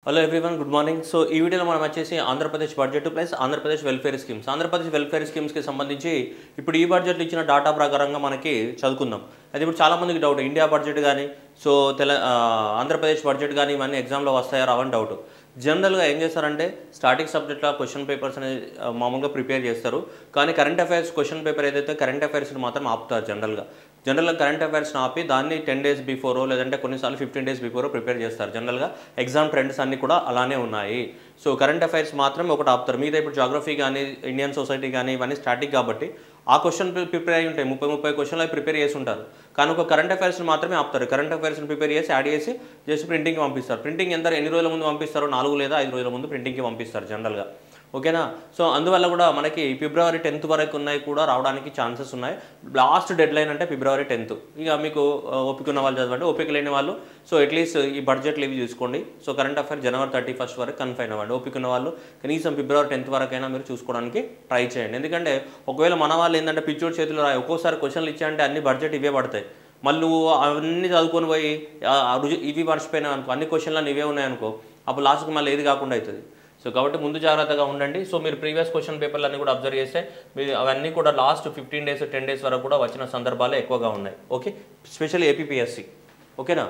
Hello everyone good morning so ఈ వీడియోలో మనం వచ్చేసి Andhra Pradesh budget plus Andhra Pradesh welfare schemes Andhra Pradesh welfare స్కీమ్స్కి సంబంధించి ఇప్పుడు ఈ బడ్జెట్లో ఇచ్చిన డాటా ప్రకారంగా మనకి చదువుకుందాం అది ఇప్పుడు చాలామందికి డౌట్ ఇండియా బడ్జెట్ కానీ సో తెల ఆ, ఆంధ్రప్రదేశ్ బడ్జెట్ కానీ ఇవన్నీ ఎగ్జామ్లో వస్తాయా రావని డౌట్ జనరల్గా ఏం చేస్తారంటే స్టార్టింగ్ సబ్జెక్ట్లో క్వశ్చన్ పేపర్స్ అనేది ఆ, మామూలుగా ప్రిపేర్ చేస్తారు కానీ కరెంట్ అఫైర్స్ క్వశ్చన్ పేపర్ ఏదైతే కరెంట్ అఫైర్స్ని మాత్రం ఆపుతారు జనరల్గా జనరల్గా కరెంట్ అఫైర్స్ని ఆపి దాన్ని టెన్ డేస్ బిఫోరో లేదంటే కొన్నిసార్లు ఫిఫ్టీన్ డేస్ బిఫోరో ప్రిపేర్ చేస్తారు జనరల్గా ఎగ్జామ్ ట్రెండ్స్ అన్నీ కూడా అలానే ఉన్నాయి సో కరెంట్ అఫైర్స్ మాత్రం ఒకటి ఆపుతారు మీద ఇప్పుడు జాగ్రఫీ కానీ ఇండియన్ సొసైటీ కానీ ఇవన్నీ స్టాటిక్ కాబట్టి ఆ క్వశ్చన్ ప్రిపేర్ అయి ఉంటాయి ముప్పై ముప్పై క్వశ్చన్లు అవి ప్రిపేర్ చేసి ఉంటారు కానీ ఒక కరెంట్ అఫైర్స్ని మాత్రమే ఆపుతారు కరెంట్ అఫైర్స్ని ప్రిపేర్ చేసి యాడ్ చేసి జస్ట్ ప్రింటింగ్కి పంపిస్తారు ప్రింటింగ్ ఎంత ఎన్ని రోజుల ముందు పంపిస్తారో నాలుగు లేదా ఐదు రోజుల ముందు ప్రింటింగ్కి పంపిస్తారు జనరల్గా ఓకేనా సో అందువల్ల కూడా మనకి ఫిబ్రవరి టెన్త్ వరకు ఉన్నాయి కూడా రావడానికి ఛాన్సెస్ ఉన్నాయి లాస్ట్ డెడ్ లైన్ అంటే ఫిబ్రవరి టెన్త్ ఇక మీకు ఆ, ఓపిక ఉన్న వాళ్ళు చదవండి ఓపిక లేని వాళ్ళు సో అట్లీస్ట్ ఈ బడ్జెట్లు ఇవి చూసుకోండి సో కరెంట్ అఫైర్ జనవరి థర్టీ ఫస్ట్ వరకు కన్ఫైన్ అవ్వండి ఓపిక ఉన్న వాళ్ళు కనీసం ఫిబ్రవరి టెన్త్ వరకైనా మీరు చూసుకోవడానికి ట్రై చేయండి ఎందుకంటే ఒకవేళ మన వాళ్ళు ఏంటంటే పిచ్చోడి చేతిలో రాయి ఒక్కోసారి క్వశ్చన్లు ఇచ్చాయంటే అన్ని బడ్జెట్ ఇవే పడతాయి మళ్ళీ నువ్వు అవన్నీ చదువుకొని పోయి ఆ, ఆ రుజు ఇవి మర్చిపోయినావు అనుకో అన్ని క్వశ్చన్లు ఇవే ఉన్నాయనుకో అప్పుడు లాస్ట్కి మళ్ళీ ఏది కాకుండా అవుతుంది సో కాబట్టి ముందు జాగ్రత్తగా ఉండండి సో మీరు ప్రీవియస్ క్వశ్చన్ పేపర్లన్నీ కూడా అబ్జర్వ్ చేస్తే మీరు అవన్నీ కూడా last fifteen days ten days వరకు కూడా వచ్చిన సందర్భాలు ఎక్కువగా ఉన్నాయి ఓకే స్పెషల్ ఏపీపీఎస్సి ఓకేనా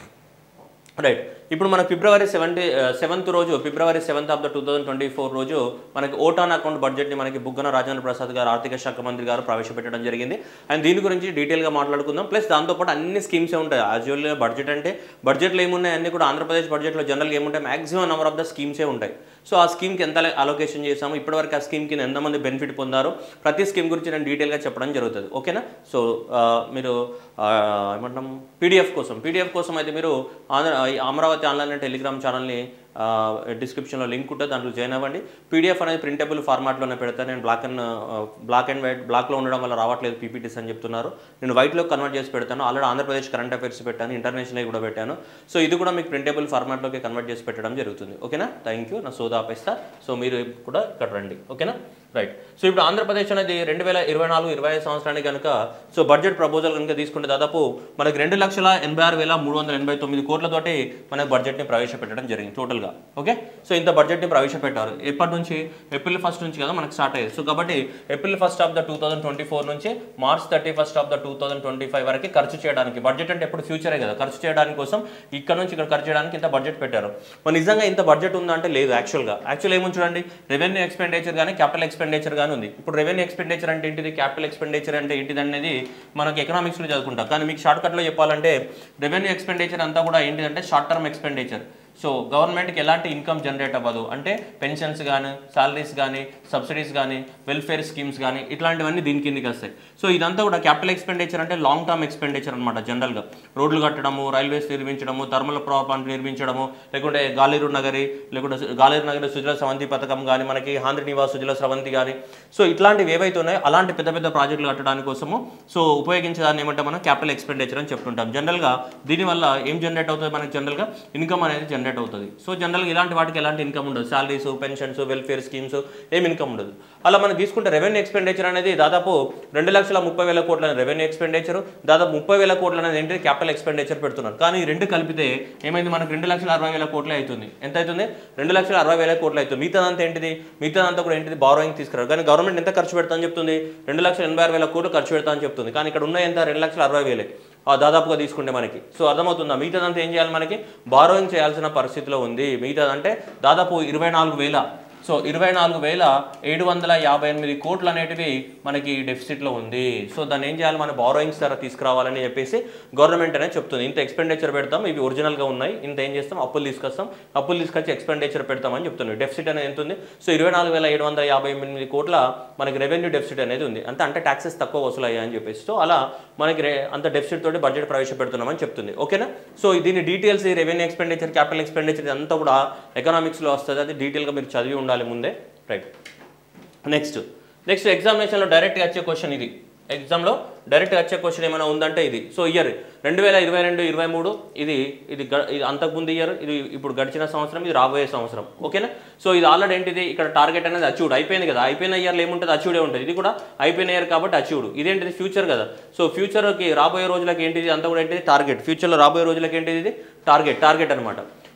రైట్ ఇప్పుడు మన ఫిబ్రవరి సెవెంటీ సెవెంత్ రోజు ఫిబ్రవరి seventh of the two thousand twenty four రోజు మనకి ఓటాన్ అకౌంట్ బడ్జెట్ని మనకి బుగ్గన రాజేంద్ర ప్రసాద్ గారు ఆర్థిక శాఖ మంత్రి గారు ప్రవేశపెట్టడం జరిగింది అండ్ దీని గురించి డీటెయిల్గా మాట్లాడుకుందాం ప్లస్ దాంతోపాటు అన్ని స్కీమ్సే ఉంటాయి యాజువల్ బడ్జెట్ అంటే బడ్జెట్లో ఏమున్నాయి అన్ని కూడా ఆంధ్రప్రదేశ్ బడ్జెట్లో జనరల్గా ఏముంటాయి మాక్సిమం నెంబర్ ఆఫ్ ద స్కీమ్సే ఉంటాయి సో ఆ స్కీమ్కి ఎంత అలొకేషన్ చేసాము ఇప్పటివరకు ఆ స్కీమ్కి ఎంతమంది బెనిఫిట్ పొందారు ప్రతి స్కీమ్ గురించి నేను డీటెయిల్గా చెప్పడం జరుగుతుంది ఓకేనా సో ఆ, మీరు ఆ, ఏమంటాం పీడిఎఫ్ కోసం పీడిఎఫ్ కోసం అయితే మీరు ఆంధ్ర ఈ అమరావతి ఆన్లైన్ టెలిగ్రామ్ ఛానల్ని డిస్క్రిప్షన్లో లింక్ ఉంటుంది దాంట్లో జాయిన్ అవ్వండి పీడిఎఫ్ అనేది ప్రింటబుల్ ఫార్మాట్లోనే పెడతాను నేను black and black and white బ్లాక్లో ఉండడం వల్ల రావట్లేదు పీపీటీస్ అని చెప్తున్నారు నేను వైట్లో కన్వర్ట్ చేసి పెడతాను ఆల్రెడీ ఆంధ్రప్రదేశ్ కరెంట్ అఫైర్స్ పెట్టాను ఇంటర్నేషనల్ కూడా పెట్టాను సో ఇది కూడా మీకు ప్రింటబుల్ ఫార్మాట్లోకి కన్వర్ట్ చేసి పెట్టడం జరుగుతుంది ఓకేనా థ్యాంక్ యూ నా సోదా ఆపేస్తా సో మీరు కూడా ఇక్కడ రండి ఓకేనా రైట్ సో ఇప్పుడు ఆంధ్రప్రదేశ్ అనేది రెండు వేల ఇరవై నాలుగు ఇరవై ఐదు సంవత్సరానికి కనుక సో బడ్జెట్ ప్రపోజల్ కనుక తీసుకుంటే దాదాపు మనకి రెండు లక్షల ఎనభై ఆరు వేల మూడు వందల ఎనభై తొమ్మిది కోట్లతోటి మనకి బడ్జెట్ని ప్రవేశపెట్టడం జరిగింది టోటల్గా ఓకే సో ఇంత బడ్జెట్ని ప్రవేశపెట్టారు ఎప్పటి నుంచి ఏప్రిల్ ఫస్ట్ నుంచి కదా మనకి స్టార్ట్ అయ్యేది సో కాబట్టి April first of the two thousand twenty four నుంచి March thirty first of the two thousand twenty five వరకు ఖర్చు చేయడానికి బడ్జెట్ అంటే ఎప్పుడు ఫ్యూచరే కదా ఖర్చు చేయడానికి కోసం ఇక్కడ నుంచి ఇక్కడ ఖర్చు చేయడానికి ఇంత బడ్జెట్ పెట్టారు మరి నిజంగా ఇంత బడ్జెట్ ఉందా అంటే లేదు యాక్చువల్గా యాక్చువల్ ఏముంది చూడండి రెవెన్యూ ఎక్స్పెండిచర్ కానీ క్యాపిటల్ ఎక్స్పెండిచర్ కానీ ఉంది ఇప్పుడు రెవెన్యూ ఎక్స్పెండిచర్ అంటే ఏంటిది క్యాపిటల్ ఎక్స్పెండిచర్ అంటే ఏంటిది అనేది మనకి ఎకనామిక్స్లో చదువుకుంటాం కానీ మీకు షార్ట్ కట్లో చెప్పాలంటే రెవెన్యూ ఎక్స్పెండిచర్ అంతా కూడా ఏంటిదంటే షార్ట్ టర్మ్ ఎక్స్పెండిచర్ సో గవర్నమెంట్కి ఎలాంటి ఇన్కమ్ జనరేట్ అవ్వదు అంటే పెన్షన్స్ కానీ సాలరీస్ కానీ సబ్సిడీస్ కానీ వెల్ఫేర్ స్కీమ్స్ కానీ ఇట్లాంటివన్నీ దీని కిందకి వస్తాయి సో ఇదంతా కూడా క్యాపిటల్ ఎక్స్పెండిచర్ అంటే లాంగ్ టర్మ్ ఎక్స్పెండిచర్ అనమాట జనరల్గా రోడ్లు కట్టడము రైల్వేస్ నిర్మించడము థర్మల్ పవర్ ప్లాంట్ నిర్మించడము లేకుంటే గాలేరు నగరి లేకుంటే సు- గాలేరు నగరి సుజల స్రవంతి పథకం కానీ మనకి ఆంధ్ర నివాస్ సుజల స్రవంతి కానీ సో ఇట్లాంటివి ఏవైతే ఉన్నాయో అలాంటి పెద్ద పెద్ద ప్రాజెక్టులు కట్టడానికి కోసము సో ఉపయోగించేదాన్ని ఏమంటే మనం క్యాపిటల్ ఎక్స్పెండిచర్ అని చెప్తుంటాం జనరల్గా దీనివల్ల ఏం జనరేట్ అవుతుంది మనకి జనరల్గా ఇన్కమ్ అనేది జనరేట్ అవుతుంది సో జనరల్గా ఇలాంటి వాటికి ఎలాంటి ఇన్కమ్ ఉండదు సాలరీస్ పెన్షన్స్ వెల్ఫేర్ స్కీమ్స్ ఏం ఇన్కమ్ ఉండదు అలా మనం తీసుకుంటే రెవెన్యూ ఎక్స్పెండిచర్ అనేది దాదాపు రెండు లక్షల ముప్పై వేల కోట్ల రెవెన్యూ ఎక్స్పెండిచర్ దాదాపు ముప్పై వేల కోట్ల అనేది ఏంటి క్యాపిటల్ ఎక్స్పెండిచర్ పెడుతున్నారు కానీ ఈ రెండు కలిపితే ఏమైంది మనకు రెండు లక్షల అరవై వేల కోట్లే అవుతుంది ఎంత అవుతుంది రెండు లక్షల అరవై వేల కోట్లు అవుతుంది మిగతాదంతా ఏంటిది మిగతాదంతా కూడా ఏంటిది బారోయింగ్ తీసుకురారు కానీ గవర్నమెంట్ ఎంత ఖర్చు పెడతా అని చెప్తుంది రెండు లక్షల ఎనభై ఆరు వేల కోట్లు ఖర్చు పెడతా అని చెప్తుంది కానీ ఇక్కడ ఉన్న ఎంత రెండు లక్షల అరవై వేలే ఆ దాదాపుగా తీసుకుంటే మనకి సో అర్థమవుతుందా మిగతాదంతా ఏం చేయాలి మనకి బారోయింగ్ చేయాల్సిన పరిస్థితిలో ఉంది మిగతాదంటే దాదాపు ఇరవై నాలుగు వేల సో ఇరవై నాలుగు వేల ఏడు వందల యాభై ఎనిమిది కోట్లు అనేటివి మనకి డెఫిసిట్లో ఉంది సో దాన్ని ఏం చేయాలి మన బారోయింగ్స్ ద్వారా తీసుకురావాలని చెప్పేసి గవర్నమెంట్ అనేది చెప్తుంది ఇంత ఎక్స్పెండిచర్ పెడతాం ఇవి ఒరిజినల్గా ఉన్నాయి ఇంత ఏం చేస్తాం అప్పులు తీసుకొస్తాం అప్పులు తీసుకొచ్చి ఎక్స్పెండిచర్ పెడతామని చెప్తుంది డెఫిసిట్ అనేది ఎంత ఉంది సో ఇరవై నాలుగు వేల ఏడు వందల యాభై ఎనిమిది కోట్ల మనకి రెవెన్యూ డెఫిసిట్ అనేది ఉంది అంత అంటే ట్యాక్సెస్ తక్కువ వసూలయ్యాయి అని చెప్పేసి సో అలా మనకి రే- అంత డెఫిసిట్ తోటి బడ్జెట్ ప్రవేశపెడుతున్నామని చెప్తుంది ఓకేనా సో దీని డీటెయిల్స్ ఈ రెవెన్యూ ఎక్స్పెండిచర్ క్యాపిటల్ ఎక్స్పెండిచర్ అంతా కూడా ఎకనామిక్స్లో వస్తుంది అది డీటెయిల్గా మీరు చదివి ఉండాలి ముందే రైట్ నెక్స్ట్ నెక్స్ట్ ఎగ్జామినేషన్లో డైరెక్ట్గా వచ్చే క్వశ్చన్ ఇది ఎగ్జామ్లో డైరెక్ట్గా వచ్చే క్వశ్చన్ ఏమైనా ఉందంటే ఇది సో ఇయర్ రెండు వేల ఇరవై రెండు ఇరవై మూడు ఇది ఇది గ- ఇది అంతకుముందు ఇయర్ ఇది ఇప్పుడు గడిచిన సంవత్సరం ఇది రాబోయే సంవత్సరం ఓకేనా సో ఇది ఆల్రెడీ ఏంటిది ఇక్కడ టార్గెట్ అనేది అచీవ్డ్ అయిపోయింది కదా అయిపోయిన ఇయర్లో ఏముంటుంది అచీవ్డే ఉంటుంది ఇది కూడా అయిపోయిన ఇయర్ కాబట్టి అచీవ్డ్ ఇదేంటిది ఫ్యూచర్ కదా సో ఫ్యూచర్కి రాబోయే రోజులకి ఏంటిది అంతా కూడా ఏంటిది టార్గెట్ ఫ్యూచర్లో రాబోయే రోజులకి ఏంటిది ఇది టార్గెట్ టార్గెట్ అనమాట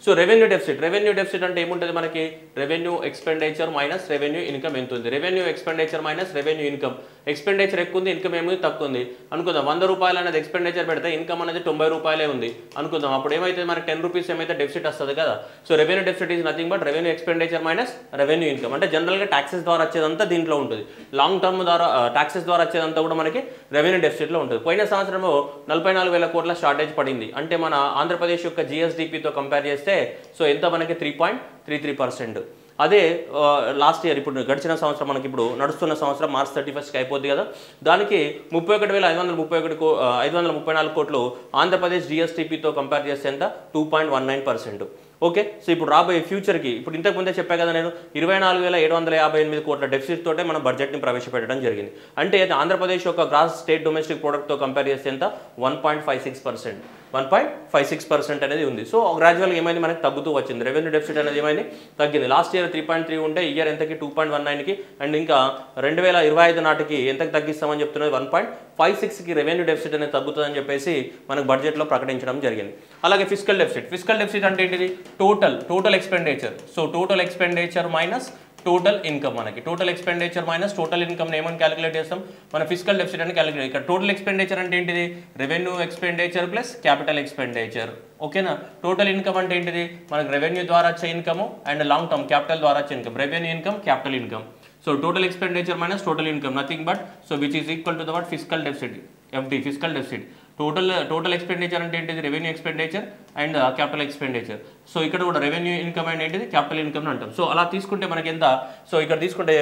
so revenue deficit revenue deficit అంటే ఏముంటుంది మనకి revenue expenditure minus revenue income ఎంత ఉంది revenue expenditure minus revenue income expenditure ఎక్కువ ఉంది ఇన్కమ్ ఏముంది తక్కువ ఉంది అనుకుందాం వంద రూపాయలు అనేది ఎక్స్పెండిచర్ పెడితే ఇన్కమ్ అనేది తొంభై రూపాయలే ఉంది అనుకుందాం అప్పుడు ఏమైతే మనకి టెన్ రూపీస్ ఏమైతే డెఫిసిట్ వస్తుంది కదా so revenue deficit is nothing but revenue expenditure minus revenue income అంటే జనరల్గా ట్యాక్సెస్ ద్వారా వచ్చేదంతా దీంట్లో ఉంటుంది లాంగ్ టర్మ్ ద్వారా ట్యాక్సెస్ ద్వారా వచ్చేదంతా కూడా మనకి రెవెన్యూ డెఫిసిట్లో ఉంటుంది పోయిన సంవత్సరము నలభై నాలుగు వేల కోట్ల షార్టేజ్ పడింది అంటే మన ఆంధ్రప్రదేశ్ యొక్క జిఎస్డిపితో కంపేర్ చేస్తే సో ఎంత మనకి three point three three percent అదే లాస్ట్ ఇయర్ ఇప్పుడు గడిచిన సంవత్సరం మనకి ఇప్పుడు నడుస్తున్న సంవత్సరం మార్చ్ థర్టీ ఫస్ట్కి అయిపోద్ది కదా దానికి ముప్పై ఒకటి వేల ఐదు వందల ముప్పై ఒకటి కో ఐదు వందల ముప్పై నాలుగు కోట్లు ఆంధ్రప్రదేశ్ జిఎస్టీపీతో కంపేర్ చేస్తే ఎంత two point one nine percent okay so ఇప్పుడు రాబోయే ఫ్యూచర్కి ఇప్పుడు ఇంతకు ముందే చెప్పా కదా నేను ఇరవై నాలుగు వేల ఏడు వందల యాభై ఎనిమిది కోట్ల డెఫిసిట్ తోటే మనం బడ్జెట్ని ప్రవేశపెట్టడం జరిగింది అంటే అది ఆంధ్రప్రదేశ్ యొక్క గ్రాస్ స్టేట్ డొమెస్టిక్ ప్రోడక్ట్తో కంపేర్ చేస్తే ఎంత one point five six percent one point five six percent అనేది ఉంది సో గ్రాడ్యువల్గా ఏమైంది మనకి తగ్గుతూ వచ్చింది రెవెన్యూ డెఫిసిట్ అనేది ఏమైంది తగ్గింది last year three point three ఉంటే ఇయర్ ఎంతకి టూ పాయింట్ వన్ నైన్కి అండ్ ఇంకా రెండు వేల ఇరవై ఐదు నాటికి ఎంతకి తగ్గిస్తామని చెప్తున్నది వన్ పాయింట్ ఫైవ్ సిక్స్కి రెవెన్యూ డెఫిసిట్ అనేది తగ్గుతుందని చెప్పేసి మనకు బడ్జెట్లో ప్రకటించడం జరిగింది అలాగే ఫిజికల్ డెఫిసిట్ ఫిజికల్ డెఫిసిట్ అంటే ఏంటిది total total expenditure so total expenditure minus total income మనకి total expenditure minus total income ఏమని క్యాలిక్యులేట్ చేస్తాం మన ఫిజికల్ డెఫిసిట్ అని క్యాలిక్యులేట్ ఇక్కడ టోటల్ ఎక్స్పెండిచర్ అంటే ఏంటిది revenue expenditure plus capital expenditure ఓకేనా టోటల్ ఇన్కమ్ అంటే ఏంటిది మనకి రెవెన్యూ ద్వారా వచ్చే income and long term capital ద్వారా వచ్చే income revenue income capital income so total expenditure minus total income nothing but so which is equal to the what physical deficit FD physical deficit total total expenditure అంటే ఏంటిది revenue expenditure and capital expenditure so ఇక్కడ కూడా revenue income and ఏంటిది capital income అంటాం so అలా తీసుకుంటే మనకి ఎంత సో ఇక్కడ తీసుకుంటే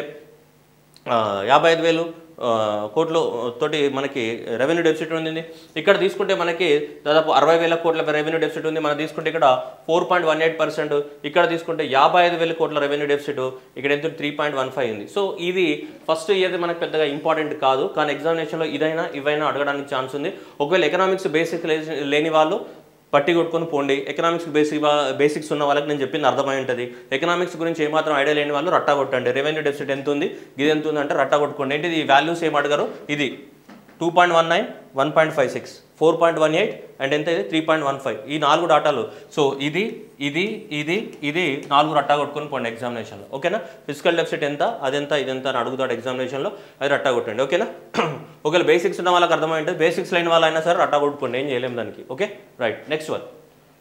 ఆ, యాభై ఐదు వేలు ఆ, కోట్లు తోటి మనకి రెవెన్యూ డెఫిసిట్ ఉంది ఇక్కడ తీసుకుంటే మనకి దాదాపు అరవై వేల కోట్ల రెవెన్యూ డెఫిసిట్ ఉంది మనం తీసుకుంటే ఇక్కడ four point one eight percent ఇక్కడ తీసుకుంటే యాభై ఐదు వేల కోట్ల రెవెన్యూ డెఫిసిట్ ఇక్కడ ఎంత త్రీ పాయింట్ వన్ ఫైవ్ ఉంది సో ఇది ఫస్ట్ ఇయర్ మనకు పెద్దగా ఇంపార్టెంట్ కాదు కానీ ఎగ్జామినేషన్లో ఇదైనా ఇవైనా అడగడానికి ఛాన్స్ ఉంది ఒకవేళ ఎకనామిక్స్ బేసిక్ లేని వాళ్ళు పట్టి కొట్టుకొని పోండి ఎకనామిక్స్ బేసిక్ బేసిక్స్ ఉన్న వాళ్ళకి నేను చెప్పింది అర్థమై ఉంటుంది ఎకనామిక్స్ గురించి ఏమాత్రం ఐడియా లేని వాళ్ళు రట్టా కొట్టండి రెవెన్యూ డెఫిసిట్ ఎంత ఉంది ఇది ఎంత ఉంది అంటే రట్టా కొట్టుకోండి ఏంటి ఈ వాల్యూస్ ఏం అడగారు ఇది two point one nine one point five six four point one eight and ఎంత ఇది త్రీ పాయింట్ వన్ ఫైవ్ ఈ నాలుగు డాటాలు సో ఇది ఇది ఇది ఇది నాలుగు రట్టా కొట్టుకొని పోండి ఎగ్జామినేషన్లో ఓకేనా ఫిజికల్ డెఫిసిట్ ఎంత అదెంత ఇదెంత అని అడుగుతాడు ఎగ్జామినేషన్లో అది రట్టా కొట్టండి ఓకేనా ఒకవేళ బేసిక్స్ ఉన్న వాళ్ళకి అర్థమైంటుంది బేసిక్స్ లేని వాళ్ళైనా సరే రట్టా కొట్టుకోండి ఏం చేయలేము దానికి okay right next one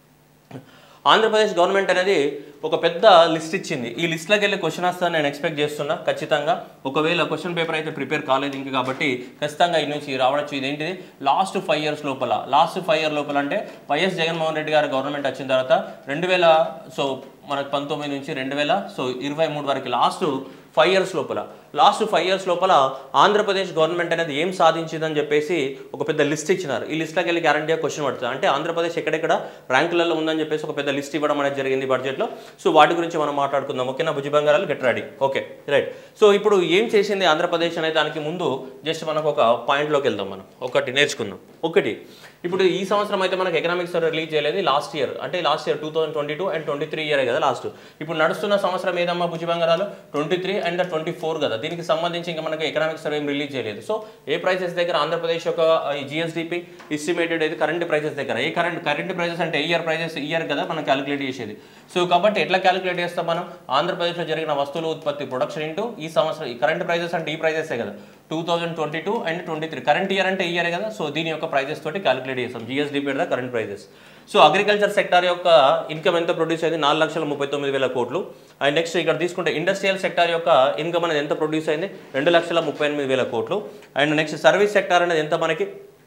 Andhra Pradesh government అనేది ఒక పెద్ద లిస్ట్ ఇచ్చింది ఈ లిస్ట్లోకి వెళ్ళి క్వశ్చన్ వస్తుందని నేను ఎక్స్పెక్ట్ చేస్తున్నా ఖచ్చితంగా ఒకవేళ క్వశ్చన్ పేపర్ అయితే ప్రిపేర్ కాలేదు ఇంకా కాబట్టి ఖచ్చితంగా ఈ నుంచి రావడచ్చు ఇదేంటిది లాస్ట్ ఫైవ్ ఇయర్స్ లోపల లాస్ట్ ఫైవ్ ఇయర్ లోపల అంటే వైఎస్ జగన్మోహన్ రెడ్డి గారి గవర్నమెంట్ వచ్చిన తర్వాత రెండు వేల సో మనకు పంతొమ్మిది నుంచి రెండు వేల సో ఇరవై మూడు వరకు లాస్ట్ ఫైవ్ ఇయర్స్ లోపల లాస్ట్ ఫైవ్ ఇయర్స్ లోపల ఆంధ్రప్రదేశ్ గవర్నమెంట్ అనేది ఏం సాధించిందని చెప్పేసి ఒక పెద్ద లిస్ట్ ఇచ్చినారు ఈ లిస్ట్లోకి వెళ్ళి గ్యారంటీగా క్వశ్చన్ పడుతుంది అంటే ఆంధ్రప్రదేశ్ ఎక్కడెక్కడ ర్యాంకులలో ఉందని చెప్పేసి ఒక పెద్ద లిస్ట్ ఇవ్వడం అనేది జరిగింది బడ్జెట్లో సో వాటి గురించి మనం మాట్లాడుకుందాం ఓకేనా భుజి బంగారాలు get ready okay right so ఇప్పుడు ఏం చేసింది ఆంధ్రప్రదేశ్ అనే దానికి ముందు జస్ట్ మనకు ఒక పాయింట్లోకి వెళ్దాం మనం ఒకటి నేర్చుకుందాం ఒకటి ఇప్పుడు ఈ సంవత్సరం అయితే మనకి ఎకనామిక్స్ రిలీజ్ చేయలేదు లాస్ట్ ఇయర్ అంటే last year two thousand twenty two and twenty three year కదా లాస్ట్ ఇప్పుడు నడుస్తున్న సంవత్సరం ఏదమ్మా భుజి బంగారాలు twenty three and twenty four కదా దీనికి సంబంధించి ఇంకా మనకి ఎకనామిక్స్ సర్వే రిలీజ్ చేయలేదు సో ఏ ప్రైసెస్ దగ్గర ఆంధ్రప్రదేశ్ యొక్క జిఎస్డిపి ఎస్టిమేటెడ్ అయితే కరెంట్ ప్రైసెస్ దగ్గర ఏ కరెంట్ కరెంట్ ప్రైసెస్ అంటే ఇయర్ ప్రైసెస్ ఇయర్ కదా మనం క్యాలిక్యులేట్ చేసేది సో కాబట్టి ఎట్లా క్యాలిక్యులేట్ చేస్తాం మనం ఆంధ్రప్రదేశ్లో జరిగిన వస్తువుల ఉత్పత్తి ప్రొడక్షన్ ఇంటూ ఈ సంవత్సరం ఈ కరెంట్ ప్రైసెస్ అంటే ఈ ప్రైసెసే కదా two thousand twenty two and twenty three current year అంటే ఇయర్ కదా సో దీని యొక్క ప్రైజెస్ తోటి క్యాలిక్యులేట్ చేస్తాం GSDP the current prices so agriculture sector యొక్క ఇన్కమ్ ఎంత ప్రొడ్యూస్ అయింది నాలుగు లక్షల ముప్పై తొమ్మిది వేల కోట్లు అండ్ నెక్స్ట్ ఇక్కడ తీసుకుంటే ఇండస్ట్రియల్ సెక్టార్ యొక్క ఇన్కమ్ అనేది ఎంత ప్రొడ్యూస్ అయింది రెండు లక్షల ముప్పై ఎనిమిది వేల కోట్లు అండ్ నెక్స్ట్ సర్వీస్ సెక్టార్ అనేది ఎంత మనకి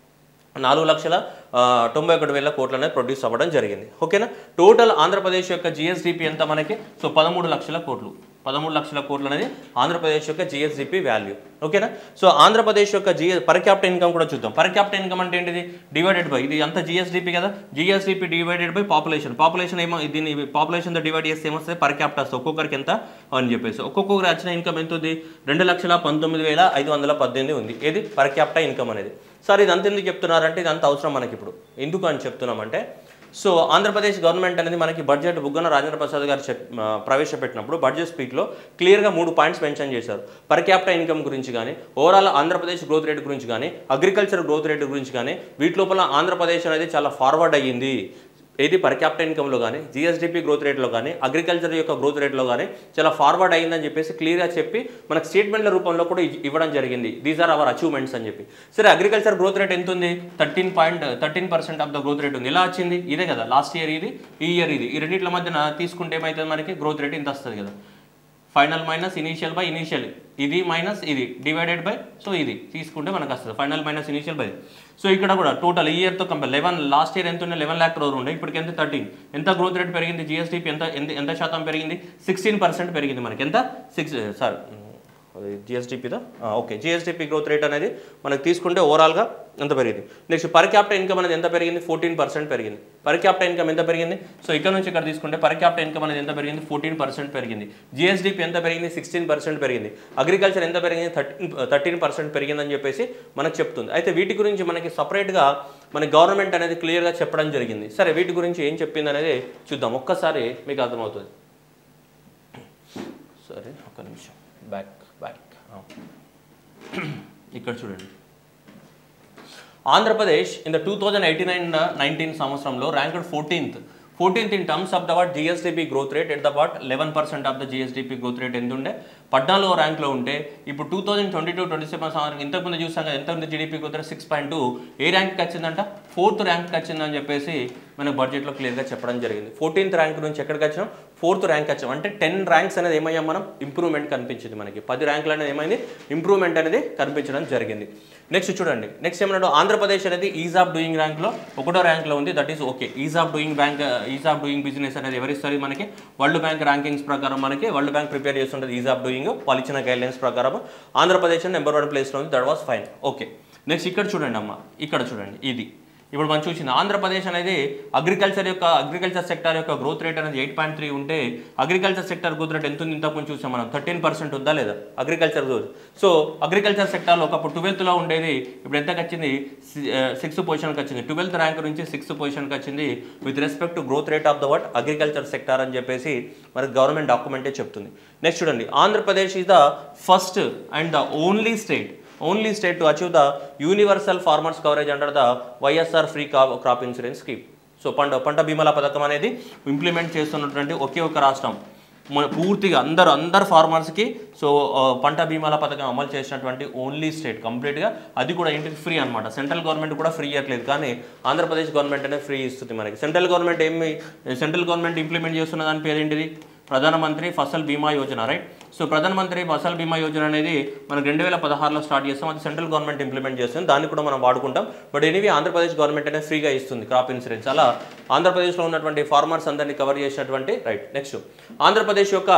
నాలుగు లక్షల ఆ, తొంభై ఒకటి వేల కోట్లు అనేది ప్రొడ్యూస్ అవ్వడం జరిగింది ఓకేనా టోటల్ ఆంధ్రప్రదేశ్ యొక్క జిఎస్డిపి ఎంత మనకి సో పదమూడు లక్షల కోట్లు పదమూడు లక్షల కోట్లు అనేది ఆంధ్రప్రదేశ్ యొక్క జిఎస్డిపి వాల్యూ ఓకేనా సో ఆంధ్రప్రదేశ్ యొక్క జిఎస్ పర్ క్యాపిటల్ ఇన్కమ్ కూడా చూద్దాం పర్ క్యాపిటల్ ఇన్కమ్ అంటే ఏంటిది డివైడెడ్ బై ఇది అంత జిఎస్డిపి కదా GSDP divided by population population ఏమో దీన్ని పాపులేషన్తో డివైడ్ చేస్తే ఏమొస్తుంది పర్ క్యాపిటల్ వస్తుంది ఒక్కొక్కరికి ఎంత అని చెప్పేసి ఒక్కొక్కరికి వచ్చిన ఇన్కమ్ ఎంత ఉంది రెండు లక్షల పంతొమ్మిది వేల ఐదు వందల పద్దెనిమిది ఉంది ఏది పర్ క్యాపిటల్ ఇన్కమ్ అనేది సార్ ఇదంతా ఎందుకు చెప్తున్నారంటే ఇదంతా అవసరం మనకి ఇప్పుడు ఎందుకు అని చెప్తున్నామంటే సో ఆంధ్రప్రదేశ్ గవర్నమెంట్ అనేది మనకి బడ్జెట్ బుగ్గన రాజేంద్ర ప్రసాద్ గారు చెప్ ఆ, ప్రవేశపెట్టినప్పుడు బడ్జెట్ స్పీక్లో క్లియర్గా మూడు పాయింట్స్ మెన్షన్ చేశారు పర్ క్యాపిటల్ ఇన్కమ్ గురించి కానీ ఓవరాల్ ఆంధ్రప్రదేశ్ గ్రోత్ రేట్ గురించి కానీ అగ్రికల్చర్ గ్రోత్ రేట్ గురించి కానీ వీటి లోపల ఆంధ్రప్రదేశ్ అనేది చాలా ఫార్వర్డ్ అయ్యింది ఏది పర్ క్యాపిటల్ ఇన్కమ్లో కానీ జిఎస్డిపి గ్రోత్ రేట్లో కానీ అగ్రికల్చర్ యొక్క గ్రోత్ రేట్లో కానీ చాలా ఫార్వర్డ్ అయిందని చెప్పేసి క్లియర్గా చెప్పి మనకు స్టేట్మెంట్ల రూపంలో కూడా ఇ- ఇవ్వడం జరిగింది దీస్ ఆర్ అవర్ అచీవ్మెంట్స్ అని చెప్పి సరే అగ్రికల్చర్ గ్రోత్ రేట్ ఎంత ఉంది thirteen point thirteen percent of the growth rate ఉంది ఎలా వచ్చింది ఇదే కదా లాస్ట్ ఇయర్ ఇది ఈ ఇయర్ ఇది ఈ రెండింటిల మధ్యన తీసుకుంటే ఏమవుతుంది మనకి గ్రోత్ రేట్ ఇంత వస్తుంది కదా final minus initial by initial ఇది మైనస్ ఇది డివైడెడ్ బై సో ఇది తీసుకుంటే మనకు వస్తుంది final minus initial by so ఇక్కడ కూడా టోటల్ ఈ ఇయర్తో కంపేర్ లెవెన్ లాస్ట్ ఇయర్ ఎంత ఉండే లెవెన్ ల్యాక్ క్రోర్ ఉండే ఇప్పటికి ఎంత థర్టీన్ ఎంత గ్రోత్ రేట్ పెరిగింది జిఎస్టీపీ ఎంత ఎంత ఎంత శాతం పెరిగింది సిక్స్టీన్ పర్సెంట్ పెరిగింది మనకి ఎంత సిక్స్ సార్ జిఎస్డిపిదా ఓకే జిఎస్డిపి గ్రోత్ రేట్ అనేది మనకి తీసుకుంటే ఓవరాల్గా ఎంత పెరిగింది నెక్స్ట్ పర్ క్యాపిటల్ ఇన్కమ్ అనేది ఎంత పెరిగింది ఫోర్టీన్ పర్సెంట్ పెరిగింది పర్ క్యాపిటల్ ఇన్కమ్ ఎంత పెరిగింది సో ఇక్కడ నుంచి ఇక్కడ తీసుకుంటే పర్ క్యాపిటల్ ఇన్కమ్ అనేది ఎంత పెరిగింది ఫోర్టీన్ పర్సెంట్ పెరిగింది జిఎస్డిపి ఎంత పెరిగింది సిక్స్టీన్ పర్సెంట్ పెరిగింది అగ్రికల్చర్ ఎంత పెరిగింది థర్టీన్ థర్టీన్ పర్సెంట్ పెరిగిందని చెప్పేసి మనకు చెప్తుంది అయితే వీటి గురించి మనకి సపరేట్గా మన గవర్నమెంట్ అనేది క్లియర్గా చెప్పడం జరిగింది సరే వీటి గురించి ఏం చెప్పింది అనేది చూద్దాం ఒక్కసారి మీకు అర్థమవుతుంది సరే ఒక నిమిషం బ్యాక్ బ్యాక్ ఇక్కడ చూడండి Andhra Pradesh in the two thousand eighty nine nineteen సంవత్సరంలో ranked fourteenth fourteenth in terms of the what GSDP growth rate at the what eleven percent of the GSDP growth rate ఎంత ఉండే పద్నాలుగో ర్యాంక్లో ఉంటే ఇప్పుడు two thousand twenty two twenty seven సంవత్సరం ఇంతకుముందు చూసాం కదా ఎంత ఉంది GDP growth rate six point two ఏ ర్యాంక్కి వచ్చిందంట ఫోర్త్ ర్యాంక్కి వచ్చిందని చెప్పేసి మనకు బడ్జెట్లో క్లియర్గా చెప్పడం జరిగింది ఫోర్టీన్త్ ర్యాంక్ నుంచి ఎక్కడికి వచ్చాం ఫోర్త్ ర్యాంక్ వచ్చాం అంటే టెన్ ర్యాంక్స్ అనేది ఏమయ్యాం మనం ఇంప్రూవ్మెంట్ కనిపించింది మనకి పది ర్యాంకులు అనేది ఏమైంది ఇంప్రూవ్మెంట్ అనేది కనిపించడం జరిగింది నెక్స్ట్ చూడండి నెక్స్ట్ ఏమన్నాడు ఆంధ్రప్రదేశ్ అనేది ఈజ్ ఆఫ్ డూయింగ్ ర్యాంక్లో ఒకటో ర్యాంక్లో ఉంది that is okay ease of doing bank ease of doing business అనేది ఎవరిస్తారు మనకి వరల్డ్ బ్యాంక్ ర్యాంకింగ్స్ ప్రకారం మనకి వరల్డ్ బ్యాంక్ ప్రిపేర్ చేస్తుంటుంది ఈజ్ ఆఫ్ డూయింగ్ వాళ్ళు ఇచ్చిన గైడ్లైన్స్ ప్రకారం ఆంధ్రప్రదేశ్ నెంబర్ వన్ ప్లేస్లో ఉంది that was fine okay next ఇక్కడ చూడండి అమ్మ ఇక్కడ చూడండి ఇది ఇప్పుడు మనం చూసింది ఆంధ్రప్రదేశ్ అనేది అగ్రికల్చర్ యొక్క అగ్రికల్చర్ సెక్టర్ యొక్క గ్రోత్ రేట్ అనేది ఎయిట్ పాయింట్ త్రీ ఉంటే అగ్రికల్చర్ సెక్టర్ గ్రోత్ రేట్ ఎంత ఉంది ఇంతకుముందు చూసాం మనం థర్టీన్ పర్సెంట్ ఉందా లేదా అగ్రికల్చర్ గ్రోత్ సో అగ్రికల్చర్ సెక్టార్లో ఒకప్పుడు ట్వెల్త్లో ఉండేది ఇప్పుడు ఎంతకు వచ్చింది సిక్స్త్ పొజిషన్కి వచ్చింది ట్వెల్త్ ర్యాంక్ నుంచి సిక్స్త్ పొజిషన్కి వచ్చింది with respect to growth rate of the what agriculture sector అని చెప్పేసి మనకి గవర్నమెంట్ డాక్యుమెంటే చెప్తుంది నెక్స్ట్ చూడండి Andhra Pradesh is the first and the only state only state to achieve the universal farmers coverage under the YSR free crop insurance scheme so పంట పంట బీమాల పథకం అనేది ఇంప్లిమెంట్ చేస్తున్నటువంటి ఒకే ఒక రాష్ట్రం మన పూర్తిగా అందరు అందరు ఫార్మర్స్కి సో ఆ, పంట బీమాల పథకం అమలు చేసినటువంటి ఓన్లీ స్టేట్ కంప్లీట్గా అది కూడా ఏంటి ఫ్రీ అనమాట సెంట్రల్ గవర్నమెంట్ కూడా ఫ్రీ ఇవ్వట్లేదు కానీ ఆంధ్రప్రదేశ్ గవర్నమెంట్ అనేది ఫ్రీ ఇస్తుంది మనకి సెంట్రల్ గవర్నమెంట్ ఏమి సెంట్రల్ గవర్నమెంట్ ఇంప్లిమెంట్ చేస్తున్న దాని పేరు ఏంటిది ప్రధానమంత్రి ఫసల్ బీమా యోజన రైట్ సో ప్రధానమంత్రి ఫసల్ బీమా యోజన అనేది మనకు రెండు వేల పదహారులో స్టార్ట్ చేస్తాం అది సెంట్రల్ గవర్నమెంట్ ఇంప్లిమెంట్ చేస్తుంది దాన్ని కూడా మనం వాడుకుంటాం బట్ ఎనీవే ఆంధ్రప్రదేశ్ గవర్నమెంట్ అనేది ఫ్రీగా ఇస్తుంది క్రాప్ ఇన్సూరెన్స్ అలా ఆంధ్రప్రదేశ్లో ఉన్నటువంటి ఫార్మర్స్ అందరినీ కవర్ చేసినటువంటి రైట్ నెక్స్ట్ ఆంధ్రప్రదేశ్ యొక్క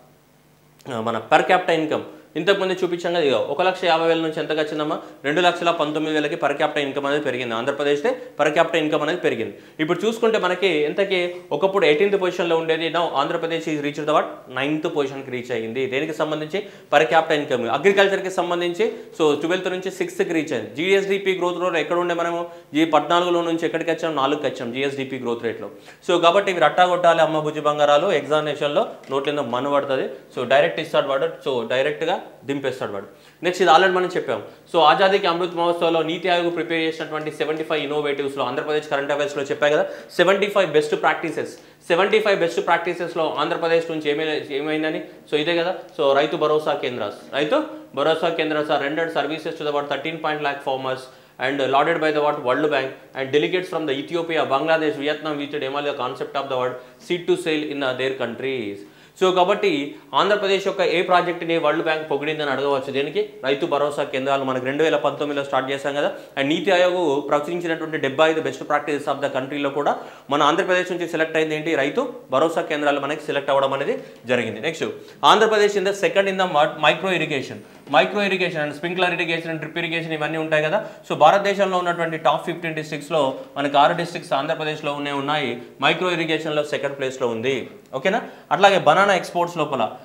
ఆ, మన పర్ క్యాపిటల్ ఇన్కమ్ ఇంతకుముందు చూపించాం కదా ఇక ఒక లక్ష యాభై వేల నుంచి ఎంతకు వచ్చిందమ్మా రెండు లక్షల పంతొమ్మిది వేలకి పర్ క్యాపిటల్ ఇన్కమ్ అనేది పెరిగింది ఆంధ్రప్రదేశ్లో పర్ క్యాపిటల్ ఇన్కమ్ అనేది పెరిగింది ఇప్పుడు చూసుకుంటే మనకి ఎంతకి ఒకప్పుడు ఎయిటీన్త్ పొజిషన్లో ఉండేది now Andhra Pradesh is reach the what ninth పొజిషన్కి రీచ్ అయ్యింది దేనికి సంబంధించి పర్ క్యాపిటల్ ఇన్కమ్ అగ్రికల్చర్కి సంబంధించి సో ట్వెల్త్ నుంచి సిక్స్త్కి రీచ్ అయింది జిఎస్డిపి గ్రోత్ రేట్ ఎక్కడ ఉండే మనము జీ పద్నాలుగులో నుంచి ఎక్కడికి వచ్చాం నాలుగుకి వచ్చాం జిఎస్డిపి గ్రోత్ రేట్లో సో కాబట్టి ఇవి రట్టా కొట్టాలి అమ్మ బుజ్జి బంగారాలు ఎగ్జామినేషన్లో నోట్ల మన్ను పడుతుంది సో డైరెక్ట్ ఇస్తాడు వాడు సో డైరెక్ట్గా దింపేస్తాడు వాడు నెక్స్ట్ ఇది ఆల్రెడీ మనం చెప్పాం సో ఆజాదీకి అమృత్ మహోత్సవ్లో నీతి ఆయోగ్ ప్రిపేర్ చేసినటువంటి సెవెంటీ ఫైవ్ ఇన్నోవేటివ్స్లో ఆంధ్రప్రదేశ్ కరెంట్ అఫైర్స్లో చెప్పా కదా seventy five best practices seventy five best ప్రాక్టీసెస్లో ఆంధ్రప్రదేశ్ నుంచి ఏమై ఏమైందని సో ఇదే కదా సో రైతు Bharosa Kendras Rythu Bharosa Kendras are rendered services to the what thirteen point lakh farmers and lauded by the what World Bank and delegates from the Ethiopia, Bangladesh, Vietnam visited Himalaya concept of the word seed to sail in uh, their countries. So కాబట్టి ఆంధ్రప్రదేశ్ యొక్క ఏ ప్రాజెక్టుని world bank పొగిడిందని అడగవచ్చు దేనికి రైతు భరోసా కేంద్రాలు మనకు రెండు వేల పంతొమ్మిదిలో స్టార్ట్ చేశాం కదా అండ్ నీతి ఆయోగ్ ప్రచురించినటువంటి డెబ్బై ఐదు బెస్ట్ ప్రాక్టీసెస్ ఆఫ్ ద కంట్రీలో కూడా మన ఆంధ్రప్రదేశ్ నుంచి సెలెక్ట్ అయింది ఏంటి రైతు భరోసా కేంద్రాలు మనకి సెలెక్ట్ అవ్వడం అనేది జరిగింది next Andhra Pradesh in the second in the micro irrigation micro irrigation and sprinkler irrigation and drip irrigation ఇవన్నీ ఉంటాయి కదా సో భారతదేశంలో ఉన్నటువంటి టాప్ ఫిఫ్టీన్ డిస్ట్రిక్ట్స్లో మనకి ఆరు డిస్ట్రిక్ట్స్ ఆంధ్రప్రదేశ్లో ఉన్నాయి మైక్రో ఇరిగేషన్లో సెకండ్ ప్లేస్లో ఉంది ఓకేనా అట్లాగే బనానా ఎక్స్పోర్ట్స్ లోపల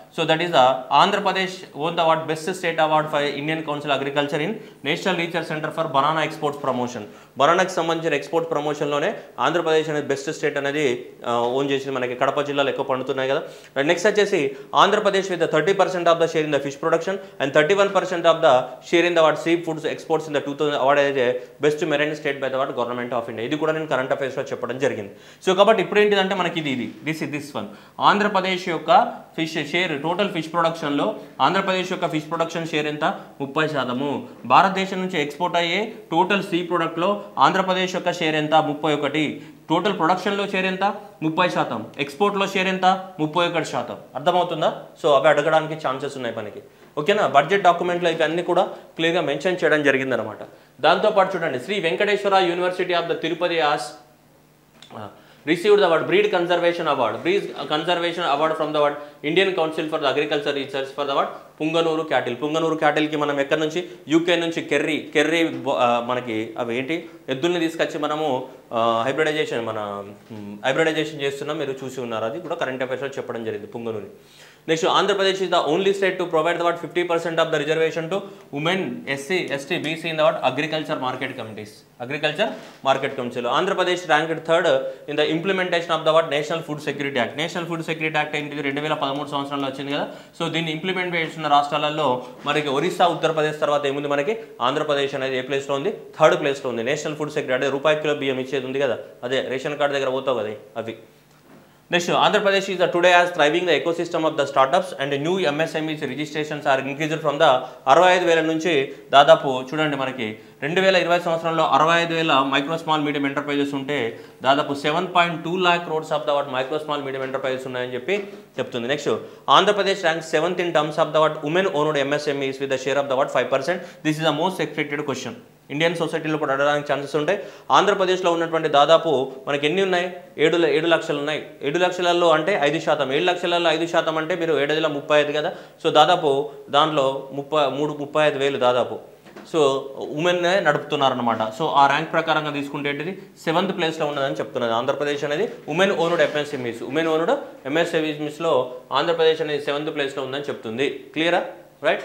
so that is the Andhra Pradesh won the award best state award for Indian council agriculture in national research centre for banana exports promotion బనానాకి సంబంధించిన ఎక్స్పోర్ట్ ప్రమోషన్లోనే ఆంధ్రప్రదేశ్ అనేది బెస్ట్ స్టేట్ అనేది ఓన్ చేసింది మనకి కడప జిల్లాలో ఎక్కువ పండుతున్నాయి కదా నెక్స్ట్ వచ్చేసి Andhra Pradesh with thirty percent of the share in the fish production and thirty one percent of the share in the what sea foods exports in the two thousand award అయితే best marine state by the what government of India ఇది కూడా నేను current అఫైర్స్లో చెప్పడం జరిగింది so కాబట్టి ఇప్పుడు ఏంటిదంటే మనకి ఇది ఇది this is this one Andhra Pradesh యొక్క ఫిష్ షేర్ టోటల్ ఫిష్ ప్రొడక్షన్లో ఆంధ్రప్రదేశ్ యొక్క ఫిష్ ప్రొడక్షన్ షేర్ ఎంత ముప్పై శాతము భారతదేశం నుంచి ఎక్స్పోర్ట్ అయ్యే టోటల్ సీ ప్రొడక్ట్లో ఆంధ్రప్రదేశ్ యొక్క షేర్ ఎంత ముప్పై ఒకటి టోటల్ ప్రొడక్షన్లో షేర్ ఎంత ముప్పై శాతం ఎక్స్పోర్ట్లో షేర్ ఎంత ముప్పై ఒకటి శాతం అర్థమవుతుందా సో అవి అడగడానికి ఛాన్సెస్ ఉన్నాయి మనకి ఓకేనా బడ్జెట్ డాక్యుమెంట్లో ఇవన్నీ కూడా క్లియర్గా మెన్షన్ చేయడం జరిగిందనమాట దాంతోపాటు చూడండి Shri Venkateswara university of the Tirupati has received the award breed conservation award breed conservation award from the award indian council for the agriculture research for the award Punganur cattle Punganur క్యాటిల్కి మనం ఎక్కడి నుంచి యూకే నుంచి కెర్రీ కెర్రీ బొ- ఆ, మనకి అవి ఏంటి ఎద్దుల్ని తీసుకొచ్చి మనము హైబ్రిడైజేషన్ మన హైబ్రిడైజేషన్ చేస్తున్నాం మీరు చూసి ఉన్నారు అది కూడా కరెంట్ అఫైర్స్లో చెప్పడం జరిగింది Punganuri next Andhra Pradesh is the only state to provide the what fifty percent of the reservation to women SC ST BC in the what agriculture market committees agriculture market కమిటీలో Andhra Pradesh ranked third in the implementation of the what national food security act national food security act ఏంటిది రెండు వేల పదమూడు సంవత్సరంలో వచ్చింది కదా so దీన్ని implement చేసిన రాష్ట్రాలలో మనకి ఒరిస్సా ఉత్తరప్రదేశ్ తర్వాత ఏముంది మనకి ఆంధ్రప్రదేశ్ అనేది ఏ ప్లేస్లో ఉంది థర్డ్ ప్లేస్లో ఉంది నేషనల్ ఫుడ్ సెక్యూరిటీ అదే రూపాయి కిలో బియ్యం ఇచ్చేది ఉంది కదా అదే రేషన్ కార్డు దగ్గర పోతావు కదా అవి next Andhra Pradesh is the today as thriving the ecosystem of the startups and new MSMEs registrations are increased from the అరవై ఐదు వేల నుంచి దాదాపు చూడండి మనకి రెండు వేల ఇరవై సంవత్సరంలో అరవై ఐదు వేల మైక్రో స్మాల్ మీడియం ఎంటర్ప్రైజెస్ ఉంటే దాదాపు seven point two lakh crores of the what micro small medium enterprises ఉన్నాయని చెప్పి చెప్తుంది next Andhra Pradesh rank seventh in terms of the what women owned MSMEs with the share of the what five percent this is the most expected question Indian సొసైటీలో కూడా అడగడానికి chances ఉంటాయి ఆంధ్రప్రదేశ్లో ఉన్నటువంటి దాదాపు మనకి ఎన్ని ఉన్నాయి ఏడు ల- ఏడు లక్షలు ఉన్నాయి ఏడు లక్షలలో అంటే ఐదు శాతం ఏడు లక్షలలో ఐదు శాతం అంటే మీరు ఏడాదిలో ముప్పై ఐదు కదా సో దాదాపు దాంట్లో ముప్పై మూడు ముప్పై ఐదు వేలు దాదాపు సో ఉమెన్నే నడుపుతున్నారనమాట సో ఆ ర్యాంక్ ప్రకారంగా తీసుకుంటే ఏంటిది సెవెంత్ ప్లేస్లో ఉన్నదని చెప్తున్నది ఆంధ్రప్రదేశ్ అనేది women owned MSMEs women owned ఎంఎస్ఎంఈస్లో ఆంధ్రప్రదేశ్ అనేది సెవెంత్ ప్లేస్లో ఉందని చెప్తుంది క్లియరా రైట్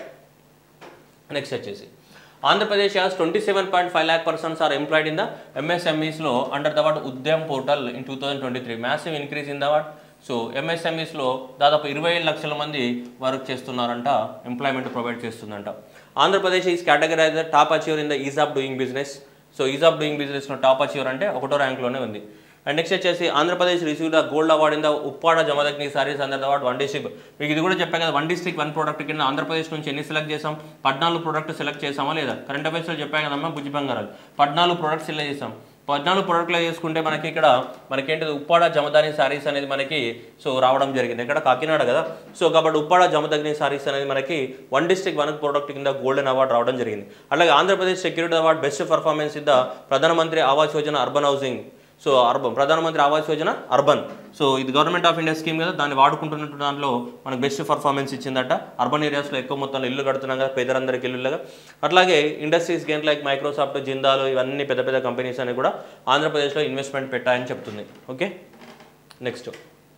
నెక్స్ట్ వచ్చేసి Andhra Pradesh has twenty seven point five lakh persons are employed in the ఎంఎస్ఎంఈస్లో under the what Udyam portal in two thousand twenty three massive increase in the what so ఎంఎస్ఎంఈస్లో దాదాపు ఇరవై ఏడు లక్షల మంది వర్క్ చేస్తున్నారంట ఎంప్లాయ్మెంట్ ప్రొవైడ్ చేస్తుందంట Andhra Pradesh is categorise top achiever in the ease of doing business so ease of doing బిజినెస్లో top achiever అంటే ఒకటో ర్యాంక్లోనే ఉంది అండ్ నెక్స్ట్ వచ్చేసి Andhra Pradesh receive the gold award in the Uppada Jamdani saris under the award one district మీకు ఇది కూడా చెప్పాను కదా వన్ డిస్ట్రిక్ట్ వన్ ప్రోడక్ట్ కింద ఆంధ్రప్రదేశ్ నుంచి ఎన్ని సెలెక్ట్ చేసాం పద్నాలుగు ప్రోడక్ట్ సెలెక్ట్ చేసామా లేదా కరెంట్ అఫైర్స్లో చెప్పాను కదమ్మా బుజ్జి బంగారాలు పద్నాలుగు ప్రోడక్ట్స్ సెలెక్ట్ చేసాం పద్నాలుగు ప్రోడక్ట్లు చేసుకుంటే మనకి ఇక్కడ మనకేంటిది ఉప్పాడ జమదాని సారీస్ అనేది మనకి సో రావడం జరిగింది ఇక్కడ కాకినాడ కదా సో కాబట్టి ఉప్పాడ జమదగ్ని సారీస్ అనేది మనకి వన్ డిస్ట్రిక్ట్ వన్ ప్రోడక్ట్ కింద గోల్డెన్ అవార్డు రావడం జరిగింది అలాగే Andhra Pradesh security award best performance in the Pradhan Mantri Awas Yojana urban housing so urban Pradhan Mantri Awas Yojana urban so ఇది గవర్నమెంట్ ఆఫ్ ఇండియా స్కీమ్ కదా దాన్ని వాడుకుంటున్నట్టు దాంట్లో మనకు బెస్ట్ పర్ఫార్మెన్స్ ఇచ్చిందట అర్బన్ ఏరియాస్లో ఎక్కువ మొత్తంలో ఇల్లు కడుతున్నాం కదా పేదలందరికీ ఇల్లుగా అట్లాగే industries game like Microsoft Jindal ఇవన్నీ పెద్ద పెద్ద కంపెనీస్ అని కూడా ఆంధ్రప్రదేశ్లో ఇన్వెస్ట్మెంట్ పెట్టాయని చెప్తుంది okay next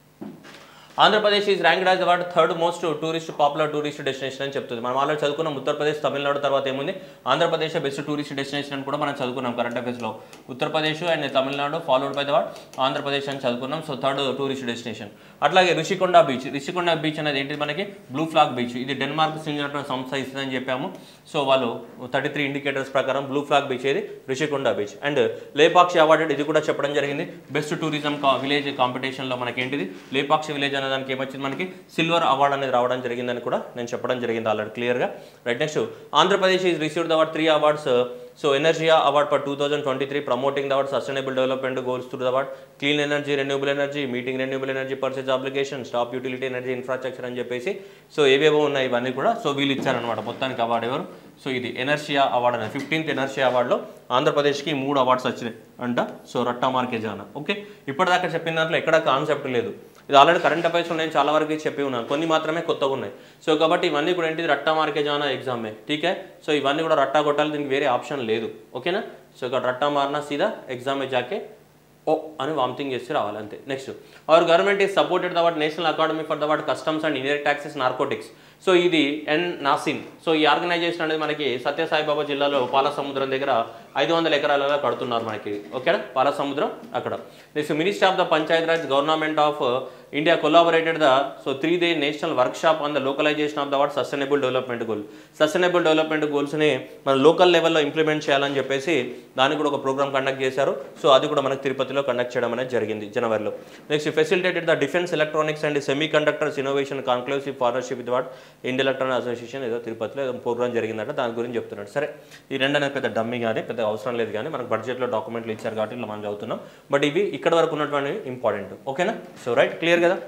Andhra Pradesh is ranked as award third most tourist popular tourist destination అని చెప్తుంది మనం ఆల్రెడీ చదువుకున్నాం ఉత్తరప్రదేశ్ తమిళనాడు తర్వాత ఏముంది ఆంధ్రప్రదేశ్ బెస్ట్ టూరిస్ట్ డెస్టినేషన్ అని కూడా మనం చదువుకున్నాం కరెంట్ అఫైర్స్లో Uttar Pradesh and Tamil Nadu followed by the what Andhra Pradesh అని చదువుకున్నాం సో థర్డ్ టూరిస్ట్ డెస్టినేషన్ అట్లాగే రిషికొండ బీచ్ రిషికొండ బీచ్ అనేది ఏంటి మనకి బ్లూ ఫ్లాగ్ బీచ్ ఇది డెన్మార్క్ చెందినటువంటి సంస్థ ఇస్తుందని చెప్పాము సో వాళ్ళు థర్టీ త్రీ ఇండికేటర్స్ ప్రకారం బ్లూ ఫ్లాగ్ బీచ్ ఏది Rushikonda beach and Lepakshi awarded ఇది కూడా చెప్పడం జరిగింది బెస్ట్ టూరిజం విలేజ్ కాంపిటీషన్లో మనకి ఏంటిది లేపాక్షి విలేజ్ అనే దానికి ఏమొచ్చింది మనకి సిల్వర్ అవార్డ్ అనేది రావడం జరిగిందని కూడా నేను చెప్పడం జరిగింది ఆల్రెడీ క్లియర్గా right next Andhra Pradesh is received award three awards so Enertia award for two thousand twenty three promoting the award sustainable development goals to the award clean energy renewable energy meeting renewable energy purchase application stop utility energy infrastructure అని చెప్పేసి so ఏవేవో ఉన్నాయి ఇవన్నీ కూడా so వీళ్ళు ఇచ్చారనమాట మొత్తానికి award ఎవరు సో ఇది ఎనర్షియా అవార్డ్ అనేది ఫిఫ్టీన్త్ ఎనర్షియా అవార్డులో ఆంధ్రప్రదేశ్కి మూడు అవార్డ్స్ వచ్చినాయి అంట సో రట్టా మార్కేజానా ఓకే ఇప్పటిదాకా చెప్పిన దాంట్లో ఎక్కడ కాన్సెప్ట్ లేదు ఇది ఆల్రెడీ కరెంట్ అఫైర్స్ నేను చాలా వరకు చెప్పి ఉన్నాను కొన్ని మాత్రమే కొత్తగా ఉన్నాయి సో కాబట్టి ఇవన్నీ కూడా ఏంటిది రట్టా మార్కేజానా ఎగ్జామే ఠీకే సో ఇవన్నీ కూడా రట్టా కొట్టాలి దీనికి వేరే ఆప్షన్ లేదు ఓకేనా సో ఇక్కడ రట్టా మారినా సీదా ఎగ్జామ్ में जाके ఓ అని వామిటింగ్ చేసి రావాలి అంతే next our government is supported the what national academy for the what customs and indirect taxes narcotics so ఇది ఎన్ నాసిన్ సో ఈ ఆర్గనైజేషన్ అనేది మనకి సత్యసాయిబాబా జిల్లాలో పాలసముద్రం దగ్గర ఐదు వందల ఎకరాలలో కడుతున్నారు మనకి ఓకేనా పాలసముద్రం అక్కడ next minister of the panchayat raj government of India collaborated the so three day national workshop on the localisation of the what sustainable development goal sustainable development గోల్స్ని మన లోకల్ లెవెల్లో ఇంప్లిమెంట్ చేయాలని చెప్పేసి దానికి కూడా ఒక ప్రోగ్రామ్ కండక్ట్ చేశారు సో అది కూడా మనకి తిరుపతిలో కండక్ట్ చేయడం అనేది జరిగింది జనవరిలో next facilitated the defence electronics and semiconductors innovation conclusive partnership with what Indian electronic association ఏదో తిరుపతిలో ఏదో ప్రోగ్రామ్ జరిగిందట దాని గురించి చెప్తున్నాడు సరే ఈ రెండు అనేది పెద్ద డమ్మీ కానీ పెద్ద అవసరం లేదు కానీ మనకు బడ్జెట్లో డాక్యుమెంట్లు ఇచ్చారు కాబట్టి ఇలా మనం చదువుతున్నాం బట్ ఇవి ఇక్కడ వరకు ఉన్నటువంటి ఇంపార్టెంట్ ఓకేనా సో రైట్ క్లియర్ కదా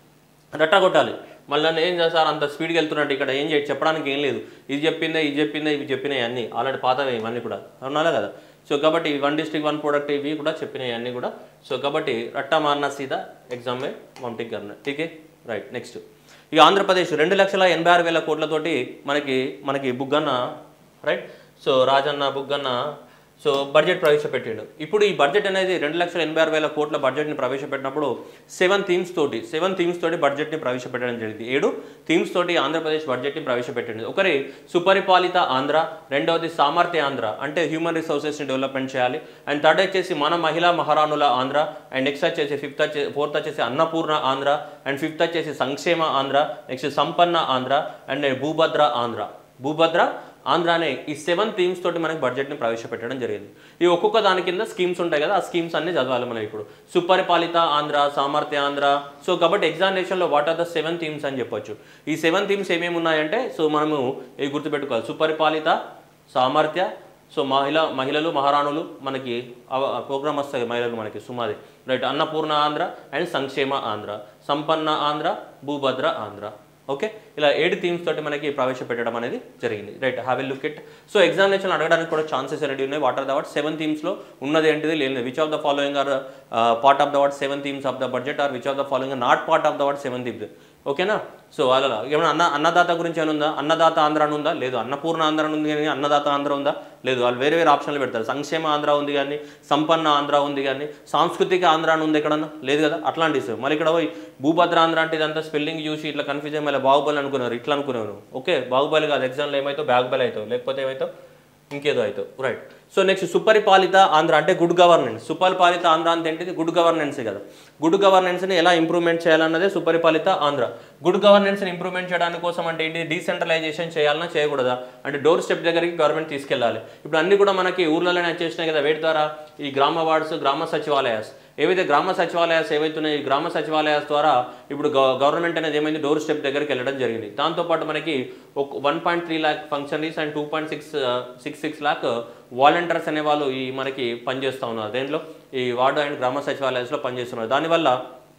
రట్టా కొట్టాలి మళ్ళీ నన్ను ఏం చేస్తారు అంత స్పీడ్గా వెళ్తున్నట్టు ఇక్కడ ఏం చేయ చెప్పడానికి ఏం లేదు ఇది చెప్పిందే ఇది చెప్పిందే ఇవి చెప్పినాయి అన్నీ ఆల్రెడీ పాతవే ఇవన్నీ కూడా అవునాలే కదా సో కాబట్టి వన్ డిస్ట్రిక్ట్ వన్ ప్రోడక్ట్ ఇవి కూడా చెప్పినాయి అన్నీ కూడా సో కాబట్టి రట్టా మారనా సీదా ఎగ్జామ్ మే మమ్టిక్ కర్న ఠీకే రైట్ నెక్స్ట్ ఇక ఆంధ్రప్రదేశ్ రెండు లక్షల ఎనభై ఆరు వేల కోట్లతోటి మనకి మనకి Buggana right so Rajanna Buggana so budget ప్రవేశపెట్టిండు ఇప్పుడు ఈ బడ్జెట్ అనేది రెండు లక్షల ఎనభై ఆరు వేల కోట్ల బడ్జెట్ని ప్రవేశపెట్టినప్పుడు సెవెన్ థీమ్స్ తోటి సెవెన్ థీమ్స్ తోటి బడ్జెట్ని ప్రవేశపెట్టడం జరిగింది ఏడు థీమ్స్ తోటి ఆంధ్రప్రదేశ్ బడ్జెట్ని ప్రవేశపెట్టింది ఒకరి సుపరిపాలిత ఆంధ్ర రెండవది సామర్థ్య ఆంధ్ర అంటే హ్యూమన్ రిసోర్సెస్ని డెవలప్మెంట్ చేయాలి అండ్ థర్డ్ వచ్చేసి మన మహిళా మహారాణుల ఆంధ్ర అండ్ నెక్స్ట్ వచ్చేసి ఫిఫ్త్ వచ్చే ఫోర్త్ వచ్చేసి అన్నపూర్ణ ఆంధ్ర అండ్ ఫిఫ్త్ వచ్చేసి సంక్షేమ ఆంధ్ర నెక్స్ట్ సంపన్న ఆంధ్ర అండ్ భూభద్ర ఆంధ్ర భూభద్ర ఆంధ్ర అనే ఈ సెవెన్ థీమ్స్ తోటి మనకి బడ్జెట్ని ప్రవేశపెట్టడం జరిగింది ఈ ఒక్కొక్క దాని కింద స్కీమ్స్ ఉంటాయి కదా ఆ స్కీమ్స్ అన్ని చదవాలి మనం ఇప్పుడు సుపరిపాలిత ఆంధ్ర సామర్థ్య ఆంధ్ర సో కాబట్టి ఎగ్జామినేషన్లో what are the seven themes అని చెప్పొచ్చు ఈ సెవెన్ థీమ్స్ ఏమేమి ఉన్నాయంటే సో మనము ఇవి గుర్తుపెట్టుకోవాలి సుపరిపాలిత సామర్థ్య సో మహిళ మహిళలు మహారాణులు మనకి ప్రోగ్రామ్ వస్తాయి మహిళలు మనకి సుమాది రైట్ అన్నపూర్ణ ఆంధ్ర అండ్ సంక్షేమ ఆంధ్ర సంపన్న ఆంధ్ర భూభద్ర ఆంధ్ర ఓకే ఇలా ఏడు థీమ్స్ తోటి మనకి ప్రవేశపెట్టడం అనేది జరిగింది right have a look it so examination అడగడానికి కూడా ఛాన్సెస్ అనేది ఉన్నాయి what are the what seven థీమ్స్లో ఉన్నది ఏంటిది లేదు which of the following are part of the what seven themes of the budget are which of the following not part of the what seven themes ఓకేనా so అలా ఏమైనా అన్న అన్నదాత గురించి ఏమైనా ఉందా అన్నదాత ఆంధ్ర అని ఉందా లేదు అన్నపూర్ణ ఆంధ్ర అని ఉంది కానీ అన్నదాత ఆంధ్ర ఉందా లేదు వాళ్ళు వేరే వేరే ఆప్షన్లు పెడతారు సంక్షేమ ఆంధ్ర ఉంది కానీ సంపన్న ఆంధ్ర ఉంది కానీ సాంస్కృతిక ఆంధ్ర అని ఉంది ఎక్కడన్నా లేదు కదా అట్లాంటి సార్ మరి ఇక్కడ పోయి భూభద్ర ఆంధ్ర అంటే ఇదంతా స్పెల్లింగ్ చూసి ఇట్లా కన్ఫ్యూజ్ అయ్యి మళ్ళీ బాహుబలి అనుకున్నారు ఇట్లా అనుకునేవారు ఓకే బాహుబలి కాదు ఎగ్జామ్లో ఏమవుతావు బాహుబలి అవుతావు లేకపోతే ఏమవుతావు ఇంకేదో అవుతావు right so next Suparipalitha Andhra అంటే గుడ్ గవర్నెన్స్ సుపరిపాలిత ఆంధ్ర అంటే ఏంటిది గుడ్ గవర్నెన్సే కదా గుడ్ గవర్నెన్స్ని ఎలా ఇంప్రూవ్మెంట్ చేయాలన్నదే సుపరిపాలిత ఆంధ్ర గుడ్ గవర్నెన్స్ని ఇంప్రూవ్మెంట్ చేయడానికి కోసం అంటే ఏంటి డీసెంట్రలైజేషన్ చేయాలన్నా చేయకూడదా అంటే డోర్ స్టెప్ దగ్గరికి గవర్నమెంట్ తీసుకెళ్ళాలి ఇప్పుడు అన్ని కూడా మనకి ఊర్లలోనే వచ్చేసినాయి కదా వేటి ద్వారా ఈ గ్రామ వార్డ్స్ గ్రామ సచివాలయాస్ ఏవైతే గ్రామ సచివాలయాస్ ఏవైతున్నాయి ఈ గ్రామ సచివాలయాస్ ద్వారా ఇప్పుడు గవ- గవర్నమెంట్ అనేది ఏమైంది డోర్ స్టెప్ దగ్గరికి వెళ్ళడం జరిగింది దాంతోపాటు మనకి ఒక one point three lakh functionaries and two point six six six lakh volunteers అనే వాళ్ళు ఈ మనకి పనిచేస్తూ ఉన్నారు దేంట్లో ఈ వార్డు అండ్ గ్రామ సచివాలయాస్లో పనిచేస్తున్నారు దానివల్ల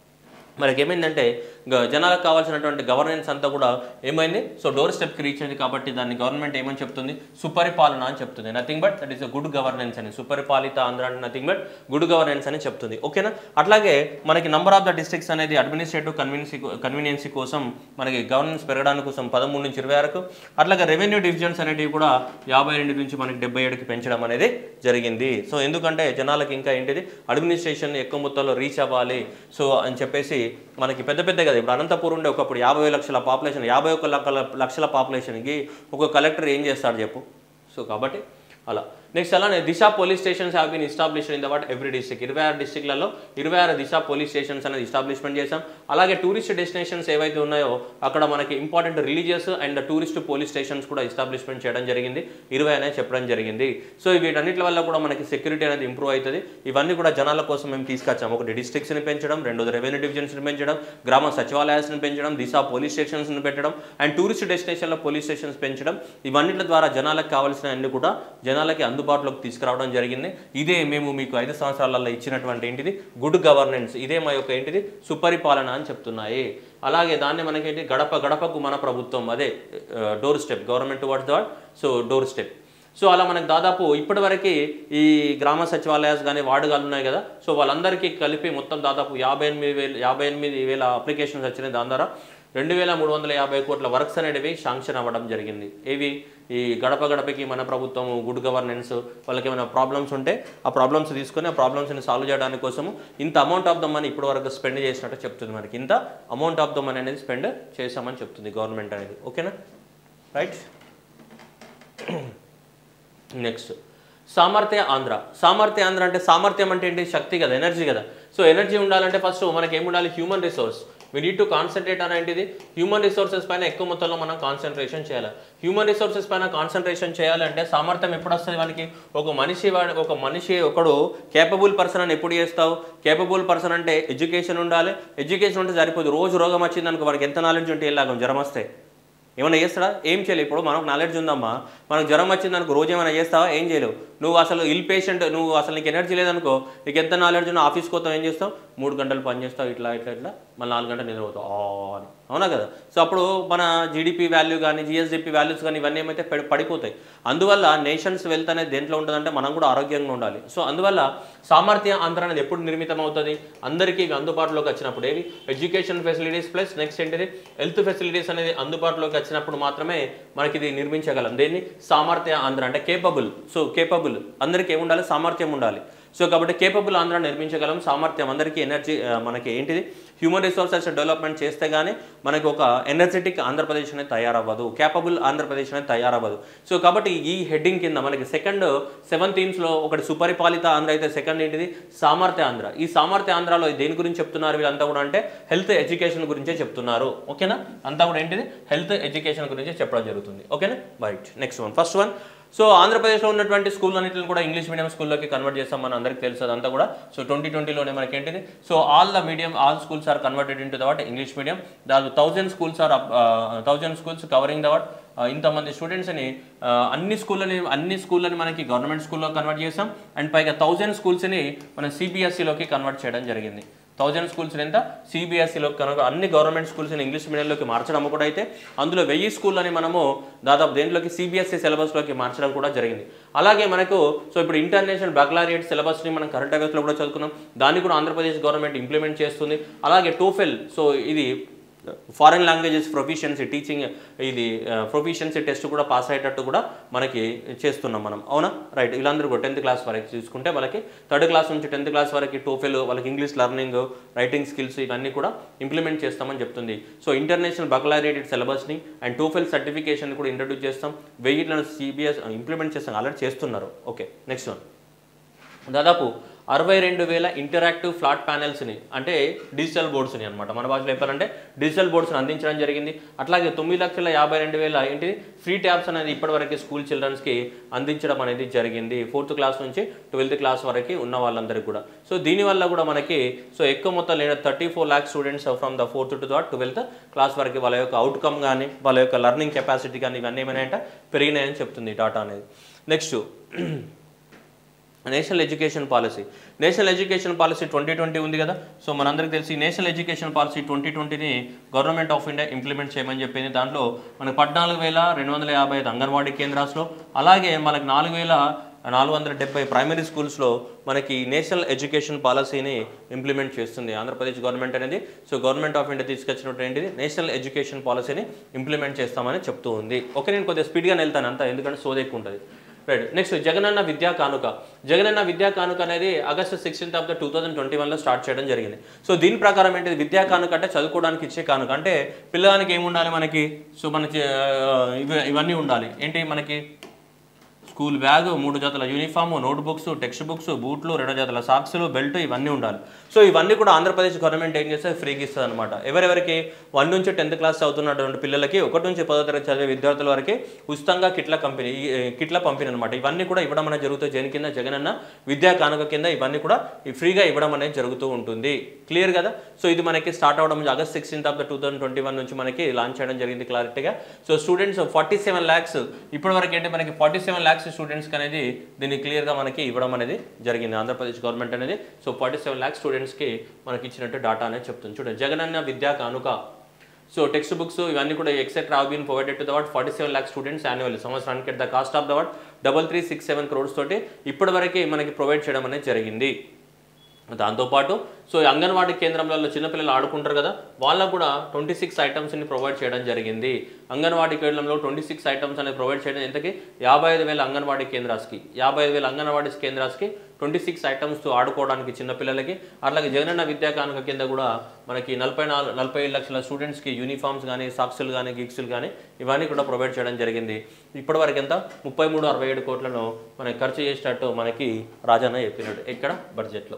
మనకి ఏమైందంటే గ- జనాలకు కావాల్సినటువంటి గవర్నెన్స్ అంతా కూడా ఏమైంది సో డోర్ స్టెప్కి రీచ్ అయింది కాబట్టి దాన్ని గవర్నమెంట్ ఏమని చెప్తుంది సుపరిపాలన అని చెప్తుంది nothing but that is a good governance అని సుపరిపాలిత ఆంధ్ర అంటే నథింగ్ బట్ గుడ్ గవర్నెన్స్ అని చెప్తుంది ఓకేనా అట్లాగే మనకి నంబర్ ఆఫ్ ద డిస్ట్రిక్ట్స్ అనేది అడ్మినిస్ట్రేటివ్ కన్వీనియన్సీ కన్వీనియన్సీ కోసం మనకి గవర్నెన్స్ పెరగడానికి కోసం పదమూడు నుంచి ఇరవై వరకు అట్లాగే రెవెన్యూ డివిజన్స్ అనేటివి కూడా యాభై రెండు నుంచి మనకి డెబ్బై ఏడుకి పెంచడం అనేది జరిగింది సో ఎందుకంటే జనాలకు ఇంకా ఏంటిది అడ్మినిస్ట్రేషన్ ఎక్కువ మొత్తంలో రీచ్ అవ్వాలి సో అని చెప్పేసి మనకి పెద్ద పెద్ద కదా ఇప్పుడు అనంతపురం ఉండే ఒకప్పుడు యాభై లక్షల పాపులేషన్ యాభై ఒక్క లక్షల లక్షల పాపులేషన్కి ఒక కలెక్టర్ ఏం చేస్తాడు చెప్పు సో కాబట్టి అలా నెక్స్ట్ అలానే Disha police stations have been established in the what every district ఇరవై ఆరు డిస్ట్రిక్ట్లలో ఇరవై ఆరు దిశ పోలీస్ స్టేషన్స్ అనేది ఇస్టాబ్లిష్మెంట్ చేశాం అలాగే టూరిస్ట్ డెస్టినేషన్స్ ఏవైతే ఉన్నాయో అక్కడ మనకి important religious and tourist police stations కూడా ఇస్టాబ్లిష్మెంట్ చేయడం జరిగింది ఇరవై అనేది చెప్పడం జరిగింది సో వీటన్నిటి వల్ల కూడా మనకి సెక్యూరిటీ అనేది ఇంప్రూవ్ అవుతుంది ఇవన్నీ కూడా జనాల కోసం మేము తీసుకొచ్చాము ఒకటి డిస్ట్రిక్ట్స్ని పెంచడం రెండోది రెవెన్యూ డివిజన్స్ని పెంచడం గ్రామ సచివాలయాన్ని పెంచడం దిశ పోలీస్ స్టేషన్స్ని పెట్టడం అండ్ టూరిస్ట్ డెస్టినేషన్లో పోలీస్ స్టేషన్స్ పెంచడం ఇవన్నిటి ద్వారా జనాలకు కావాల్సిన అన్ని కూడా జనాలకి అందుబాటులోకి తీసుకురావడం జరిగింది ఇదే మేము మీకు ఐదు సంవత్సరాలలో ఇచ్చినటువంటి ఏంటిది గుడ్ గవర్నెన్స్ ఇదే మా యొక్క ఏంటిది సుపరిపాలన అని చెప్తున్నాయి అలాగే దాన్ని మనకేంటి గడప గడపకు మన ప్రభుత్వం అదే doorstep government towards the so door doorstep so అలా మనకు దాదాపు ఇప్పటివరకు ఈ గ్రామ సచివాలయాస్ కానీ వార్డుగాలు ఉన్నాయి కదా సో వాళ్ళందరికీ కలిపి మొత్తం దాదాపు యాభై ఎనిమిది వేలు యాభై ఎనిమిది వేల అప్లికేషన్స్ వచ్చినాయి దాని ద్వారా రెండు వేల మూడు వందల యాభై కోట్ల వర్క్స్ అనేటివి శాంక్షన్ అవ్వడం జరిగింది ఇవి ఈ గడప గడపకి మన ప్రభుత్వం గుడ్ గవర్నెన్స్ వాళ్ళకి ఏమైనా ప్రాబ్లమ్స్ ఉంటే ఆ ప్రాబ్లమ్స్ తీసుకొని ఆ ప్రాబ్లమ్స్ని సాల్వ్ చేయడానికి కోసము ఇంత అమౌంట్ ఆఫ్ ద మనీ ఇప్పటి వరకు స్పెండ్ చేసినట్టు చెప్తుంది మనకి ఇంత అమౌంట్ ఆఫ్ ద మనీ అనేది స్పెండ్ చేశామని చెప్తుంది గవర్నమెంట్ అనేది ఓకేనా రైట్ నెక్స్ట్ సామర్థ్య ఆంధ్ర సామర్థ్య ఆంధ్ర అంటే సామర్థ్యం అంటే ఏంటి శక్తి కదా ఎనర్జీ కదా సో ఎనర్జీ ఉండాలంటే ఫస్ట్ మనకి ఏమి ఉండాలి human resource we need to concentrate అని ఏంటిది హ్యూమన్ రిసోర్సెస్ పైన ఎక్కువ మొత్తంలో మనం కాన్సన్ట్రేషన్ చేయాలి హ్యూమన్ రిసోర్సెస్ పైన కాన్సన్ట్రేషన్ చేయాలంటే సామర్థ్యం ఎప్పుడు వస్తుంది మనకి ఒక మనిషి వాడి ఒక మనిషి ఒకడు కేపబుల్ పర్సన్ అని ఎప్పుడు చేస్తావు కేపబుల్ పర్సన్ అంటే ఎడ్యుకేషన్ ఉండాలి ఎడ్యుకేషన్ ఉంటే సరిపోదు రోజు రోగం వచ్చింది అనుకో వాడికి ఎంత నాలెడ్జ్ ఉంటే ఎలాగం జ్వరం వస్తే ఏమైనా చేస్తాడా ఏం చేయలేవు ఇప్పుడు మనకు నాలెడ్జ్ ఉందమ్మా మనకు జ్వరం వచ్చింది అనుకో రోజు ఏమైనా చేస్తావా ఏం చేయలేవు నువ్వు అసలు ఇల్ పేషెంట్ నువ్వు అసలు నీకు ఎనర్జీ లేదనుకో నీకు ఎంత నాలెడ్జ్ ఉన్నా ఆఫీస్కి పోతావు ఏం చేస్తావు మూడు గంటలు పని చేస్తావు ఇట్లా ఇట్లా ఇట్లా మళ్ళీ నాలుగు గంటలు నిద్రపోతావు ఆ అని అవునా కదా సో అప్పుడు మన జీడిపి వాల్యూ కానీ జిఎస్డిపి వాల్యూస్ కానీ ఇవన్నీ ఏమైతే పడి- పడిపోతాయి అందువల్ల నేషన్స్ వెల్త్ అనేది దేంట్లో ఉంటుందంటే మనం కూడా ఆరోగ్యంగా ఉండాలి సో అందువల్ల సామర్థ్య ఆంధ్ర అనేది ఎప్పుడు నిర్మితం అవుతుంది అందరికీ ఇవి అందుబాటులోకి వచ్చినప్పుడు ఏవి ఎడ్యుకేషన్ ఫెసిలిటీస్ ప్లస్ నెక్స్ట్ ఏంటిది హెల్త్ ఫెసిలిటీస్ అనేది అందుబాటులోకి వచ్చినప్పుడు మాత్రమే మనకి ఇది నిర్మించగలం దేన్ని సామర్థ్య ఆంధ్ర అంటే కేపబుల్ సో కేపబుల్ అందరికీ ఏమి ఉండాలి సామర్థ్యం ఉండాలి సో కాబట్టి కేపబుల్ ఆంధ్ర నిర్మించగలం సామర్థ్యం అందరికీ ఎనర్జీ ఆ, మనకి ఏంటిది హ్యూమన్ రిసోర్సెస్ డెవలప్మెంట్ చేస్తే కానీ మనకి ఒక ఎనర్జెటిక్ ఆంధ్రప్రదేశ్ అనేది తయారవ్వదు కేపబుల్ ఆంధ్రప్రదేశ్ అనేది తయారవ్వదు సో కాబట్టి ఈ హెడ్డింగ్ కింద మనకి సెకండ్ సెవెన్ థీమ్స్లో ఒకటి సుపరిపాలిత ఆంధ్ర అయితే సెకండ్ ఏంటిది సామర్థ్య ఆంధ్ర ఈ సామర్థ్య ఆంధ్రాలో దేని గురించి చెప్తున్నారు వీళ్ళంతా కూడా అంటే హెల్త్ ఎడ్యుకేషన్ గురించే చెప్తున్నారు ఓకేనా అంతా కూడా ఏంటిది హెల్త్ ఎడ్యుకేషన్ గురించి చెప్పడం జరుగుతుంది ఓకేనా right next one first one so ఆంధ్రప్రదేశ్లో ఉన్నటువంటి స్కూల్ అన్నింటిని కూడా ఇంగ్లీష్ మీడియం స్కూల్లోకి కన్వర్ట్ చేస్తాం మన అందరికీ తెలుసు అదంతా కూడా సో ట్వంటీ ట్వంటీలోనే మనకి ఏంటిది so all the medium all schools are converted into the what English medium దాదాపు thousand schools are thousand schools covering the what ఇంతమంది స్టూడెంట్స్ని అన్ని స్కూళ్ళని అన్ని స్కూళ్ళని మనకి గవర్నమెంట్ స్కూల్లో కన్వర్ట్ చేసాం అండ్ పైగా థౌజండ్ స్కూల్స్ని మనం సిబిఎస్ఈలోకి కన్వర్ట్ చేయడం జరిగింది థౌజండ్ స్కూల్స్ ఎంత సిబిఎస్ఈలో కనుక అన్ని గవర్నమెంట్ స్కూల్స్ని ఇంగ్లీష్ మీడియంలోకి మార్చడం కూడా అయితే అందులో వెయ్యి స్కూళ్ళని మనము దాదాపు దేంట్లోకి సిబిఎస్ఈ సిలబస్లోకి మార్చడం కూడా జరిగింది అలాగే మనకు సో ఇప్పుడు ఇంటర్నేషనల్ బక్లారియట్ సిలబస్ని మనం కరెంట్ అఫేర్స్లో కూడా చదువుకున్నాం దాన్ని కూడా ఆంధ్రప్రదేశ్ గవర్నమెంట్ ఇంప్లిమెంట్ చేస్తుంది అలాగే టోఫెల్ సో ఇది ఫారెన్ లాంగ్వేజెస్ ప్రొఫిషియన్సీ టీచింగ్ ఇది ప్రొఫిషియన్సీ టెస్ట్ కూడా పాస్ అయ్యేటట్టు కూడా మనకి చేస్తున్నాం మనం అవునా రైట్ వీళ్ళందరూ కూడా టెన్త్ క్లాస్ వరకు చూసుకుంటే వాళ్ళకి థర్డ్ క్లాస్ నుంచి టెన్త్ క్లాస్ వరకు టోఫెల్ వాళ్ళకి ఇంగ్లీష్ లెర్నింగ్ రైటింగ్ స్కిల్స్ ఇవన్నీ కూడా ఇంప్లిమెంట్ చేస్తామని చెప్తుంది సో ఇంటర్నేషనల్ బక్లారేటెడ్ సిలబస్ని అండ్ టోఫెల్ సర్టిఫికేషన్ కూడా ఇంట్రడ్యూస్ చేస్తాం వెయ్యిట్లను సిబిఎస్ ఇంప్లిమెంట్ చేస్తాం ఆల్రెడీ చేస్తున్నారు ఓకే నెక్స్ట్ వన్ దాదాపు అరవై రెండు వేల ఇంటరాక్టివ్ ఫ్లాట్ ప్యానెల్స్ని అంటే డిజిటల్ బోర్డ్స్ని అనమాట మన భాషలో చెప్పాలంటే డిజిటల్ బోర్డ్స్ని అందించడం జరిగింది అట్లాగే తొమ్మిది లక్షల యాభై రెండు వేల ఏంటి ఫ్రీ ట్యాబ్స్ అనేది ఇప్పటివరకు స్కూల్ చిల్డ్రన్స్కి అందించడం అనేది జరిగింది ఫోర్త్ క్లాస్ నుంచి ట్వెల్త్ క్లాస్ వరకు ఉన్న వాళ్ళందరికీ కూడా సో దీనివల్ల కూడా మనకి సో ఎక్కువ మొత్తం లేదా thirty four lakh students from the fourth to the twelfth class వరకు వాళ్ళ యొక్క అవుట్కమ్ కానీ వాళ్ళ యొక్క లర్నింగ్ కెపాసిటీ కానీ ఇవన్నీ ఏమైనా పెరిగినాయని చెప్తుంది డాటా అనేది next national education policy national education policy twenty twenty ఉంది కదా సో మనందరికీ తెలిసి నేషనల్ ఎడ్యుకేషన్ పాలసీ ట్వంటీ ట్వంటీని గవర్నమెంట్ ఆఫ్ ఇండియా ఇంప్లిమెంట్ చేయమని చెప్పింది దాంట్లో మనకు పద్నాలుగు వేల రెండు వందల యాభై ఐదు అంగన్వాడీ కేంద్రాల్లో అలాగే మనకు నాలుగు వేల నాలుగు వందల డెబ్బై ప్రైమరీ స్కూల్స్లో మనకి నేషనల్ ఎడ్యుకేషన్ పాలసీని ఇంప్లిమెంట్ చేస్తుంది ఆంధ్రప్రదేశ్ గవర్నమెంట్ అనేది సో గవర్నమెంట్ ఆఫ్ ఇండియా తీసుకొచ్చినట్టు ఏంటిది నేషనల్ ఎడ్యుకేషన్ పాలసీని ఇంప్లిమెంట్ చేస్తామని చెప్తూ ఉంది ఓకే నేను కొద్దిగా స్పీడ్గా వెళ్తాను అంతా ఎందుకంటే సోది ఎక్కువ ఉంటుంది రైట్ నెక్స్ట్ జగనన్న విద్యా కానుక జగనన్న విద్యా కానుక అనేది August sixteenth of the two thousand twenty వన్లో స్టార్ట్ చేయడం జరిగింది సో దీని ప్రకారం ఏంటిది విద్యా కానుక అంటే చదువుకోవడానికి ఇచ్చే కానుక అంటే పిల్లగానికి ఏమి ఉండాలి మనకి సో మనకి ఆ, ఇవి ఇవన్నీ ఉండాలి ఏంటి మనకి స్కూల్ బ్యాగ్ మూడు జతల uniform note books text books బూట్లు రెండు జతల సాక్స్లు బెల్ట్ ఇవన్నీ ఉండాలి సో ఇవన్నీ కూడా ఆంధ్రప్రదేశ్ గవర్నమెంట్ ఏం చేస్తే ఫ్రీగా ఇస్తుంది అనమాట ఎవరెవరికి వన్ నుంచి టెన్త్ క్లాస్ చదువుతున్నటువంటి పిల్లలకి ఒకటి నుంచి పదో తరగతి చదివే విద్యార్థుల వరకు ఉచితంగా కిట్ల కంపెనీ ఈ, ఏ, కిట్ల పంపిణీ అనమాట ఇవన్నీ కూడా ఇవ్వడం అనేది జరుగుతుంది జైన్ కింద జగనన్న విద్యా కానుక కింద ఇవన్నీ కూడా ఈ ఫ్రీగా ఇవ్వడం అనేది జరుగుతూ ఉంటుంది క్లియర్ కదా సో ఇది మనకి స్టార్ట్ అవడం August sixteenth of the two thousand twenty one నుంచి మనకి లాంచ్ చేయడం జరిగింది క్లారిటీగా so students forty seven lakhs ఇప్పటి వరకు ఏంటి మనకి ఫార్టీ సెవెన్ ల్యాక్స్ స్టూడెంట్స్కి అనేది దీన్ని క్లియర్గా మనకి ఇవ్వడం అనేది జరిగింది ఆంధ్రప్రదేశ్ గవర్నమెంట్ అనేది సో ఫార్టీ సెవెన్ ల్యాక్స్ స్టూడెంట్స్కి మనకి ఇచ్చినట్టు డాటా అనేది చెప్తుంది చూడండి జగనన్న విద్యా కానుక సో టెక్స్ట్ బుక్స్ ఇవన్నీ కూడా etcetera have been provided to the what forty seven lakh students annual సంవత్సరానికి the cost of the what double three six seven crores తోటి ఇప్పటివరకే మనకి ప్రొవైడ్ చేయడం అనేది జరిగింది దాంతోపాటు సో ఈ అంగన్వాడీ కేంద్రంలో చిన్నపిల్లలు ఆడుకుంటారు కదా వాళ్ళకు కూడా ట్వంటీ సిక్స్ ఐటమ్స్ని ప్రొవైడ్ చేయడం జరిగింది అంగన్వాడీ కేంద్రంలో ట్వంటీ సిక్స్ ఐటమ్స్ అనేది ప్రొవైడ్ చేయడం ఎంతకి యాభై ఐదు వేల అంగన్వాడీ కేంద్రాస్కి యాభై ఐదు వేల అంగన్వాడీ కేంద్రాస్కి ట్వంటీ సిక్స్ ఐటమ్స్తో ఆడుకోవడానికి చిన్నపిల్లలకి అట్లాగే జగనన్న విద్యా కానుక కింద కూడా మనకి నలభై నాలుగు నలభై ఐదు లక్షల స్టూడెంట్స్కి యూనిఫామ్స్ కానీ సాక్సులు కానీ గిక్సులు కానీ ఇవన్నీ కూడా ప్రొవైడ్ చేయడం జరిగింది ఇప్పటివరకు ఎంత ముప్పై మూడు అరవై ఏడు కోట్లను మనకి ఖర్చు చేసినట్టు మనకి రాజన్న చెప్పినట్టు ఇక్కడ బడ్జెట్లో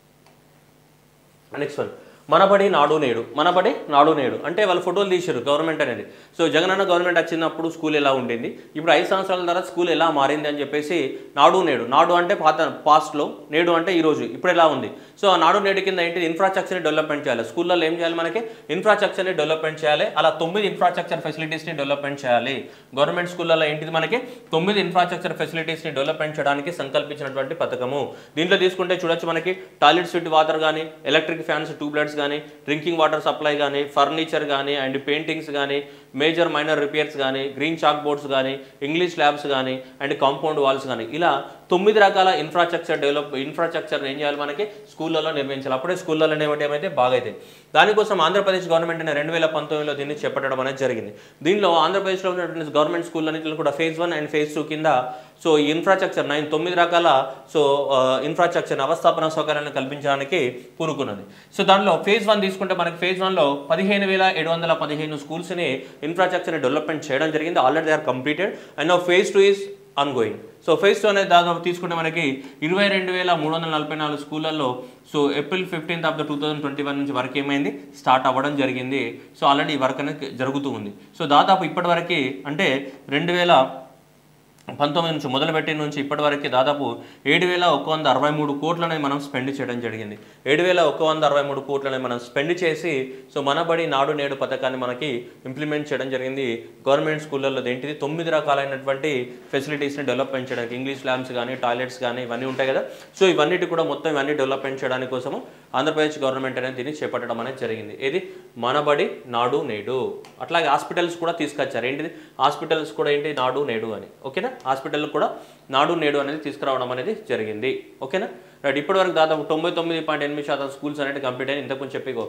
నెక్స్ట్ వన్ మనబడి నాడు నేడు మనబడి నాడు నేడు అంటే వాళ్ళు ఫోటోలు తీసారు గవర్నమెంట్ అనేది సో జగనన్న గవర్నమెంట్ వచ్చినప్పుడు స్కూల్ ఎలా ఉండింది ఇప్పుడు ఐదు సంవత్సరాల తర్వాత స్కూల్ ఎలా మారింది అని చెప్పేసి నాడు నేడు నాడు అంటే పాత పాస్ట్లో నేడు అంటే ఈరోజు ఇప్పుడు ఎలా ఉంది సో ఆ నాడు నేడు కింద ఏంటి ఇన్ఫ్రాస్ట్రక్చర్ని డెవలప్మెంట్ చేయాలి స్కూల్లో ఏం చేయాలి మనకి ఇన్ఫ్రాస్ట్రక్చర్ని డెవలప్మెంట్ చేయాలి అలా తొమ్మిది ఇన్ఫ్రాస్ట్రక్చర్ ఫెసిలిటీస్ని డెవలప్మెంట్ చేయాలి గవర్నమెంట్ స్కూళ్ళలో ఏంటిది మనకి తొమ్మిది ఇన్ఫ్రాస్ట్రక్చర్ ఫెసిలిటీస్ని డెవలప్మెంట్ చేయడానికి సంకల్పించినటువంటి పథకము దీంట్లో తీసుకుంటే చూడొచ్చు మనకి టాయిలెట్ స్విట్ వాటర్ కానీ ఎలక్ట్రిక్ ఫ్యాన్స్ ట్యూబ్ లైట్స్ కానీ డ్రింకింగ్ వాటర్ సప్లై కానీ ఫర్నిచర్ కానీ అండ్ పెయింటింగ్స్ కానీ మేజర్ మైనర్ రిపేర్స్ కానీ గ్రీన్ చాక్ బోర్డ్స్ కానీ ఇంగ్లీష్ ల్యాబ్స్ కానీ అండ్ కాంపౌండ్ వాల్స్ కానీ ఇలా తొమ్మిది రకాల ఇన్ఫ్రాస్ట్రక్చర్ డెవలప్ ఇన్ఫ్రాస్ట్రక్చర్ ఏం చేయాలి మనకి స్కూళ్ళలో నిర్మించాలి అప్పుడే స్కూళ్ళలో ఏమిటి ఏమైతే బాగైతాయి దానికోసం ఆంధ్రప్రదేశ్ గవర్నమెంట్ అనే రెండు వేల పంతొమ్మిదిలో దీన్ని చేపట్టడం అనేది జరిగింది దీనిలో ఆంధ్రప్రదేశ్లో ఉన్నటువంటి గవర్నమెంట్ స్కూళ్ళన్నింటిలో కూడా phase one and phase two కింద సో ఈ ఇన్ఫ్రాస్ట్రక్చర్ నైన్ తొమ్మిది రకాల సో ఇన్ఫ్రాస్ట్రక్చర్ అవస్థాపన సౌకర్యాలను కల్పించడానికి పూనుకున్నది సో దానిలో ఫేజ్ వన్ తీసుకుంటే మనకి ఫేజ్ వన్లో పదిహేను వేల ఏడు వందల పదిహేను స్కూల్స్ని ఇన్ఫ్రాస్ట్రక్చర్ని డెవలప్మెంట్ చేయడం జరిగింది already they are completed and phase two is ongoing so phase two అనేది దాదాపు తీసుకుంటే మనకి ఇరవై రెండు వేల మూడు వందల నలభై నాలుగు స్కూళ్ళల్లో so April fifteenth of the two thousand twenty one నుంచి వర్క్ ఏమైంది స్టార్ట్ అవ్వడం జరిగింది సో ఆల్రెడీ ఈ వర్క్ అనేది జరుగుతూ ఉంది సో దాదాపు ఇప్పటివరకు అంటే రెండు వేల పంతొమ్మిది నుంచి మొదలుపెట్టి నుంచి ఇప్పటివరకు దాదాపు ఏడు వేల ఒక వంద అరవై మూడు కోట్లని మనం స్పెండ్ చేయడం జరిగింది ఏడు వేల ఒక వంద అరవై మూడు కోట్లని మనం స్పెండ్ చేసి సో మనబడి నాడు నేడు పథకాన్ని మనకి ఇంప్లిమెంట్ చేయడం జరిగింది గవర్నమెంట్ స్కూళ్ళల్లో ఏంటిది తొమ్మిది రకాలైనటువంటి ఫెసిలిటీస్ని డెవలప్మెంట్ చేయడానికి ఇంగ్లీష్ ల్యాబ్స్ కానీ టాయిలెట్స్ కానీ ఇవన్నీ ఉంటాయి కదా సో ఇవన్నిటి కూడా మొత్తం ఇవన్నీ డెవలప్మెంట్ చేయడానికి కోసము ఆంధ్రప్రదేశ్ గవర్నమెంట్ అనేది దీన్ని చేపట్టడం అనేది జరిగింది ఏది మనబడి నాడు నేడు అట్లాగే హాస్పిటల్స్ కూడా తీసుకొచ్చారు ఏంటిది హాస్పిటల్స్ కూడా ఏంటి నాడు నేడు అని ఓకేనా హాస్పిటల్ కూడా నాడు నేడు అనేది తీసుకురావడం అనేది జరిగింది ఓకేనా రైట్ ఇప్పటివరకు దాదాపు తొంభై తొమ్మిది పాయింట్ ఎనిమిది శాతం స్కూల్స్ అనేది కంప్లీట్ అయ్యి ఇంతకుముందు చెప్పిగో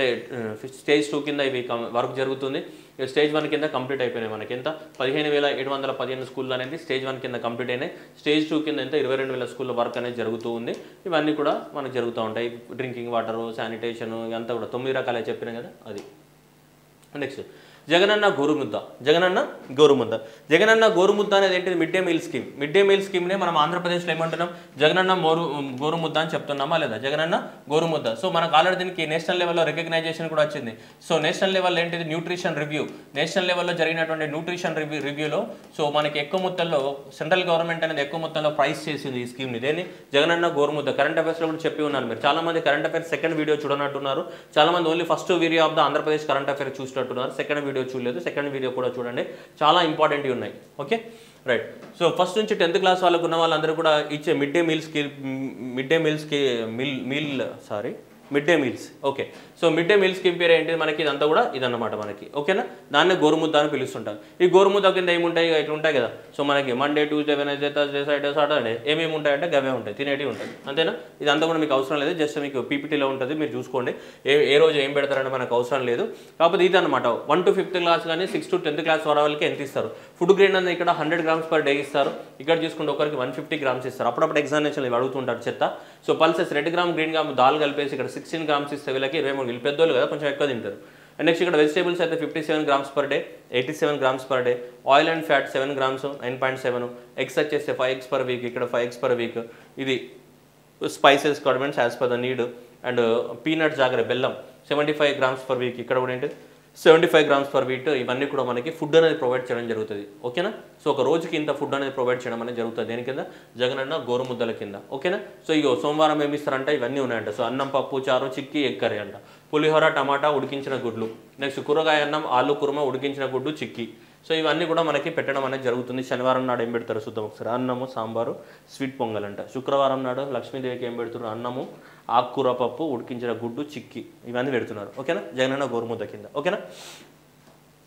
స్టేజ్ టూ కింద ఇవి వర్క్ జరుగుతుంది ఇక స్టేజ్ వన్ కింద కంప్లీట్ అయిపోయినాయి మనకి ఎంత పదిహేను వేల ఏడు వందల పదిహేను స్కూల్ అనేది స్టేజ్ వన్ కింద కంప్లీట్ అయినాయి స్టేజ్ టూ కింద ఎంత ఇరవై రెండు వేల స్కూల్లో వర్క్ అనేది జరుగుతూ ఉంది ఇవన్నీ కూడా మనకు జరుగుతూ ఉంటాయి డ్రింకింగ్ వాటర్ శానిటేషన్ ఇదంతా కూడా తొమ్మిది రకాలే చెప్పినాయి కదా అది నెక్స్ట్ జగనన్న గోరుముద్ద జగనన్న గోరుముద్ద జగనన్న గోరుముద్ద అనేది ఏంటిది mid day meal scheme mid day meal స్కీమ్నే మనం ఆంధ్రప్రదేశ్లో ఏమంటున్నాం జగనన్న మోరు గోరుముద్ద అని చెప్తున్నామా లేదా జగనన్న గోరుముద్ద సో మనకు ఆల్రెడీ దీనికి నేషనల్ లెవెల్లో రికగ్నైజేషన్ కూడా వచ్చింది సో నేషనల్ లెవెల్ ఏంటిది న్యూట్రిషన్ రివ్యూ నేషనల్ లెవెల్లో జరిగినటువంటి న్యూట్రిషన్ రివ్యూ రివ్యూలో సో మనకి ఎక్కువ మొత్తంలో సెంట్రల్ గవర్నమెంట్ అనేది ఎక్కువ మొత్తంలో ప్రైస్ చేసింది ఈ స్కీమ్ని దేన్ని జగనన్న గోరుముద్ద కరెంట్ అఫైర్స్లో కూడా చెప్పి ఉన్నారు మీరు చాలా మంది కరెంట్ అఫైర్స్ సెకండ్ వీడియో చూడనట్టున్నారు చాలా మంది only first video of the Andhra Pradesh current affair చూసినట్టున్నారు సెకండ్ వీడియో చూడలేదు సెకండ్ వీడియో కూడా చూడండి చాలా ఇంపార్టెంట్ ఉన్నాయి ఓకే రైట్ సో ఫస్ట్ నుంచి టెన్త్ క్లాస్ వాళ్ళకు ఉన్న వాళ్ళందరూ కూడా ఇచ్చే మిడ్ డే మీల్స్కి మిడ్ డే మీల్స్కి mill meal sorry mid day meals okay so mid day meal scheme పేరు ఏంటి మనకి ఇదంతా కూడా ఇదన్నమాట మనకి ఓకేనా దాన్ని గోరుముద్ద అని పిలుస్తుంటారు ఈ గోరుముద్ద కింద ఏముంటాయి ఇక ఇట్లా ఉంటాయి కదా సో మనకి Monday Tuesday Wednesday Thursday Saturday Saturday ఏమేమి ఉంటాయంటే గవే ఉంటాయి తినేటివి ఉంటాయి అంతేనా ఇదంతా కూడా మీకు అవసరం లేదు జస్ట్ మీకు పీపీటీలో ఉంటుంది మీరు చూసుకోండి ఏ ఏ రోజు ఏం పెడతారని మనకు అవసరం లేదు కాకపోతే ఇది అనమాట వన్ టు ఫిఫ్త్ క్లాస్ కానీ సిక్స్ టు టెన్త్ క్లాస్ వాళ్ళకి ఎంత ఇస్తారు ఫుడ్ గ్రేడ్ అనేది ఇక్కడ హండ్రెడ్ గ్రామ్స్ పర్ డే ఇస్తారు ఇక్కడ చూసుకుంటే ఒకరికి వన్ ఫిఫ్టీ గ్రామ్స్ ఇస్తారు అప్పుడప్పుడు ఎగ్జామినేషన్ ఇవి అడుగుతుంటారు చెత్త so pulses red gram green gram dal కలిపేసి ఇక్కడ సిక్స్టీన్ గ్రామ్స్ ఇస్తే వీళ్ళకి ఇరవై మూడు వీళ్ళు పెద్దోళ్ళు కదా కొంచెం ఎక్కువ తింటారు అండ్ నెక్స్ట్ ఇక్కడ వెజిటేబుల్స్ అయితే fifty seven grams per day eighty seven grams per day oil and fat seven grams nine point seven eggs వచ్చేస్తే ఫైవ్ ఎగ్స్ పర్ వీక్ ఇక్కడ ఫైవ్ ఎగ్స్ పర్ వీక్ ఇది spices condiments as per the need and peanut jaggery బెల్లం seventy five grams per week ఇక్కడ కూడా ఏంటి seventy five grams per week ఇవన్నీ కూడా మనకి ఫుడ్ అనేది ప్రొవైడ్ చేయడం జరుగుతుంది ఓకేనా సో ఒక రోజుకి ఇంత ఫుడ్ అనేది ప్రొవైడ్ చేయడం అనేది జరుగుతుంది దేని కింద జగనన్న గోరుముద్దల కింద ఓకేనా సో ఇగో సోమవారం ఏమి ఇస్తారంటే ఇవన్నీ ఉన్నాయంట సో అన్నం పప్పు చారు చిక్కి ఎగ్ కర్రీ అంట పులిహోర టమాటా ఉడికించిన గుడ్లు నెక్స్ట్ కూరగాయ అన్నం ఆలు కుర్మ ఉడికించిన గుడ్డు చిక్కి సో ఇవన్నీ కూడా మనకి పెట్టడం అనేది జరుగుతుంది శనివారం నాడు ఏం పెడతారు చూద్దాం ఒకసారి అన్నము సాంబారు స్వీట్ పొంగల్ అంట శుక్రవారం నాడు లక్ష్మీదేవికి ఏం పెడుతున్నారు అన్నము ఆకుకూర పప్పు ఉడికించిన గుడ్డు చిక్కి ఇవన్నీ పెడుతున్నారు ఓకేనా జగనన్న గోరుముద్ద కింద ఓకేనా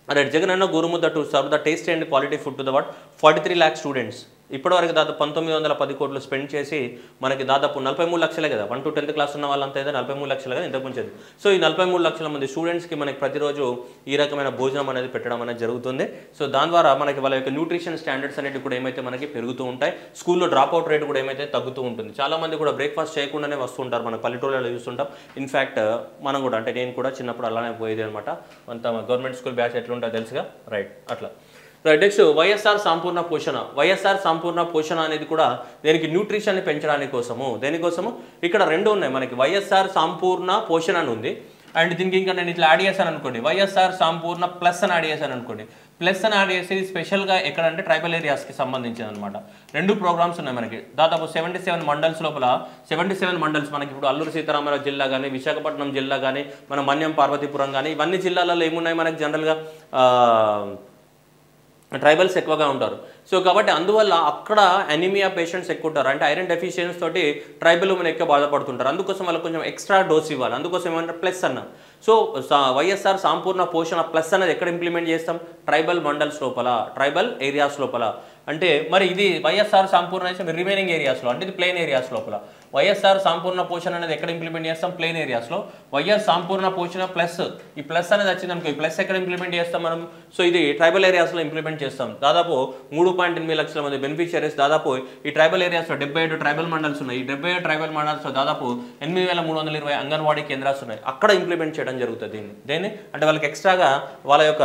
రైట్ జగన్ అన్న Gorumudda to serve the taste and quality food to the what forty three lakh students ఇప్పటివరకు దాదాపు పంతొమ్మిది వందల పది కోట్లు స్పెండ్ చేసి మనకి దాదాపు నలభై మూడు లక్షలే కదా వన్ టు టెన్త్ క్లాస్ ఉన్న వాళ్ళంతా అయితే నలభై మూడు లక్షలు కదా ఇంతకు ముంచేది సో ఈ నలభై మూడు లక్షల మంది స్టూడెంట్స్కి మనకి ప్రతిరోజు ఈ రకమైన భోజనం అనేది పెట్టడం అనేది జరుగుతుంది సో దాని ద్వారా మనకి వాళ్ళ యొక్క న్యూట్రిషన్ స్టాండర్డ్స్ అనేవి కూడా ఏమైతే మనకి పెరుగుతూ ఉంటాయి స్కూల్లో డ్రాప్ అవుట్ రేట్ కూడా ఏమైతే తగ్గుతూ ఉంటుంది చాలా మంది కూడా బ్రేక్ఫాస్ట్ చేయకుండానే వస్తుంటారు మన పల్లెటూళ్ళలో చూస్తుంటాం ఇన్ఫ్యాక్ట్ మనం కూడా అంటే నేను కూడా చిన్నప్పుడు అలానే పోయేది అనమాట అంత గవర్నమెంట్ స్కూల్ బ్యాచ్ ఎట్లుంటుందో తెలుసుగా రైట్ అట్లా రైట్ నెక్స్ట్ వైఎస్ఆర్ సంపూర్ణ పోషణ వైఎస్ఆర్ సంపూర్ణ పోషణ అనేది కూడా దేనికి న్యూట్రిషన్ని పెంచడానికి కోసము దేనికోసము ఇక్కడ రెండు ఉన్నాయి మనకి వైఎస్ఆర్ సంపూర్ణ పోషణ అని ఉంది అండ్ దీనికి ఇంకా నేను ఇట్లా యాడ్ చేశాను అనుకోండి వైఎస్ఆర్ సంపూర్ణ ప్లస్ అని యాడ్ చేశాను అనుకోండి ప్లస్ అని యాడ్ చేసి స్పెషల్గా ఎక్కడంటే ట్రైబల్ ఏరియాస్కి సంబంధించింది అనమాట రెండు ప్రోగ్రామ్స్ ఉన్నాయి మనకి దాదాపు సెవెంటీ సెవెన్ మండల్స్ లోపల సెవెంటీ సెవెన్ మండల్స్ మనకి ఇప్పుడు అల్లూరు సీతారామరాజు జిల్లా కానీ విశాఖపట్నం జిల్లా కానీ మన మన్యం పార్వతీపురం కానీ ఇవన్నీ జిల్లాలలో ఏమున్నాయి మనకి జనరల్గా ట్రైబల్స్ ఎక్కువగా ఉంటారు సో కాబట్టి అందువల్ల అక్కడ అనిమియా పేషెంట్స్ ఎక్కువ ఉంటారు అంటే ఐరన్ డెఫిషియన్స్ తోటి ట్రైబల్ ఉమెన్ ఎక్కువ బాధపడుతుంటారు అందుకోసం వాళ్ళకి కొంచెం ఎక్స్ట్రా డోస్ ఇవ్వాలి అందుకోసం ఏమంటారు ప్లస్ అన్న సో సా- వైఎస్ఆర్ సంపూర్ణ పోషణ ప్లస్ అనేది ఎక్కడ ఇంప్లిమెంట్ చేస్తాం ట్రైబల్ మండల్స్ లోపల ట్రైబల్ ఏరియాస్ లోపల అంటే మరి ఇది వైఎస్ఆర్ సంపూర్ణ రిమైనింగ్ ఏరియాస్లో అంటే ఇది ప్లెయిన్ ఏరియాస్ లోపల వైఎస్ఆర్ సంపూర్ణ పోషణ అనేది ఎక్కడ ఇంప్లిమెంట్ చేస్తాం ప్లెయిన్ ఏరియాస్లో వైఎస్ సంపూర్ణ పోషణ ప్లస్ ఈ ప్లస్ అనేది వచ్చింది అనుకో ఈ ప్లస్ ఎక్కడ ఇంప్లిమెంట్ చేస్తాం మనం సో ఇది ట్రైబల్ ఏరియాస్లో ఇంప్లిమెంట్ చేస్తాం దాదాపు మూడు పాయింట్ ఎనిమిది లక్షల మంది బెనిఫిషియరీస్ దాదాపు ఈ ట్రైబల్ ఏరియాస్లో డెబ్బై ఏడు ట్రైబల్ మండల్స్ ఉన్నాయి ఈ డెబ్బై ఏడు ట్రైబల్ మండల్స్లో దాదాపు ఎనిమిది వేల మూడు వందల ఇరవై అంగన్వాడీ కేంద్రాలు ఉన్నాయి అక్కడ ఇంప్లిమెంట్ చేయడం జరుగుతుంది దీన్ని దేన్ని అంటే వాళ్ళకి ఎక్స్ట్రాగా వాళ్ళ యొక్క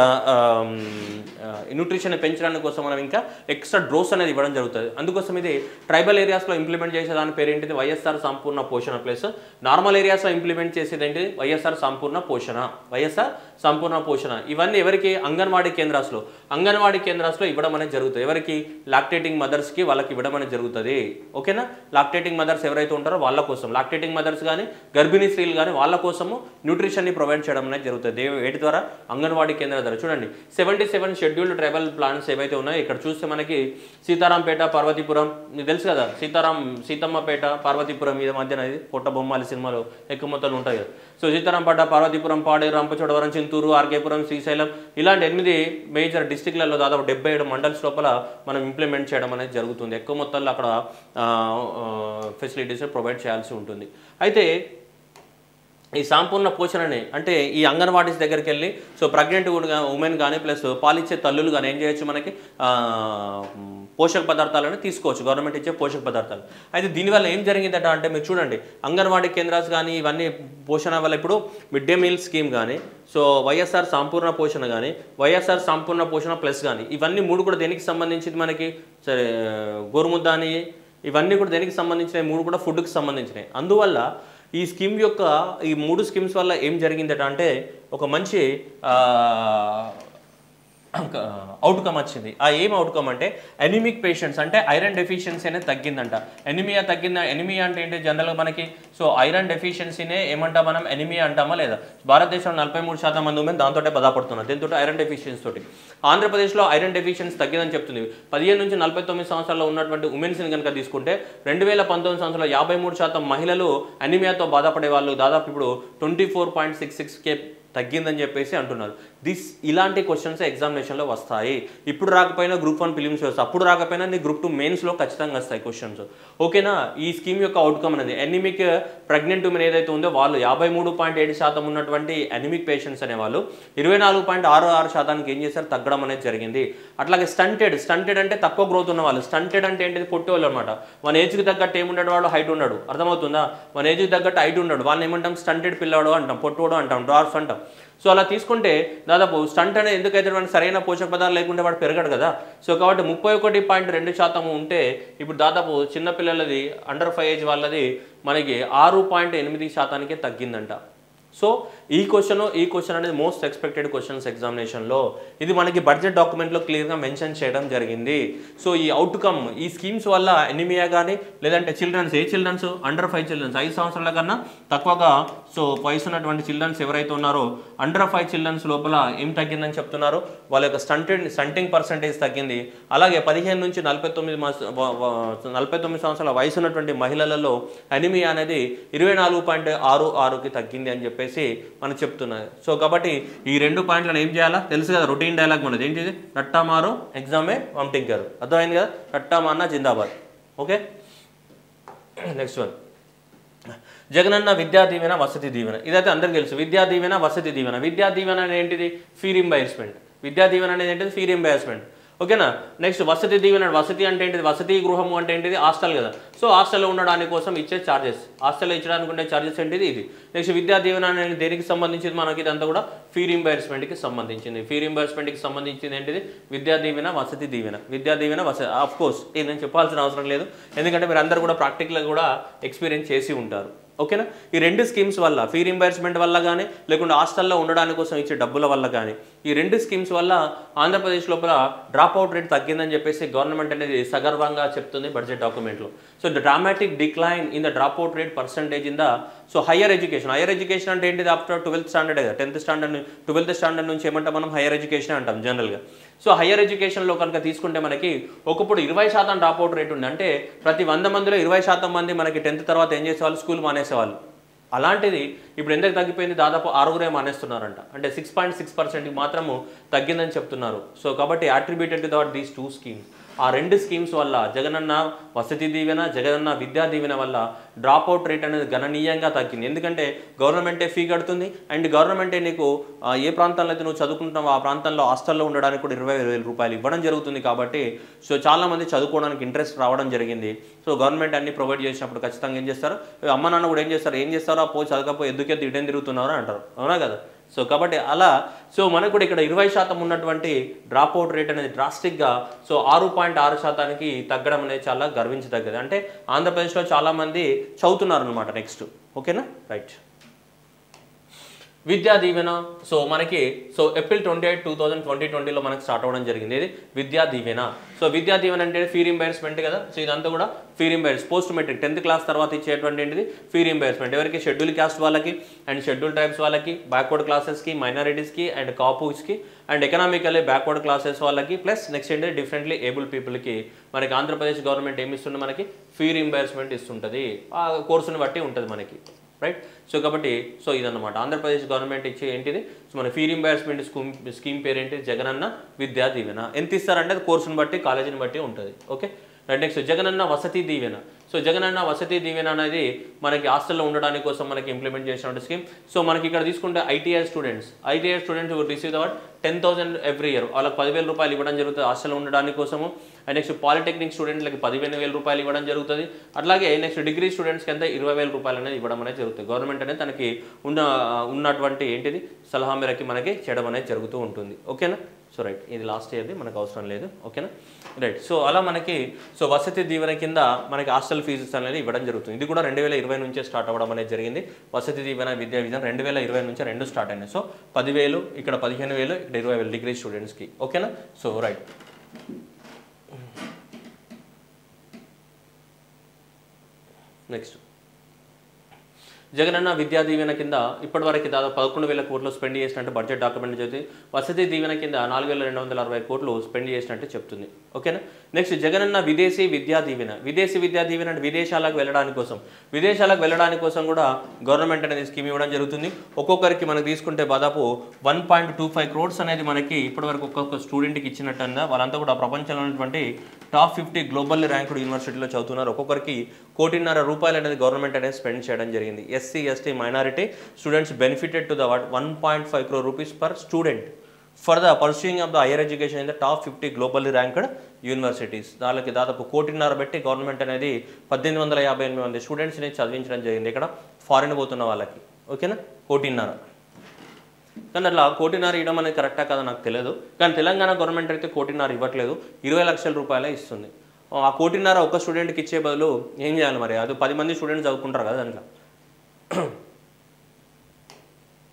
న్యూట్రిషన్ పెంచడానికి కోసం మనం ఇంకా ఎక్స్ట్రా డ్రోస్ అనేది ఇవ్వడం జరుగుతుంది అందుకోసం ఇది ట్రైబల్ ఏరియాస్లో ఇంప్లిమెంట్ చేసే దాని పేరు ఏంటిది వైఎస్ఆర్ సంపూర్ణ పోషణ ప్లస్ నార్మల్ ఏరియాస్లో ఇంప్లిమెంట్ చేసేది ఏంటి వైఎస్ఆర్ సంపూర్ణ పోషణ వైఎస్ఆర్ సంపూర్ణ పోషణ ఇవన్నీ ఎవరికి అంగన్వాడీ కేంద్రాస్లో అంగన్వాడీ కేంద్రాస్లో ఇవ్వడం అనేది జరుగుతుంది ఎవరికి లాక్టేటింగ్ మదర్స్కి వాళ్ళకి ఇవ్వడం అనేది జరుగుతుంది ఓకేనా లాక్టేటింగ్ మదర్స్ ఎవరైతే ఉంటారో వాళ్ళ కోసం లాక్టేటింగ్ మదర్స్ కానీ గర్భిణీ స్త్రీలు కానీ వాళ్ళ కోసము న్యూట్రిషన్ని ప్రొవైడ్ చేయడం అనేది జరుగుతుంది ఏ- వేటి ద్వారా అంగన్వాడీ కేంద్రాల ద్వారా చూడండి seventy seven scheduled tribal plans ఏవైతే ఉన్నాయో ఇక్కడ చూస్తే మనకి సీతారాంపేట పార్వతీపురం మీకు తెలుసు కదా సీతారాం సీతమ్మపేట పార్వతీపురం మీద మధ్యన ఇది పొట్ట బొమ్మాలి సినిమాలో ఎక్కువ మొత్తాలు ఉంటాయి కదా సో సీతారాంపేట పార్వతీపురం పాడేరు రంపచోడవరం చింతూరు ఆర్కేపురం శ్రీశైలం ఇలాంటి ఎనిమిది మేజర్ డిస్టిక్లలో దాదాపు డెబ్బై ఏడు మండల్స్ లోపల మనం ఇంప్లిమెంట్ చేయడం అనేది జరుగుతుంది ఎక్కువ మొత్తంలో అక్కడ ఫెసిలిటీస్ ప్రొవైడ్ చేయాల్సి ఉంటుంది అయితే ఈ సంపూర్ణ పోషణని అంటే ఈ అంగన్వాడీస్ దగ్గరికి వెళ్ళి సో ప్రెగ్నెంట్ ఉమెన్ కానీ ప్లస్ పాలిచ్చే తల్లులు కానీ ఏం చేయొచ్చు మనకి ఆ, పోషక పదార్థాలను తీసుకోవచ్చు గవర్నమెంట్ ఇచ్చే పోషక పదార్థాలు అయితే దీనివల్ల ఏం జరిగిందట అంటే మీరు చూడండి అంగన్వాడీ కేంద్రాలు కానీ ఇవన్నీ పోషణ వల్ల ఇప్పుడు మిడ్ డే మీల్ స్కీమ్ కానీ సో వైఎస్ఆర్ సంపూర్ణ పోషణ కానీ వైఎస్ఆర్ సంపూర్ణ పోషణ ప్లస్ కానీ ఇవన్నీ మూడు కూడా దేనికి సంబంధించింది మనకి సరే గోరుముద్ద అని ఇవన్నీ కూడా దేనికి సంబంధించినవి మూడు కూడా ఫుడ్కి సంబంధించినవి అందువల్ల ఈ స్కీమ్ యొక్క ఈ మూడు స్కీమ్స్ వల్ల ఏం జరిగిందట అంటే ఒక మంచి అవుట్కమ్ వచ్చింది ఆ ఏం అవుట్కమ్ అంటే ఎనిమిక్ పేషెంట్స్ అంటే ఐరన్ డెఫిషియన్సీ అనేది తగ్గిందంట ఎనిమియా తగ్గింద ఎనిమియా అంటే ఏంటి జనరల్గా మనకి సో ఐరన్ డెఫిషియన్సీనే ఏమంటాం మనం ఎనిమియా అంటామా లేదా భారతదేశంలో నలభై మూడు శాతం మంది ఉమెన్ దాంతో బాధపడుతున్నారు దీంతో ఐరన్ డెఫిషియన్సీ తోటి ఆంధ్రప్రదేశ్లో ఐరన్ డెఫిషియన్సీ తగ్గిందని చెప్తుంది పదిహేను నుంచి నలభై తొమ్మిది సంవత్సరాల్లో ఉన్నటువంటి ఉమెన్స్ని కనుక తీసుకుంటే రెండు వేల పంతొమ్మిది సంవత్సరంలో యాభై మూడు శాతం మహిళలు అనిమియాతో బాధపడే వాళ్ళు దాదాపు ఇప్పుడు twenty four point six six K తగ్గిందని చెప్పేసి అంటున్నారు దిస్ ఇలాంటి క్వశ్చన్స్ ఎగ్జామినేషన్లో వస్తాయి ఇప్పుడు రాకపోయినా గ్రూప్ వన్ ఫిలిమ్స్ వస్తాయి అప్పుడు రాకపోయినా నీ గ్రూప్ టూ మెయిన్స్లో ఖచ్చితంగా వస్తాయి క్వశ్చన్స్ ఓకేనా ఈ స్కీమ్ యొక్క అవుట్కమ్ అనేది ఎనిమిక్ ప్రెగ్నెంట్ ఉమెన్ ఏదైతే ఉందో వాళ్ళు యాభై మూడు పాయింట్ ఏడు శాతం ఉన్నటువంటి ఎనిమిక్ పేషెంట్స్ అనేవాళ్ళు ఇరవై నాలుగు పాయింట్ ఆరు ఆరు శాతానికి ఏం చేశారు తగ్గడం అనేది జరిగింది అట్లాగే స్టంటెడ్ స్టంటెడ్ అంటే తక్కువ గ్రోత్ ఉన్న వాళ్ళు స్టంటెడ్ అంటే ఏంటిది పొట్టేవాళ్ళు అనమాట మన ఏజ్కి తగ్గట్టు ఏముండడు వాడు హైట్ ఉండడు అర్థమవుతుందా మన ఏజ్కి తగ్గట్టు హైట్ ఉండడు వాళ్ళని ఏమంటాం స్టంటెడ్ పిల్లవాడు అంటాం పొట్టోడు అంటాం డ్రార్ఫ్ అంటాం సో అలా తీసుకుంటే దాదాపు స్టంట్ అనేది ఎందుకైతే వాడికి సరైన పోషక పదార్థాలు లేకుంటే వాడు పెరగడు కదా సో కాబట్టి ముప్పై ఒకటి పాయింట్ రెండు శాతం ఉంటే ఇప్పుడు దాదాపు చిన్నపిల్లలది అండర్ ఫైవ్ ఏజ్ వాళ్ళది మనకి ఆరు పాయింట్ ఎనిమిది శాతానికే తగ్గిందంట సో ఈ క్వశ్చన్ ఈ క్వశ్చన్ అనేది మోస్ట్ ఎక్స్పెక్టెడ్ క్వశ్చన్స్ ఎగ్జామినేషన్లో ఇది మనకి బడ్జెట్ డాక్యుమెంట్లో క్లియర్గా మెన్షన్ చేయడం జరిగింది సో ఈ అవుట్కమ్ ఈ స్కీమ్స్ వల్ల ఎనిమియా కానీ లేదంటే childrens a childrens under five childrens ఐదు సంవత్సరాల కన్నా తక్కువగా సో వయసు ఉన్నటువంటి చిల్డ్రన్స్ ఎవరైతే ఉన్నారో అండర్ ఫైవ్ చిల్డ్రన్స్ లోపల ఏం తగ్గిందని చెప్తున్నారు వాళ్ళ యొక్క స్టంటెడ్ స్టంటింగ్ పర్సంటేజ్ తగ్గింది అలాగే పదిహేను నుంచి నలభై తొమ్మిది మాస వ- వ- నలభై తొమ్మిది సంవత్సరాల వయసు ఉన్నటువంటి మహిళలలో అనిమియా అనేది ఇరవై నాలుగు పాయింట్ ఆరు ఆరుకి తగ్గింది అని చెప్పేసి మనకు చెప్తున్నారు సో కాబట్టి ఈ రెండు పాయింట్లను ఏం చేయాలా తెలుసు కదా రొటీన్ డైలాగ్ మనది ఏంటిది రట్టా మారు ఎగ్జామే వంటింగ్ గారు అర్థమైంది కదా రట్టా మాన్న జిందాబాద్ okay next one Jagananna Vidya Deevena వసతి దీవెన ఇదైతే అందరికీ తెలుసు విద్యా దీవెన వసతి దీవెన విద్యా దీవెన అనేది ఏంటిది ఫీ రింబైర్స్మెంట్ విద్యా దీవెన అనేది ఏంటిది ఫీ రింబైర్స్మెంట్ ఓకేనా నెక్స్ట్ వసతి దీవెన వసతి అంటే ఏంటిది వసతి గృహము అంటే ఏంటిది హాస్టల్ కదా సో హాస్టల్లో ఉండడానికి కోసం ఇచ్చే చార్జెస్ హాస్టల్లో ఇచ్చడానికి ఉండే చార్జెస్ ఏంటిది ఇది నెక్స్ట్ విద్యా దీవెన అనేది దేనికి సంబంధించింది మనకి ఇదంతా కూడా ఫీ రింబైర్స్మెంట్కి సంబంధించింది ఫీ రింబైర్స్మెంట్కి సంబంధించింది ఏంటిది విద్యా దీవెన వసతి దీవెన విద్యా దీవెన వసతి ఆఫ్ కోర్స్ ఇది నేను చెప్పాల్సిన అవసరం లేదు ఎందుకంటే మీరు అందరూ కూడా ప్రాక్టికల్గా కూడా ఎక్స్పీరియన్స్ చేసి ఉంటారు ఓకేనా ఈ రెండు స్కీమ్స్ వల్ల ఫీ రింబర్స్మెంట్ వల్ల కానీ లేకుంటే హాస్టల్లో ఉండడానికి కోసం ఇచ్చే డబ్బుల వల్ల కానీ ఈ రెండు స్కీమ్స్ వల్ల ఆంధ్రప్రదేశ్ లోపల డ్రాప్ అవుట్ రేట్ తగ్గిందని చెప్పేసి గవర్నమెంట్ అనేది సగర్వంగా చెప్తుంది బడ్జెట్ డాక్యుమెంట్లో so the dramatic decline in the drop out rate percentage in the so higher education higher education అంటే ఏంటిది ఆఫ్టర్ ట్వెల్త్ స్టాండర్డ్ కదా టెన్త్ స్టాండర్డ్ ట్వెల్త్ స్టాండర్డ్ నుంచి ఏమంటాం మనం హయ్యర్ ఎడ్యుకేషన్ అంటాం జనరల్గా సో హయ్యర్ ఎడ్యుకేషన్లో కనుక తీసుకుంటే మనకి ఒకప్పుడు ఇరవై శాతం డ్రాప్ అవుట్ రేట్ ఉంది అంటే ప్రతి వంద మందిలో ఇరవై శాతం మంది మనకి టెన్త్ తర్వాత ఏం చేసేవాళ్ళు స్కూల్ మానేసేవాళ్ళు అలాంటిది ఇప్పుడు ఎందుకు తగ్గిపోయింది దాదాపు ఆరుగురే మానేస్తున్నారంట అంటే సిక్స్ పాయింట్ సిక్స్ పర్సెంట్కి మాత్రము తగ్గిందని చెప్తున్నారు సో కాబట్టి attributed to that these two schemes ఆ రెండు స్కీమ్స్ వల్ల జగనన్న వసతి దీవెన జగనన్న విద్యా దీవెన వల్ల డ్రాప్ అవుట్ రేట్ అనేది గణనీయంగా తగ్గింది ఎందుకంటే గవర్నమెంటే ఫీ కడుతుంది అండ్ గవర్నమెంటే నీకు ఆ, ఏ ప్రాంతంలో అయితే నువ్వు చదువుకుంటున్నావో ఆ ప్రాంతంలో హాస్టల్లో ఉండడానికి కూడా ఇరవై వేల రూపాయలు ఇవ్వడం జరుగుతుంది కాబట్టి సో చాలామంది చదువుకోవడానికి ఇంట్రెస్ట్ రావడం జరిగింది సో గవర్నమెంట్ అన్ని ప్రొవైడ్ చేసినప్పుడు ఖచ్చితంగా ఏం చేస్తారు అమ్మ నాన్న కూడా ఏం చేస్తారు ఏం చేస్తారో పో చదవకపో ఎందుకెద్దు ఇటేం తిరుగుతున్నారో అంటారు అవునా కదా సో కాబట్టి అలా సో మనకు కూడా ఇక్కడ ఇరవై శాతం ఉన్నటువంటి డ్రాప్ అవుట్ రేట్ అనేది డ్రాస్టిక్గా సో ఆరు పాయింట్ ఆరు శాతానికి తగ్గడం అనేది చాలా గర్వించదగ్గది అంటే ఆంధ్రప్రదేశ్లో చాలామంది చదువుతున్నారు అనమాట నెక్స్ట్ ఓకేనా రైట్ విద్యా దీవెన సో మనకి so April twenty eight two thousand twenty ట్వంటీలో మనకి స్టార్ట్ అవ్వడం జరిగింది ఇది విద్యా దీవెన సో విద్యా దీవెన అంటే ఫీ రింబైర్స్మెంట్ కదా సో ఇదంతా కూడా fee reimburse post metric tenth class తర్వాత ఇచ్చేటువంటి ఏంటిది ఫీ రింబైర్స్మెంట్ ఎవరికి షెడ్యూల్ క్యాస్ట్ వాళ్ళకి అండ్ షెడ్యూల్ ట్రైబ్స్ వాళ్ళకి బ్యాక్వర్డ్ క్లాసెస్కి మైనారిటీస్కి అండ్ కాపుస్కి అండ్ ఎకనామికల్లీ బ్యాక్వర్డ్ క్లాసెస్ వాళ్ళకి ప్లస్ నెక్స్ట్ ఏంటి డిఫరెంట్లీ ఏబుల్ పీపుల్కి మనకి ఆంధ్రప్రదేశ్ గవర్నమెంట్ ఏమి ఇస్తుంది మనకి ఫీ రింబైర్స్మెంట్ ఇస్తుంటుంది ఆ కోర్సుని బట్టి ఉంటుంది మనకి రైట్ సో కాబట్టి సో ఇదన్నమాట ఆంధ్రప్రదేశ్ గవర్నమెంట్ ఇచ్చే ఏంటిది సో మన ఫీ రింబర్స్మెంట్ స్కీమ్ స్కీమ్ పేరు ఏంటి జగనన్న విద్యా దీవెన ఎంత ఇస్తారంటే అది కోర్సుని బట్టి కాలేజీని బట్టి ఉంటుంది ఓకే రైట్ నెక్స్ట్ జగనన్న వసతి దీవెన సో జగనన్న వసతి దీవెన అనేది మనకి హాస్టల్లో ఉండడానికి కోసం మనకి ఇంప్లిమెంట్ చేసినటువంటి స్కీమ్ సో మనకి ఇక్కడ తీసుకుంటే ITI students ITI students receive award ten thousand every year వాళ్ళకి పదివేల రూపాయలు ఇవ్వడం జరుగుతుంది హాస్టల్లో ఉండడానికి కోసము అండ్ నెక్స్ట్ పాలిటెక్నిక్ స్టూడెంట్లకి పదిహేను వేల రూపాయలు ఇవ్వడం జరుగుతుంది అట్లాగే నెక్స్ట్ డిగ్రీ స్టూడెంట్స్కి అంతా ఇరవై వేల రూపాయలు అనేది ఇవ్వడం అనేది జరుగుతుంది గవర్నమెంట్ అనేది తనకి ఉన్న ఉన్నటువంటి ఏంటిది సలహా మేరకి మనకి చేయడం అనేది జరుగుతూ ఉంటుంది ఓకేనా సో రైట్ ఇది లాస్ట్ ఇయర్ది మనకు అవసరం లేదు ఓకేనా రైట్ సో అలా మనకి సో వసతి దీవెన కింద మనకి హాస్టల్ ఫీజెస్ అనేది ఇవ్వడం జరుగుతుంది ఇది కూడా రెండు వేల ఇరవై నుంచే స్టార్ట్ అవ్వడం అనేది జరిగింది వసతి దీవెన విద్యా విధానం రెండు వేల ఇరవై నుంచి రెండు స్టార్ట్ అయినాయి సో పదివేలు ఇక్కడ పదిహేను వేలు ఇక్కడ ఇరవై వేలు డిగ్రీ స్టూడెంట్స్కి ఓకేనా so right next Jagananna Vidya దీవెన కింద ఇప్పటివరకు దాదాపు పదకొండు వేల కోట్లు స్పెండ్ చేసినట్టు బడ్జెట్ డాక్యుమెంట్ చదివి వసతి దీవెన కింద నాలుగు వేల రెండు వందల అరవై కోట్లు స్పెండ్ చేసినట్టు చెప్తుంది ఓకేనా నెక్స్ట్ జగనన్న విదేశీ విద్యా దీవెన విదేశీ విద్యా దీవెన అంటే విదేశాలకు వెళ్ళడానికి కోసం విదేశాలకు వెళ్ళడానికి కోసం కూడా గవర్నమెంట్ అనేది స్కీమ్ ఇవ్వడం జరుగుతుంది ఒక్కొక్కరికి మనకు తీసుకుంటే దాదాపు one point two five crores అనేది మనకి ఇప్పటివరకు ఒక్కొక్క స్టూడెంట్కి ఇచ్చినట్టు వాళ్ళంతా కూడా ప్రపంచంలో ఉన్నటువంటి టాప్ ఫిఫ్టీ గ్లోబల్ ర్యాంకుడ్ యూనివర్సిటీలో చదువుతున్నారు ఒక్కొక్కరికి కోటిన్నర రూపాయలు అనేది గవర్నమెంట్ అనేది స్పెండ్ చేయడం జరిగింది SC ST minority students benefited to the what one point five crore rupees per student for the pursuing of the higher education in the top fifty globally ranked universities దానికి దాదాపు కోటిన్నర పెట్టి గవర్నమెంట్ అనేది పద్దెనిమిది వందల యాభై ఎనిమిది మంది స్టూడెంట్స్ని చదివించడం జరిగింది ఇక్కడ ఫారిన్ పోతున్న వాళ్ళకి ఓకేనా కోటిన్నర కానీ అట్లా కోటిన్నర ఇవ్వడం అనేది కరెక్టా కదా నాకు తెలియదు కానీ తెలంగాణ గవర్నమెంట్ అయితే కోటిన్నర ఇవ్వట్లేదు ఇరవై లక్షల రూపాయలే ఇస్తుంది ఆ కోటిన్నర ఒక స్టూడెంట్కి ఇచ్చే బదులు ఏం చేయాలి మరి అది పది మంది స్టూడెంట్స్ చదువుకుంటారు కదా దాంట్లో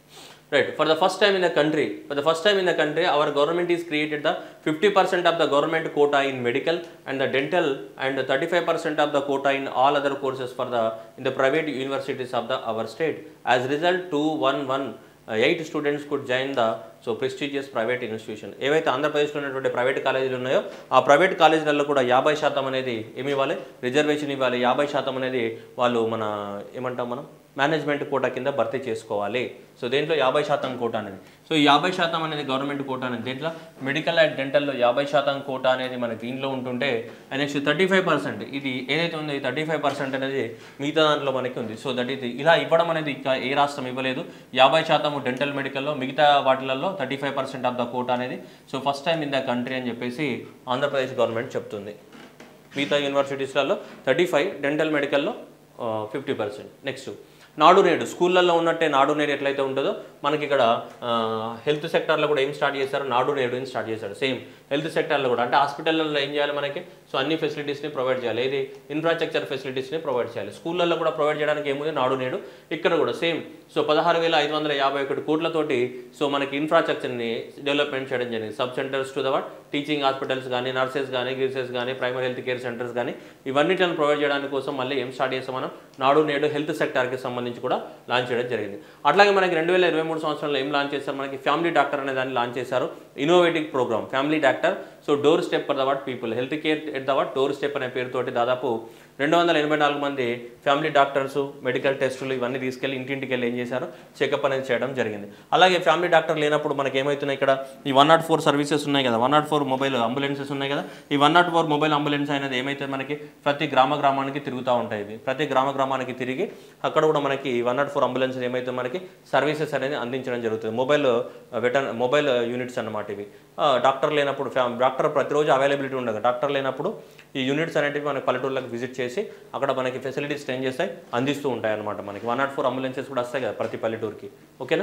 Right. For the first time in the country, for the first time in the country, our government is created the 50% of the government quota in medical and the dental and 35% of the quota in all other courses for the in the private universities of the our state. As result, 211 eight students could join the so prestigious private institution ఏవైతే ఆంధ్రప్రదేశ్లో ఉన్నటువంటి private కాలేజీలు ఉన్నాయో ఆ private కాలేజీలలో కూడా యాభై శాతం అనేది ఏమి ఇవ్వాలి రిజర్వేషన్ ఇవ్వాలి యాభై శాతం అనేది వాళ్ళు మన ఏమంటాం మనం మేనేజ్మెంట్ కోటా కింద భర్తీ చేసుకోవాలి సో దేంట్లో యాభై శాతం కోటా అనేది సో ఈ యాభై శాతం అనేది గవర్నమెంట్ కోటా అనేది దేంట్లో మెడికల్ అండ్ డెంటల్లో యాభై శాతం కోటా అనేది మనకి దీంట్లో ఉంటుంటే నెక్స్ట్ థర్టీ ఫైవ్ పర్సెంట్ ఇది ఏదైతే ఉందో ఈ థర్టీ ఫైవ్ పర్సెంట్ అనేది మిగతా దాంట్లో మనకి ఉంది సో దట్ ఇది ఇలా ఇవ్వడం అనేది ఇంకా ఏ రాష్ట్రం ఇవ్వలేదు యాభై శాతం డెంటల్ మెడికల్లో మిగతా వాటిలలో thirty five percent of the quota అనేది so first time in the country అని చెప్పేసి ఆంధ్రప్రదేశ్ గవర్నమెంట్ చెప్తుంది మిగతా యూనివర్సిటీస్లలో థర్టీ ఫైవ్ డెంటల్ మెడికల్లో fifty percent next Nadu Nedu స్కూళ్ళల్లో ఉన్నట్టే నాడు నేడు ఎట్లయితే ఉంటుందో మనకి ఇక్కడ హెల్త్ సెక్టార్లో కూడా ఏం స్టార్ట్ చేశారు నాడు నేడు అని స్టార్ట్ చేశారు సేమ్ హెల్త్ సెక్టార్లో కూడా అంటే హాస్పిటల్లో ఏం చేయాలి మనకి సో అన్ని ఫెసిలిటీస్ని ప్రొవైడ్ చేయాలి ఏది ఇన్ఫ్రాస్ట్రక్చర్ ఫెసిలిటీస్ని ప్రొవైడ్ చేయాలి స్కూళ్ళల్లో కూడా ప్రొవైడ్ చేయడానికి ఏముంది నాడు నేడు ఇక్కడ కూడా సేమ్ సో పదహారు వేల ఐదు వందల యాభై ఒకటి కోట్లతోటి సో మనకి ఇన్ఫ్రాస్ట్రక్చర్ని డెవలప్మెంట్ చేయడం జరిగింది sub centres to the what teaching hospitals కానీ నర్సెస్ కానీ గిర్సెస్ కానీ ప్రైమరీ హెల్త్ కేర్ సెంటర్స్ కానీ ఇవన్నిటిని ప్రొవైడ్ చేయడానికి కోసం మళ్ళీ ఏం స్టార్ట్ చేస్తాం మనం నాడు నేడు హెల్త్ సెక్టార్కి సంబంధించి కూడా లాంచ్ చేయడం జరిగింది అట్లాగే మనకి రెండు వేల ఇరవై మూడు సంవత్సరంలో ఏం లాంచ్ చేశారు మనకి ఫ్యామిలీ డాక్టర్ అనే దాన్ని లాంచ్ చేశారు innovative program family doctor so door step for the what people health care at the what door step అనే పేరుతోటి దాదాపు రెండు వందల ఎనభై నాలుగు మంది ఫ్యామిలీ డాక్టర్స్ మెడికల్ టెస్టులు ఇవన్నీ తీసుకెళ్ళి ఇంటింటికి వెళ్ళి ఏం చేశారు చెకప్ అనేది చేయడం జరిగింది అలాగే ఫ్యామిలీ డాక్టర్ లేనప్పుడు మనకి ఏమవుతున్నాయి ఇక్కడ ఈ వన్ నాట్ ఫోర్ సర్వీసెస్ ఉన్నాయి కదా one nought four mobile ambulances ఉన్నాయి కదా ఈ one nought four mobile ambulance అనేది ఏమైతే మనకి ప్రతి గ్రామ గ్రామానికి తిరుగుతూ ఉంటాయి ఇవి ప్రతి గ్రామ గ్రామానికి తిరిగి అక్కడ కూడా మనకి వన్ నాట్ ఫోర్ అంబులెన్స్ ఏమైతే మనకి సర్వీసెస్ అనేది అందించడం జరుగుతుంది మొబైల్ వెటన్ మొబైల్ యూనిట్స్ అన్నమాట ఇవి ఆ, డాక్టర్ లేనప్పుడు ఫ్యా డాక్టర్ ప్రతిరోజు అవైలబిలిటీ ఉండదు డాక్టర్ లేనప్పుడు ఈ యూనిట్స్ అనేటివి మన పల్లెటూర్లకు విజిట్ చేసి అక్కడ మనకి ఫెసిలిటీస్ చేంజ్ చేస్తాయి అందిస్తూ ఉంటాయి అనమాట మనకి వన్ నాట్ ఫోర్ అంబులెన్సెస్ కూడా వస్తాయి కదా ప్రతి పల్లెటూరుకి ఓకేనా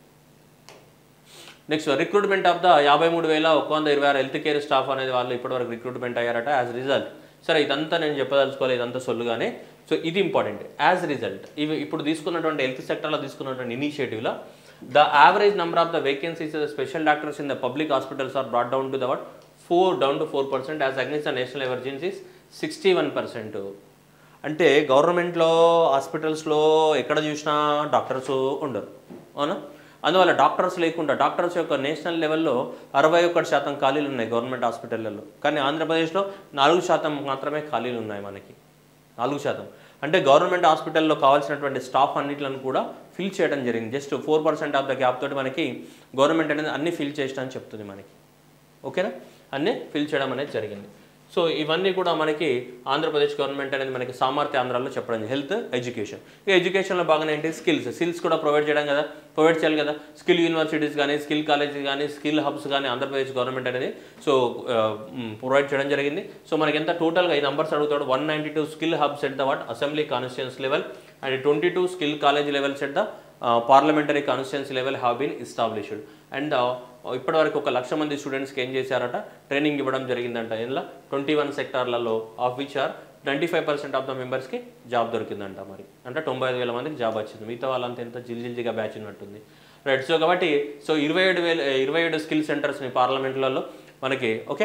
నెక్స్ట్ రిక్రూట్మెంట్ ఆఫ్ ద యాభై మూడు వేల ఒక వంద ఇరవై ఆరు హెల్త్ కేర్ స్టాఫ్ అనేది వాళ్ళు ఇప్పటివరకు రిక్రూట్మెంట్ అయ్యారట యాజ్ రిజల్ట్ సరే ఇదంతా నేను చెప్పదలుచుకోవాలి ఇదంతా సొల్లుగానే సో ఇది ఇంపార్టెంట్ యాజ్ రిజల్ట్ ఇవి ఇప్పుడు తీసుకున్నటువంటి హెల్త్ సెక్టర్లో తీసుకున్నటువంటి ఇనిషియేటివ్లో the average number of the vacancies special doctors in the public hospitals are brought down to the what four down to four percent as against the national emergencies sixty one percent అంటే గవర్నమెంట్లో హాస్పిటల్స్లో ఎక్కడ చూసినా doctors ఉండరు అవునా అందువల్ల doctors లేకుండా doctors యొక్క నేషనల్ లెవెల్లో అరవై ఒకటి శాతం ఖాళీలు ఉన్నాయి గవర్నమెంట్ హాస్పిటళ్లలో కానీ ఆంధ్రప్రదేశ్లో నాలుగు శాతం మాత్రమే ఖాళీలు ఉన్నాయి మనకి నాలుగు శాతం అంటే గవర్నమెంట్ హాస్పిటల్లో కావాల్సినటువంటి స్టాఫ్ అన్నిట్లను కూడా ఫిల్ చేయడం జరిగింది just four percent of the gap తోటి మనకి గవర్నమెంట్ అనేది అన్ని ఫిల్ చేసిన చెప్తుంది మనకి ఓకేనా అన్నీ ఫిల్ చేయడం అనేది జరిగింది సో ఇవన్నీ కూడా మనకి ఆంధ్రప్రదేశ్ గవర్నమెంట్ అనేది మనకి సామర్థ్య ఆంధ్రాలో చెప్పడం హెల్త్ ఎడ్యుకేషన్ ఈ ఎడ్యుకేషన్లో బాగానే ఏంటి స్కిల్స్ స్కిల్స్ కూడా ప్రొవైడ్ చేయడం కదా ప్రొవైడ్ చేయాలి కదా స్కిల్ యూనివర్సిటీస్ కానీ స్కిల్ కాలేజెస్ కానీ స్కిల్ హబ్స్ కానీ ఆంధ్రప్రదేశ్ గవర్నమెంట్ అనేది సో ప్రొవైడ్ చేయడం జరిగింది సో మనకి ఎంత టోటల్గా ఈ నంబర్స్ అడుగుతాడు one ninety two skill hubs at the what assembly constituencies level and twenty two skill college levels at the parliamentary constituency level have been established and ఇప్పటివరకు ఒక లక్ష మంది స్టూడెంట్స్కి ఏం చేశారట ట్రైనింగ్ ఇవ్వడం జరిగిందంట ఇందులో ట్వంటీ వన్ సెక్టార్లలో of which are twenty five percent of the మెంబర్స్కి జాబ్ దొరికిందంట మరి అంటే తొంభై ఐదు వేల మందికి జాబ్ వచ్చింది మిగతా వాళ్ళంతా ఎంత జిల్జిల్జిగా బ్యాచ్ ఉన్నట్టుంది రైట్ సో కాబట్టి సో ఇరవై ఏడు వేల ఇరవై ఏడు స్కిల్ సెంటర్స్ని పార్లమెంట్లలో మనకి ఓకే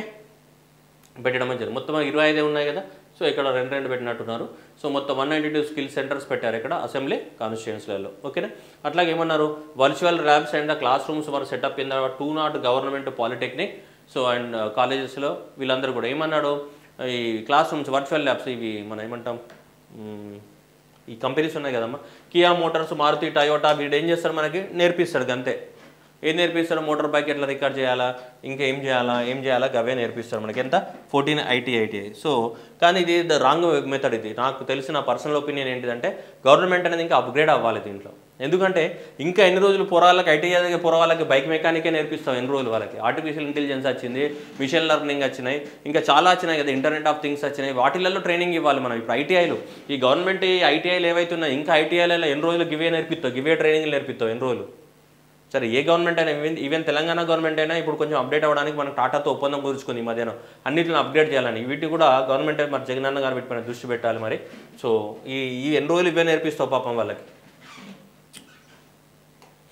పెట్టడం జరిగింది మొత్తం ఇరవై ఐదే ఉన్నాయి కదా సో ఇక్కడ రెండు రెండు పెట్టినట్టున్నారు సో మొత్తం one ninety two skill centres పెట్టారు ఇక్కడ అసెంబ్లీ కాన్స్టిట్యూన్స్లలో ఓకేనా అట్లాగే ఏమన్నారు virtual labs and classrooms were set up in the two not government polytechnic so and కాలేజెస్లో వీళ్ళందరూ కూడా ఏమన్నాడు ఈ క్లాస్ రూమ్స్ వర్చువల్ ల్యాబ్స్ ఇవి మనం ఏమంటాం మ్మ్, ఈ కంపెనీస్ ఉన్నాయి కదమ్మా కియా మోటార్స్ మారుతి టయోటా వీడు ఏం చేస్తారు మనకి నేర్పిస్తాడు అంతే ఏం నేర్పిస్తారు మోటార్ బైక్ ఎట్లా రికార్డ్ చేయాలా ఇంకా ఏం చేయాలా ఏం చేయాలా అవే నేర్పిస్తారు మనకి ఎంత ఫోర్టీన్ ఐటీ ఐటీఐ సో కానీ ఇది ద రాంగ్ మెథడ్ ఇది నాకు తెలిసిన పర్సనల్ ఒపీనియన్ ఏంటిదంటే గవర్నమెంట్ అనేది ఇంకా అప్గ్రేడ్ అవ్వాలి దీంట్లో ఎందుకంటే ఇంకా ఎన్ని రోజులు పొరాళ్ళకి ఐటీ పొరవాళ్ళకి బైక్ మెకానికే నేర్పిస్తాం ఎన్ని రోజులు వాళ్ళకి ఆర్టిఫిషియల్ ఇంటెలిజెన్స్ వచ్చింది మిషన్ లెర్నింగ్ వచ్చినాయి ఇంకా చాలా వచ్చినాయి కదా ఇంటర్నెట్ ఆఫ్ థింగ్స్ వచ్చినాయి వాటిలలో ట్రైనింగ్ ఇవ్వాలి మనం ఇప్పుడు ఐటీఐలు ఈ గవర్నమెంట్ ఐటీఐలు ఏవైతే ఉన్నాయో ఇంకా ఐటీఐలలో ఎన్ని రోజులు గివే నేర్పిస్తావు గివే ట్రైనింగ్ నేర్పిస్తావు ఎన్ని రోజులు సరే ఏ గవర్నమెంట్ అయినా ఈవెన్ ఈవెన్ తెలంగాణ గవర్నమెంట్ అయినా ఇప్పుడు కొంచెం అప్డేట్ అవ్వడానికి మనం టాటాతో ఒప్పందం కుదుర్చుకుంది ఈ మధ్యాహ్నం అన్నిటిని అప్గ్రేడ్ చేయాలని వీటి కూడా గవర్నమెంట్ మరి జగనన్న గారు వీటిపైన దృష్టి పెట్టాలి మరి సో ఈ ఈ ఎన్ని రోజులు ఇవే నేర్పిస్తావు పాపం వాళ్ళకి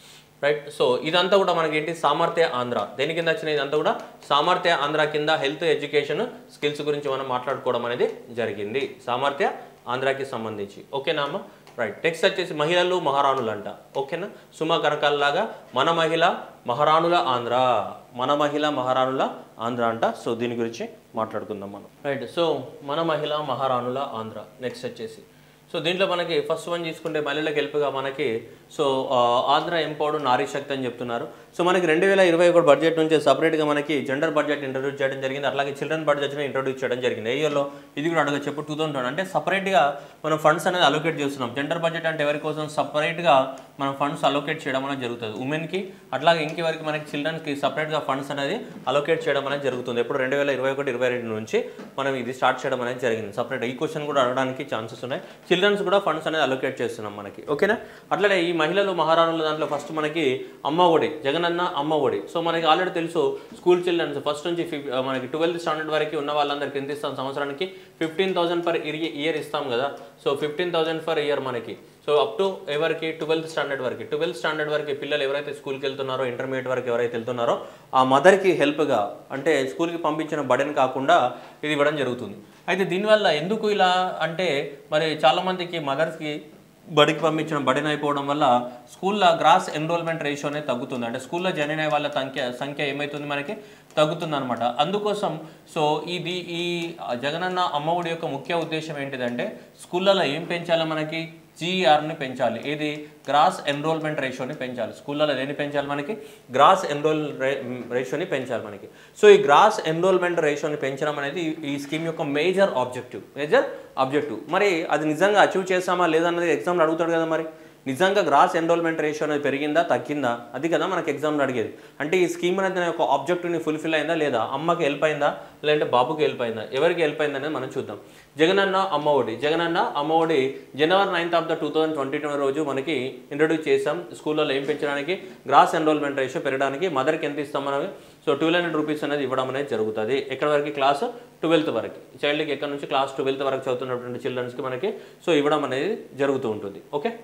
రైట్ సో ఇదంతా కూడా మనకి ఏంటి సామర్థ్య ఆంధ్ర దేని కింద వచ్చిన ఇదంతా కూడా సామర్థ్య ఆంధ్ర కింద హెల్త్ ఎడ్యుకేషన్ స్కిల్స్ గురించి మనం మాట్లాడుకోవడం అనేది జరిగింది సామర్థ్య ఆంధ్రాకి సంబంధించి ఓకేనా అమ్మ రైట్ నెక్స్ట్ వచ్చేసి మహిళలు మహారాణులు అంట ఓకేనా సుమ కనకాల్లాగా మన మహిళ మహారాణుల ఆంధ్ర మన మహిళ మహారాణుల ఆంధ్ర అంట సో దీని గురించి మాట్లాడుకుందాం మనం రైట్ సో మన మహిళ మహారాణుల ఆంధ్ర నెక్స్ట్ వచ్చేసి సో దీంట్లో మనకి ఫస్ట్ వన్ తీసుకుంటే మహిళలకు హెల్ప్గా మనకి సో ఆ, ఆంధ్ర ఎంపౌర్డ్ నారీ శక్తి అని చెప్తున్నారు సో మనకి రెండు వేల ఇరవై ఒకటి బడ్జెట్ నుంచి సపరేట్గా మనకి జెండర్ బడ్జెట్ ఇంట్రడ్యూస్ చేయడం జరిగింది అట్లాగే చిల్డ్రన్ బడ్జెట్ని ఇంట్రడ్యూస్ చేయడం జరిగింది ఏ ఇయర్లో ఇది కూడా అడగ చెప్పు టూ థౌసండ్ అంటే సపరేట్గా మనం ఫండ్స్ అనేది అలొకేట్ చేస్తున్నాం జెండర్ బడ్జెట్ అంటే ఎవరి కోసం సపరేట్గా మనం ఫండ్స్ అలొకేట్ చేయడం అనేది జరుగుతుంది ఉమెన్కి అట్లాగే ఇంకెవరికి మనకి చిల్డ్రన్స్కి సపరేట్గా ఫండ్స్ అనేది అలొకేట్ చేయడం అనేది జరుగుతుంది ఎప్పుడు రెండు వేల ఇరవై ఒకటి ఇరవై రెండు నుంచి మనం ఇది స్టార్ట్ చేయడం అనేది జరిగింది సపరేట్ ఈ క్వశ్చన్ కూడా అడగడానికి ఛాన్సెస్ ఉన్నాయి చిల్డ్రన్స్ కూడా ఫండ్స్ అనేది అలొకేట్ చేస్తున్నాం మనకి ఓకేనా అట్లనే ఈ మహిళలు మహారాణుల దాంట్లో ఫస్ట్ మనకి అమ్మ ఒడి జగనన్న అమ్మ ఒడి సో మనకి ఆల్రెడీ తెలుసు స్కూల్ చిల్డ్రన్స్ ఫస్ట్ నుంచి ఫిఫ్ మనకి ట్వెల్త్ స్టాండర్డ్ వరకు ఉన్న వాళ్ళందరికీ ఎంత ఇస్తాం సంవత్సరానికి ఫిఫ్టీన్ థౌసండ్ పర్ ఇయర్ ఇస్తాం కదా so fifteen thousand per year మనకి సో అప్ టు ఎవరికి ట్వెల్త్ స్టాండర్డ్ వరకు ట్వెల్త్ స్టాండర్డ్ వరకు పిల్లలు ఎవరైతే స్కూల్కి వెళ్తున్నారో ఇంటర్మీడియట్ వరకు ఎవరైతే వెళ్తున్నారో ఆ మదర్కి హెల్ప్గా అంటే స్కూల్కి పంపించిన బడెన్ కాకుండా ఇది ఇవ్వడం జరుగుతుంది అయితే దీనివల్ల ఎందుకు ఇలా అంటే మరి చాలామందికి మదర్స్కి బడికి పంపించిన బడిని అయిపోవడం వల్ల స్కూల్లో గ్రాస్ ఎన్రోల్మెంట్ రేషియో అనేది తగ్గుతుంది అంటే స్కూల్లో జాయిన్ అయ్యే వాళ్ళ సంఖ్య సంఖ్య ఏమవుతుంది మనకి తగ్గుతుంది అనమాట అందుకోసం సో ఇది ఈ జగనన్న అమ్మఒడి యొక్క ముఖ్య ఉద్దేశం ఏంటిదంటే స్కూళ్ళలో ఏం పెంచాలి మనకి జీఆర్ని పెంచాలి ఏది గ్రాస్ ఎన్రోల్మెంట్ రేషియోని పెంచాలి స్కూళ్ళలో దేన్ని పెంచాలి మనకి గ్రాస్ ఎన్రోల్ రేషియోని పెంచాలి మనకి సో ఈ గ్రాస్ ఎన్రోల్మెంట్ రేషియోని పెంచడం అనేది ఈ- ఈ స్కీమ్ యొక్క మేజర్ ఆబ్జెక్టివ్ మేజర్ ఆబ్జెక్టివ్ మరి అది నిజంగా అచీవ్ చేస్తామా లేదన్నది ఎగ్జామ్లో అడుగుతాడు కదా మరి నిజంగా గ్రాస్ ఎన్రోల్మెంట్ రేషియో అనేది పెరిగిందా తగ్గిందా అది కదా మనకి ఎగ్జామ్లో అడిగేది అంటే ఈ స్కీమ్ అనేది దాని యొక్క ఆబ్జెక్టివ్ని ఫుల్ఫిల్ అయిందా లేదా అమ్మకి హెల్ప్ అయిందా లేదంటే బాబుకి హెల్ప్ అయిందా ఎవరికి హెల్ప్ అయిందా అనేది మనం చూద్దాం Jagananna Amma Vodi Jagananna Amma Vodi January ninth of the two thousand twenty two రోజు మనకి ఇంట్రొడ్యూస్ చేసాం స్కూల్లో ఏం పెంచడానికి గ్రాస్ ఎన్రోల్మెంట్ రేషియో పెరగడానికి మదర్కి ఎంత ఇస్తాం మనం సో ట్వెల్వ్ హండ్రెడ్ రూపీస్ అనేది ఇవ్వడం అనేది జరుగుతుంది ఎక్కడ వరకు క్లాస్ ట్వెల్త్ వరకు చైల్డ్కి ఎక్కడ నుంచి క్లాస్ ట్వెల్త్ వరకు చదువుతున్నటువంటి చిల్డ్రన్స్కి మనకి సో ఇవ్వడం అనేది జరుగుతూ ఉంటుంది ఓకే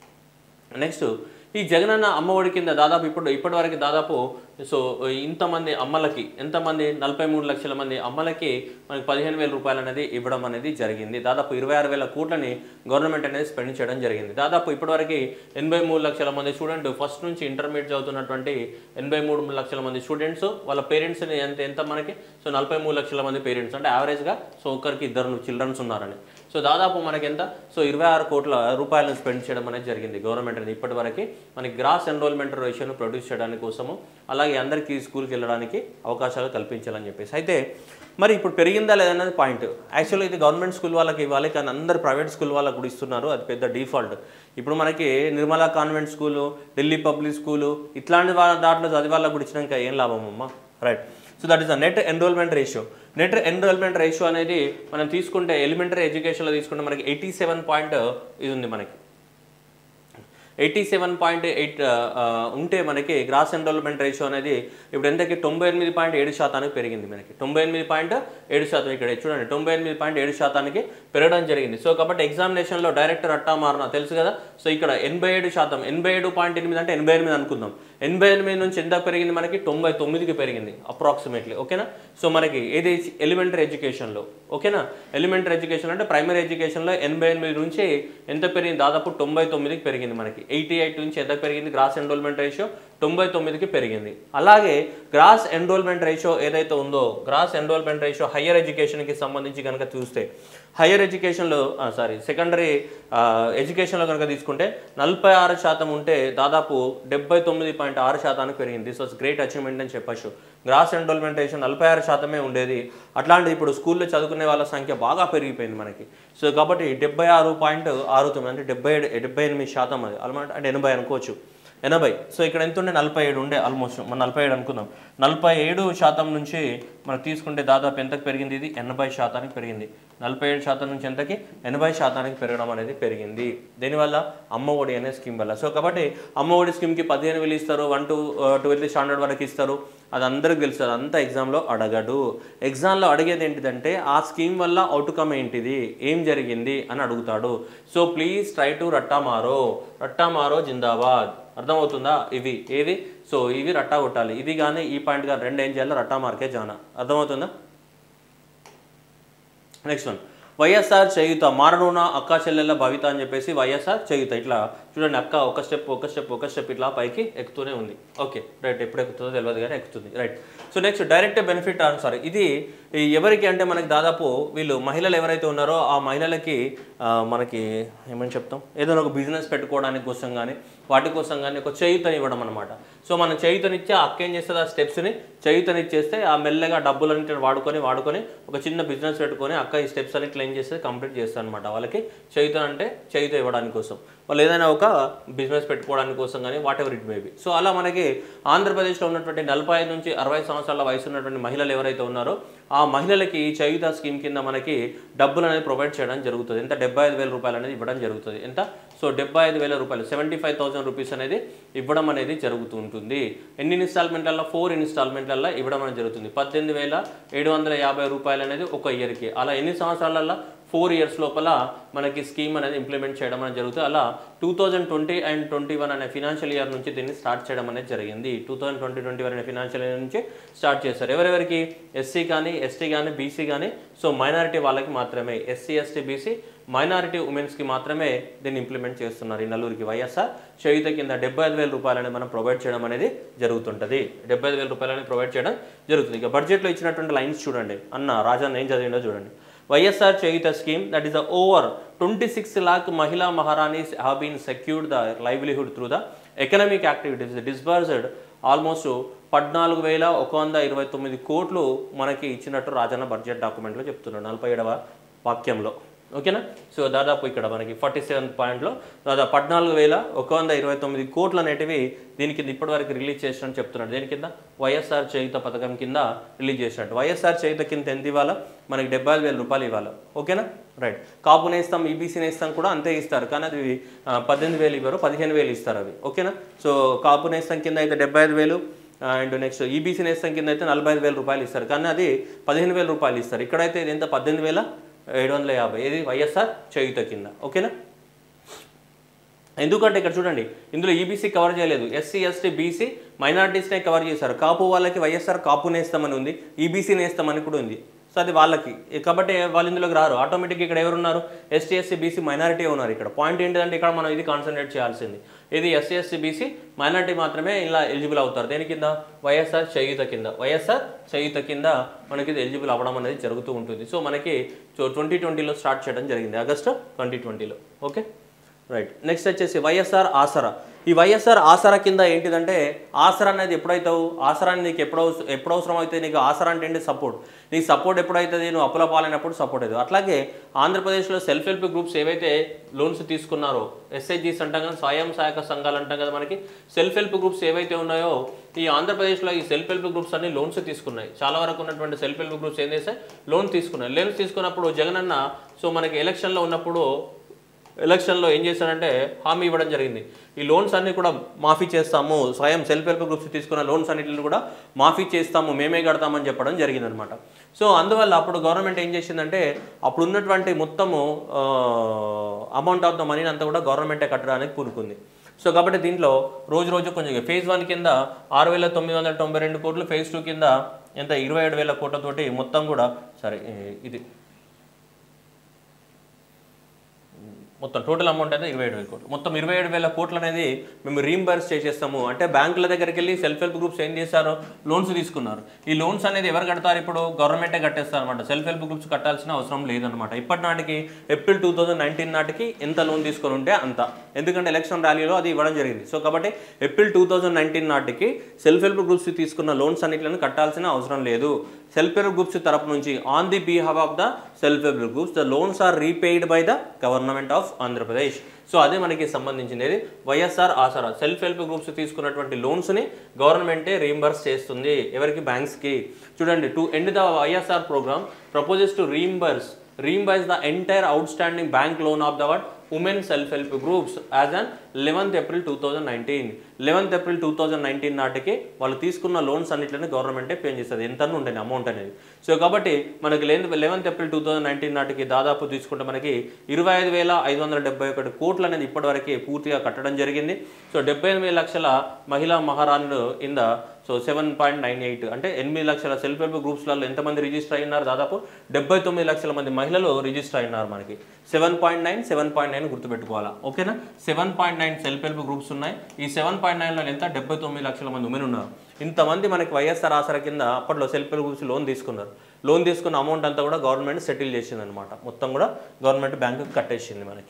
నెక్స్ట్ ఈ జగనన్న అమ్మఒడి కింద దాదాపు ఇప్పుడు ఇప్పటి వరకు దాదాపు సో ఇంతమంది అమ్మలకి ఎంతమంది నలభై మూడు లక్షల మంది అమ్మలకి మనకి పదిహేను వేల రూపాయలు అనేది ఇవ్వడం అనేది జరిగింది దాదాపు ఇరవై ఆరు వేల కోట్లని గవర్నమెంట్ అనేది స్పెండ్ చేయడం జరిగింది దాదాపు ఇప్పటివరకు ఎనభై మూడు లక్షల మంది స్టూడెంట్ ఫస్ట్ నుంచి ఇంటర్మీడియట్ చదువుతున్నటువంటి ఎనభై మూడు లక్షల మంది స్టూడెంట్స్ వాళ్ళ పేరెంట్స్ ఎంత ఎంత మనకి సో నలభై మూడు లక్షల మంది పేరెంట్స్ అంటే యావరేజ్గా సో ఒకరికి ఇద్దరు చిల్డ్రన్స్ ఉన్నారని సో దాదాపు మనకి ఎంత సో ఇరవై ఆరు కోట్ల రూపాయలను స్పెండ్ చేయడం అనేది జరిగింది గవర్నమెంట్ అనేది ఇప్పటి వరకు మనకి గ్రాస్ ఎన్రోల్మెంట్ రేషియోను ప్రొడ్యూస్ చేయడానికి కోసము అలాగే అందరికీ స్కూల్కి వెళ్ళడానికి అవకాశాలు కల్పించాలని చెప్పేసి అయితే మరి ఇప్పుడు పెరిగిందా లేదన్నది పాయింట్ యాక్చువల్గా ఇది గవర్నమెంట్ స్కూల్ వాళ్ళకి ఇవ్వాలి కానీ అందరు ప్రైవేట్ స్కూల్ వాళ్ళకి కూడా ఇస్తున్నారు అది పెద్ద డిఫాల్ట్ ఇప్పుడు మనకి Nirmala convent school Delhi public school ఇట్లాంటి వాళ్ళ దాంట్లో చదివి వాళ్ళకి కూడా ఇచ్చినాక ఏం లాభం అమ్మా right so that is the net enrolment ratio net enrolment ratio అనేది మనం తీసుకుంటే ఎలిమెంటరీ ఎడ్యుకేషన్లో తీసుకుంటే మనకి ఎయిటీ సెవెన్ పాయింట్ ఇది ఉంది మనకి ఎయిటీ సెవెన్ పాయింట్ ఎయిట్ ఉంటే మనకి గ్రాస్ ఎన్రోల్మెంట్ రేషియో అనేది ఇప్పుడు ఎంతకి తొంభై ఎనిమిది పాయింట్ ఏడు శాతానికి పెరిగింది మనకి తొంభై ఎనిమిది పాయింట్ ఏడు శాతం ఇక్కడ చూడండి తొంభై ఎనిమిది పాయింట్ ఏడు శాతానికి పెరగడం జరిగింది సో కాబట్టి ఎగ్జామినేషన్లో డైరెక్టర్ అట్టా మారిన తెలుసు కదా సో ఇక్కడ ఎనభై ఏడు శాతం ఎనభై ఏడు పాయింట్ ఎనిమిది అంటే ఎనభై ఎనిమిది అనుకుందాం ఎనభై ఎనిమిది నుంచి ఎంత పెరిగింది మనకి తొంభై తొమ్మిదికి పెరిగింది అప్రాక్సిమేట్లీ ఓకేనా సో మనకి ఏది ఎలిమెంటరీ ఎడ్యుకేషన్లో ఓకేనా ఎలిమెంటరీ ఎడ్యుకేషన్ అంటే ప్రైమరీ ఎడ్యుకేషన్లో ఎనభై ఎనిమిది నుంచి ఎంత పెరిగింది దాదాపు తొంభై తొమ్మిదికి పెరిగింది మనకి ఎయిటీ ఎయిట్ నుంచి ఎంత పెరిగింది గ్రాస్ ఎన్రోల్మెంట్ రేషియో తొంభై తొమ్మిదికి పెరిగింది అలాగే గ్రాస్ ఎన్రోల్మెంట్ రేషియో ఏదైతే ఉందో గ్రాస్ ఎన్రోల్మెంట్ రేషియో హయ్యర్ ఎడ్యుకేషన్కి సంబంధించి కనుక చూస్తే హయ్యర్ ఎడ్యుకేషన్లో సారీ సెకండరీ ఎడ్యుకేషన్లో కనుక తీసుకుంటే నలభై ఆరు శాతం ఉంటే దాదాపు డెబ్బై తొమ్మిది పాయింట్ ఆరు శాతానికి పెరిగింది దిస్ వాస్ గ్రేట్ అచీవ్మెంట్ అని చెప్పచ్చు గ్రాస్ ఎన్రోల్మెంట్ రేషియో నలభై ఆరు శాతమే ఉండేది అట్లాంటి ఇప్పుడు స్కూల్లో చదువుకునే వాళ్ళ సంఖ్య బాగా పెరిగిపోయింది మనకి సో కాబట్టి డెబ్బై ఆరు పాయింట్ ఆరు తొమ్మిది అంటే డెబ్బై ఏడు డెబ్బై ఎనిమిది శాతం అది అలమాట అంటే ఎనభై అనుకోవచ్చు ఎనభై సో ఇక్కడ ఎంత ఉండే నలభై ఏడు ఉండే ఆల్మోస్ట్ మనం నలభై ఏడు అనుకుందాం నలభై ఏడు శాతం నుంచి మనం తీసుకుంటే దాదాపు ఎంతకు పెరిగింది ఇది ఎనభై శాతానికి పెరిగింది నలభై ఏడు శాతం నుంచి ఎంతకి ఎనభై శాతానికి పెరగడం అనేది పెరిగింది దీనివల్ల అమ్మ ఒడి అనే స్కీమ్ వల్ల సో కాబట్టి అమ్మ ఒడి స్కీమ్కి పదిహేను వేలు ఇస్తారు వన్ టు ట్వెల్త్ స్టాండర్డ్ వరకు ఇస్తారు అది అందరికి తెలుసు అదంతా ఎగ్జామ్లో అడగడు ఎగ్జామ్లో అడిగేది ఏంటిదంటే ఆ స్కీమ్ వల్ల అవుట్కమ్ ఏంటిది ఏం జరిగింది అని అడుగుతాడు సో ప్లీజ్ ట్రై టు రట్టా మారో రట్టా మారో జిందాబాద్ అర్థమవుతుందా ఇవి ఏవి సో ఇవి రట్టా కొట్టాలి ఇది కానీ ఈ పాయింట్ కానీ రెండు ఏం చేయాలి రట్టా మార్కే జానా అర్థమవుతుందా నెక్స్ట్ వన్ వైఎస్ఆర్ చేయుత మారడున అక్క చెల్లెళ్ళ భవిత అని చెప్పేసి వైఎస్ఆర్ చేయుత ఇట్లా చూడండి అక్క ఒక స్టెప్ ఒక స్టెప్ ఒక స్టెప్ ఇట్లా పైకి ఎక్కుతూనే ఉంది ఓకే రైట్ ఎప్పుడు ఎక్కుతుందో తెలియదు కానీ ఎక్కుతుంది right so next direct benefit sorry ఇది ఈ ఎవరికి అంటే మనకి దాదాపు వీళ్ళు మహిళలు ఎవరైతే ఉన్నారో ఆ మహిళలకి ఆ, మనకి ఏమని చెప్తాం ఏదైనా ఒక బిజినెస్ పెట్టుకోవడానికి కోసం కానీ వాటి కోసం కానీ ఒక చేయుతని ఇవ్వడం అనమాట సో మనం చేయుతనిచ్చి ఆ అక్క ఏం చేస్తుంది ఆ స్టెప్స్ని చేయుతనిచ్చేస్తే ఆ మెల్లగా డబ్బులన్నింటిని వాడుకొని వాడుకొని ఒక చిన్న బిజినెస్ పెట్టుకొని అక్క ఈ స్టెప్స్ అన్ని క్లెయిమ్ చేస్తే కంప్లీట్ చేస్తారు అనమాట వాళ్ళకి చేయుత అంటే చేయుత ఇవ్వడానికి కోసం వాళ్ళు ఏదైనా ఒక బిజినెస్ పెట్టుకోవడానికి కోసం కానీ whatever it maybe so అలా మనకి ఆంధ్రప్రదేశ్లో ఉన్నటువంటి నలభై ఐదు నుంచి అరవై సంవత్సరాల వయసు ఉన్నటువంటి మహిళలు ఎవరైతే ఉన్నారో ఆ మహిళలకి ఈ చేయుత స్కీమ్ కింద మనకి డబ్బులు అనేది ప్రొవైడ్ చేయడం జరుగుతుంది ఎంత డెబ్బై ఐదు వేల రూపాయలు అనేది ఇవ్వడం జరుగుతుంది ఎంత సో డెబ్బై ఐదు వేల రూపాయలు సెవెంటీ ఫైవ్ థౌసండ్ రూపీస్ అనేది ఇవ్వడం అనేది జరుగుతూ ఉంటుంది ఎన్ని ఇన్స్టాల్మెంట్లలో ఫోర్ ఇన్స్టాల్మెంట్లలో ఇవ్వడం అనేది జరుగుతుంది పద్దెనిమిది వేల ఏడు వందల యాభై రూపాయలు అనేది ఒక ఇయర్కి అలా ఎన్ని సంవత్సరాలలో ఫోర్ ఇయర్స్ లోపల మనకి స్కీమ్ అనేది ఇంప్లిమెంట్ చేయడం అనేది జరుగుతుంది అలా two thousand twenty and twenty one అనే ఫినాన్షియల్ ఇయర్ నుంచి దీన్ని స్టార్ట్ చేయడం అనేది జరిగింది two thousand twenty twenty one అనే ఫినాన్షియల్ ఇయర్ నుంచి స్టార్ట్ చేస్తారు ఎవరెవరికి ఎస్సీ కానీ ఎస్టీ కానీ బీసీ కానీ సో మైనారిటీ వాళ్ళకి మాత్రమే ఎస్సీ ఎస్టీ బీసీ మైనారిటీ ఉమెన్స్కి మాత్రమే దీన్ని ఇంప్లిమెంట్ చేస్తున్నారు ఈ నలుగురికి వైఎస్ఆర్ చేయుత కింద డెబ్బై ఐదు వేల రూపాయలని మనం ప్రొవైడ్ చేయడం అనేది జరుగుతుంటుంది డెబ్బై ఐదు వేల రూపాయలని ప్రొవైడ్ చేయడం జరుగుతుంది ఇక బడ్జెట్లో ఇచ్చినటువంటి లైన్స్ చూడండి అన్న రాజాన్ ఏం చదివిండో చూడండి YSR Cheyutha scheme that is the over twenty six lakh మహిళా మహారాణీస్ have been secured the livelihood through the economic activities disbursed almost పద్నాలుగు వేల ఒక వంద ఇరవై తొమ్మిది కోట్లు మనకి ఇచ్చినట్టు రాజన్న బడ్జెట్ డాక్యుమెంట్లో చెప్తున్నాడు నలభై ఏడవ వాక్యంలో ఓకేనా సో దాదాపు ఇక్కడ మనకి ఫార్టీ సెవెన్ పాయింట్లో దాదాపు పద్నాలుగు వేల ఒక వంద ఇరవై తొమ్మిది కోట్లు అనేటివి దీని కింద ఇప్పటివరకు రిలీజ్ చేసినట్టు చెప్తున్నాడు దేని కింద వైఎస్ఆర్ చేయుత పథకం కింద రిలీజ్ చేసినట్టు వైఎస్ఆర్ చేయుత కింద ఎంత ఇవ్వాలా మనకి డెబ్బై ఐదు వేల రూపాయలు ఇవ్వాలి ఓకేనా రైట్ కాపు నేస్తాం ఈబీసీ నేస్తాం కూడా అంతే ఇస్తారు కానీ అది ఆ, పద్దెనిమిది వేలు ఇవ్వరు పదిహేను వేలు ఇస్తారు అవి ఓకేనా సో కాపు నేస్తాం కింద అయితే డెబ్బై ఐదు వేలు అండ్ నెక్స్ట్ ఈబీసీ నేస్తాం కింద అయితే నలభై ఐదు వేల రూపాయలు ఇస్తారు కానీ అది పదిహేను వేల రూపాయలు ఇస్తారు ఇక్కడైతే ఇది ఎంత పద్దెనిమిది వేల ఏడు వందల యాభై ఇది వైఎస్ఆర్ చేయుత కింద ఓకేనా ఎందుకంటే ఇక్కడ చూడండి ఇందులో ఈబీసీ కవర్ చేయలేదు ఎస్సీ ఎస్టీ బీసీ మైనారిటీస్నే కవర్ చేశారు కాపు వాళ్ళకి వైఎస్ఆర్ కాపు నేస్తామని ఉంది ఈబీసీ నేస్తామని కూడా ఉంది సో అది వాళ్ళకి ఏ- కాబట్టి వాళ్ళు ఇందులోకి రారు ఆటోమేటిక్గా ఇక్కడ ఎవరున్నారు ఎస్టీ ఎస్సీ బీసీ మైనారిటీ ఉన్నారు ఇక్కడ పాయింట్ ఏంటంటే ఇక్కడ మనం ఇది కాన్సన్ట్రేట్ చేయాల్సింది ఇది ఎస్సీ ఎస్సీ బీసీ మైనారిటీ మాత్రమే ఇలా ఎలిజిబుల్ అవుతారు దేని కింద వైఎస్ఆర్ చేయుత కింద వైఎస్ఆర్ చేయుత కింద మనకి ఇది ఎలిజిబుల్ అవ్వడం అనేది జరుగుతూ ఉంటుంది సో మనకి ట్వంటీ ట్వంటీలో స్టార్ట్ చేయడం జరిగింది ఆగస్టు ట్వంటీ ట్వంటీలో ఓకే రైట్ నెక్స్ట్ వచ్చేసి వైఎస్ఆర్ ఆసరా ఈ వైఎస్ఆర్ ఆసరా కింద ఏంటిదంటే ఆసరా అనేది ఎప్పుడైతావు ఆసరా అనేది నీకు ఎప్పుడు అవస- ఎప్పుడు అవసరం అయితే నీకు ఆసరా అంటే ఏంటి సపోర్ట్ నీకు సపోర్ట్ ఎప్పుడైతుంది నువ్వు అప్పుల పాలైనప్పుడు సపోర్ట్ అవుతుంది అట్లాగే ఆంధ్రప్రదేశ్లో సెల్ఫ్ హెల్ప్ గ్రూప్స్ ఏవైతే లోన్స్ తీసుకున్నారో ఎస్ఐజీస్ అంటాం కదా స్వయం సహాయక సంఘాలు అంటాం కదా మనకి సెల్ఫ్ హెల్ప్ గ్రూప్స్ ఏవైతే ఉన్నాయో ఈ ఆంధ్రప్రదేశ్లో ఈ సెల్ఫ్ హెల్ప్ గ్రూప్స్ అన్ని లోన్స్ తీసుకున్నాయి చాలా వరకు ఉన్నటువంటి సెల్ఫ్ హెల్ప్ గ్రూప్స్ ఏం చేస్తాయి లోన్ తీసుకున్నాయి లోన్స్ తీసుకున్నప్పుడు జగనన్న సో మనకి ఎలక్షన్లో ఉన్నప్పుడు ఎలక్షన్లో ఏం చేశారంటే హామీ ఇవ్వడం జరిగింది ఈ లోన్స్ అన్ని కూడా మాఫీ చేస్తాము స్వయం సెల్ఫ్ హెల్ప్ గ్రూప్స్ తీసుకున్న లోన్స్ అన్నిటిని కూడా మాఫీ చేస్తాము మేమే కడతామని చెప్పడం జరిగిందనమాట సో అందువల్ల అప్పుడు గవర్నమెంట్ ఏం చేసిందంటే అప్పుడు ఉన్నటువంటి మొత్తము అమౌంట్ ఆఫ్ ద మనీని అంతా కూడా గవర్నమెంటే కట్టడానికి పూనుకుంది సో కాబట్టి దీంట్లో రోజు రోజు కొంచెం ఫేజ్ వన్ కింద ఆరు వేల తొమ్మిది వందల తొంభై రెండు కోట్లు ఫేజ్ టూ కింద ఎంత ఇరవై ఏడు వేల కోట్లతోటి మొత్తం కూడా సరే ఇది మొత్తం టోటల్ అమౌంట్ అయితే ఇరవై ఏడు వేల కోట్లు మొత్తం ఇరవై ఏడు వేల కోట్లు అనేది మేము రీంబర్స్ చేసేస్తాము అంటే బ్యాంకుల దగ్గరికి వెళ్ళి సెల్ఫ్ హెల్ప్ గ్రూప్స్ ఏం చేశారు లోన్స్ తీసుకున్నారు ఈ లోన్స్ అనేది ఎవరు కడతారు ఇప్పుడు గవర్నమెంటే కట్టేస్తారు అనమాట సెల్ఫ్ హెల్ప్ గ్రూప్స్ కట్టాల్సిన అవసరం లేదనమాట ఇప్పటి నాటికి ఏప్రిల్ టూ థౌజండ్ నైన్టీన్ నాటికి ఎంత లోన్ తీసుకొని ఉంటే అంత ఎందుకంటే ఎలక్షన్ ర్యాలీలో అది ఇవ్వడం జరిగింది సో కాబట్టి ఏప్రిల్ టూ థౌజండ్ నైన్టీన్ నాటికి సెల్ఫ్ హెల్ప్ గ్రూప్స్ తీసుకున్న లోన్స్ అన్నిటిని కట్టాల్సిన అవసరం లేదు సెల్ఫ్ హెల్ప్ గ్రూప్స్ తరపు నుంచి on the behalf of the self help groups the loans are repaid by the government of Andhra Pradesh so అదే మనకి సంబంధించినది YSR Aasara self help groups తీసుకున్నటువంటి లోన్స్ని గవర్నమెంటే రీంబర్స్ చేస్తుంది ఎవరికి బ్యాంక్స్కి చూడండి to end the YSR programme proposes to reimburse reimburse the entire out standing bank loan of the what women self help groups as on eleventh April two thousand nineteen eleventh April two thousand nineteen నాటికి వాళ్ళు తీసుకున్న loans అన్నింటిని గవర్నమెంటే pay చేస్తుంది ఎంత ఉంటుంది amount అనేది so కాబట్టి మనకి eleventh April two thousand nineteen నాటికి దాదాపు తీసుకుంటే మనకి ఇరవై ఐదు వేల ఐదు వందల డెబ్బై ఒకటి కోట్లు అనేది ఇప్పటివరకు పూర్తిగా కట్టడం జరిగింది సో డెబ్బై ఎనిమిది లక్షల మహిళా మహారాణులు ఇంద so seven point nine eight అంటే ఎనిమిది లక్షల సెల్ఫ్ హెల్ప్ గ్రూప్స్లలో ఎంతమంది రిజిస్టర్ అయినారు దాదాపు డెబ్బై తొమ్మిది లక్షల మంది మహిళలు రిజిస్టర్ అయినారు మనకి seven point nine seven point nine గుర్తుపెట్టుకోవాలా ఓకేనా seven point nine self help groups ఉన్నాయి ఈ సెవెన్ పాయింట్ నైన్లో ఎంత డెబ్బై తొమ్మిది లక్షల మంది ఉమెన్ ఉన్నారు ఇంతమంది మనకి వైఎస్ఆర్ ఆసరా కింద అప్పట్లో సెల్ఫ్ హెల్ప్ గ్రూప్స్ లోన్ తీసుకున్నారు లోన్ తీసుకున్న అమౌంట్ అంతా కూడా గవర్నమెంట్ సెటిల్ చేసింది అనమాట మొత్తం కూడా గవర్నమెంట్ బ్యాంకుకి కట్టేసింది మనకి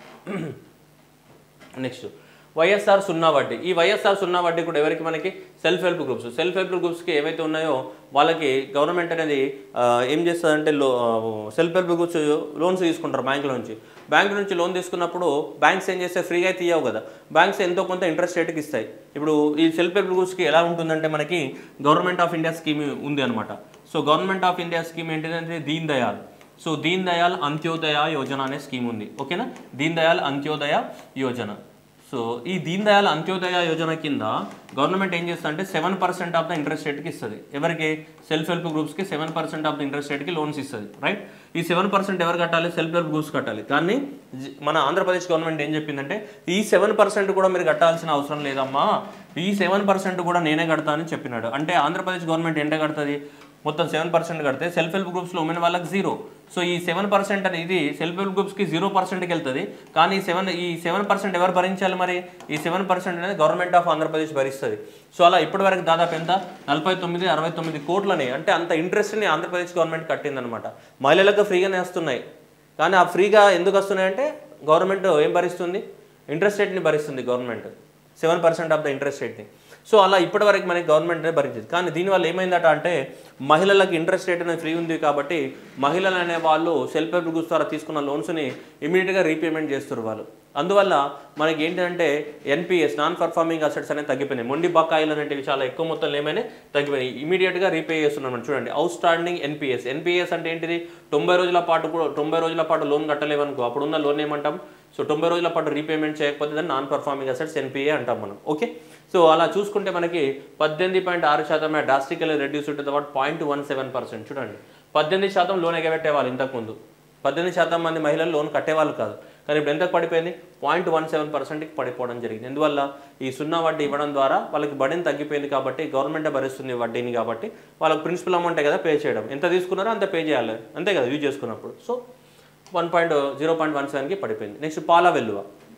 నెక్స్ట్ వైఎస్ఆర్ సున్నా వడ్డీ ఈ వైఎస్ఆర్ సున్నా వడ్డీ కూడా ఎవరికి మనకి self help groups self help గ్రూప్స్కి ఏవైతే ఉన్నాయో వాళ్ళకి గవర్నమెంట్ అనేది ఆ, ఏం చేస్తుందంటే లో సెల్ఫ్ హెల్ప్ గ్రూప్స్ లోన్స్ తీసుకుంటారు బ్యాంకుల నుంచి బ్యాంక్ నుంచి లోన్ తీసుకున్నప్పుడు బ్యాంక్స్ ఏం చేస్తే ఫ్రీగా అయితే ఇవ్వవు కదా బ్యాంక్స్ ఎంతో కొంత ఇంట్రెస్ట్ రేట్కి ఇస్తాయి ఇప్పుడు ఈ సెల్ఫ్ హెల్ప్ గ్రూప్స్కి ఎలా ఉంటుందంటే మనకి గవర్నమెంట్ ఆఫ్ ఇండియా స్కీమ్ ఉంది అనమాట so government of India scheme ఏంటిదంటే దీన్ దయాల్ సో దీన్ దయాల్ అంత్యోదయ యోజన అనే స్కీమ్ ఉంది ఓకేనా దీన్ దయాల్ అంత్యోదయ యోజన సో ఈ దీన్ దయాల్ అంత్యోదయ యోజన కింద గవర్నమెంట్ ఏం చేస్తుంది అంటే seven percent of the interest రేట్కి ఇస్తుంది ఎవరికి సెల్ఫ్ హెల్ప్ గ్రూప్స్కి seven percent of the interest రేట్కి లోన్స్ ఇస్తుంది రైట్ ఈ సెవెన్ పర్సెంట్ ఎవరు కట్టాలి సెల్ఫ్ హెల్ప్ గ్రూప్స్ కట్టాలి కానీ జి- మన ఆంధ్రప్రదేశ్ గవర్నమెంట్ ఏం చెప్పిందంటే ఈ సెవెన్ పర్సెంట్ కూడా మీరు కట్టాల్సిన అవసరం లేదమ్మా ఈ సెవెన్ పర్సెంట్ కూడా నేనే కడతానని చెప్పినాడు అంటే ఆంధ్రప్రదేశ్ గవర్నమెంట్ ఎంత కడుతుంది మొత్తం సెవెన్ పర్సెంట్ కడితే సెల్ఫ్ హెల్ప్ గ్రూప్స్లో ఉమెన్ వాళ్ళకి జీరో సో ఈ సెవెన్ పర్సెంట్ అనేది సెల్ఫ్ హెల్ప్ గ్రూప్స్కి జీరో పర్సెంట్కి వెళ్తుంది కానీ సెవెన్ ఈ సెవెన్ పర్సెంట్ ఎవరు భరించాలి మరి ఈ సెవెన్ పర్సెంట్ అనేది గవర్నమెంట్ ఆఫ్ ఆంధ్రప్రదేశ్ భరిస్తుంది సో అలా ఇప్పటివరకు దాదాపు ఎంత నలభై తొమ్మిది అరవై తొమ్మిది కోట్లని అంటే అంత ఇంట్రెస్ట్ని ఆంధ్రప్రదేశ్ గవర్నమెంట్ కట్టిందనమాట మహిళలకు ఫ్రీగానే వస్తున్నాయి కానీ ఆ ఫ్రీగా ఎందుకు వస్తున్నాయంటే గవర్నమెంట్ ఏం భరిస్తుంది ఇంట్రెస్ట్ రేట్ని భరిస్తుంది government seven percent of the interest రేట్ని సో అలా ఇప్పటివరకు మనకి గవర్నమెంట్ భరించింది కానీ దీనివల్ల ఏమైందట అంటే మహిళలకు ఇంట్రెస్ట్ రేట్ అనేది ఫ్రీ ఉంది కాబట్టి మహిళలు అనే వాళ్ళు సెల్ఫ్ హెల్ప్ గ్రూప్స్ ద్వారా తీసుకున్న లోన్స్ని ఇమీడియట్గా రీపేమెంట్ చేస్తారు వాళ్ళు అందువల్ల మనకి ఏంటంటే ఎన్పిఎస్ నాన్ పర్ఫార్మింగ్ అసెట్స్ అనేవి తగ్గిపోయినాయి మొండి బకాయిలు అనేటివి చాలా ఎక్కువ మొత్తంలో ఏమైనా తగ్గిపోయినాయి ఇమీడియట్గా రీపే చేస్తున్నాం మనం చూడండి అవుట్ స్టాండింగ్ ఎన్పిఎస్ ఎన్పిఎస్ అంటే ఏంటిది తొంభై రోజుల పాటు కూడా తొంభై రోజుల పాటు లోన్ కట్టలేవనుకో అప్పుడున్న లోన్ ఏమంటాం సో తొంభై రోజుల పాటు రీపేమెంట్ చేయకపోతే దాన్ని నాన్ పర్ఫార్మింగ్ అసెట్స్ ఎన్పిఏ అంటాం మనం ఓకే సో అలా చూసుకుంటే మనకి పద్దెనిమిది పాయింట్ ఆరు శాతం డ్రాస్టికల్ రెడ్యూస్ ఉంటుంది about point one seven percent చూడండి పద్దెనిమిది శాతం లోన్ ఎగబెట్టేవాళ్ళు ఇంతకుముందు పద్దెనిమిది శాతం మంది మహిళలు లోన్ కట్టేవాళ్ళు కాదు కానీ ఇప్పుడు ఎంత పడిపోయింది పాయింట్ వన్ సెవెన్ పర్సెంట్కి పడిపోవడం జరిగింది ఎందువల్ల ఈ సున్నా వడ్డీ ఇవ్వడం ద్వారా వాళ్ళకి బడిని తగ్గిపోయింది కాబట్టి గవర్నమెంట్ భరిస్తుంది వడ్డీని కాబట్టి వాళ్ళకి ప్రిన్సిపల్ అమౌంటే కదా పే చేయడం ఎంత తీసుకున్నారో అంత పే చేయాలి అంతే కదా యూజ్ చేసుకున్నప్పుడు so one point zero point one సెవెన్కి పడిపోయింది నెక్స్ట్ పాల వెల్లువ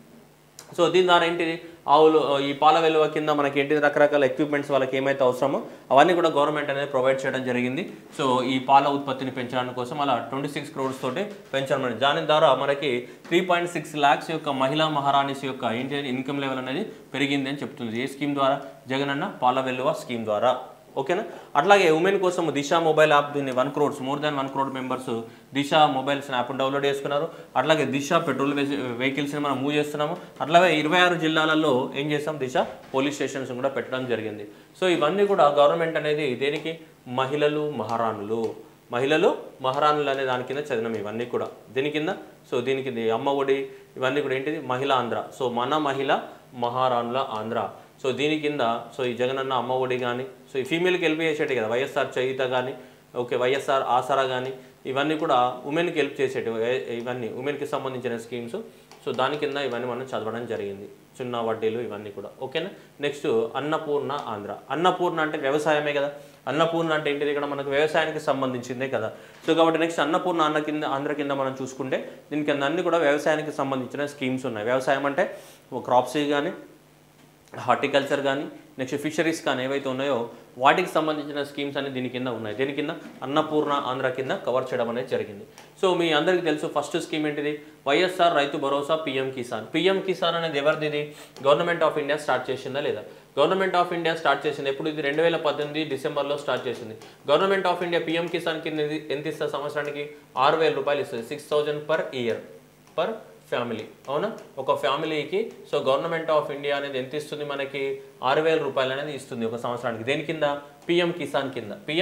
సో దీని ద్వారా ఏంటిది ఆవులు ఈ పాల వెలువ కింద మనకి ఏంటి రకరకాల ఎక్విప్మెంట్స్ వాళ్ళకి ఏమైతే అవసరమో అవన్నీ కూడా గవర్నమెంట్ అనేది ప్రొవైడ్ చేయడం జరిగింది సో ఈ పాల ఉత్పత్తిని పెంచడానికి కోసం అలా ట్వంటీ సిక్స్ క్రోడ్స్ తోటి పెంచడం అనేది దాని ద్వారా మనకి త్రీ పాయింట్ సిక్స్ ల్యాక్స్ యొక్క మహిళా మహారాణిస్ యొక్క ఏంటి ఇన్కమ్ లెవెల్ అనేది పెరిగింది అని చెప్తుంది ఏ స్కీమ్ ద్వారా జగనన్న పాల వెల్లువ స్కీమ్ ద్వారా ఓకేనా అట్లాగే ఉమెన్ కోసం దిశ మొబైల్ యాప్ దీన్ని one crores more than one crore members Disha mobiles app download చేసుకున్నారు అట్లాగే దిశ పెట్రోల్ వెహికల్స్ని మనం మూవ్ చేస్తున్నాము అట్లాగే ఇరవై ఆరు జిల్లాలలో ఏం చేస్తాం దిశ పోలీస్ స్టేషన్స్ కూడా పెట్టడం జరిగింది సో ఇవన్నీ కూడా గవర్నమెంట్ అనేది దేనికి మహిళలు మహారాణులు మహిళలు మహారాణులు అనే దాని కింద చదివినాం ఇవన్నీ కూడా దీని కింద సో దీనికి ఇది అమ్మ ఒడి ఇవన్నీ కూడా ఏంటిది మహిళ ఆంధ్ర సో మన మహిళ మహారాణుల ఆంధ్ర సో దీని కింద సో ఈ జగనన్న అమ్మ ఒడి కానీ సో ఈ ఫీమేల్కి హెల్ప్ చేసేటి కదా వైఎస్ఆర్ చేయుత కానీ ఓకే వైఎస్ఆర్ ఆసరా కానీ ఇవన్నీ కూడా ఉమెన్కి హెల్ప్ చేసేటివి ఏ- ఇవన్నీ ఉమెన్కి సంబంధించిన స్కీమ్స్ సో దాని కింద ఇవన్నీ మనం చదవడం జరిగింది చిన్న వడ్డీలు ఇవన్నీ కూడా ఓకేనా నెక్స్ట్ అన్నపూర్ణ ఆంధ్ర అన్నపూర్ణ అంటే వ్యవసాయమే కదా అన్నపూర్ణ అంటే ఏంటిది ఇక్కడ మనకు వ్యవసాయానికి సంబంధించిందే కదా సో కాబట్టి నెక్స్ట్ అన్నపూర్ణ అన్న కింద ఆంధ్ర కింద మనం చూసుకుంటే దీని కింద అన్ని కూడా వ్యవసాయానికి సంబంధించిన స్కీమ్స్ ఉన్నాయి వ్యవసాయం అంటే క్రాప్స్ కానీ హార్టికల్చర్ కానీ నెక్స్ట్ ఫిషరీస్ కానీ ఏవైతే ఉన్నాయో వాటికి సంబంధించిన స్కీమ్స్ అన్ని దీని కింద ఉన్నాయి దీని కింద అన్నపూర్ణ ఆంధ్ర కింద కవర్ చేయడం అనేది జరిగింది సో మీ అందరికీ తెలుసు ఫస్ట్ స్కీమ్ ఏంటిది వైఎస్ఆర్ రైతు భరోసా పిఎం కిసాన్ పిఎం కిసాన్ అనేది ఎవరిది ఇది గవర్నమెంట్ ఆఫ్ ఇండియా స్టార్ట్ చేసిందా లేదా గవర్నమెంట్ ఆఫ్ ఇండియా స్టార్ట్ చేసింది ఎప్పుడు ఇది రెండు వేల పద్దెనిమిది డిసెంబర్లో స్టార్ట్ చేసింది government of India PM Kisan కింద ఇది ఎంత ఇస్తుంది సంవత్సరానికి ఆరు వేల రూపాయలు ఇస్తుంది six thousand per year per family అవునా ఒక ఫ్యామిలీకి సో గవర్నమెంట్ ఆఫ్ ఇండియా అనేది ఎంత ఇస్తుంది మనకి ఆరు వేల రూపాయలు అనేది ఇస్తుంది ఒక సంవత్సరానికి దేని కింద పిఎం కిసాన్ కింద పిఎం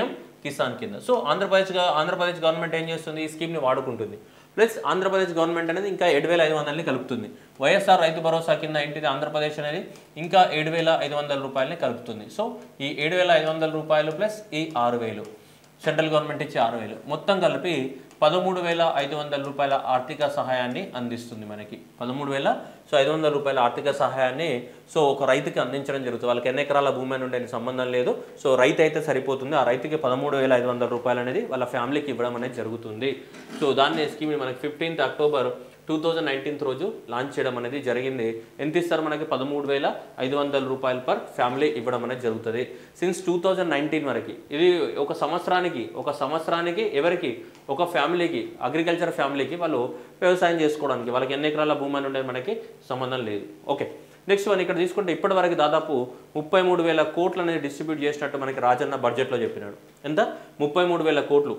కిసాన్ కింద సో ఆంధ్రప్రదేశ్ గా- ఆంధ్రప్రదేశ్ గవర్నమెంట్ ఏం చేస్తుంది ఈ స్కీమ్ని వాడుకుంటుంది ప్లస్ ఆంధ్రప్రదేశ్ గవర్నమెంట్ అనేది ఇంకా ఏడు వేల ఐదు వందలని కలుపుతుంది వైఎస్ఆర్ రైతు భరోసా కింద ఏంటిది ఆంధ్రప్రదేశ్ అనేది ఇంకా ఏడు వేల ఐదు వందల రూపాయలని కలుపుతుంది సో ఈ ఏడు వేల ఐదు వందల రూపాయలు ప్లస్ ఈ ఆరు వేలు సెంట్రల్ గవర్నమెంట్ ఇచ్చే ఆరు వేలు మొత్తం కలిపి పదమూడు వేల ఐదు వందల రూపాయల ఆర్థిక సహాయాన్ని అందిస్తుంది మనకి పదమూడు వేల సో ఐదు వందల రూపాయల ఆర్థిక సహాయాన్ని సో ఒక రైతుకి అందించడం జరుగుతుంది వాళ్ళకి ఎన్ని ఎకరాల భూమి అని ఉండే సంబంధం లేదు సో రైతు అయితే సరిపోతుంది ఆ రైతుకి పదమూడు వేల ఐదు వందల రూపాయలు అనేది వాళ్ళ ఫ్యామిలీకి ఇవ్వడం అనేది జరుగుతుంది సో దాన్ని స్కీమ్ మనకి fifteenth October two thousand nineteenth రోజు లాంచ్ చేయడం అనేది జరిగింది ఎంత ఇస్తారు మనకి పదమూడు వేల ఐదు వందల రూపాయలు పర్ ఫ్యామిలీ ఇవ్వడం అనేది జరుగుతుంది సిన్స్ టూ థౌజండ్ నైన్టీన్ వరకు ఇది ఒక సంవత్సరానికి ఒక సంవత్సరానికి ఎవరికి ఒక ఫ్యామిలీకి అగ్రికల్చర్ ఫ్యామిలీకి వాళ్ళు వ్యవసాయం చేసుకోవడానికి వాళ్ళకి ఎన్ని ఎకరాల భూమి అని ఉండేది మనకి సంబంధం లేదు ఓకే నెక్స్ట్ వన్ ఇక్కడ తీసుకుంటే ఇప్పటివరకు దాదాపు ముప్పై మూడు వేల కోట్లు అనేది డిస్ట్రిబ్యూట్ చేసినట్టు మనకి రాజన్న బడ్జెట్లో చెప్పినాడు ఎంత ముప్పై మూడు వేల కోట్లు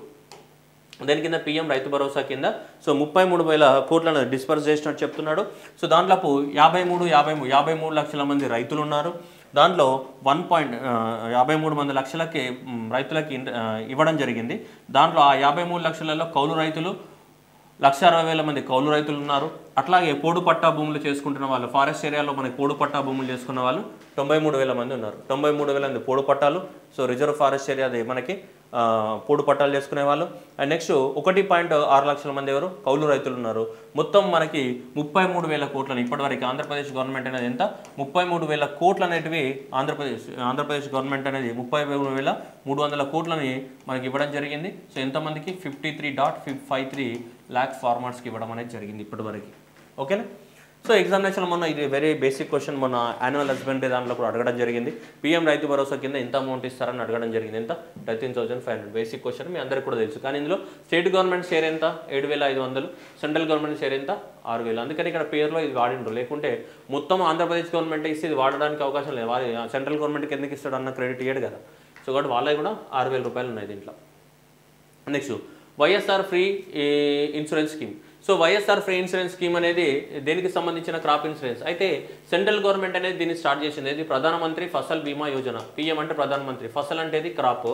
దాని కింద పిఎం రైతు భరోసా కింద సో ముప్పై మూడు వేల కోట్లను డిస్పర్స్ చేసినట్టు చెప్తున్నాడు సో దాంట్లో యాభై మూడు యాభై మూ- యాభై మూడు లక్షల మంది రైతులు ఉన్నారు దాంట్లో వన్ పాయింట్ యాభై మూడు మంది లక్షలకి మ్, రైతులకి ఇన్- ఆ, ఇవ్వడం జరిగింది దాంట్లో ఆ యాభై మూడు లక్షలలో కౌలు రైతులు లక్ష అరవై వేల మంది కౌలు రైతులు ఉన్నారు అట్లాగే పోడు పట్టా భూములు చేసుకుంటున్న వాళ్ళు ఫారెస్ట్ ఏరియాలో మనకి పోడు పట్టా భూములు చేసుకున్న వాళ్ళు తొంభై మూడు వేల మంది ఉన్నారు తొంభై మూడు వేల మంది పోడు పట్టాలు సో రిజర్వ్ ఫారెస్ట్ ఏరియాది మనకి ఆ, పోడు పట్టాలు చేసుకునే వాళ్ళు అండ్ నెక్స్ట్ ఒకటి పాయింట్ ఆరు లక్షల మంది ఎవరు కౌలు రైతులు ఉన్నారు మొత్తం మనకి ముప్పై మూడు వేల కోట్లని ఇప్పటివరకు ఆంధ్రప్రదేశ్ గవర్నమెంట్ అనేది ఎంత ముప్పై మూడు వేల కోట్లు అనేటివి ఆంధ్రప్రదేశ్ ఆంధ్రప్రదేశ్ గవర్నమెంట్ అనేది ముప్పై మూడు వేల మూడు వందల కోట్లని మనకి ఇవ్వడం జరిగింది సో ఎంతమందికి fifty three dot five three lakh ఫార్మర్స్కి ఇవ్వడం అనేది జరిగింది ఇప్పటివరకు ఓకేనా సో ఎగ్జామినేషన్ మొన్న ఇది వెరీ బేసిక్ క్వశ్చన్ మొన్న యాన్యువల్ హస్బెండరీ దాంట్లో కూడా అడగడం జరిగింది పీఎం రైతు భరోసా కింద ఎంత అమౌంట్ ఇస్తారని అడగడం జరిగింది ఎంత thirteen thousand five hundred basic question మీ అందరికీ కూడా తెలుసు కానీ ఇందులో స్టేట్ గవర్నమెంట్ షేర్ ఎంత ఏడు వేల ఐదు వందలు సెంట్రల్ గవర్నమెంట్ షేర్ ఎంత ఆరు వేలు అందుకని ఇక్కడ పేరులో ఇది వాడిండ్రు లేకుంటే మొత్తం ఆంధ్రప్రదేశ్ గవర్నమెంట్ ఇస్తే ఇది వాడడానికి అవకాశం లేదు వారి సెంట్రల్ గవర్నమెంట్కి ఎందుకు ఇస్తాడు అన్న క్రెడిట్ ఇయ్యడు కదా సో కాబట్టి వాళ్ళకి కూడా ఆరు వేల రూపాయలు ఉన్నాయి దీంట్లో నెక్స్ట్ వైఎస్ఆర్ ఫ్రీ ఈ, insurance scheme so YSR free insurance scheme అనేది దేనికి సంబంధించిన క్రాప్ ఇన్సూరెన్స్ అయితే సెంట్రల్ గవర్నమెంట్ అనేది దీన్ని స్టార్ట్ చేసింది ఇది ప్రధానమంత్రి ఫసల్ బీమా యోజన పిఎం అంటే ప్రధానమంత్రి ఫసల్ అంటే ఇది క్రాప్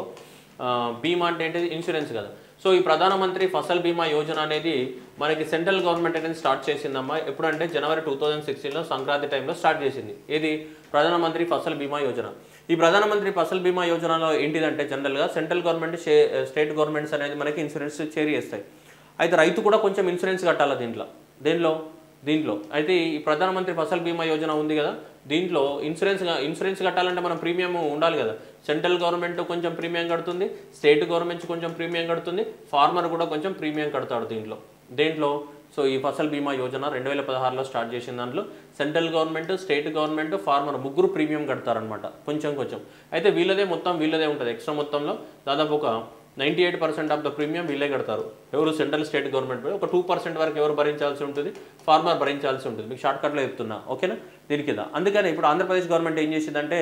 బీమా అంటే ఏంటిది ఇన్సూరెన్స్ కదా సో ఈ ప్రధానమంత్రి ఫసల్ బీమా యోజన అనేది మనకి సెంట్రల్ గవర్నమెంట్ అనేది స్టార్ట్ చేసిందమ్మా ఎప్పుడంటే జనవరి టూ థౌజండ్ సిక్స్టీన్లో సంక్రాంతి టైంలో స్టార్ట్ చేసింది ఇది ప్రధానమంత్రి ఫసల్ బీమా యోజన ఈ ప్రధానమంత్రి ఫసల్ బీమా యోజనలో ఏంటిదంటే జనరల్గా సెంట్రల్ గవర్నమెంట్ షే- స్టేట్ గవర్నమెంట్స్ అనేది మనకి ఇన్సూరెన్స్ చేరి చేస్తాయి అయితే రైతు కూడా కొంచెం ఇన్సూరెన్స్ కట్టాలి దీంట్లో దేంట్లో దీంట్లో అయితే ఈ ప్రధానమంత్రి ఫసల్ బీమా యోజన ఉంది కదా దీంట్లో ఇన్సూరెన్స్ ఇన్సూరెన్స్ కట్టాలంటే మనం ప్రీమియం ఉండాలి కదా సెంట్రల్ గవర్నమెంట్ కొంచెం ప్రీమియం కడుతుంది స్టేట్ గవర్నమెంట్ కొంచెం ప్రీమియం కడుతుంది ఫార్మర్ కూడా కొంచెం ప్రీమియం కడతాడు దీంట్లో దేంట్లో సో ఈ ఫసల్ బీమా యోజన రెండు వేల పదహారులో స్టార్ట్ చేసిన దాంట్లో central government state government farmer ముగ్గురు ప్రీమియం కడతారనమాట కొంచెం కొంచెం అయితే వీళ్ళదే మొత్తం వీళ్ళదే ఉంటుంది ఎక్స్ట్రా మొత్తంలో దాదాపు ఒక ninety eight percent of the premium వీళ్ళే కడతారు ఎవరు సెంట్రల్ స్టేట్ గవర్నమెంట్ ఒక టూ పర్సెంట్ వరకు ఎవరు భరించాల్సి ఉంటుంది ఫార్మర్ భరించాల్సి ఉంటుంది మీకు షార్ట్ కట్లో చెప్తున్నా ఓకేనా దీని కింద అందుకని ఇప్పుడు ఆంధ్రప్రదేశ్ గవర్నమెంట్ ఏం చేసిందంటే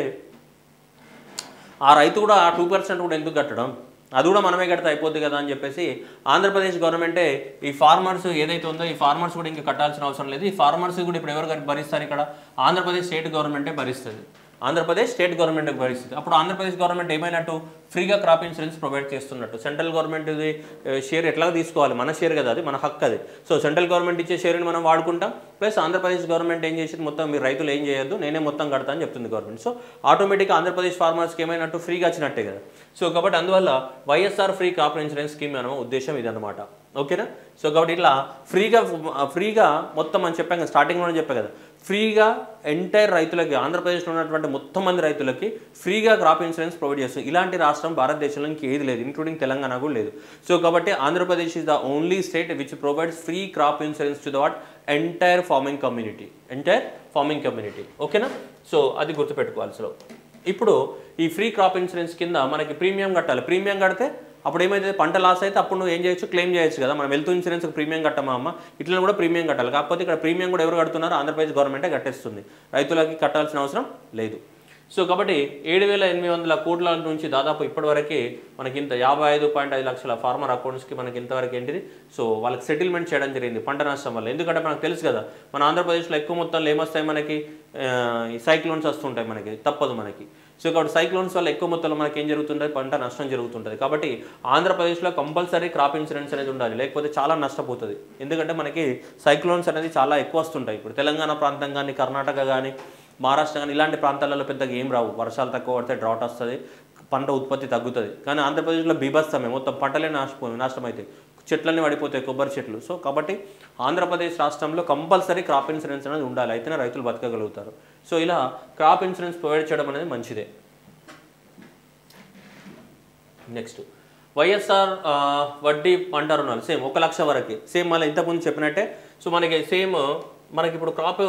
ఆ రైతు కూడా ఆ టూ పర్సెంట్ కూడా ఎందుకు కట్టడం అది కూడా మనమే కడితే అయిపోద్ది కదా అని చెప్పేసి ఆంధ్రప్రదేశ్ గవర్నమెంటే ఈ ఫార్మర్స్ ఏదైతే ఉందో ఈ ఫార్మర్స్ కూడా ఇంకా కట్టాల్సిన అవసరం లేదు ఈ ఫార్మర్స్ కూడా ఇప్పుడు ఎవరు భరిస్తారు ఇక్కడ ఆంధ్రప్రదేశ్ స్టేట్ గవర్నమెంటే భరిస్తుంది ఆంధ్రప్రదేశ్ స్టేట్ గవర్నమెంట్ భరిస్తుంది అప్పుడు ఆంధ్రప్రదేశ్ గవర్నమెంట్ ఏమైనట్టు ఫ్రీగా క్రాప్ ఇన్సూరెన్స్ ప్రొవైడ్ చేస్తున్నట్టు సెంట్రల్ గవర్నమెంట్ ఇది షేర్ ఎట్లా తీసుకోవాలి మన షేర్ కదా అది మన హక్కు అది సో సెంట్రల్ గవర్నమెంట్ ఇచ్చే షేర్ని మనం వాడుకుంటాం ప్లస్ ఆంధ్రప్రదేశ్ గవర్నమెంట్ ఏం చేసింది మొత్తం మీరు రైతులు ఏం చేయొద్దు నేనే మొత్తం కడతా అని చెప్తుంది గవర్నమెంట్ సో ఆటోమేటిక్గా ఆంధ్రప్రదేశ్ ఫార్మర్స్కి ఏమైనట్టు ఫ్రీగా వచ్చినట్టే కదా సో కాబట్టి అందువల్ల YSR free crop insurance scheme అనే ఉద్దేశం ఇదన్నమాట ఓకేనా సో కాబట్టి ఇట్లా ఫ్రీగా ఫ్రీగా మొత్తం అని చెప్పాం కదా స్టార్టింగ్లోనే చెప్పా కదా ఫ్రీగా ఎంటైర్ రైతులకి ఆంధ్రప్రదేశ్లో ఉన్నటువంటి మొత్తం మంది రైతులకి ఫ్రీగా క్రాప్ ఇన్సూరెన్స్ ప్రొవైడ్ చేస్తుంది ఇలాంటి రాష్ట్రం భారతదేశంలో ఇంకేది లేదు ఇంక్లూడింగ్ తెలంగాణ కూడా లేదు సో కాబట్టి Andhra Pradesh is the only state which provides free crop insurance to the what entire farming community entire farming community ఓకేనా సో అది గుర్తుపెట్టుకోవాలి అసలు ఇప్పుడు ఈ ఫ్రీ క్రాప్ ఇన్సూరెన్స్ కింద మనకి ప్రీమియం కట్టాలి ప్రీమియం కడితే అప్పుడు ఏమైతే పంట లాస్ అయితే అప్పుడు నువ్వు ఏం చేయొచ్చు క్లెయిమ్ చేయొచ్చు కదా మనం హెల్త్ ఇన్సూరెన్స్ ప్రీమియం కట్టమా అమ్మ ఇట్లా కూడా ప్రీమియం కట్టాలి కాకపోతే ఇక్కడ ప్రీమియం కూడా ఎవరు కడుతున్నారు ఆంధ్రప్రదేశ్ గవర్నమెంటే కట్టేస్తుంది రైతులకి కట్టాల్సిన అవసరం లేదు సో కాబట్టి ఏడు వేల ఎనిమిది వందల కోట్ల నుంచి దాదాపు ఇప్పటివరకు మనకి ఇంత యాభై ఐదు పాయింట్ ఐదు లక్షల ఫార్మర్ అకౌంట్స్కి మనకి ఇంతవరకు ఏంటిది సో వాళ్ళకి సెటిల్మెంట్ చేయడం జరిగింది పంట నష్టం వల్ల ఎందుకంటే మనకు తెలుసు కదా మన ఆంధ్రప్రదేశ్లో ఎక్కువ మొత్తంలో ఏమొస్తాయి మనకి ఆ, ఈ సైక్లోన్స్ వస్తుంటాయి మనకి తప్పదు మనకి సో కాబట్టి సైక్లోన్స్ వల్ల ఎక్కువ మొత్తంలో మనకి ఏం జరుగుతుంటుంది పంట నష్టం జరుగుతుంటుంది కాబట్టి ఆంధ్రప్రదేశ్లో కంపల్సరీ క్రాప్ ఇన్సూరెన్స్ అనేది ఉండాలి లేకపోతే చాలా నష్టపోతుంది ఎందుకంటే మనకి సైక్లోన్స్ అనేది చాలా ఎక్కువ వస్తుంటాయి ఇప్పుడు తెలంగాణ ప్రాంతం కానీ కర్ణాటక కానీ మహారాష్ట్ర కానీ ఇలాంటి ప్రాంతాలలో పెద్దగా ఏం రావు వర్షాలు తక్కువ పడితే డ్రాట్ వస్తుంది పంట ఉత్పత్తి తగ్గుతుంది కానీ ఆంధ్రప్రదేశ్లో బీభత్సమే మొత్తం పంటలే నాశపో నాశనమవుతాయి చెట్లన్నీ పడిపోతాయి కొబ్బరి చెట్లు సో కాబట్టి ఆంధ్రప్రదేశ్ రాష్ట్రంలో కంపల్సరీ క్రాప్ ఇన్సూరెన్స్ అనేది ఉండాలి అయితేనే రైతులు బతకగలుగుతారు సో ఇలా క్రాప్ ఇన్సూరెన్స్ ప్రొవైడ్ చేయడం అనేది మంచిదే నెక్స్ట్ వైఎస్ఆర్ ఆ, వడ్డీ పంట రుణాలు సేమ్ ఒక లక్ష వరకు సేమ్ మళ్ళీ ఇంతకుముందు చెప్పినట్టే సో మనకి సేమ్ మనకి ఇప్పుడు క్రాప్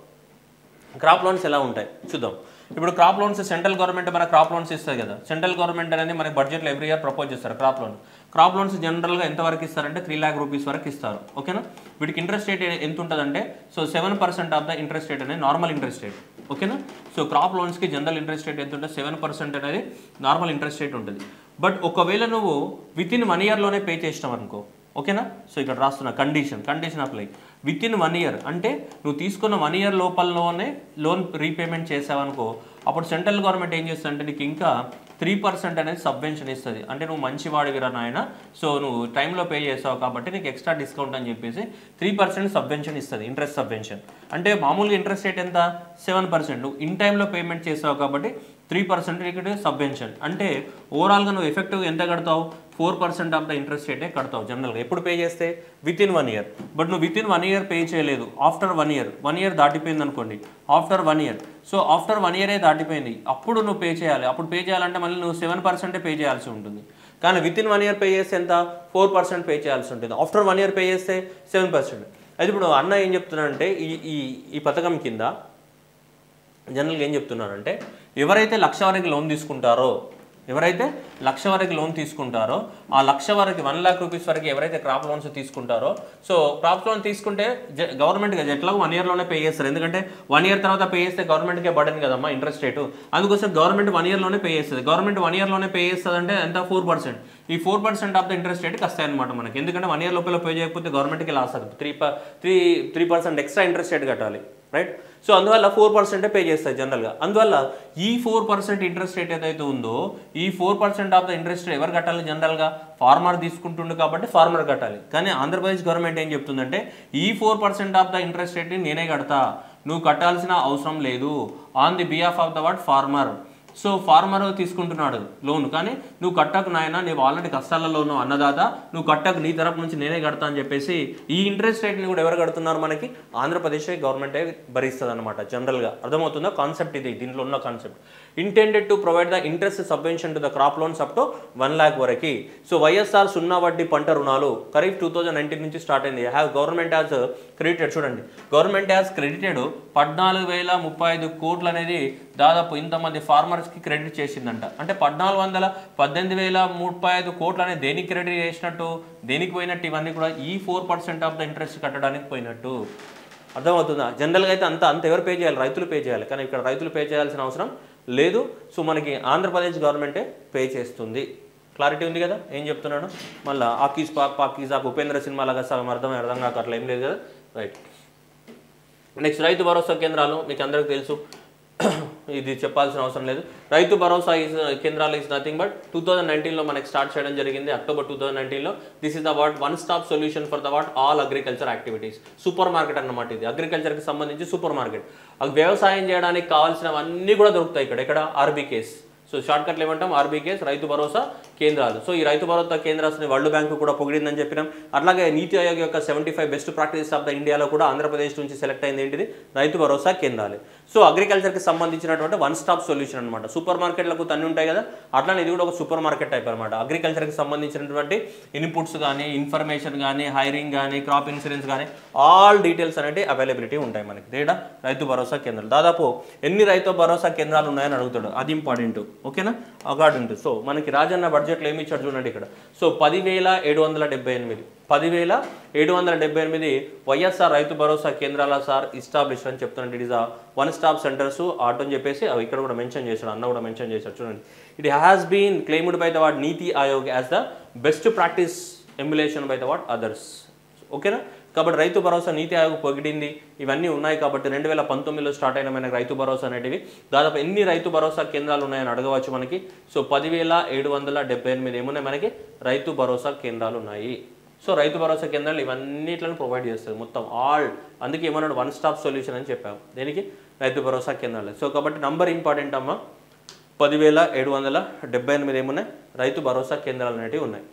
క్రాప్ లోన్స్ ఎలా ఉంటాయి చూద్దాం ఇప్పుడు క్రాప్ లోన్స్ సెంట్రల్ గవర్నమెంట్ మన క్రాప్ లోన్స్ ఇస్తుంది కదా సెంట్రల్ గవర్నమెంట్ అనేది మనకి బడ్జెట్లో ఎవ్రీ ఇయర్ ప్రపోజ్ చేస్తారు క్రాప్ లోన్ క్రాప్ లోన్స్ జనరల్గా ఎంత వరకు ఇస్తారంటే త్రీ ల్యాక్ రూపీస్ వరకు ఇస్తారు ఓకేనా వీటికి ఇంట్రెస్ట్ రేట్ ఎంత ఉంటుందంటే so seven percent of the interest rate అనేది నార్మల్ ఇంట్రెస్ట్ రేట్ ఓకేనా సో క్రాప్ లోన్స్కి జనరల్ ఇంట్రెస్ట్ రేట్ ఎంత ఉంటుంది సెవెన్ పర్సెంట్ అనేది నార్మల్ ఇంట్రెస్ట్ రేట్ ఉంటుంది బట్ ఒకవేళ నువ్వు విత్ ఇన్ వన్ ఇయర్లోనే పే చేసినావు అనుకో ఓకేనా సో ఇక్కడ రాస్తున్న condition condition apply within one year అంటే నువ్వు తీసుకున్న వన్ ఇయర్ లోపలలోనే లోన్ రీపేమెంట్ చేసావనుకో అప్పుడు సెంట్రల్ గవర్నమెంట్ ఏం చేస్తుంది అంటే నీకు ఇంకా త్రీ పర్సెంట్ అనేది సబ్వెన్షన్ ఇస్తుంది అంటే నువ్వు మంచివాడివిరా నాయన సో నువ్వు టైంలో పే చేసావు కాబట్టి నీకు ఎక్స్ట్రా డిస్కౌంట్ అని చెప్పేసి త్రీ పర్సెంట్ సబ్వెన్షన్ ఇస్తుంది ఇంట్రెస్ట్ సబ్వెన్షన్ అంటే మామూలుగా ఇంట్రెస్ట్ రేట్ ఎంత సెవెన్ పర్సెంట్ నువ్వు ఇన్ టైంలో పేమెంట్ చేసావు కాబట్టి త్రీ పర్సెంట్ ఇక్కడ సబ్వెన్షన్ అంటే ఓవరాల్గా నువ్వు ఎఫెక్టివ్గా ఎంత కడతావు four percent of the interest రేటే కడతావు జనరల్గా ఎప్పుడు పే చేస్తే within one year but నువ్వు within one year pay చేయలేదు after one year one year దాటిపోయింది అనుకోండి after one year so after one ఇయరే దాటిపోయింది అప్పుడు నువ్వు పే చేయాలి అప్పుడు పే చేయాలంటే మళ్ళీ నువ్వు సెవెన్ పర్సెంటే పే చేయాల్సి ఉంటుంది కానీ within one year pay చేస్తే ఎంత ఫోర్ పర్సెంట్ పే చేయాల్సి ఉంటుంది ఆఫ్టర్ వన్ ఇయర్ పే చేస్తే సెవెన్ పర్సెంట్ అయితే ఇప్పుడు అన్న ఏం చెప్తున్నాడంటే ఈ ఈ ఈ పథకం కింద జనరల్గా ఏం చెప్తున్నారంటే ఎవరైతే లక్ష వరకు లోన్ తీసుకుంటారో ఎవరైతే లక్ష వరకు లోన్ తీసుకుంటారో ఆ లక్ష వరకు వన్ లాక్ రూపీస్ వరకు ఎవరైతే క్రాప్ లోన్స్ తీసుకుంటారో సో క్రాప్ లోన్ తీసుకుంటే గవర్నమెంట్ ఎట్లా వన్ ఇయర్లోనే పే చేస్తారు ఎందుకంటే వన్ ఇయర్ తర్వాత పే చేస్తే గవర్నమెంట్కే బడన్ కదమ్మా ఇంట్రెస్ట్ రేటు అందుకోసం గవర్నమెంట్ వన్ ఇయర్లోనే పే చేస్తుంది గవర్నమెంట్ వన్ ఇయర్లోనే పే చేస్తుంది అంటే ఎంత ఫోర్ పర్సెంట్ ఈ four percent of the interest రేట్కి వస్తాయి అనమాట మనకి ఎందుకంటే వన్ ఇయర్ లోపల పే చేయకపోతే గవర్నమెంట్కి లాస్ అవుతుంది three three three percent extra interest rate కట్టాలి రైట్ సో అందువల్ల ఫోర్ పర్సెంటే పే చేస్తాయి జనరల్గా అందువల్ల ఈ ఫోర్ పర్సెంట్ ఇంట్రెస్ట్ రేట్ ఏదైతే ఉందో ఈ four percent of the interest ఎవరు కట్టాలి జనరల్గా ఫార్మర్ తీసుకుంటుండు కాబట్టి ఫార్మర్ కట్టాలి కానీ ఆంధ్రప్రదేశ్ గవర్నమెంట్ ఏం చెప్తుందంటే ఈ four percent of the interest రేట్ని నేనే కడతా నువ్వు కట్టాల్సిన అవసరం లేదు on the behalf of the what farmer so farmer తీసుకుంటున్నాడు లోన్ కానీ నువ్వు కట్టకు నాయన నువ్వు ఆల్రెడీ కష్టాలలో ఉన్నావు అన్నదాత నువ్వు కట్టకు నీ తరపు నుంచి నేనే కడతా అని చెప్పేసి ఈ ఇంట్రెస్ట్ రేట్ని కూడా ఎవరు కడుతున్నారు మనకి ఆంధ్రప్రదేశ్ గవర్నమెంటే భరిస్తుంది అనమాట జనరల్గా అర్థమవుతుందా కాన్సెప్ట్ ఇది దీంట్లో ఉన్న concept intended to provide the interest subvention to the crop loans up to one lakh వరకు సో వైఎస్ఆర్ సున్నా వడ్డీ పంట రుణాలు ఖరీఫ్ టూ థౌజండ్ నైన్టీన్ నుంచి స్టార్ట్ అయింది హ్యావ్ గవర్నమెంట్ హ్యాస్ క్రెడిటెడ్ చూడండి గవర్నమెంట్ హ్యాస్ క్రెడిటెడ్ పద్నాలుగు వేల ముప్పై ఐదు కోట్లు అనేది దాదాపు ఇంతమంది ఫార్మర్స్కి క్రెడిట్ చేసిందంట అంటే పద్నాలుగు వందల పద్దెనిమిది వేల ముప్పై ఐదు కోట్లు అనేది దేనికి క్రెడిట్ చేసినట్టు దేనికి పోయినట్టు ఇవన్నీ కూడా ఈ four percent of the interest కట్టడానికి పోయినట్టు అర్థమవుతుందా జనరల్గా అయితే అంత అంత ఎవరు పే చేయాలి రైతులు పే చేయాలి కానీ ఇక్కడ రైతులు పే చేయాల్సిన అవసరం లేదు సో మనకి ఆంధ్రప్రదేశ్ గవర్నమెంటే పే చేస్తుంది క్లారిటీ ఉంది కదా ఏం చెప్తున్నాను మళ్ళీ ఆకీస్ పాక్ పాకీస్ ఆ ఉపేంద్ర సినిమా లాగా సగం అర్థం అర్థం కాక అట్లా ఏం లేదు కదా రైట్ నెక్స్ట్ రైతు భరోసా కేంద్రాలు మీకు అందరికీ తెలుసు ఇది చెప్పాల్సిన అవసరం లేదు రైతు భరోసా ఈజ్ కేంద్రాలు is nothing but two thousand నైన్టీన్లో మనకి స్టార్ట్ చేయడం జరిగింది అక్టోబర్ టూ థౌసండ్ నైన్టీన్లో this is the what one stop solution for the what all agriculture activities super market అన్నమాట ఇది అగ్రికల్చర్కి సంబంధించి సూపర్ మార్కెట్ వ్యవసాయం చేయడానికి కావాల్సినవన్నీ కూడా దొరుకుతాయి ఇక్కడ ఇక్కడ ఆర్బీకేస్ సో షార్ట్ కట్లు ఏమంటాం ఆర్బీకేస్ రైతు భరోసా కేంద్రాలు సో ఈ రైతు భరోసా కేంద్రాన్ని వరల్డ్ బ్యాంకు కూడా పొగిడిందని చెప్పినాం అట్లాగే నీతి ఆయోగ్ యొక్క seventy five best practice of the ఇండియాలో కూడా ఆంధ్రప్రదేశ్ నుంచి సెలెక్ట్ అయింది ఏంటిది రైతు భరోసా కేంద్రాలు సో అగ్రికల్చర్కి సంబంధించినటువంటి వన్ స్టాప్ సొల్యూషన్ అనమాట సూపర్ మార్కెట్లకు తన్ని ఉంటాయి కదా అట్లానే ఇది కూడా ఒక సూపర్ మార్కెట్ టైప్ అనమాట అగ్రికల్చర్కి సంబంధించినటువంటి ఇన్పుట్స్ కానీ ఇన్ఫర్మేషన్ కానీ హైరింగ్ కానీ క్రాప్ ఇన్సూరెన్స్ కానీ ఆల్ డీటెయిల్స్ అనేవి అవైలబిలిటీ ఉంటాయి మనకి తేడా రైతు భరోసా కేంద్రాలు దాదాపు ఎన్ని రైతు భరోసా కేంద్రాలు ఉన్నాయని అడుగుతాడు అది ఇంపార్టెంట్ ఓకేనా అకార్డింగ్ టు సో మనకి రాజన్న బడ్జెట్లో ఏమి ఇచ్చాడు చూడండి ఇక్కడ సో పదివేల ఏడు వందల డెబ్బై ఎనిమిది పదివేల ఏడు వందల డెబ్బై ఎనిమిది వైఎస్ఆర్ రైతు భరోసా కేంద్రాల సార్ ఇస్టాబ్లిష్ అని చెప్తున్నాడు it is a one stop centres auto అని చెప్పేసి అవి ఇక్కడ కూడా మెన్షన్ చేశాడు అన్న కూడా మెన్షన్ చేశాడు చూడండి it has been claimed by the what NITI Aayog as the best practice emulation by the what others ఓకేనా కాబట్టి రైతు భరోసా నీతి ఆయోగ్ పొగిడింది ఇవన్నీ ఉన్నాయి కాబట్టి రెండు వేల పంతొమ్మిదిలో స్టార్ట్ అయిన మనకి రైతు భరోసా అనేటివి దాదాపు ఎన్ని రైతు భరోసా కేంద్రాలు ఉన్నాయని అడగవచ్చు మనకి సో పదివేల ఏడు వందల డెబ్బై ఎనిమిది ఏమున్నాయి మనకి రైతు భరోసా కేంద్రాలు ఉన్నాయి సో రైతు భరోసా కేంద్రాలు ఇవన్నిట్లను ప్రొవైడ్ చేస్తుంది మొత్తం ఆల్ అందుకే ఏమన్నాడు వన్ స్టాప్ సొల్యూషన్ అని చెప్పాము దేనికి రైతు భరోసా కేంద్రాలు సో కాబట్టి నంబర్ ఇంపార్టెంట్ అమ్మా పదివేల ఏడు వందల డెబ్బై ఎనిమిది ఏమున్నాయి రైతు భరోసా కేంద్రాలు అనేటివి ఉన్నాయి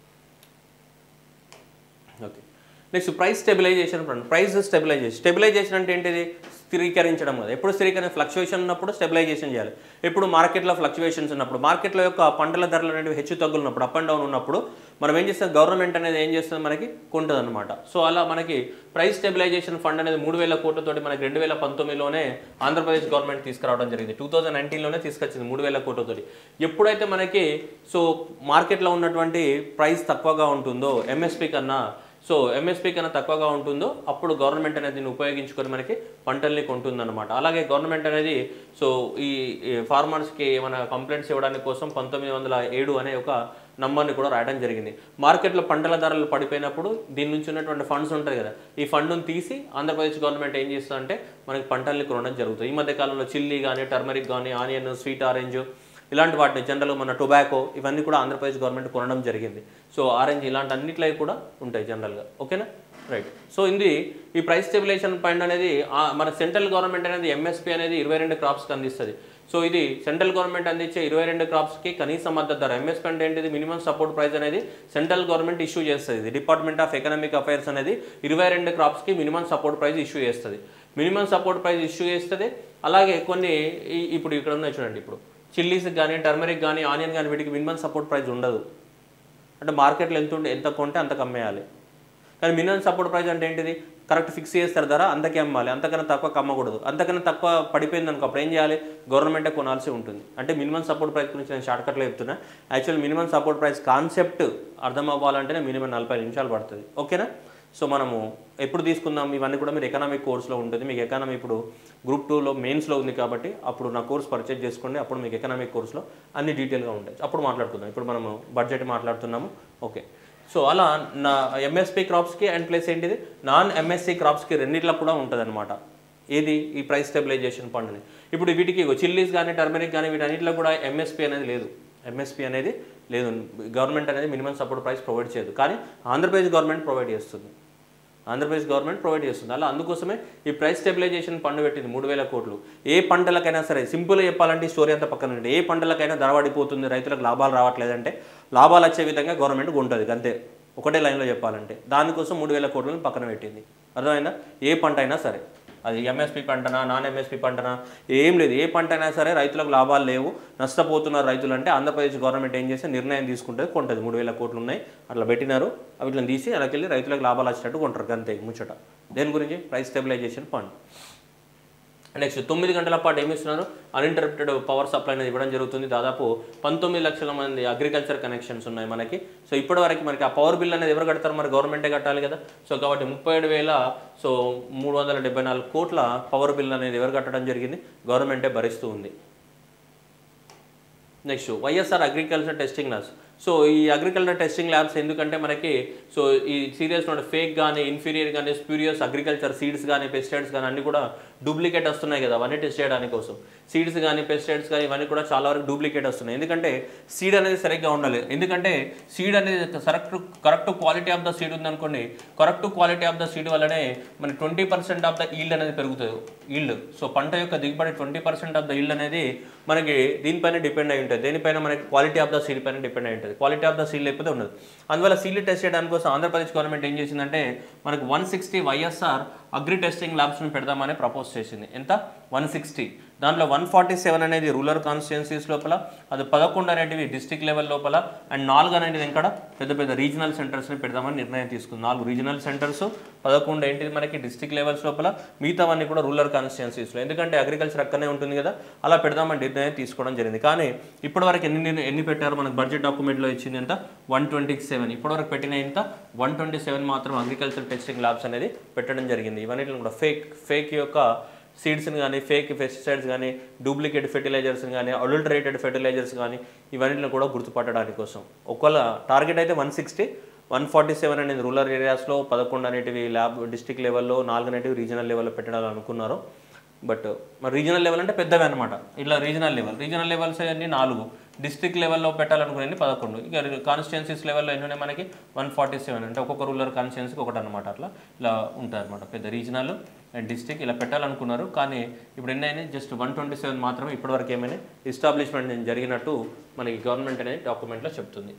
okay next price stabilisation price stabilisation stabilisation అంటే ఏంటిది స్థిరీకరించడం కదా ఎప్పుడు స్థిరీకరణ ఫ్లక్చువేషన్ ఉన్నప్పుడు స్టెబిలైజేషన్ చేయాలి ఎప్పుడు మార్కెట్లో ఫ్లక్చువేషన్స్ ఉన్నప్పుడు మార్కెట్లో యొక్క పంటల ధరలు అనేవి హెచ్చు తగ్గులు ఉన్నప్పుడు అప్ అండ్ డౌన్ ఉన్నప్పుడు మనం ఏం చేస్తాం గవర్నమెంట్ అనేది ఏం చేస్తుంది మనకి కొంటుంది అనమాట సో అలా మనకి ప్రైస్ స్టెబిలైజేషన్ ఫండ్ అనేది మూడు వేల కోట్లతోటి మనకి రెండు వేల పంతొమ్మిదిలోనే ఆంధ్రప్రదేశ్ గవర్నమెంట్ తీసుకురావడం జరిగింది టూ థౌజండ్ నైన్టీన్లోనే తీసుకొచ్చింది మూడు వేల కోట్లతోటి ఎప్పుడైతే మనకి సో మార్కెట్లో ఉన్నటువంటి ప్రైస్ తక్కువగా ఉంటుందో ఎంఎస్పి కన్నా సో ఎంఎస్పీ కన్నా తక్కువగా ఉంటుందో అప్పుడు గవర్నమెంట్ అనేది దీన్ని ఉపయోగించుకొని మనకి పంటల్ని కొంటుందన్నమాట అలాగే గవర్నమెంట్ అనేది సో ఈ ఈ ఫార్మర్స్కి ఏమైనా కంప్లైంట్స్ ఇవ్వడానికి కోసం పంతొమ్మిది వందల ఏడు అనే ఒక నంబర్ని కూడా రాయడం జరిగింది మార్కెట్లో పంటల ధరలు పడిపోయినప్పుడు దీని నుంచి ఉన్నటువంటి ఫండ్స్ ఉంటాయి కదా ఈ ఫండ్ను తీసి ఆంధ్రప్రదేశ్ గవర్నమెంట్ ఏం చేస్తుందంటే మనకి పంటల్ని కొనడం జరుగుతుంది ఈ మధ్య కాలంలో చిల్లీ కానీ టర్మరిక్ కానీ ఆనియన్ స్వీట్ ఆరెంజ్ ఇలాంటి వాటిని జనరల్ మన టొబాకో ఇవన్నీ కూడా ఆంధ్రప్రదేశ్ గవర్నమెంట్ కొనడం జరిగింది సో ఆరెంజ్ ఇలాంటి అన్నిట్లో కూడా ఉంటాయి జనరల్గా ఓకేనా రైట్ సో ఇది ఈ ప్రైస్ స్టెబిలేషన్ ఫండ్ అనేది ఆ, మన సెంట్రల్ గవర్నమెంట్ అనేది ఎంఎస్పీ అనేది ఇరవై రెండు క్రాప్స్కి అందిస్తుంది సో ఇది సెంట్రల్ గవర్నమెంట్ అందించే ఇరవై రెండు క్రాప్స్కి కనీస మద్దతు ధర ఎంఎస్పీ అంటే ఏంటిది మినిమం సపోర్ట్ ప్రైస్ అనేది సెంట్రల్ గవర్నమెంట్ ఇష్యూ చేస్తుంది ఇది డిపార్ట్మెంట్ ఆఫ్ ఎకనామిక్ అఫైర్స్ అనేది ఇరవై రెండు క్రాప్స్కి మినిమం సపోర్ట్ ప్రైస్ ఇష్యూ చేస్తుంది మినిమం సపోర్ట్ ప్రైస్ ఇష్యూ చేస్తుంది అలాగే కొన్ని ఈ- ఇప్పుడు ఇక్కడ ఉన్నాయి చూడండి ఇప్పుడు చిల్లీస్కి కానీ టర్మరిక్ కానీ ఆనియన్ కానీ వీటికి మినిమం సపోర్ట్ ప్రైస్ ఉండదు అంటే మార్కెట్లో ఎంత ఉంటే ఎంత కొంటే అంత అమ్మేయాలి కానీ మినిమం సపోర్ట్ ప్రైస్ అంటే ఏంటిది కరెక్ట్ ఫిక్స్ చేస్తారు ధర అంతకే అమ్మాలి అంతకన్నా తక్కువ అమ్మకూడదు అంతకన్నా తక్కువ పడిపోయింది అనుకో అప్పుడు ఏం చేయాలి గవర్నమెంటే కొనాల్సి ఉంటుంది అంటే మినిమం సపోర్ట్ ప్రైస్ గురించి నేను షార్ట్కట్లో చెప్తున్నా actual minimum support price concept అర్థం అవ్వాలంటేనే మినిమం నలభై నిమిషాలు పడుతుంది ఓకేనా సో మనము ఎప్పుడు తీసుకుందాం ఇవన్నీ కూడా మీరు ఎకనామిక్ కోర్స్లో ఉంటుంది మీకు ఎకనామీ ఇప్పుడు గ్రూప్ టూలో మెయిన్స్లో ఉంది కాబట్టి అప్పుడు నా కోర్స్ పర్చేజ్ చేసుకోండి అప్పుడు మీకు ఎకనామిక్ కోర్స్లో అన్ని డీటెయిల్గా ఉంటాయి అప్పుడు మాట్లాడుకుందాం ఇప్పుడు మనము బడ్జెట్ మాట్లాడుతున్నాము ఓకే సో అలా నా ఎంఎస్పీ క్రాప్స్కి అండ్ ప్లస్ ఏంటిది నాన్ ఎంఎస్సీ క్రాప్స్కి రెండిట్లో కూడా ఉంటుంది ఏది ఈ ప్రైస్ స్టెబిలైజేషన్ ఫండ్ అని ఇప్పుడు వీటికి చిల్లీస్ కానీ టర్మరిక్ కానీ వీటన్నిటిలో కూడా ఎంఎస్పీ అనేది లేదు ఎంఎస్పీ అనేది లేదు గవర్నమెంట్ అనేది మినిమం సపోర్ట్ ప్రైస్ ప్రొవైడ్ చేయదు కానీ ఆంధ్రప్రదేశ్ గవర్నమెంట్ ప్రొవైడ్ చేస్తుంది ఆంధ్రప్రదేశ్ గవర్నమెంట్ ప్రొవైడ్ చేస్తుంది అలా అందుకోసమే ఈ ప్రైస్ స్టెబిలైజేషన్ ఫండ్ పెట్టింది మూడు వేల కోట్లు ఏ పంటలకైనా సరే సింపుల్గా చెప్పాలంటే ఈ స్టోరీ అంతా పక్కన ఉంటే ఏ పంటలకైనా ధర పడిపోతుంది రైతులకు లాభాలు రావట్లేదంటే లాభాలు వచ్చే విధంగా గవర్నమెంట్ ఉంటుంది అంతే ఒకటే లైన్లో చెప్పాలంటే దానికోసం మూడు వేల కోట్లను పక్కన పెట్టింది అర్థమైందా ఏ పంట అయినా సరే అది ఎంఎస్పి పంటనా నాన్ ఎంఎస్పి పంటనా ఏం లేదు ఏ పంట అయినా సరే రైతులకు లాభాలు లేవు నష్టపోతున్నారు రైతులు అంటే ఆంధ్రప్రదేశ్ గవర్నమెంట్ ఏం చేస్తే నిర్ణయం తీసుకుంటుంది కొంటుంది మూడు వేల కోట్లు ఉన్నాయి అట్లా పెట్టినారు వీటిని తీసి అలాకెళ్ళి రైతులకు లాభాలు వచ్చినట్టు కొంటారు అంతే ముచ్చట దేని గురించి ప్రైస్ స్టెబిలైజేషన్ ఫండ్ నెక్స్ట్ తొమ్మిది గంటల పాటు ఏమి ఇస్తున్నారు అన్ఇంటరప్టెడ్ పవర్ సప్లై అనేది ఇవ్వడం జరుగుతుంది దాదాపు పంతొమ్మిది లక్షల మంది అగ్రికల్చర్ కనెక్షన్స్ ఉన్నాయి మనకి సో ఇప్పటివరకు మనకి ఆ పవర్ బిల్ అనేది ఎవరు కడతారు మరి గవర్నమెంటే కట్టాలి కదా సో కాబట్టి ముప్పై ఏడు వేల సో మూడు వందల డెబ్బై నాలుగు కోట్ల పవర్ బిల్ అనేది ఎవరు కట్టడం జరిగింది గవర్నమెంటే భరిస్తూ ఉంది next YSR agriculture testing labs so ఈ అగ్రికల్చర్ టెస్టింగ్ ల్యాబ్స్ ఎందుకంటే మనకి సో ఈ సీరియస్ ఉన్న ఫేక్ కానీ ఇన్ఫీరియర్ కానీ స్ప్యూరియస్ అగ్రికల్చర్ సీడ్స్ కానీ పెస్టిసైడ్స్ కానీ అన్ని కూడా డూప్లికేట్ వస్తున్నాయి కదా అవన్నీ టెస్ట్ చేయడానికి కోసం సీడ్స్ కానీ పెస్టిసైడ్స్ కానీ ఇవన్నీ కూడా చాలా వరకు డూప్లికేట్ వస్తున్నాయి ఎందుకంటే సీడ్ అనేది సరిగ్గా ఉండాలి ఎందుకంటే సీడ్ అనేది correct correct quality of the seed ఉందనుకోండి correct quality of the seed వల్లనే మన twenty percent of the yield అనేది పెరుగుతుంది ఈల్డ్ సో పంట యొక్క దిగుబడి twenty percent of the yield అనేది మనకి దీనిపైన డిపెండ్ అయి ఉంటుంది దేనిపైన మనకి క్వాలిటీ ఆఫ్ ద సీడ్ పైన డిపెండ్ అయి ఉంటుంది క్వాలిటీ ఆఫ్ ద సీడ్ లేకపోతే ఉండదు అందువల్ల సీడ్ టెస్ట్ చేయడానికి కోసం ఆంధ్రప్రదేశ్ గవర్నమెంట్ ఏం చేసిందంటే మనకు one sixty YSR agri testing ల్యాబ్స్ని పెడదామని ప్రపోజ్ చేసింది ఎంత వన్ సిక్స్టీ దాంట్లో వన్ ఫార్టీ సెవెన్ అనేది రూరల్ కాన్స్టిట్యున్సీస్ లోపల అది పదకొండు అనేటివి డిస్టిక్ లెవెల్ లోపల అండ్ నాలుగు అనేది ఇక్కడ పెద్ద పెద్ద రీజనల్ సెంటర్స్ని పెడదామని నిర్ణయం తీసుకుంది నాలుగు రీజనల్ సెంటర్స్ పదకొండు ఏంటిది మనకి డిస్టిక్ లెవెల్స్ లోపల మిగతావన్నీ కూడా రూరల్ కాన్స్టిట్యున్సీస్లో ఎందుకంటే అగ్రికల్చర్ అక్కడనే ఉంటుంది కదా అలా పెడదామని నిర్ణయం తీసుకోవడం జరిగింది కానీ ఇప్పటివరకు ఎన్ని ఎన్ని పెట్టారు మనకు బడ్జెట్ డాక్యుమెంట్లో ఇచ్చింది ఎంత వన్ ట్వంటీ సెవెన్ ఇప్పటివరకు పెట్టిన ఎంత వన్ ట్వంటీ సెవెన్ మాత్రం అగ్రికల్చర్ టెస్టింగ్ ల్యాబ్స్ అనేది పెట్టడం జరిగింది ఇవన్నిటిని కూడా ఫేక్ ఫేక్ యొక్క సీడ్స్ని కానీ ఫేక్ పెస్టిసైడ్స్ కానీ డూప్లికేట్ ఫెర్టిలైజర్స్ని కానీ అడల్టరేటెడ్ ఫెర్టిలైజర్స్ కానీ ఇవన్నిటిని కూడా గుర్తుపట్టడానికి కోసం ఒకవేళ టార్గెట్ అయితే one sixty one forty seven అనేది రూరల్ ఏరియాస్లో పదకొండు అనేటివి ల్యాబ్ డిస్టిక్ లెవెల్లో నాలుగు అనేటివి రీజనల్ లెవెల్లో పెట్టాలని అనుకున్నారు బట్ మరి రీజనల్ లెవెల్ అంటే పెద్దవి అనమాట ఇట్లా రీజనల్ లెవెల్ రీజనల్ లెవెల్స్ అన్ని నాలుగు డిస్ట్రిక్ట్ లెవెల్లో పెట్టాలనుకునేది పదకొండు ఇక కాన్స్టిట్యున్సీస్ లెవెల్లో ఎన్ని ఉన్నాయి మనకి వన్ ఫార్టీ సెవెన్ అంటే ఒక్కొక్క రూరల్ కాన్స్టిట్యున్సీకి ఒకటి అనమాట అట్లా ఇలా ఉంటాయి అనమాట పెద్ద రీజనల్ అండ్ డిస్ట్రిక్ట్ ఇలా పెట్టాలనుకున్నారు కానీ ఇప్పుడు ఎన్ని అయినాయి జస్ట్ వన్ ట్వంటీ సెవెన్ మాత్రమే ఇప్పటివరకు ఏమైనా ఎస్టాబ్లిష్మెంట్ జరిగినట్టు మనకి గవర్నమెంట్ అనేది డాక్యుమెంట్లో చెప్తుంది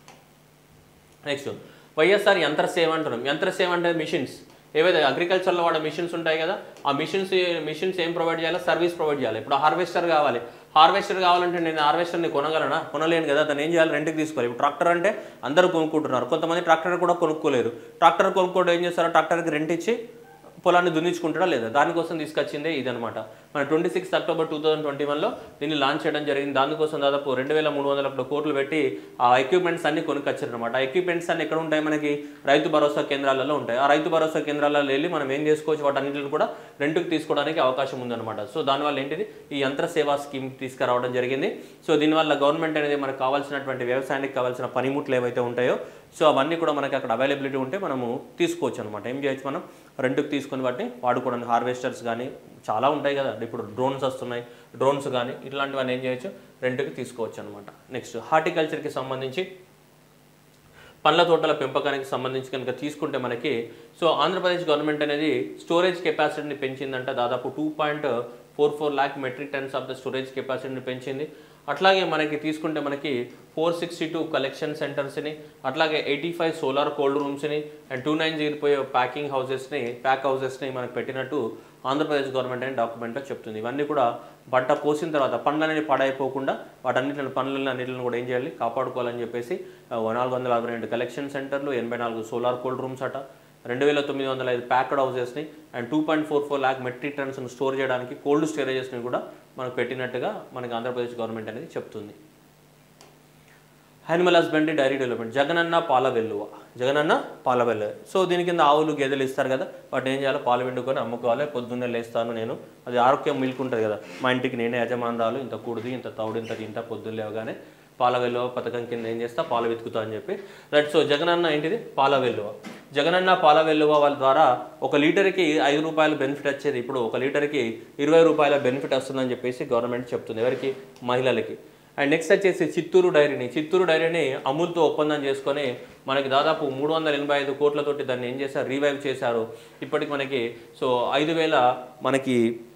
నెక్స్ట్ వైఎస్ఆర్ యంత్ర సేవ అంటున్నాం యంత్ర సేవ అంటే మిషన్స్ ఏవైతే అగ్రికల్చర్లో వాడే మిషన్స్ ఉంటాయి కదా ఆ మిషన్స్ మిషన్స్ ఏం ప్రొవైడ్ చేయాలి సర్వీస్ ప్రొవైడ్ చేయాలి ఇప్పుడు హార్వెస్టర్ కావాలి హార్వెస్టర్ కావాలంటే నేను హార్వెస్టర్ని కొనగలనా కొనలేను కదా దాన్ని ఏం చేయాలి రెంట్కి తీసుకోవాలి ఇప్పుడు ట్రాక్టర్ అంటే అందరూ కొనుక్కుంటున్నారు కొంతమంది ట్రాక్టర్ కూడా కొనుక్కోలేరు ట్రాక్టర్ కొనుక్కోవడం ఏం చేస్తారో ట్రాక్టర్కి రెంట్ ఇచ్చి పొలాన్ని దున్నించుకుంటాడా లేదా దానికోసం తీసుకొచ్చిందే ఇదనమాట మన twenty sixth October two thousand twenty వన్లో దీన్ని లాంచ్ చేయడం జరిగింది దానికోసం దాదాపు రెండు వేల మూడు వందల కోట్లు పెట్టి ఆ ఎక్విప్మెంట్స్ అన్ని కొనుక్కొచ్చారనమాట ఆ ఎక్విప్మెంట్స్ అన్ని ఎక్కడ ఉంటాయి మనకి రైతు భరోసా కేంద్రాలలో ఉంటాయి ఆ రైతు భరోసా కేంద్రాలలో వెళ్ళి మనం ఏం చేసుకోవచ్చు వాటన్నిటిని కూడా రెంట్కి తీసుకోవడానికి అవకాశం ఉందన్నమాట సో దానివల్ల ఏంటిది ఈ యంత్ర సేవా స్కీమ్ తీసుకురావడం జరిగింది సో దీనివల్ల గవర్నమెంట్ అనేది మనకు కావాల్సినటువంటి వ్యవసాయానికి కావాల్సిన పనిముట్లు ఏవైతే ఉంటాయో సో అవన్నీ కూడా మనకి అక్కడ అవైలబిలిటీ ఉంటే మనము తీసుకోవచ్చు అనమాట ఏం చేయొచ్చు మనం రెంట్కి తీసుకొని వాటిని వాడుకోవడానికి హార్వెస్టర్స్ కానీ చాలా ఉంటాయి కదా ఇప్పుడు డ్రోన్స్ వస్తున్నాయి డ్రోన్స్ కానీ ఇట్లాంటివన్నీ ఏం చేయొచ్చు రెంట్కి తీసుకోవచ్చు అనమాట నెక్స్ట్ హార్టికల్చర్కి సంబంధించి పండ్ల తోటల పెంపకానికి సంబంధించి కనుక తీసుకుంటే మనకి సో ఆంధ్రప్రదేశ్ గవర్నమెంట్ అనేది స్టోరేజ్ కెపాసిటీని పెంచిందంట దాదాపు two point four four lakh metric tons of the storage కెపాసిటీని పెంచింది అట్లాగే మనకి తీసుకుంటే మనకి ఫోర్ సిక్స్టీ టూ కలెక్షన్ సెంటర్స్ని అట్లాగే ఎయిటీ ఫైవ్ సోలార్ కోల్డ్ రూమ్స్ని అండ్ టూ నైన్ జీరో పోయే ప్యాకింగ్ హౌసెస్ని ప్యాక్ హౌసెస్ని మనకి పెట్టినట్టు ఆంధ్రప్రదేశ్ గవర్నమెంట్ అని డాక్యుమెంట్లో చెప్తుంది ఇవన్నీ కూడా పంట కోసిన తర్వాత పండ్లనేవి పాడైపోకుండా వాటన్నిటిని పండ్లని అన్నిటిని కూడా ఏం చేయాలి కాపాడుకోవాలని చెప్పేసి ఆ, నాలుగు వందల అరవై రెండు కలెక్షన్ సెంటర్లు ఎనభై నాలుగు సోలార్ కోల్డ్ రూమ్స్ అట రెండు వేల తొమ్మిది వందల ఐదు ప్యాక్డ్ హౌసెస్ని and two point four four lakh metric టన్స్ని స్టోర్ చేయడానికి కోల్డ్ స్టోరేజెస్ని కూడా మనకు పెట్టినట్టుగా మనకి ఆంధ్రప్రదేశ్ గవర్నమెంట్ అనేది చెప్తుంది animal husbandry dairy development Jagananna పాల వెల్లువ జగనన్న పాల వెల్లువ సో దీని కింద ఆవులు గేదెలు ఇస్తారు కదా వాటిని ఏం చేయాలి పాలు పిండుకొని అమ్ముకోవాలి పొద్దున్నే లేస్తాను నేను అది ఆరోగ్యం మిల్క్ ఉంటుంది కదా మా ఇంటికి నేనే యజమానురాలు ఇంత కూడిది ఇంత తౌడు ఇంత తింటా పొద్దున్న లేవగానే పాల వెల్లువ పథకం కింద ఏం చేస్తా పాలు వెతుకుతా అని చెప్పి రైట్ సో జగనన్న ఏంటిది పాల వెల్లువ జగనన్న పాల వెల్లువ వాళ్ళ ద్వారా ఒక లీటర్కి ఐదు రూపాయల బెనిఫిట్ వచ్చేది ఇప్పుడు ఒక లీటర్కి ఇరవై రూపాయల బెనిఫిట్ వస్తుందని చెప్పేసి గవర్నమెంట్ చెప్తుంది ఎవరికి మహిళలకి అండ్ నెక్స్ట్ వచ్చేసి చిత్తూరు డైరీని చిత్తూరు డైరీని అమూల్తో ఒప్పందం చేసుకొని మనకి దాదాపు మూడు వందల ఎనభై ఐదు కోట్లతోటి దాన్ని ఏం చేశారు రీవైవ్ చేశారు ఇప్పటికి మనకి సో ఐదు వేల మనకి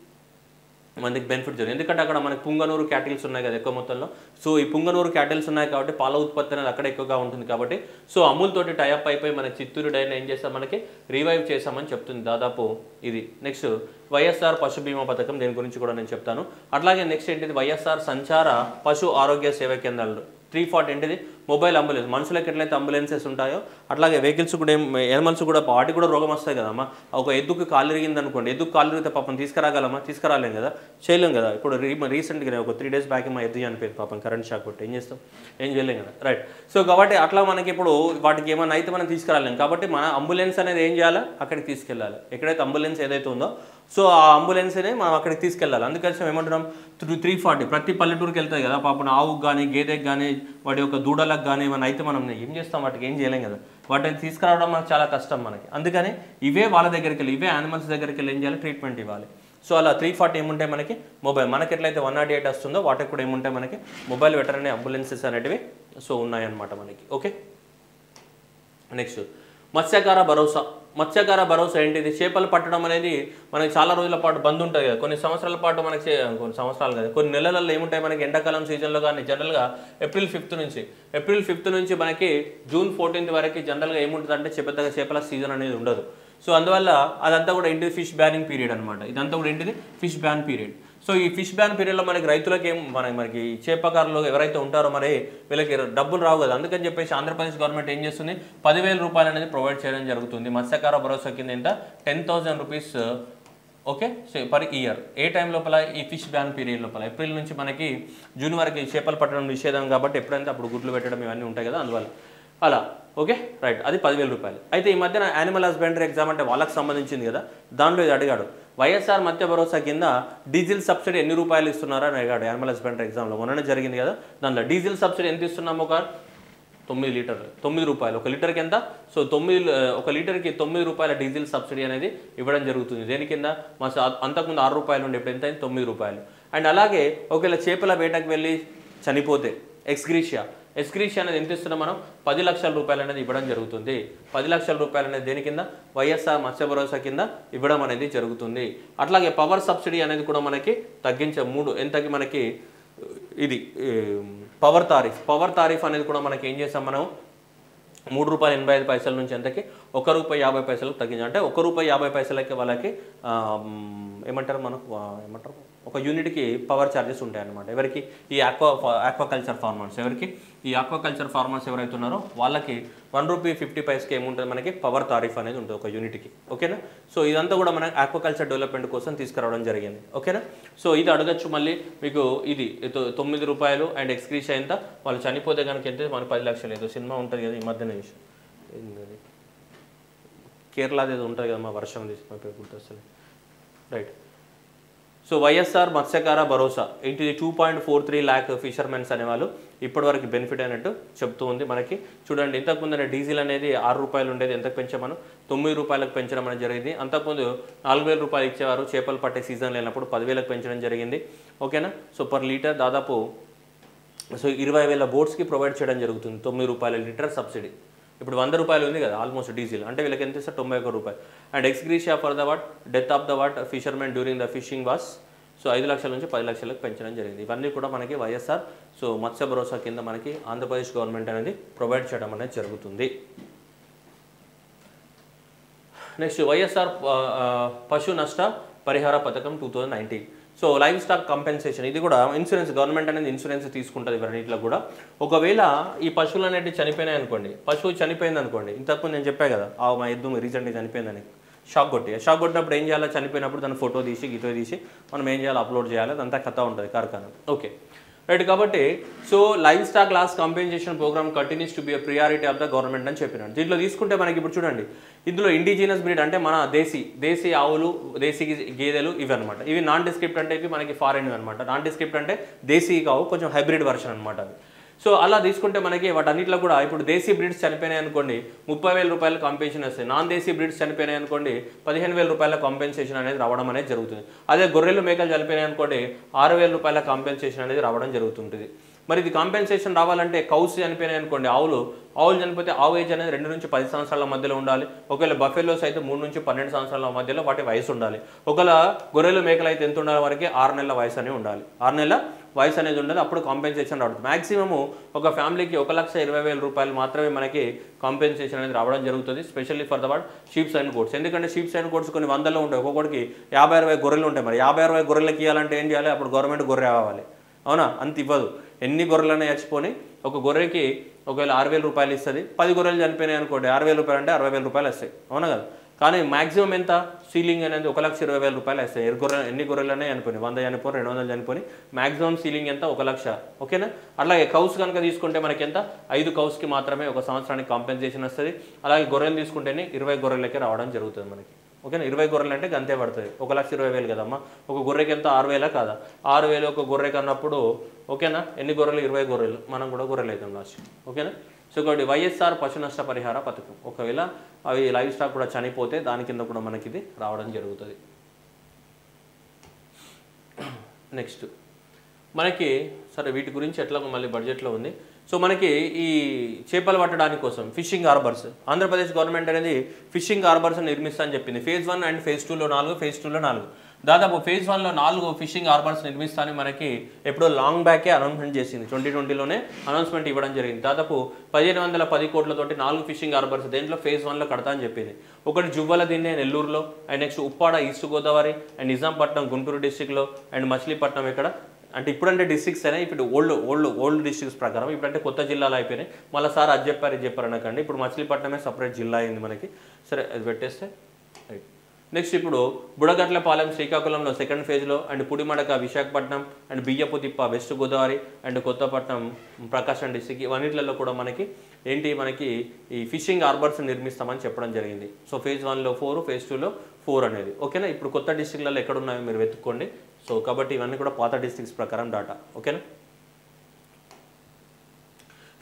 మనకి బెనిఫిట్ జరిగింది ఎందుకంటే అక్కడ మనకి పుంగనూరు క్యాటిల్స్ ఉన్నాయి కదా ఎక్కువ మొత్తంలో సో ఈ పుంగనూరు క్యాటిల్స్ ఉన్నాయి కాబట్టి పాల ఉత్పత్తి అనేది అక్కడ ఎక్కువగా ఉంటుంది కాబట్టి సో అమూల్ తోటి టైఅప్ అయిపోయి మన చిత్తూరు డైరీని ఏం చేస్తాం మనకి రీవైవ్ చేసామని చెప్తుంది దాదాపు ఇది నెక్స్ట్ వైఎస్ఆర్ పశు బీమా పథకం దీని గురించి కూడా నేను చెప్తాను అట్లాగే నెక్స్ట్ ఏంటిది వైఎస్ఆర్ సంచార పశు ఆరోగ్య సేవా కేంద్రాలు త్రీ ఫార్టీ ఏంటిది మొబైల్ అంబులెన్స్ మనుషులకు ఎట్లయితే అంబులెన్సెస్ ఉంటాయో అట్లాగే వెహికల్స్ కూడా ఏం యానిమల్స్ కూడా వాటికి కూడా రోగం వస్తాయి కదమ్మా ఒక ఎద్దుకు కాలు ఇరిగింది అనుకోండి ఎద్దుకు కాలు ఇరిగితే పాపం తీసుకురాగలమా తీసుకురాలేం కదా చేయలేం కదా ఇప్పుడు రీ రీసెంట్గా ఒక త్రీ డేస్ బ్యాక్ మా ఎద్దు చనిపోయింది పాపం కరెంట్ షాక్ కొట్టి ఏం చేస్తాం ఏం చేయలేం కదా రైట్ సో కాబట్టి అట్లా మనకి ఇప్పుడు వాటికి ఏమైనా అయితే మనం తీసుకురాలేం కాబట్టి మన అంబులెన్స్ అనేది ఏం చేయాలి అక్కడికి తీసుకెళ్ళాలి ఎక్కడైతే అంబులెన్స్ ఏదైతే ఉందో సో ఆ అంబులెన్స్నే మనం అక్కడికి తీసుకెళ్ళాలి అందుకని ఏమంటున్నాం త్రీ త్రీ ఫార్టీ ప్రతి పల్లెటూరుకి వెళ్తాయి కదా పాపం ఆవుకు కానీ గేదెకి కానీ వాటి యొక్క దూడలకు కానీ ఏమైనా అయితే మనం ఏం చేస్తాం వాటికి ఏం చేయలేం కదా వాటిని తీసుకురావడం మనకు చాలా కష్టం మనకి అందుకని ఇవే వాళ్ళ దగ్గరికి వెళ్ళి ఇవే యానిమల్స్ దగ్గరికి వెళ్ళి ఏం చేయాలి ట్రీట్మెంట్ ఇవ్వాలి సో అలా త్రీ ఫార్టీ ఏముంటాయి మనకి మొబైల్ మనకి ఎట్లయితే వన్ నాట్ ఎయిట్ వస్తుందో వాటికి కూడా ఏముంటాయి మనకి మొబైల్ వెటరనీ అంబులెన్సెస్ అనేటివి సో ఉన్నాయన్నమాట మనకి ఓకే నెక్స్ట్ మత్స్యకార భరోసా మత్స్యకార భరోసా ఏంటిది చేపలు పట్టడం అనేది మనకి చాలా రోజుల పాటు బంద్ ఉంటుంది కదా కొన్ని సంవత్సరాల పాటు మనకి చే- కొన్ని సంవత్సరాలు కదా కొన్ని నెలలలో ఏముంటాయి మనకి ఎండాకాలం సీజన్లో కానీ జనరల్గా ఏప్రిల్ ఫిఫ్త్ నుంచి ఏప్రిల్ ఫిఫ్త్ నుంచి మనకి జూన్ ఫోర్టీన్త్ వరకు జనరల్గా ఏముంటుంది అంటే పెద్దగా చేపల సీజన్ అనేది ఉండదు సో అందువల్ల అదంతా కూడా ఏంటిది ఫిష్ బ్యానింగ్ పీరియడ్ అనమాట ఇదంతా కూడా ఏంటిది ఫిష్ బ్యాన్ పీరియడ్ సో ఈ ఫిష్ బ్యాన్ పీరియడ్లో మనకి రైతులకి ఏం మనకి మనకి ఈ చేపకారులు ఎవరైతే ఉంటారో మరి వీళ్ళకి డబ్బులు రావు కదా అందుకని చెప్పేసి ఆంధ్రప్రదేశ్ గవర్నమెంట్ ఏం చేస్తుంది పదివేల రూపాయలు అనేది ప్రొవైడ్ చేయడం జరుగుతుంది మత్స్యకార భరోసా కింద ఎంత ten thousand rupees okay so per year ఏ టైం లోపల ఈ ఫిష్ బ్యాన్ పీరియడ్ లోపల ఏప్రిల్ నుంచి మనకి జూన్ వరకు ఈ చేపలు పట్టడం నిషేధం కాబట్టి ఎప్పుడైతే అప్పుడు గుడ్లు పెట్టడం ఇవన్నీ ఉంటాయి కదా అందువల్ల అలా ఓకే రైట్ అది పదివేల రూపాయలు అయితే ఈ మధ్యన యానిమల్ హస్బెండరీ ఎగ్జామ్ అంటే వాళ్ళకి సంబంధించింది కదా దాంట్లో ఇది అడిగాడు వైఎస్ఆర్ మత్స్య భరోసా కింద డీజిల్ సబ్సిడీ ఎన్ని రూపాయలు ఇస్తున్నారా అని అడిగాడు యానిమల్ హస్బెండరీ ఎగ్జామ్లో మొన్ననే జరిగింది కదా దాంట్లో డీజిల్ సబ్సిడీ ఎంత ఇస్తున్నాము ఒక తొమ్మిది లీటర్లు తొమ్మిది రూపాయలు ఒక లీటర్కి ఎంత సో తొమ్మిది ఆ, ఒక లీటర్కి తొమ్మిది రూపాయల డీజిల్ సబ్సిడీ అనేది ఇవ్వడం జరుగుతుంది దేని కింద మా స- అంతకుముందు ఆరు రూపాయలు ఉండే ఇప్పుడు ఎంత అయింది తొమ్మిది రూపాయలు అండ్ అలాగే ఒకవేళ చేపల వేటకు వెళ్ళి చనిపోతే ఎక్స్గ్రీషియా ఎక్స్గ్రీషియా అనేది ఎంత ఇస్తున్నాం మనం పది లక్షల రూపాయలు అనేది ఇవ్వడం జరుగుతుంది పది లక్షల రూపాయలు అనేది దేని కింద వైఎస్ఆర్ మత్స్య భరోసా కింద ఇవ్వడం అనేది జరుగుతుంది అట్లాగే పవర్ సబ్సిడీ అనేది కూడా మనకి తగ్గించే మూడు ఎంతకి మనకి ఇది ఈ, పవర్ తారీఫ్ పవర్ తారీఫ్ అనేది కూడా మనకి ఏం చేసాం మనం మూడు రూపాయలు ఎనభై ఐదు పైసల నుంచి ఎంతకి ఒక రూపాయి యాభై పైసలకు తగ్గించాం అంటే ఒక రూపాయి యాభై పైసలకి వాళ్ళకి ఆ, మ్, ఏమంటారు మనకు ఆ, ఏమంటారు ఒక యూనిట్కి పవర్ ఛార్జెస్ ఉంటాయి అన్నమాట ఎవరికి ఈ ఆక్వా ఆక్వాకల్చర్ ఫార్మర్స్ ఎవరికి ఈ ఆక్వాకల్చర్ ఫార్మర్స్ ఎవరైతే ఉన్నారో వాళ్ళకి వన్ రూపీ ఫిఫ్టీ పైస్కి ఏముంటుంది మనకి పవర్ తారీఫ్ అనేది ఉంటుంది ఒక యూనిట్కి ఓకేనా సో ఇదంతా కూడా మన ఆక్వాకల్చర్ డెవలప్మెంట్ కోసం తీసుకురావడం జరిగింది ఓకేనా సో ఇది అడగచ్చు మళ్ళీ మీకు ఇది తొ- తొమ్మిది రూపాయలు అండ్ ఎక్స్క్రీస్ ఎంత వాళ్ళు చనిపోతే కనుక ఎంత మన పది లక్షలు ఏదో సినిమా ఉంటుంది కదా ఈ మధ్యన విషయం ఏంటది కేరళది ఏదో ఉంటుంది కదా మా వర్షం తీసి మా పేరు గుర్తొస్తుంది రైట్ సో వైఎస్ఆర్ మత్స్యకార భరోసా ఏంటిది two point four three lakh ఫిషర్మెన్స్ అనేవాళ్ళు ఇప్పటివరకు బెనిఫిట్ అయినట్టు చెప్తూ ఉంది మనకి చూడండి ఇంతకుముందు డీజిల్ అనేది ఆరు రూపాయలు ఉండేది ఎంతకు పెంచామను తొమ్మిది రూపాయలకు పెంచడం అనేది జరిగింది అంతకుముందు నాలుగు వేల రూపాయలు ఇచ్చేవారు చేపలు పట్టే సీజన్ లేనప్పుడు పదివేలకు పెంచడం జరిగింది ఓకేనా సో పర్ లీటర్ దాదాపు సో ఇరవై వేల బోట్స్కి ప్రొవైడ్ చేయడం జరుగుతుంది తొమ్మిది రూపాయల లీటర్ సబ్సిడీ ఇప్పుడు వంద రూపాయలు ఉంది కదా ఆల్మోస్ట్ డీజిల్ అంటే వీళ్ళకి ఎంత ఇస్తారు తొంభై ఒక రూపాయలు and ex gratia for the what death of the what fishermen during the fishing was so ఐదు లక్షల నుంచి పది లక్షలకు పెంచడం జరిగింది ఇవన్నీ కూడా మనకి వైఎస్ఆర్ సో మత్స్య భరోసా కింద మనకి ఆంధ్రప్రదేశ్ గవర్నమెంట్ అనేది ప్రొవైడ్ చేయడం అనేది జరుగుతుంది నెక్స్ట్ వైఎస్ఆర్ ఆ, ఆ, పశు నష్ట పరిహార పథకం two thousand nineteen so livestock compensation ఇది కూడా ఇన్సూరెన్స్ గవర్నమెంట్ అనేది ఇన్సూరెన్స్ తీసుకుంటుంది ఇవన్నిటిలో కూడా ఒకవేళ ఈ పశువులు అనేవి చనిపోయినాయి అనుకోండి పశువు చనిపోయింది అనుకోండి ఇంతకు నేను చెప్పా కదా ఆ మా ఎద్దు రీసెంట్గా చనిపోయిందని షాక్ కొట్టి షాక్ కొట్టినప్పుడు ఏం చేయాలో చనిపోయినప్పుడు దాన్ని ఫోటో తీసి గీతో తీసి మనం ఏం చేయాలో అప్లోడ్ చేయాలి అదంతా కథ ఉంటుంది కార్ఖానా ఓకే రైట్ కాబట్టి so livestock loss compensation programme continues to be priority of the government అని చెప్పినాడు దీంట్లో తీసుకుంటే మనకి ఇప్పుడు చూడండి ఇందులో ఇండిజినస్ బ్రీడ్ అంటే మన దేశీ దేశీ ఆవులు దేశీ గేదెలు ఇవి అనమాట ఇవి నాన్ డిస్క్రిప్ట్ అంటే ఇవి మనకి ఫారెన్ అనమాట నాన్ డిస్క్రిప్ట్ అంటే దేశీ కావు కొంచెం హైబ్రిడ్ వర్షన్ అనమాట అవి సో అలా తీసుకుంటే మనకి వాటన్నిటిలో కూడా ఇప్పుడు దేశీ బ్రీడ్స్ చనిపోయినాయి అనుకోండి ముప్పై వేల రూపాయల కాంపెన్సేషన్ వస్తాయి నాన్ దేశీ బ్రీడ్స్ చనిపోయినాయి అనుకోండి పదిహేను వేల రూపాయల కాంపెన్సేషన్ అనేది రావడం అనేది జరుగుతుంది అదే గొర్రెలు మేకలు చనిపోయినాయి అనుకోండి ఆరు వేల రూపాయల కాంపెన్సేషన్ అనేది రావడం జరుగుతుంటుంది మరి ఇది కాంపెన్సేషన్ రావాలంటే కౌస్ చనిపోయినాయి అనుకోండి ఆవులు ఆవులు చనిపోతే ఆవు ఏజ్ అనేది రెండు నుంచి పది సంవత్సరాల మధ్యలో ఉండాలి ఒకవేళ బఫెలోస్ అయితే మూడు నుంచి పన్నెండు సంవత్సరాల మధ్యలో వాటి వయసు ఉండాలి ఒకవేళ గొర్రెలు మేకలు అయితే ఎంత ఉండాలి వరకు ఆరు నెలల వయసు అనేది ఉండాలి ఆరు నెలల వయసు అనేది ఉండదు అప్పుడు కాంపెన్సేషన్ రావడం మాక్సిమము ఒక ఫ్యామిలీకి ఒక లక్ష ఇరవై వేల రూపాయలు మాత్రమే మనకి కాంపెన్సేషన్ అనేది రావడం జరుగుతుంది specially for the what sheeps and goats ఎందుకంటే షీప్స్ అండ్ కోడ్స్ కొన్ని వందల్లో ఉంటాయి ఒక్కొక్కడికి యాభై అరవై గొర్రెలు ఉంటాయి మరి యాభై అరవై గొర్రెలకి ఇవ్వాలంటే ఏం చేయాలి అప్పుడు గవర్నమెంట్ గొర్రె కావాలి అవునా అంత ఇవ్వదు ఎన్ని గొర్రెలనే చచ్చిపోని ఒక గొర్రెకి ఒకవేళ ఆరు వేల రూపాయలు ఇస్తుంది పది గొర్రెలు చనిపోయినాయి అనుకోండి ఆరు వేల రూపాయలు అంటే అరవై వేల రూపాయలు వస్తాయి అవునా కదా కానీ మాక్సిమం ఎంత సీలింగ్ అనేది ఒక లక్ష ఇరవై వేల రూపాయలు వస్తాయి ఎన్ని గొర్రె ఎన్ని గొర్రెలనే చనిపోయి వంద చనిపోయి రెండు వందలు చనిపోయి మాక్సిమం సీలింగ్ ఎంత ఒక లక్ష ఓకేనా అట్లాగే కౌస్ కనుక తీసుకుంటే మనకి ఎంత ఐదు కౌస్కి మాత్రమే ఒక సంవత్సరానికి కాంపెన్సేషన్ వస్తుంది అలాగే గొర్రెలు తీసుకుంటేనే ఇరవై గొర్రెలకే రావడం జరుగుతుంది మనకి ఓకేనా ఇరవై గొర్రెలు అంటే గంతే పడుతుంది ఒక లక్ష ఇరవై వేలు కదమ్మా ఒక గొర్రెకి ఎంత ఆరు వేలా కాదా ఆరు వేలు ఒక గొర్రెకి అన్నప్పుడు ఓకేనా ఎన్ని గొర్రెలు ఇరవై గొర్రెలు మనం కూడా గొర్రెలు అవుతాం లాస్ట్ ఓకేనా సో ఒకటి వైఎస్ఆర్ పశు నష్ట పరిహార పథకం ఒకవేళ అవి లైవ్ స్టాక్ కూడా చనిపోతే దాని కింద కూడా మనకి ఇది రావడం జరుగుతుంది నెక్స్ట్ మనకి సరే వీటి గురించి ఎట్లా మళ్ళీ బడ్జెట్లో ఉంది సో మనకి ఈ చేపలు పట్టడానికి కోసం ఫిషింగ్ హార్బర్స్ ఆంధ్రప్రదేశ్ గవర్నమెంట్ అనేది ఫిషింగ్ హార్బర్స్ నిర్మిస్తా అని చెప్పింది ఫేజ్ వన్ అండ్ ఫేజ్ టూలో నాలుగు ఫేజ్ టూలో నాలుగు దాదాపు ఫేజ్ వన్లో నాలుగు ఫిషింగ్ హార్బర్స్ నిర్మిస్తానని మనకి ఎప్పుడో లాంగ్ బ్యాకే అనౌన్స్మెంట్ చేసింది ట్వంటీ ట్వంటీలోనే అనౌన్స్మెంట్ ఇవ్వడం జరిగింది దాదాపు పదిహేను వందల పది కోట్లతోటి నాలుగు ఫిషింగ్ హార్బర్స్ దేంట్లో ఫేజ్ వన్లో కడతా అని చెప్పింది ఒకటి జువ్వల దిన్నే నెల్లూరులో and next Uppada east Godavari and Nizampatnam Guntur డిస్టిక్లో అండ్ మచిలీపట్నం ఇక్కడ అంటే ఇప్పుడంటే డిస్ట్రిక్ట్స్ అయినా ఇప్పుడు ఓల్డ్ ఓల్డ్ ఓల్డ్ డిస్ట్రిక్ట్స్ ప్రకారం ఇప్పుడంటే కొత్త జిల్లాలు అయిపోయినాయి మళ్ళీ సార్ అది చెప్పారు ఇది చెప్పారు అనకండి ఇప్పుడు మచిలీపట్నమే సపరేట్ జిల్లా అయింది మనకి సరే అది పెట్టేస్తే రైట్ నెక్స్ట్ ఇప్పుడు బుడగట్లపాలెం శ్రీకాకుళంలో సెకండ్ ఫేజ్లో and పుడిమడక Visakhapatnam and Biyyapu Thippa west Godavari and Kothapatnam Prakasam district ఇవన్నిట్లలో కూడా మనకి ఏంటి మనకి ఈ ఫిషింగ్ హార్బర్స్ నిర్మిస్తామని చెప్పడం జరిగింది సో ఫేజ్ వన్లో ఫోర్ ఫేజ్ టూలో ఫోర్ అనేది ఓకేనా ఇప్పుడు కొత్త డిస్టిక్లలో ఎక్కడ ఉన్నాయో మీరు వెతుక్కోండి సో కాబట్టి ఇవన్నీ కూడా పాత డిస్ట్రిక్ట్స్ ప్రకారం డాటా ఓకేనా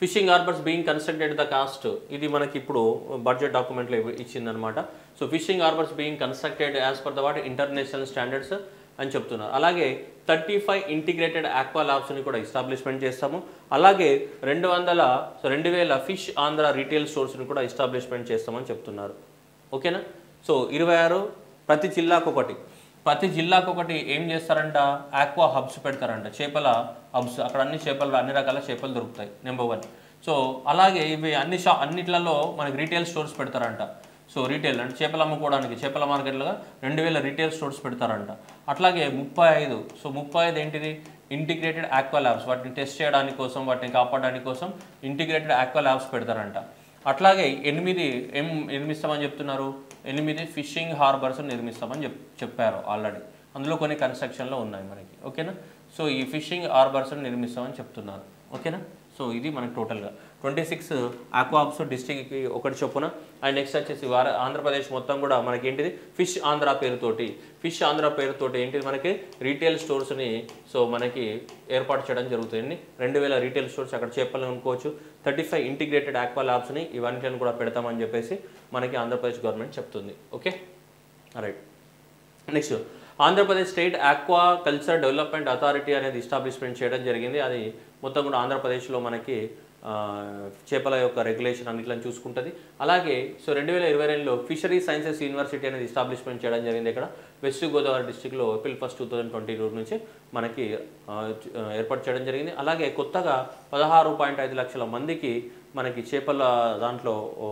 fishing harbours being constructed the cost ఇది మనకి ఇప్పుడు బడ్జెట్ డాక్యుమెంట్లో ఇచ్చిందనమాట so fishing harbours being constructed as per the what international standards అని చెప్తున్నారు అలాగే థర్టీ ఫైవ్ ఇంటిగ్రేటెడ్ ఆక్వా ల్యాబ్స్ని కూడా ఎస్టాబ్లిష్మెంట్ చేస్తాము అలాగే రెండు వందల సో రెండు వేల ఫిష్ ఆంధ్ర రీటైల్ స్టోర్స్ని కూడా ఎస్టాబ్లిష్మెంట్ చేస్తామని చెప్తున్నారు ఓకేనా సో ఇరవై ఆరు ప్రతి జిల్లాకు ఒకటి ప్రతి జిల్లాకు ఒకటి ఏం చేస్తారంట ఆక్వా హబ్స్ పెడతారంట చేపల హబ్స్ అక్కడ అన్ని చేపలు అన్ని రకాల చేపలు దొరుకుతాయి నెంబర్ వన్ సో అలాగే ఇవి అన్ని షా అన్నిట్లలో మనకి రీటైల్ స్టోర్స్ పెడతారంట సో రీటైల్ అంటే చేపలు అమ్ముకోవడానికి చేపల మార్కెట్లుగా రెండు వేల రీటైల్ స్టోర్స్ పెడతారంట అట్లాగే ముప్పై ఐదు సో ముప్పై ఐదు ఏంటిది ఇంటిగ్రేటెడ్ ఆక్వా ల్యాబ్స్ వాటిని టెస్ట్ చేయడానికి కోసం వాటిని కాపాడడానికి కోసం ఇంటిగ్రేటెడ్ ఆక్వా ల్యాబ్స్ పెడతారంట అట్లాగే ఎనిమిది ఏం నిర్మిస్తామని చెప్తున్నారు ఎనిమిది ఫిషింగ్ హార్బర్స్ నిర్మిస్తామని చెప్ చెప్పారు ఆల్రెడీ అందులో కొన్ని కన్స్ట్రక్షన్లో ఉన్నాయి మనకి ఓకేనా సో ఈ ఫిషింగ్ హార్బర్స్ నిర్మిస్తామని చెప్తున్నారు ఓకేనా సో ఇది మనకి టోటల్గా ట్వంటీ సిక్స్ ఆక్వాబ్స్ డిస్టిక్కి ఒకటి చొప్పున అండ్ నెక్స్ట్ వచ్చేసి వార ఆంధ్రప్రదేశ్ మొత్తం కూడా మనకి ఏంటిది ఫిష్ ఆంధ్ర పేరుతోటి ఫిష్ ఆంధ్ర పేరుతోటి ఏంటిది మనకి రీటైల్ స్టోర్స్ని సో మనకి ఏర్పాటు చేయడం జరుగుతుంది రెండు వేల రీటైల్ స్టోర్స్ అక్కడ చేపలు కొనుక్కోవచ్చు థర్టీ ఫైవ్ ఇంటిగ్రేటెడ్ ఆక్వా ల్యాబ్స్ని ఇవన్నిటిని కూడా పెడతామని చెప్పేసి మనకి ఆంధ్రప్రదేశ్ గవర్నమెంట్ చెప్తుంది okay right next Andhra Pradesh state aquaculture development authority అనేది ఎస్టాబ్లిష్మెంట్ చేయడం జరిగింది అది మొత్తం కూడా ఆంధ్రప్రదేశ్లో మనకి ఆ, చేపల యొక్క రెగ్యులేషన్ అన్నిట్లని చూసుకుంటుంది అలాగే సో రెండు వేల ఇరవై రెండులో ఫిషరీ సైన్సెస్ యూనివర్సిటీ అనేది ఎస్టాబ్లిష్మెంట్ చేయడం జరిగింది ఇక్కడ వెస్ట్ గోదావరి డిస్టిక్లో April first two thousand twenty two నుంచి మనకి ఆ, ఆ, ఏర్పాటు చేయడం జరిగింది అలాగే కొత్తగా పదహారు పాయింట్ ఐదు లక్షల మందికి మనకి చేపల దాంట్లో ఓ,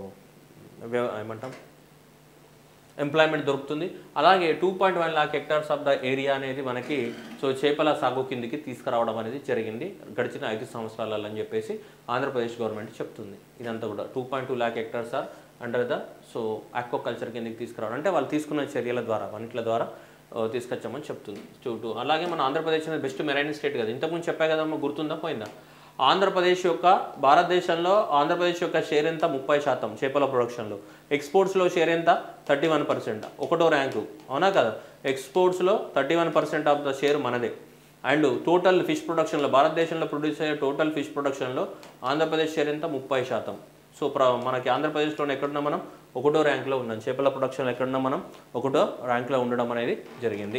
వ్య- ఏమంటాం ఎంప్లాయ్మెంట్ దొరుకుతుంది అలాగే two point one lakh hectares of the area అనేది మనకి సో చేపల సాగు కిందికి తీసుకురావడం అనేది జరిగింది గడిచిన ఐదు సంవత్సరాలలో అని చెప్పేసి ఆంధ్రప్రదేశ్ గవర్నమెంట్ చెప్తుంది ఇదంతా కూడా two point two lakh hectares are under the so aquaculture కిందకి తీసుకురావడం అంటే వాళ్ళు తీసుకున్న చర్యల ద్వారా వన్నిట్ల ద్వారా ఆ, తీసుకొచ్చామని చెప్తుంది చూడు అలాగే మన ఆంధ్రప్రదేశ్ అనేది బెస్ట్ మెరైన్ స్టేట్ కదా ఇంతకుముందు చెప్పా కదమ్మా గుర్తుందా పోయిందా ఆంధ్రప్రదేశ్ యొక్క భారతదేశంలో ఆంధ్రప్రదేశ్ యొక్క షేర్ ఎంత ముప్పై శాతం చేపల ప్రొడక్షన్లో ఎక్స్పోర్ట్స్లో షేర్ ఎంత థర్టీ వన్ పర్సెంట్ ఒకటో ర్యాంకు అవునా కదా ఎక్స్పోర్ట్స్లో thirty one percent of the share మనదే అండ్ టోటల్ ఫిష్ ప్రొడక్షన్లో భారతదేశంలో ప్రొడ్యూస్ అయ్యే టోటల్ ఫిష్ ప్రొడక్షన్లో ఆంధ్రప్రదేశ్ షేర్ ఎంత ముప్పై శాతం సో ప్ర మనకి ఆంధ్రప్రదేశ్లో ఎక్కడున్నాం మనం ఒకటో ర్యాంక్లో ఉన్నాం చేపల ప్రొడక్షన్లో ఎక్కడున్నాం మనం ఒకటో ర్యాంక్లో ఉండడం అనేది జరిగింది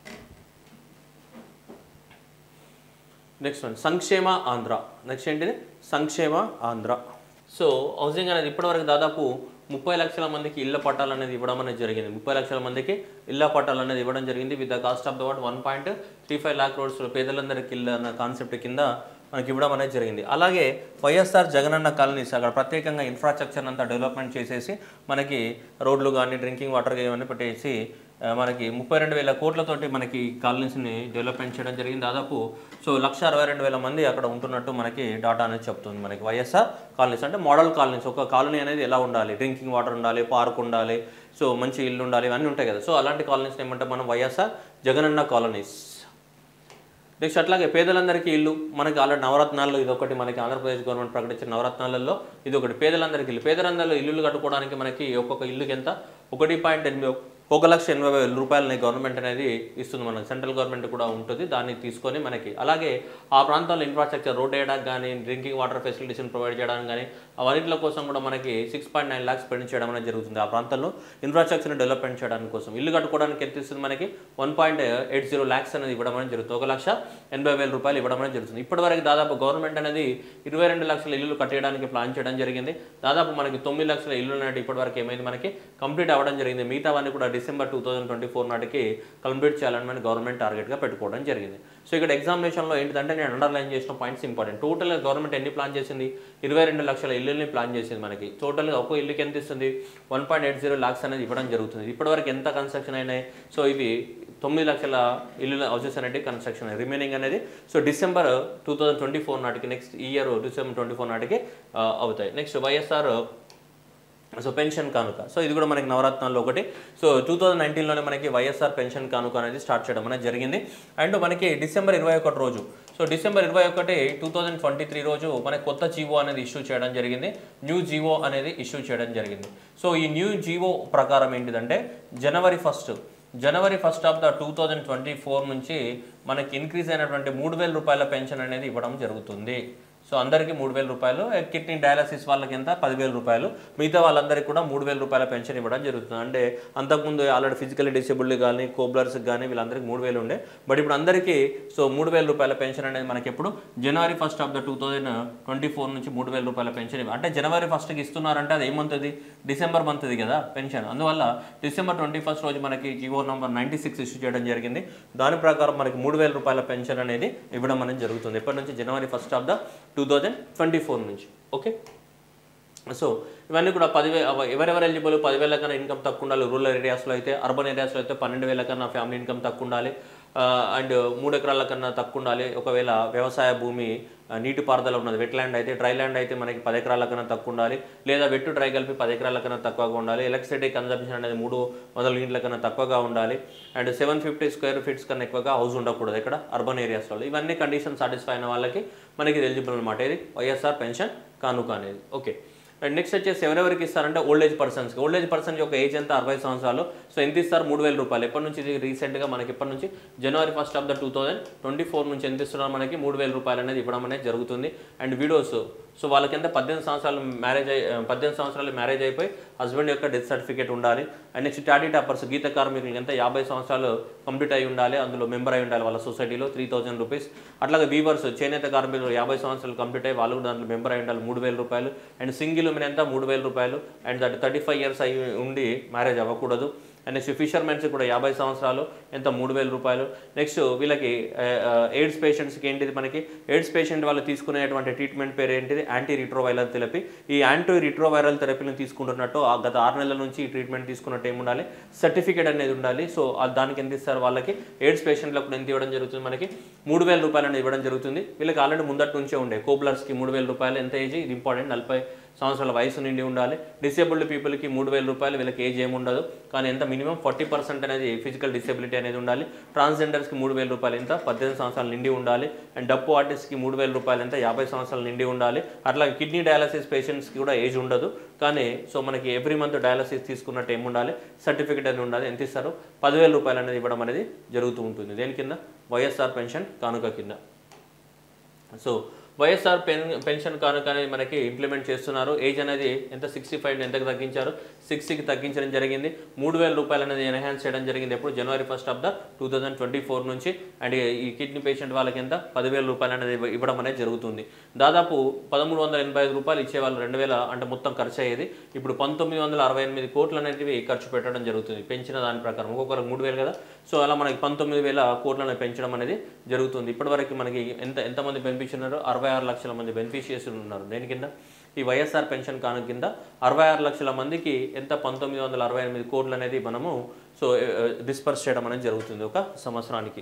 నెక్స్ట్ వన్ సంక్షేమ ఆంధ్ర నెక్స్ట్ ఏంటిది సంక్షేమ ఆంధ్ర సో హౌసింగ్ అనేది ఇప్పటివరకు దాదాపు ముప్పై లక్షల మందికి ఇళ్ల పట్టాలు అనేది ఇవ్వడం అనేది జరిగింది ముప్పై లక్షల మందికి ఇళ్ల పట్టాలు అనేది ఇవ్వడం జరిగింది with the cost of the what one point three five lakh రోడ్స్ పేదలందరికీ ఇల్లు అన్న కాన్సెప్ట్ కింద మనకి ఇవ్వడం అనేది జరిగింది అలాగే వైఎస్ఆర్ జగనన్న కాలనీస్ అక్కడ ప్రత్యేకంగా ఇన్ఫ్రాస్ట్రక్చర్ అంతా డెవలప్మెంట్ చేసేసి మనకి రోడ్లు కానీ డ్రింకింగ్ వాటర్ ఇవన్నీ పెట్టేసి ఆ, మనకి ముప్పై రెండు వేల కోట్లతోటి మనకి కాలనీస్ని డెవలప్మెంట్ చేయడం జరిగింది దాదాపు సో లక్ష అరవై రెండు వేల మంది అక్కడ ఉంటున్నట్టు మనకి డాటా అనేది చెప్తుంది మనకి వైఎస్ఆర్ కాలనీస్ అంటే మోడల్ కాలనీస్ ఒక కాలనీ అనేది ఎలా ఉండాలి డ్రింకింగ్ వాటర్ ఉండాలి పార్క్ ఉండాలి సో మంచి ఇల్లు ఉండాలి ఇవన్నీ ఉంటాయి కదా సో అలాంటి కాలనీస్ ఏమంటే మనం వైఎస్ఆర్ జగనన్న కాలనీస్ నెక్స్ట్ అట్లాగే పేదలందరికీ ఇల్లు మనకి ఆల్రెడీ నవరత్నాల్లో ఇది ఒకటి మనకి ఆంధ్రప్రదేశ్ గవర్నమెంట్ ప్రకటించిన నవరత్నాలలో ఇది ఒకటి పేదలందరికీ ఇల్లు పేదలందరిలో ఇల్లులు కట్టుకోవడానికి మనకి ఒక్కొక్క ఇల్లుకి ఎంత ఒకటి పాయింట్ ఎనిమిది ఒక లక్ష ఎనభై వేల రూపాయలని గవర్నమెంట్ అనేది ఇస్తుంది మనకి సెంట్రల్ గవర్నమెంట్ కూడా ఉంటుంది దాన్ని తీసుకొని మనకి అలాగే ఆ ప్రాంతాల్లో ఇన్ఫ్రాస్ట్రక్చర్ రోడ్ వేయడానికి కానీ డ్రింకింగ్ వాటర్ ఫెసిలిటీస్ని ప్రొవైడ్ చేయడానికి కానీ అవన్నింటిల కోసం కూడా మనకి six point nine lakhs spend చేయడం అనేది జరుగుతుంది ఆ ప్రాంతంలో ఇన్ఫ్రాస్ట్రక్చర్ని డెవలప్మెంట్ చేయడానికి కోసం ఇల్లు కట్టుకోవడానికి ఎంత ఇస్తుంది మనకి one point eight zero lakhs అనేది ఇవ్వడం అనేది జరుగుతుంది ఒక లక్ష ఎనభై వేల రూపాయలు ఇవ్వడం అనేది జరుగుతుంది ఇప్పటివరకు దాదాపు గవర్నమెంట్ అనేది ఇరవై రెండు లక్షల ఇల్లు కట్టేయడానికి ప్లాన్ చేయడం జరిగింది దాదాపు మనకి తొమ్మిది లక్షల ఇల్లు అనేది ఇప్పటివరకు ఏమైంది మనకి కంప్లీట్ అవ్వడం జరిగింది మిగతావన్నీ కూడా December two thousand twenty four నాటికి కంప్లీట్ చేయాలని మన గవర్నమెంట్ టార్గెట్గా పెట్టుకోవడం జరిగింది సో ఇక్కడ ఎగ్జామినేషన్లో ఏంటిదంటే నేను అండర్లైన్ చేసిన పాయింట్స్ ఇంపార్టెంట్ టోటల్గా గవర్నమెంట్ ఎన్ని ప్లాన్ చేసింది ఇరవై రెండు లక్షల ఇల్లుని ప్లాన్ చేసింది మనకి టోటల్గా ఒక్కో ఇల్లుకి ఎంత ఇస్తుంది one point eight zero lakhs అనేది ఇవ్వడం జరుగుతుంది ఇప్పటివరకు ఎంత కన్స్ట్రక్షన్ అయినాయి సో ఇవి తొమ్మిది లక్షల ఇల్లు హౌసెస్ అనేది కన్స్ట్రక్షన్ రిమైనింగ్ అనేది so December two thousand twenty four నాటికి next year December twenty four నాటికి ఆ, అవుతాయి నెక్స్ట్ వైఎస్ఆర్ సో పెన్షన్ కానుక సో ఇది కూడా మనకి నవరత్నాల్లో ఒకటి సో టూ థౌజండ్ నైన్టీన్లోనే మనకి వైఎస్ఆర్ పెన్షన్ కానుక అనేది స్టార్ట్ చేయడం అనేది జరిగింది అండ్ మనకి డిసెంబర్ ఇరవై ఒకటి రోజు సో డిసెంబర్ ఇరవై ఒకటి టూ థౌజండ్ ట్వంటీ త్రీ రోజు మనకి కొత్త జీవో అనేది ఇష్యూ చేయడం జరిగింది న్యూ జీవో అనేది ఇష్యూ చేయడం జరిగింది సో ఈ న్యూ జీవో ప్రకారం ఏంటిదంటే January first January first of the two thousand twenty four నుంచి మనకి ఇంక్రీజ్ అయినటువంటి మూడు వేల రూపాయల పెన్షన్ అనేది ఇవ్వడం జరుగుతుంది సో అందరికీ మూడు వేల రూపాయలు కిడ్నీ డయాలసిస్ వాళ్ళకి ఎంత పదివేల రూపాయలు మిగతా వాళ్ళందరికీ కూడా మూడు వేల రూపాయల పెన్షన్ ఇవ్వడం జరుగుతుంది అంటే అంతకుముందు ఆల్రెడీ ఫిజికల్లీ డిసేబుల్డ్ కానీ కోబ్లర్స్ కానీ వీళ్ళందరికీ మూడు వేలు ఉండే బట్ ఇప్పుడు అందరికీ సో మూడు వేల రూపాయల పెన్షన్ అనేది మనకి ఎప్పుడు January first of the two thousand twenty four నుంచి మూడు వేల రూపాయల పెన్షన్ ఇవ్వ- అంటే జనవరి ఫస్ట్కి ఇస్తున్నారంటే అది ఏ మంత్ అది డిసెంబర్ మంత్ ఇది కదా పెన్షన్ అందువల్ల డిసెంబర్ ట్వంటీ ఫస్ట్ రోజు మనకి GO number ninety six issue చేయడం జరిగింది దాని ప్రకారం మనకి మూడు వేల రూపాయల పెన్షన్ అనేది ఇవ్వడం అనేది జరుగుతుంది ఎప్పటి నుంచి January first of the two thousand twenty four నుంచి ఓకే సో ఇవన్నీ కూడా పదివే అవ- ఎవరెవరు ఎలిజిబుల్ పదివేల కన్నా ఇన్కమ్ తక్కువ ఉండాలి రూరల్ ఏరియాస్లో అయితే అర్బన్ ఏరియాస్లో అయితే పన్నెండు వేల కన్నా ఫ్యామిలీ ఇన్కమ్ తక్కువ ఉండాలి అండ్ మూడు ఎకరాల కన్నా తక్కువ ఉండాలి ఒకవేళ వ్యవసాయ భూమి ఆ, నీటిపారుదల ఉన్నది వెట్ ల్యాండ్ అయితే డ్రై ల్యాండ్ అయితే మనకి పది ఎకరాల కన్నా తక్కువ ఉండాలి లేదా వెట్టు డ్రై కలిపి పది ఎకరాల కన్నా తక్కువగా ఉండాలి ఎలక్ట్రిసిటీ కన్జంప్షన్ అనేది మూడు వందల యూనిట్ల కన్నా తక్కువగా ఉండాలి and seven fifty square feets కన్నా ఎక్కువగా హౌస్ ఉండకూడదు ఇక్కడ అర్బన్ ఏరియాస్లో ఇవన్నీ కండిషన్ సాటిస్ఫై అయిన వాళ్ళకి మనకి ఇది ఎలిజిబుల్ అనమాట ఇది వైఎస్ఆర్ పెన్షన్ కానుక అనేది ఓకే అండ్ నెక్స్ట్ వచ్చేసి ఎవరెవరికి ఇస్తారంటే ఓల్డ్ ఏజ్ పర్సన్స్కి ఓల్డ్ ఏజ్ పర్సన్ యొక్క ఏజ్ ఎంత అరవై సంవత్సరాలు సో ఎంత ఇస్తారు మూడు వేల రూపాయలు ఎప్పటి నుంచి ఇది రీసెంట్గా మనకి ఎప్పటి నుంచి January first of the two thousand twenty four నుంచి ఎంత ఇస్తున్నారు మనకి మూడు వేల రూపాయలు అనేది ఇవ్వడం అనేది జరుగుతుంది అండ్ వీడియోస్ సో వాళ్ళకి ఎంత పద్దెనిమిది సంవత్సరాలు మ్యారేజ్ అయి పద్దెనిమిది సంవత్సరాలు మ్యారేజ్ అయిపోయి హస్బెండ్ యొక్క డెత్ సర్టిఫికేట్ ఉండాలి అండ్ నెక్స్ట్ టాడీ టాపర్స్ గీత కార్మికులకి ఎంత యాభై సంవత్సరాలు కంప్లీట్ అయి ఉండాలి అందులో మెంబర్ అయి ఉండాలి వాళ్ళ సొసైటీలో త్రీ థౌసండ్ రూపీస్ అట్లాగే వీవర్స్ చేనేత కార్మికులు యాభై సంవత్సరాలు కంప్లీట్ అయ్యి వాళ్ళు కూడా దాంట్లో మెంబర్ అయి ఉండాలి మూడు వేల రూపాయలు అండ్ సింగిల్ ఉమెన్ ఎంత మూడు వేల రూపాయలు and that thirty five years అయి ఉండి మ్యారేజ్ అవ్వకూడదు అండ్ నెక్స్ట్ ఫిషర్మెన్స్ కూడా యాభై సంవత్సరాలు ఎంత మూడు వేల రూపాయలు నెక్స్ట్ వీళ్ళకి ఎయిడ్స్ పేషెంట్స్కి ఏంటిది మనకి ఎయిడ్స్ పేషెంట్ వాళ్ళు తీసుకునేటువంటి ట్రీట్మెంట్ పేరు ఏంటిది యాంటీ రిట్రోవైరల్ థెరపీ ఈ యాంటీ రిట్రోవైరల్ థెరపీని తీసుకుంటున్నట్టు ఆ గత ఆరు నెలల నుంచి ఈ ట్రీట్మెంట్ తీసుకున్నట్టు ఏమి ఉండాలి సర్టిఫికేట్ అనేది ఉండాలి సో ఆ దానికి ఎంత ఇస్తారు వాళ్ళకి ఎయిడ్స్ పేషెంట్లకు ఎంత ఇవ్వడం జరుగుతుంది మనకి మూడు వేల రూపాయలు అనేది ఇవ్వడం జరుగుతుంది వీళ్ళకి ఆల్రెడీ ముందటి నుంచే ఉండే కోబ్లర్స్కి మూడు వేల రూపాయలు ఎంత ఏజ్ ఇది ఇంపార్టెంట్ నలభై సంవత్సరాల వయసు నిండి ఉండాలి డిసేబుల్డ్ పీపుల్కి మూడు వేల రూపాయలు వీళ్ళకి ఏజ్ ఏమి ఉండదు కానీ ఎంత మినిమం ఫార్టీ పర్సెంట్ అనేది ఫిజికల్ డిసేబిలిటీ అనేది ఉండాలి ట్రాన్స్జెండర్స్కి మూడు వేల రూపాయలు ఎంత పద్దెనిమిది సంవత్సరాలు నిండి ఉండాలి అండ్ డప్పు ఆర్టిస్ట్కి మూడు వేల రూపాయలు ఎంత యాభై సంవత్సరాలు నిండి ఉండాలి అట్లా కిడ్నీ డయాలసిస్ పేషెంట్స్కి కూడా ఏజ్ ఉండదు కానీ సో మనకి ఎవ్రీ మంత్ డయాలసిస్ తీసుకున్నట్టు ఏమి ఉండాలి సర్టిఫికేట్ అనేది ఉండాలి ఎంత ఇస్తారు పదివేల రూపాయలు అనేది ఇవ్వడం అనేది జరుగుతూ ఉంటుంది దేని కింద వైఎస్ఆర్ పెన్షన్ కానుక కింద సో వైఎస్ఆర్ పెన్ పెన్షన్ కానుక అనేది మనకి ఇంప్లిమెంట్ చేస్తున్నారు ఏజ్ అనేది ఎంత సిక్స్టీ ఫైవ్ ఎంతకు తగ్గించారు సిక్స్టీకి తగ్గించడం జరిగింది మూడు వేల రూపాయలు అనేది ఎన్హాన్స్ చేయడం జరిగింది ఎప్పుడు January first of the two thousand twenty four నుంచి అండ్ ఈ కిడ్నీ పేషెంట్ వాళ్ళకి ఎంత పదివేల రూపాయలు అనేది ఇవ్వ- ఇవ్వడం అనేది జరుగుతుంది దాదాపు పదమూడు వందల ఎనభై ఐదు రూపాయలు ఇచ్చేవాళ్ళు రెండు వేల అంటే మొత్తం ఖర్చు అయ్యేది ఇప్పుడు పంతొమ్మిది వందల అరవై ఎనిమిది కోట్లు అనేటివి ఖర్చు పెట్టడం జరుగుతుంది పెంచిన దాని ప్రకారం ఒక్కొక్కరికి మూడు వేలు కదా సో అలా మనకి పంతొమ్మిది వేల కోట్లను పెంచడం అనేది జరుగుతుంది ఇప్పటివరకు మనకి ఎంత ఎంతమంది బెనిఫిషియర్ అరవై ఆరు లక్షల మంది బెనిఫిషియర్స్ ఉన్నారు దేని కింద ఈ వైఎస్ఆర్ పెన్షన్ కాను కింద అరవై ఆరు లక్షల మందికి ఎంత పంతొమ్మిది వందల అరవై ఎనిమిది కోట్లు అనేది మనము సో డిస్పర్స్ చేయడం అనేది జరుగుతుంది ఒక సంవత్సరానికి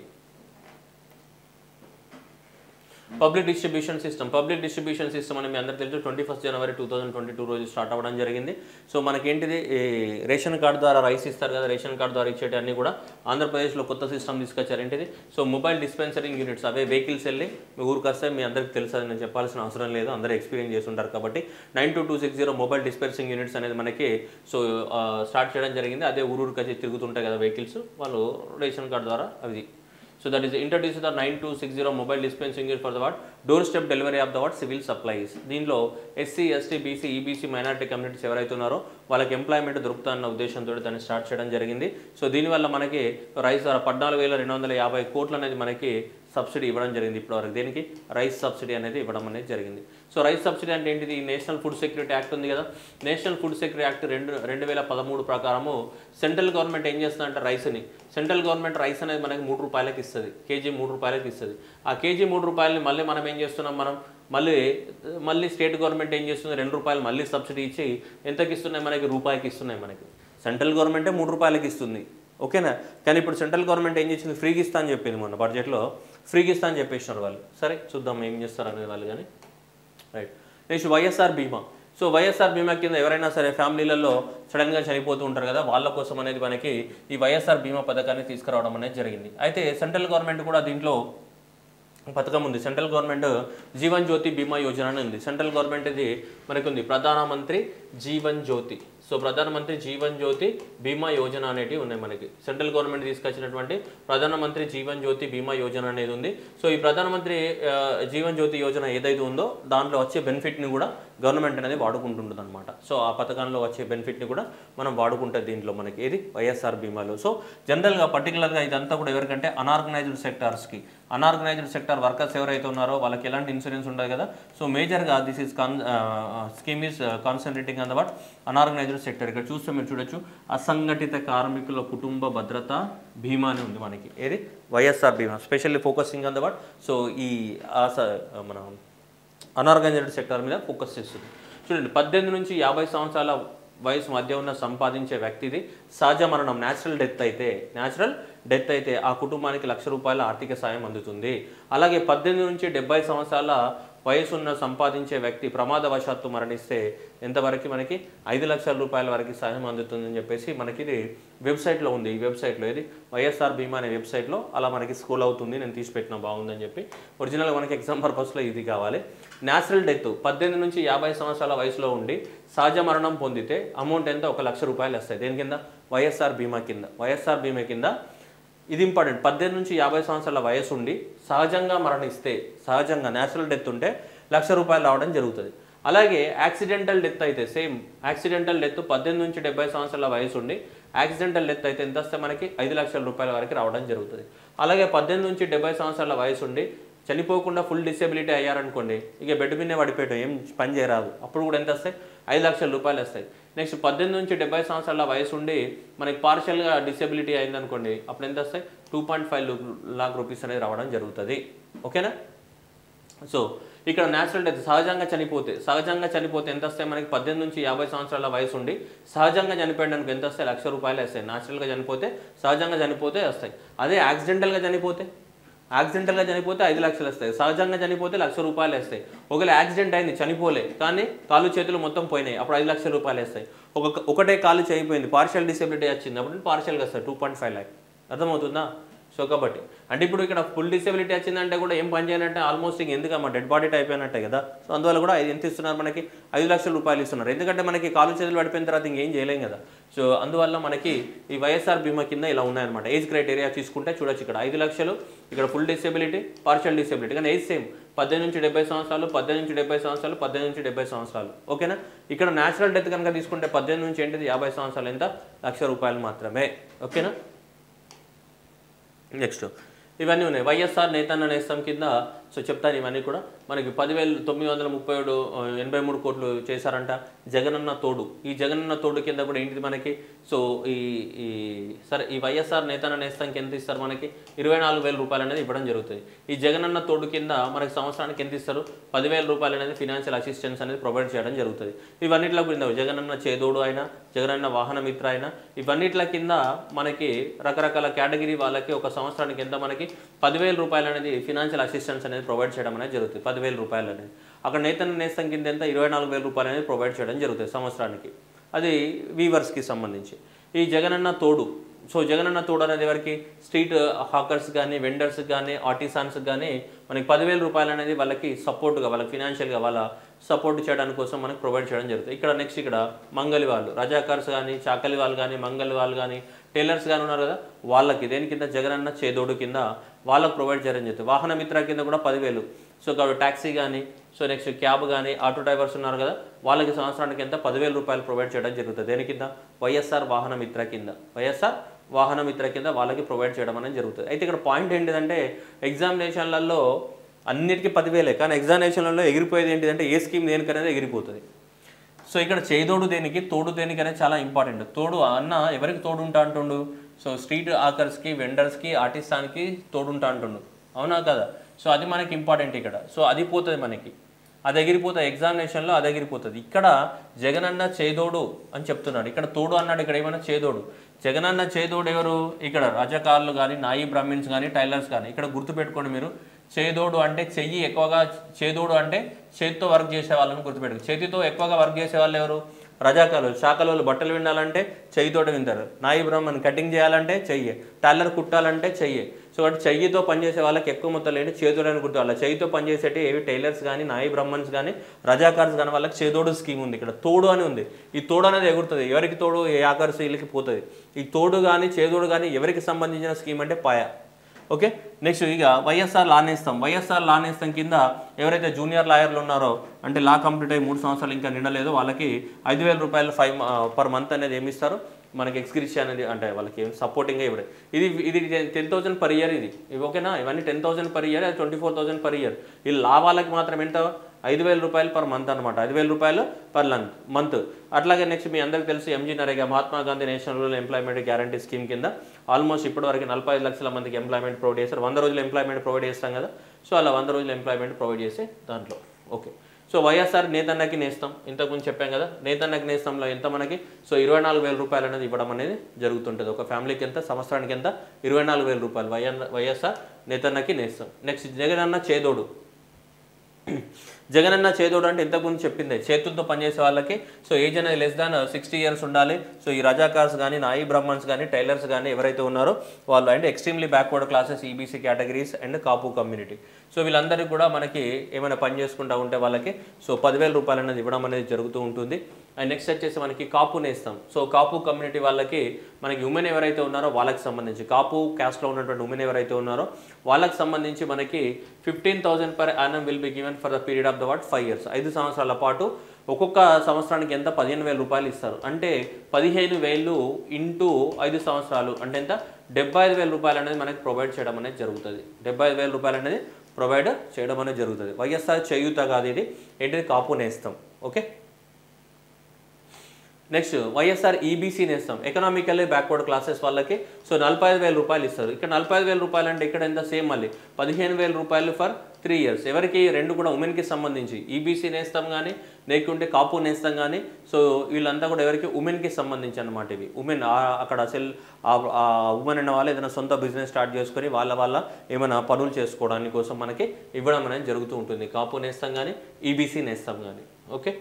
public distribution system public distribution system అని మీ అందరికీ తెలుసు twenty first January two thousand twenty two రోజు స్టార్ట్ అవ్వడం జరిగింది సో మనకేంటిది ఈ రేషన్ కార్డు ద్వారా రైస్ ఇస్తారు కదా రేషన్ కార్డు ద్వారా ఇచ్చేటన్నీ కూడా ఆంధ్రప్రదేశ్లో కొత్త సిస్టమ్ తీసుకొచ్చారు ఏంటిది సో మొబైల్ డిస్పెన్సరింగ్ యూనిట్స్ అవే వెహికల్స్ వెళ్ళి మీ ఊరికి వస్తే మీ అందరికీ తెలుసు అది నేను చెప్పాల్సిన అవసరం లేదు అందరూ ఎక్స్పీరియన్స్ చేసి ఉంటారు కాబట్టి nine two two six zero mobile dispensing units అనేది మనకి సో స్టార్ట్ చేయడం జరిగింది అదే ఊరూరికి వచ్చి తిరుగుతుంటాయి కదా వెహికల్స్ వాళ్ళు రేషన్ కార్డు ద్వారా అవి So that is introduced the 9260 mobile dispensing unit for the what doorstep delivery of the what civil supplies. దీనిలో SC ST BC EBC minority communities ఎవరైతే ఉన్నారో వాళ్ళకి ఎంప్లాయ్మెంట్ దొరుకుతుందన్న ఉద్దేశంతో దాన్ని స్టార్ట్ చేయడం జరిగింది సో దీనివల్ల మనకి రైస్ ద్వారా పద్నాలుగు వేల రెండు వందల యాభై కోట్లు అనేది మనకి సబ్సిడీ ఇవ్వడం జరిగింది ఇప్పటివరకు దేనికి రైస్ సబ్సిడీ అనేది ఇవ్వడం అనేది జరిగింది సో రైస్ సబ్సిడీ అంటే ఏంటిది నేషనల్ ఫుడ్ సెక్యూరిటీ యాక్ట్ ఉంది కదా నేషనల్ ఫుడ్ సెక్యూరిటీ యాక్ట్ రెండు రెండు వేల పదమూడు ప్రకారము సెంట్రల్ గవర్నమెంట్ ఏం చేస్తుందంటే రైస్ని సెంట్రల్ గవర్నమెంట్ రైస్ అనేది మనకి మూడు రూపాయలకి ఇస్తుంది కేజీ మూడు రూపాయలకి ఇస్తుంది ఆ కేజీ మూడు రూపాయలని మళ్ళీ మనం ఏం చేస్తున్నాం మనం మళ్ళీ మళ్ళీ స్టేట్ గవర్నమెంట్ ఏం చేస్తుంది రెండు రూపాయలు మళ్ళీ సబ్సిడీ ఇచ్చి ఎంతకి ఇస్తున్నాయి మనకి రూపాయికి ఇస్తున్నాయి మనకి సెంట్రల్ గవర్నమెంటే మూడు రూపాయలకి ఇస్తుంది ఓకేనా కానీ ఇప్పుడు సెంట్రల్ గవర్నమెంట్ ఏం చేసింది ఫ్రీగా ఇస్తా అని చెప్పింది మొన్న బడ్జెట్లో ఫ్రీగా ఇస్తా అని చెప్పేసినారు వాళ్ళు సరే చూద్దాం ఏం చేస్తారు అనేది వాళ్ళు కానీ రైట్ నెక్స్ట్ వైఎస్ఆర్ బీమా సో వైఎస్ఆర్ బీమా కింద ఎవరైనా సరే ఫ్యామిలీలలో సడన్గా చనిపోతూ ఉంటారు కదా వాళ్ళ కోసం అనేది మనకి ఈ వైఎస్ఆర్ బీమా పథకాన్ని తీసుకురావడం అనేది జరిగింది అయితే సెంట్రల్ గవర్నమెంట్ కూడా దీంట్లో పథకం ఉంది సెంట్రల్ గవర్నమెంట్ జీవన్ జ్యోతి బీమా యోజన అని ఉంది సెంట్రల్ గవర్నమెంట్ ఇది మనకి ఉంది ప్రధానమంత్రి జీవన్ జ్యోతి సో ప్రధానమంత్రి జీవన్ జ్యోతి బీమా యోజన అనేటివి ఉన్నాయి మనకి సెంట్రల్ గవర్నమెంట్ తీసుకొచ్చినటువంటి ప్రధానమంత్రి జీవన్ జ్యోతి బీమా యోజన అనేది ఉంది సో ఈ ప్రధానమంత్రి ఆ, జీవన్ జ్యోతి యోజన ఏదైతే ఉందో దాంట్లో వచ్చే బెనిఫిట్ని కూడా గవర్నమెంట్ అనేది వాడుకుంటుంటుంది అనమాట సో ఆ పథకంలో వచ్చే బెనిఫిట్ని కూడా మనం వాడుకుంటుంది దీంట్లో మనకి ఏది వైఎస్ఆర్ బీమాలో సో జనరల్గా పర్టికులర్గా ఇదంతా కూడా ఎవరికంటే అనార్గనైజ్డ్ సెక్టార్స్కి అనార్గనైజ్డ్ సెక్టార్ వర్కర్స్ ఎవరైతే ఉన్నారో వాళ్ళకి ఎలాంటి ఇన్సూరెన్స్ ఉండదు కదా సో మేజర్గా this is con scheme is concentrating on the what unorganised sector ఇక్కడ చూస్తే మీరు చూడొచ్చు అసంఘటిత కార్మికుల కుటుంబ భద్రత బీమా అని ఉంది మనకి ఏది YSR Bima specially focusing on the what so ఈ ఆస మన అనార్గనైజ్డ్ సెక్టార్ మీద ఫోకస్ చేస్తుంది చూడండి పద్దెనిమిది నుంచి యాభై సంవత్సరాల వయసు మధ్య ఉన్న సంపాదించే వ్యక్తిది సహజ మరణం న్యాచురల్ డెత్ అయితే న్యాచురల్ డెత్ అయితే ఆ కుటుంబానికి లక్ష రూపాయల ఆర్థిక సాయం అందుతుంది అలాగే పద్దెనిమిది నుంచి డెబ్బై సంవత్సరాల వయసున్న సంపాదించే వ్యక్తి ప్రమాదవశాత్తు మరణిస్తే ఎంతవరకు మనకి ఐదు లక్షల రూపాయల వరకు సాయం అందుతుందని చెప్పేసి మనకి ఇది వెబ్సైట్లో ఉంది ఈ వెబ్సైట్లో ఇది వైఎస్ఆర్ బీమా అనే వెబ్సైట్లో అలా మనకి స్కూల్ అవుతుంది నేను తీసి పెట్టిన బాగుందని చెప్పి ఒరిజినల్గా మనకి ఎగ్జామ్ పర్పస్లో ఇది కావాలి న్యాచురల్ డెత్ పద్దెనిమిది నుంచి యాభై సంవత్సరాల వయసులో ఉండి సహజ మరణం పొందితే అమౌంట్ ఎంత ఒక లక్ష రూపాయలు వస్తాయి దేని కింద వైఎస్ఆర్ బీమా కింద వైఎస్ఆర్ బీమా కింద ఇది ఇంపార్టెంట్ పద్దెనిమిది నుంచి యాభై సంవత్సరాల వయసు ఉండి సహజంగా మరణిస్తే సహజంగా న్యాచురల్ డెత్ ఉంటే లక్ష రూపాయలు రావడం జరుగుతుంది అలాగే యాక్సిడెంటల్ డెత్ అయితే సేమ్ యాక్సిడెంటల్ డెత్ పద్దెనిమిది నుంచి డెబ్బై సంవత్సరాల వయసు ఉండి యాక్సిడెంటల్ డెత్ అయితే ఎంత వస్తే మనకి ఐదు లక్షల రూపాయల వరకు రావడం జరుగుతుంది అలాగే పద్దెనిమిది నుంచి డెబ్బై సంవత్సరాల వయసు ఉండి చనిపోకుండా ఫుల్ డిసేబిలిటీ అయ్యారనుకోండి ఇక బెడ్ మీదే పడిపోయటం ఏం పని చేయరాదు అప్పుడు కూడా ఎంత వస్తాయి ఐదు లక్షల రూపాయలు వస్తాయి నెక్స్ట్ పద్దెనిమిది నుంచి డెబ్బై సంవత్సరాల వయసు ఉండి మనకి పార్షియల్గా డిసేబిలిటీ అయిందనుకోండి అప్పుడు ఎంత వస్తాయి two point five lakh rupees అనేది రావడం జరుగుతుంది ఓకేనా సో ఇక్కడ న్యాచురల్ డెత్ సహజంగా చనిపోతే సహజంగా చనిపోతే ఎంత వస్తాయి మనకి పద్దెనిమిది నుంచి యాభై సంవత్సరాల వయసు ఉండి సహజంగా చనిపోయడానికి ఎంత వస్తాయి లక్ష రూపాయలు వస్తాయి న్యాచురల్గా చనిపోతే సహజంగా చనిపోతే వస్తాయి అదే యాక్సిడెంటల్గా చనిపోతే యాక్సిడెంటల్గా చనిపోతే ఐదు లక్షలు వస్తాయి సహజంగా చనిపోతే లక్ష రూపాయలు వస్తాయి ఒకవేళ యాక్సిడెంట్ అయింది చనిపోలే కానీ కాళ్ళు చేతులు మొత్తం పోయినాయి అప్పుడు ఐదు లక్షల రూపాయలు వస్తాయి ఒక ఒకటే కాలు చేయిపోయింది పార్షియల్ డిసేబిలిటీ వచ్చింది అప్పుడు పార్షియల్గా వస్తాయి టూ పాయింట్ ఫైవ్ ల్యాక్ అర్థమవుతుందా సో కాబట్టి అంటే ఇప్పుడు ఇక్కడ ఫుల్ డిసేబిలిటీ వచ్చిందంటే కూడా ఏం పని చేయాలంటే ఆల్మోస్ట్ ఇంక ఎందుకమ్మా డెడ్ బాడీ టైప్ అయినట్టే కదా సో అందువల్ల కూడా ఐదు- ఎంత ఇస్తున్నారు మనకి ఐదు లక్షల రూపాయలు ఇస్తున్నారు ఎందుకంటే మనకి కాలు చేతులు పడిపోయిన తర్వాత ఇంకేం చేయలేం కదా సో అందువల్ల మనకి ఈ వైఎస్ఆర్ బీమా కింద ఇలా ఉన్నాయన్నమాట ఏజ్ క్రైటీరియా తీసుకుంటే చూడొచ్చు ఇక్కడ ఐదు లక్షలు ఇక్కడ ఫుల్ డిసేబిలిటీ పార్షియల్ డిసేబిలిటీ కానీ ఏజ్ సేమ్ పద్దెనిమిది నుంచి డెబ్బై సంవత్సరాలు పద్దెనిమిది నుంచి డెబ్బై సంవత్సరాలు పద్దెనిమిది నుంచి డెబ్బై సంవత్సరాలు ఓకేనా ఇక్కడ న్యాచురల్ డెత్ కనుక తీసుకుంటే పద్దెనిమిది నుంచి ఏంటిది యాభై సంవత్సరాలు ఎంత లక్ష రూపాయలు మాత్రమే ఓకేనా నెక్స్ట్ ఇవన్నీ ఉన్నాయి వైఎస్ఆర్ నేతన్న నేస్తం కింద సో చెప్తాను ఇవన్నీ కూడా మనకి పదివేలు తొమ్మిది వందల ముప్పై ఏడు ఆ, ఎనభై మూడు కోట్లు చేశారంట జగనన్న తోడు ఈ జగనన్న తోడు కింద కూడా ఏంటిది మనకి సో ఈ ఈ సరే ఈ వైఎస్ఆర్ నేతన్న నేస్తంకి ఎంత ఇస్తారు మనకి ఇరవై నాలుగు వేల రూపాయలు అనేది ఇవ్వడం జరుగుతుంది ఈ జగనన్న తోడు కింద మనకి సంవత్సరానికి ఎంత ఇస్తారు పదివేల రూపాయలు అనేది ఫినాన్షియల్ అసిస్టెన్స్ అనేది ప్రొవైడ్ చేయడం జరుగుతుంది ఇవన్నిట్లో కింద జగనన్న చేదోడు అయినా జగనన్న వాహన మిత్ర అయినా ఇవన్నిట్ల కింద మనకి రకరకాల కేటగిరీ వాళ్ళకి ఒక సంవత్సరానికి ఎంత మనకి పదివేల రూపాయలు అనేది ఫినాన్షియల్ అసిస్టెన్స్ అనేది ప్రొవైడ్ చేయడం అనేది జరుగుతుంది పదివేల రూపాయలు అనేది అక్కడ నేతన్న నేస్తం కింద ఎంత ఇరవై నాలుగు వేల రూపాయలు అనేది ప్రొవైడ్ చేయడం జరుగుతుంది సంవత్సరానికి అది వీవర్స్కి సంబంధించి ఈ జగనన్న తోడు సో జగనన్న తోడు అనేది ఎవరికి స్ట్రీట్ హాకర్స్ కానీ వెండర్స్ కానీ ఆర్టిసాన్స్ కానీ మనకి పదివేల రూపాయలు అనేది వాళ్ళకి సపోర్ట్గా వాళ్ళకి ఫినాన్షియల్గా వాళ్ళ సపోర్ట్ చేయడానికి కోసం మనకి ప్రొవైడ్ చేయడం జరుగుతుంది ఇక్కడ నెక్స్ట్ ఇక్కడ మంగలి వాళ్ళు రజాకార్స్ కానీ చాకలి వాళ్ళు కానీ మంగలి వాళ్ళు కానీ టైలర్స్ కానీ ఉన్నారు కదా వాళ్ళకి దేని కింద జగనన్న చేదోడు కింద వాళ్ళకి ప్రొవైడ్ చేయడం జరుగుతుంది వాహన మిత్ర కింద కూడా పదివేలు సో కాబట్టి ట్యాక్సీ కానీ సో నెక్స్ట్ క్యాబ్ కానీ ఆటో డ్రైవర్స్ ఉన్నారు కదా వాళ్ళకి సంవత్సరానికి ఎంత పదివేల రూపాయలు ప్రొవైడ్ చేయడం జరుగుతుంది దేని కింద వైఎస్ఆర్ వాహన మిత్ర కింద వైఎస్ఆర్ వాహన మిత్ర కింద వాళ్ళకి ప్రొవైడ్ చేయడం అనేది జరుగుతుంది అయితే ఇక్కడ పాయింట్ ఏంటిదంటే ఎగ్జామినేషన్లలో అన్నిటికీ పదివేలే కానీ ఎగ్జామినేషన్లలో ఎగిరిపోయేది ఏంటిదంటే ఏ స్కీమ్ దేనికనేది ఎగిరిపోతుంది సో ఇక్కడ చేదోడు దేనికి తోడు దేనికి అనేది చాలా ఇంపార్టెంట్ తోడు అన్న ఎవరికి తోడుంటా అంటుండు సో స్ట్రీట్ ఆకర్స్కి వెండర్స్కి ఆర్టిస్టానికి తోడుంటా అంటుండు అవునా కదా సో అది మనకి ఇంపార్టెంట్ ఇక్కడ సో అది పోతుంది మనకి అది ఎగిరిపోతుంది ఎగ్జామినేషన్లో అది ఎగిరిపోతుంది ఇక్కడ జగనన్న చేదోడు అని చెప్తున్నాడు ఇక్కడ తోడు అన్నాడు ఇక్కడ ఏమైనా చేదోడు జగనన్న చేదోడు ఎవరు ఇక్కడ రజకారులు కానీ నాయి బ్రాహ్మిన్స్ కానీ టైలర్స్ కానీ ఇక్కడ గుర్తుపెట్టుకోండి మీరు చేదోడు అంటే చెయ్యి ఎక్కువగా చేదోడు అంటే చేతితో వర్క్ చేసే వాళ్ళని గుర్తుపెట్టుకో చేతితో ఎక్కువగా వర్క్ చేసే వాళ్ళు ఎవరు రజాకాలు శాఖలు బట్టలు వినాలంటే చెయ్యితోటి వింటారు నాయి బ్రహ్మన్ కటింగ్ చేయాలంటే చెయ్యి టైలర్ కుట్టాలంటే చెయ్యి సో కాబట్టి చెయ్యితో పనిచేసే వాళ్ళకి ఎక్కువ మొత్తం లేని చేతులని కుట్టే వాళ్ళ చెయ్యితో పనిచేసేటి ఏవి టైలర్స్ కానీ నాయి బ్రహ్మన్స్ కానీ రజాకార్స్ కానీ వాళ్ళకి చేదోడు స్కీమ్ ఉంది ఇక్కడ తోడు అని ఉంది ఈ తోడు అనేది ఎగురుతుంది ఎవరికి తోడు ఏ ఆకర్స్ వీళ్ళకి పోతుంది ఈ తోడు కానీ చేదోడు కానీ ఎవరికి సంబంధించిన స్కీమ్ అంటే పాయ ఓకే నెక్స్ట్ ఇక వైఎస్ఆర్ లా నేస్తం వైఎస్ఆర్ లా నేస్తం కింద ఎవరైతే జూనియర్ లాయర్లు ఉన్నారో అంటే లా కంప్లీట్ అయ్యి మూడు సంవత్సరాలు ఇంకా నిండలేదు వాళ్ళకి ఐదు వేల రూపాయలు ఫైవ్ పర్ మంత్ అనేది ఏమి ఇస్తారు మనకి ఎక్స్క్రిషి అనేది అంటే వాళ్ళకి సపోర్టింగ్గా ఇవ్వడం ఇది ఇది టెన్ థౌసండ్ పర్ ఇయర్ ఇది ఇవి ఓకేనా ఇవన్నీ టెన్ థౌసండ్ పర్ ఇయర్ అది twenty four thousand per year ఈ లాభాలకి మాత్రం ఎంత ఐదు వేల రూపాయలు పర్ మంత్ అనమాట ఐదు వేల రూపాయలు పర్ లంత్ మంత్ అట్లాగే నెక్స్ట్ మీ అందరికీ తెలుసు MG NREGA Mahatma Gandhi national rural employment guarantee scheme కింద ఆల్మోస్ట్ ఇప్పటివరకు నలభై ఐదు లక్షల మందికి ఎంప్లాయ్మెంట్ ప్రొవైడ్ చేస్తారు వంద రోజులు ఎంప్లాయ్మెంట్ ప్రొవైడ్ చేస్తాం కదా సో అలా వంద రోజులు ఎంప్లాయ్మెంట్ ప్రొవైడ్ చేసే దాంట్లో ఓకే సో వైఎస్ఆర్ నేతన్నకి నేస్తాం ఇంతకుముందు చెప్పాం కదా నేతన్నకి నేస్తంలో ఎంత మనకి సో ఇరవై నాలుగు వేల రూపాయలు అనేది ఇవ్వడం అనేది జరుగుతుంటుంది ఒక ఫ్యామిలీకి ఎంత సంవత్సరానికి ఎంత ఇరవై నాలుగు వేల రూపాయలు వైఎన్ వైఎస్ఆర్ నేతన్నకి నేస్తాం నెక్స్ట్ జగనన్న చేదోడు జగనన్న చేదోడు అంటే ఇంతకుముందు చెప్పిందే చేతులతో పనిచేసే వాళ్ళకి సో ఏజ్ అనేది లెస్ దాన్ సిక్స్టీ ఇయర్స్ ఉండాలి సో ఈ రజాకార్స్ కానీ నాయి బ్రాహ్మణ్స్ కానీ టైలర్స్ కానీ ఎవరైతే ఉన్నారో వాళ్ళు అంటే extremely backward classes EBC categories and Kapu community so వీళ్ళందరికీ కూడా మనకి ఏమైనా పని చేసుకుంటూ ఉంటే వాళ్ళకి సో పదివేల రూపాయలు అనేది ఇవ్వడం అనేది జరుగుతూ ఉంటుంది అండ్ నెక్స్ట్ వచ్చేసి మనకి కాపు నేస్తాం సో కాపు కమ్యూనిటీ వాళ్ళకి మనకి ఉమెన్ ఎవరైతే ఉన్నారో వాళ్ళకి సంబంధించి కాపు క్యాస్ట్లో ఉన్నటువంటి ఉమెన్ ఎవరైతే ఉన్నారో వాళ్ళకి సంబంధించి మనకి fifteen thousand per annum will be given for the period of the what five years ఐదు సంవత్సరాల పాటు ఒక్కొక్క సంవత్సరానికి ఎంత పదిహేను వేల రూపాయలు ఇస్తారు అంటే పదిహేను వేలు ఇంటూ ఐదు సంవత్సరాలు అంటే ఎంత డెబ్బై ఐదు వేల రూపాయలు అనేది మనకి ప్రొవైడ్ చేయడం అనేది జరుగుతుంది డెబ్బై ఐదు వేల రూపాయలు అనేది ప్రొవైడ్ చేయడం అనేది జరుగుతుంది వైఎస్ఆర్ చేయూత కాదు ఇది ఏంటిది Kapu Nestham okay next YSR EBC Nestham economically backward classes వాళ్ళకి సో నలభై ఐదు వేల రూపాయలు ఇస్తారు ఇక్కడ నలభై ఐదు వేల రూపాయలు అంటే ఇక్కడ ఎంత సేమ్ మళ్ళీ పదిహేను వేల రూపాయలు ఫర్ త్రీ ఇయర్స్ ఎవరికి రెండు కూడా ఉమెన్కి సంబంధించి ఈబీసీ నేస్తాం కానీ లేకుంటే కాపు నేస్తాం కానీ సో వీళ్ళంతా కూడా ఎవరికి ఉమెన్కి సంబంధించి అనమాట ఇవి ఉమెన్ అక్కడ సెల్ ఆ ఉమెన్ అన్న వాళ్ళు ఏదైనా సొంత బిజినెస్ స్టార్ట్ చేసుకొని వాళ్ళ వాళ్ళ ఏమైనా పనులు చేసుకోవడానికి కోసం మనకి ఇవ్వడం అనేది జరుగుతూ ఉంటుంది కాపు నేస్తాం కానీ ఈబీసీ నేస్తాం కానీ ఓకే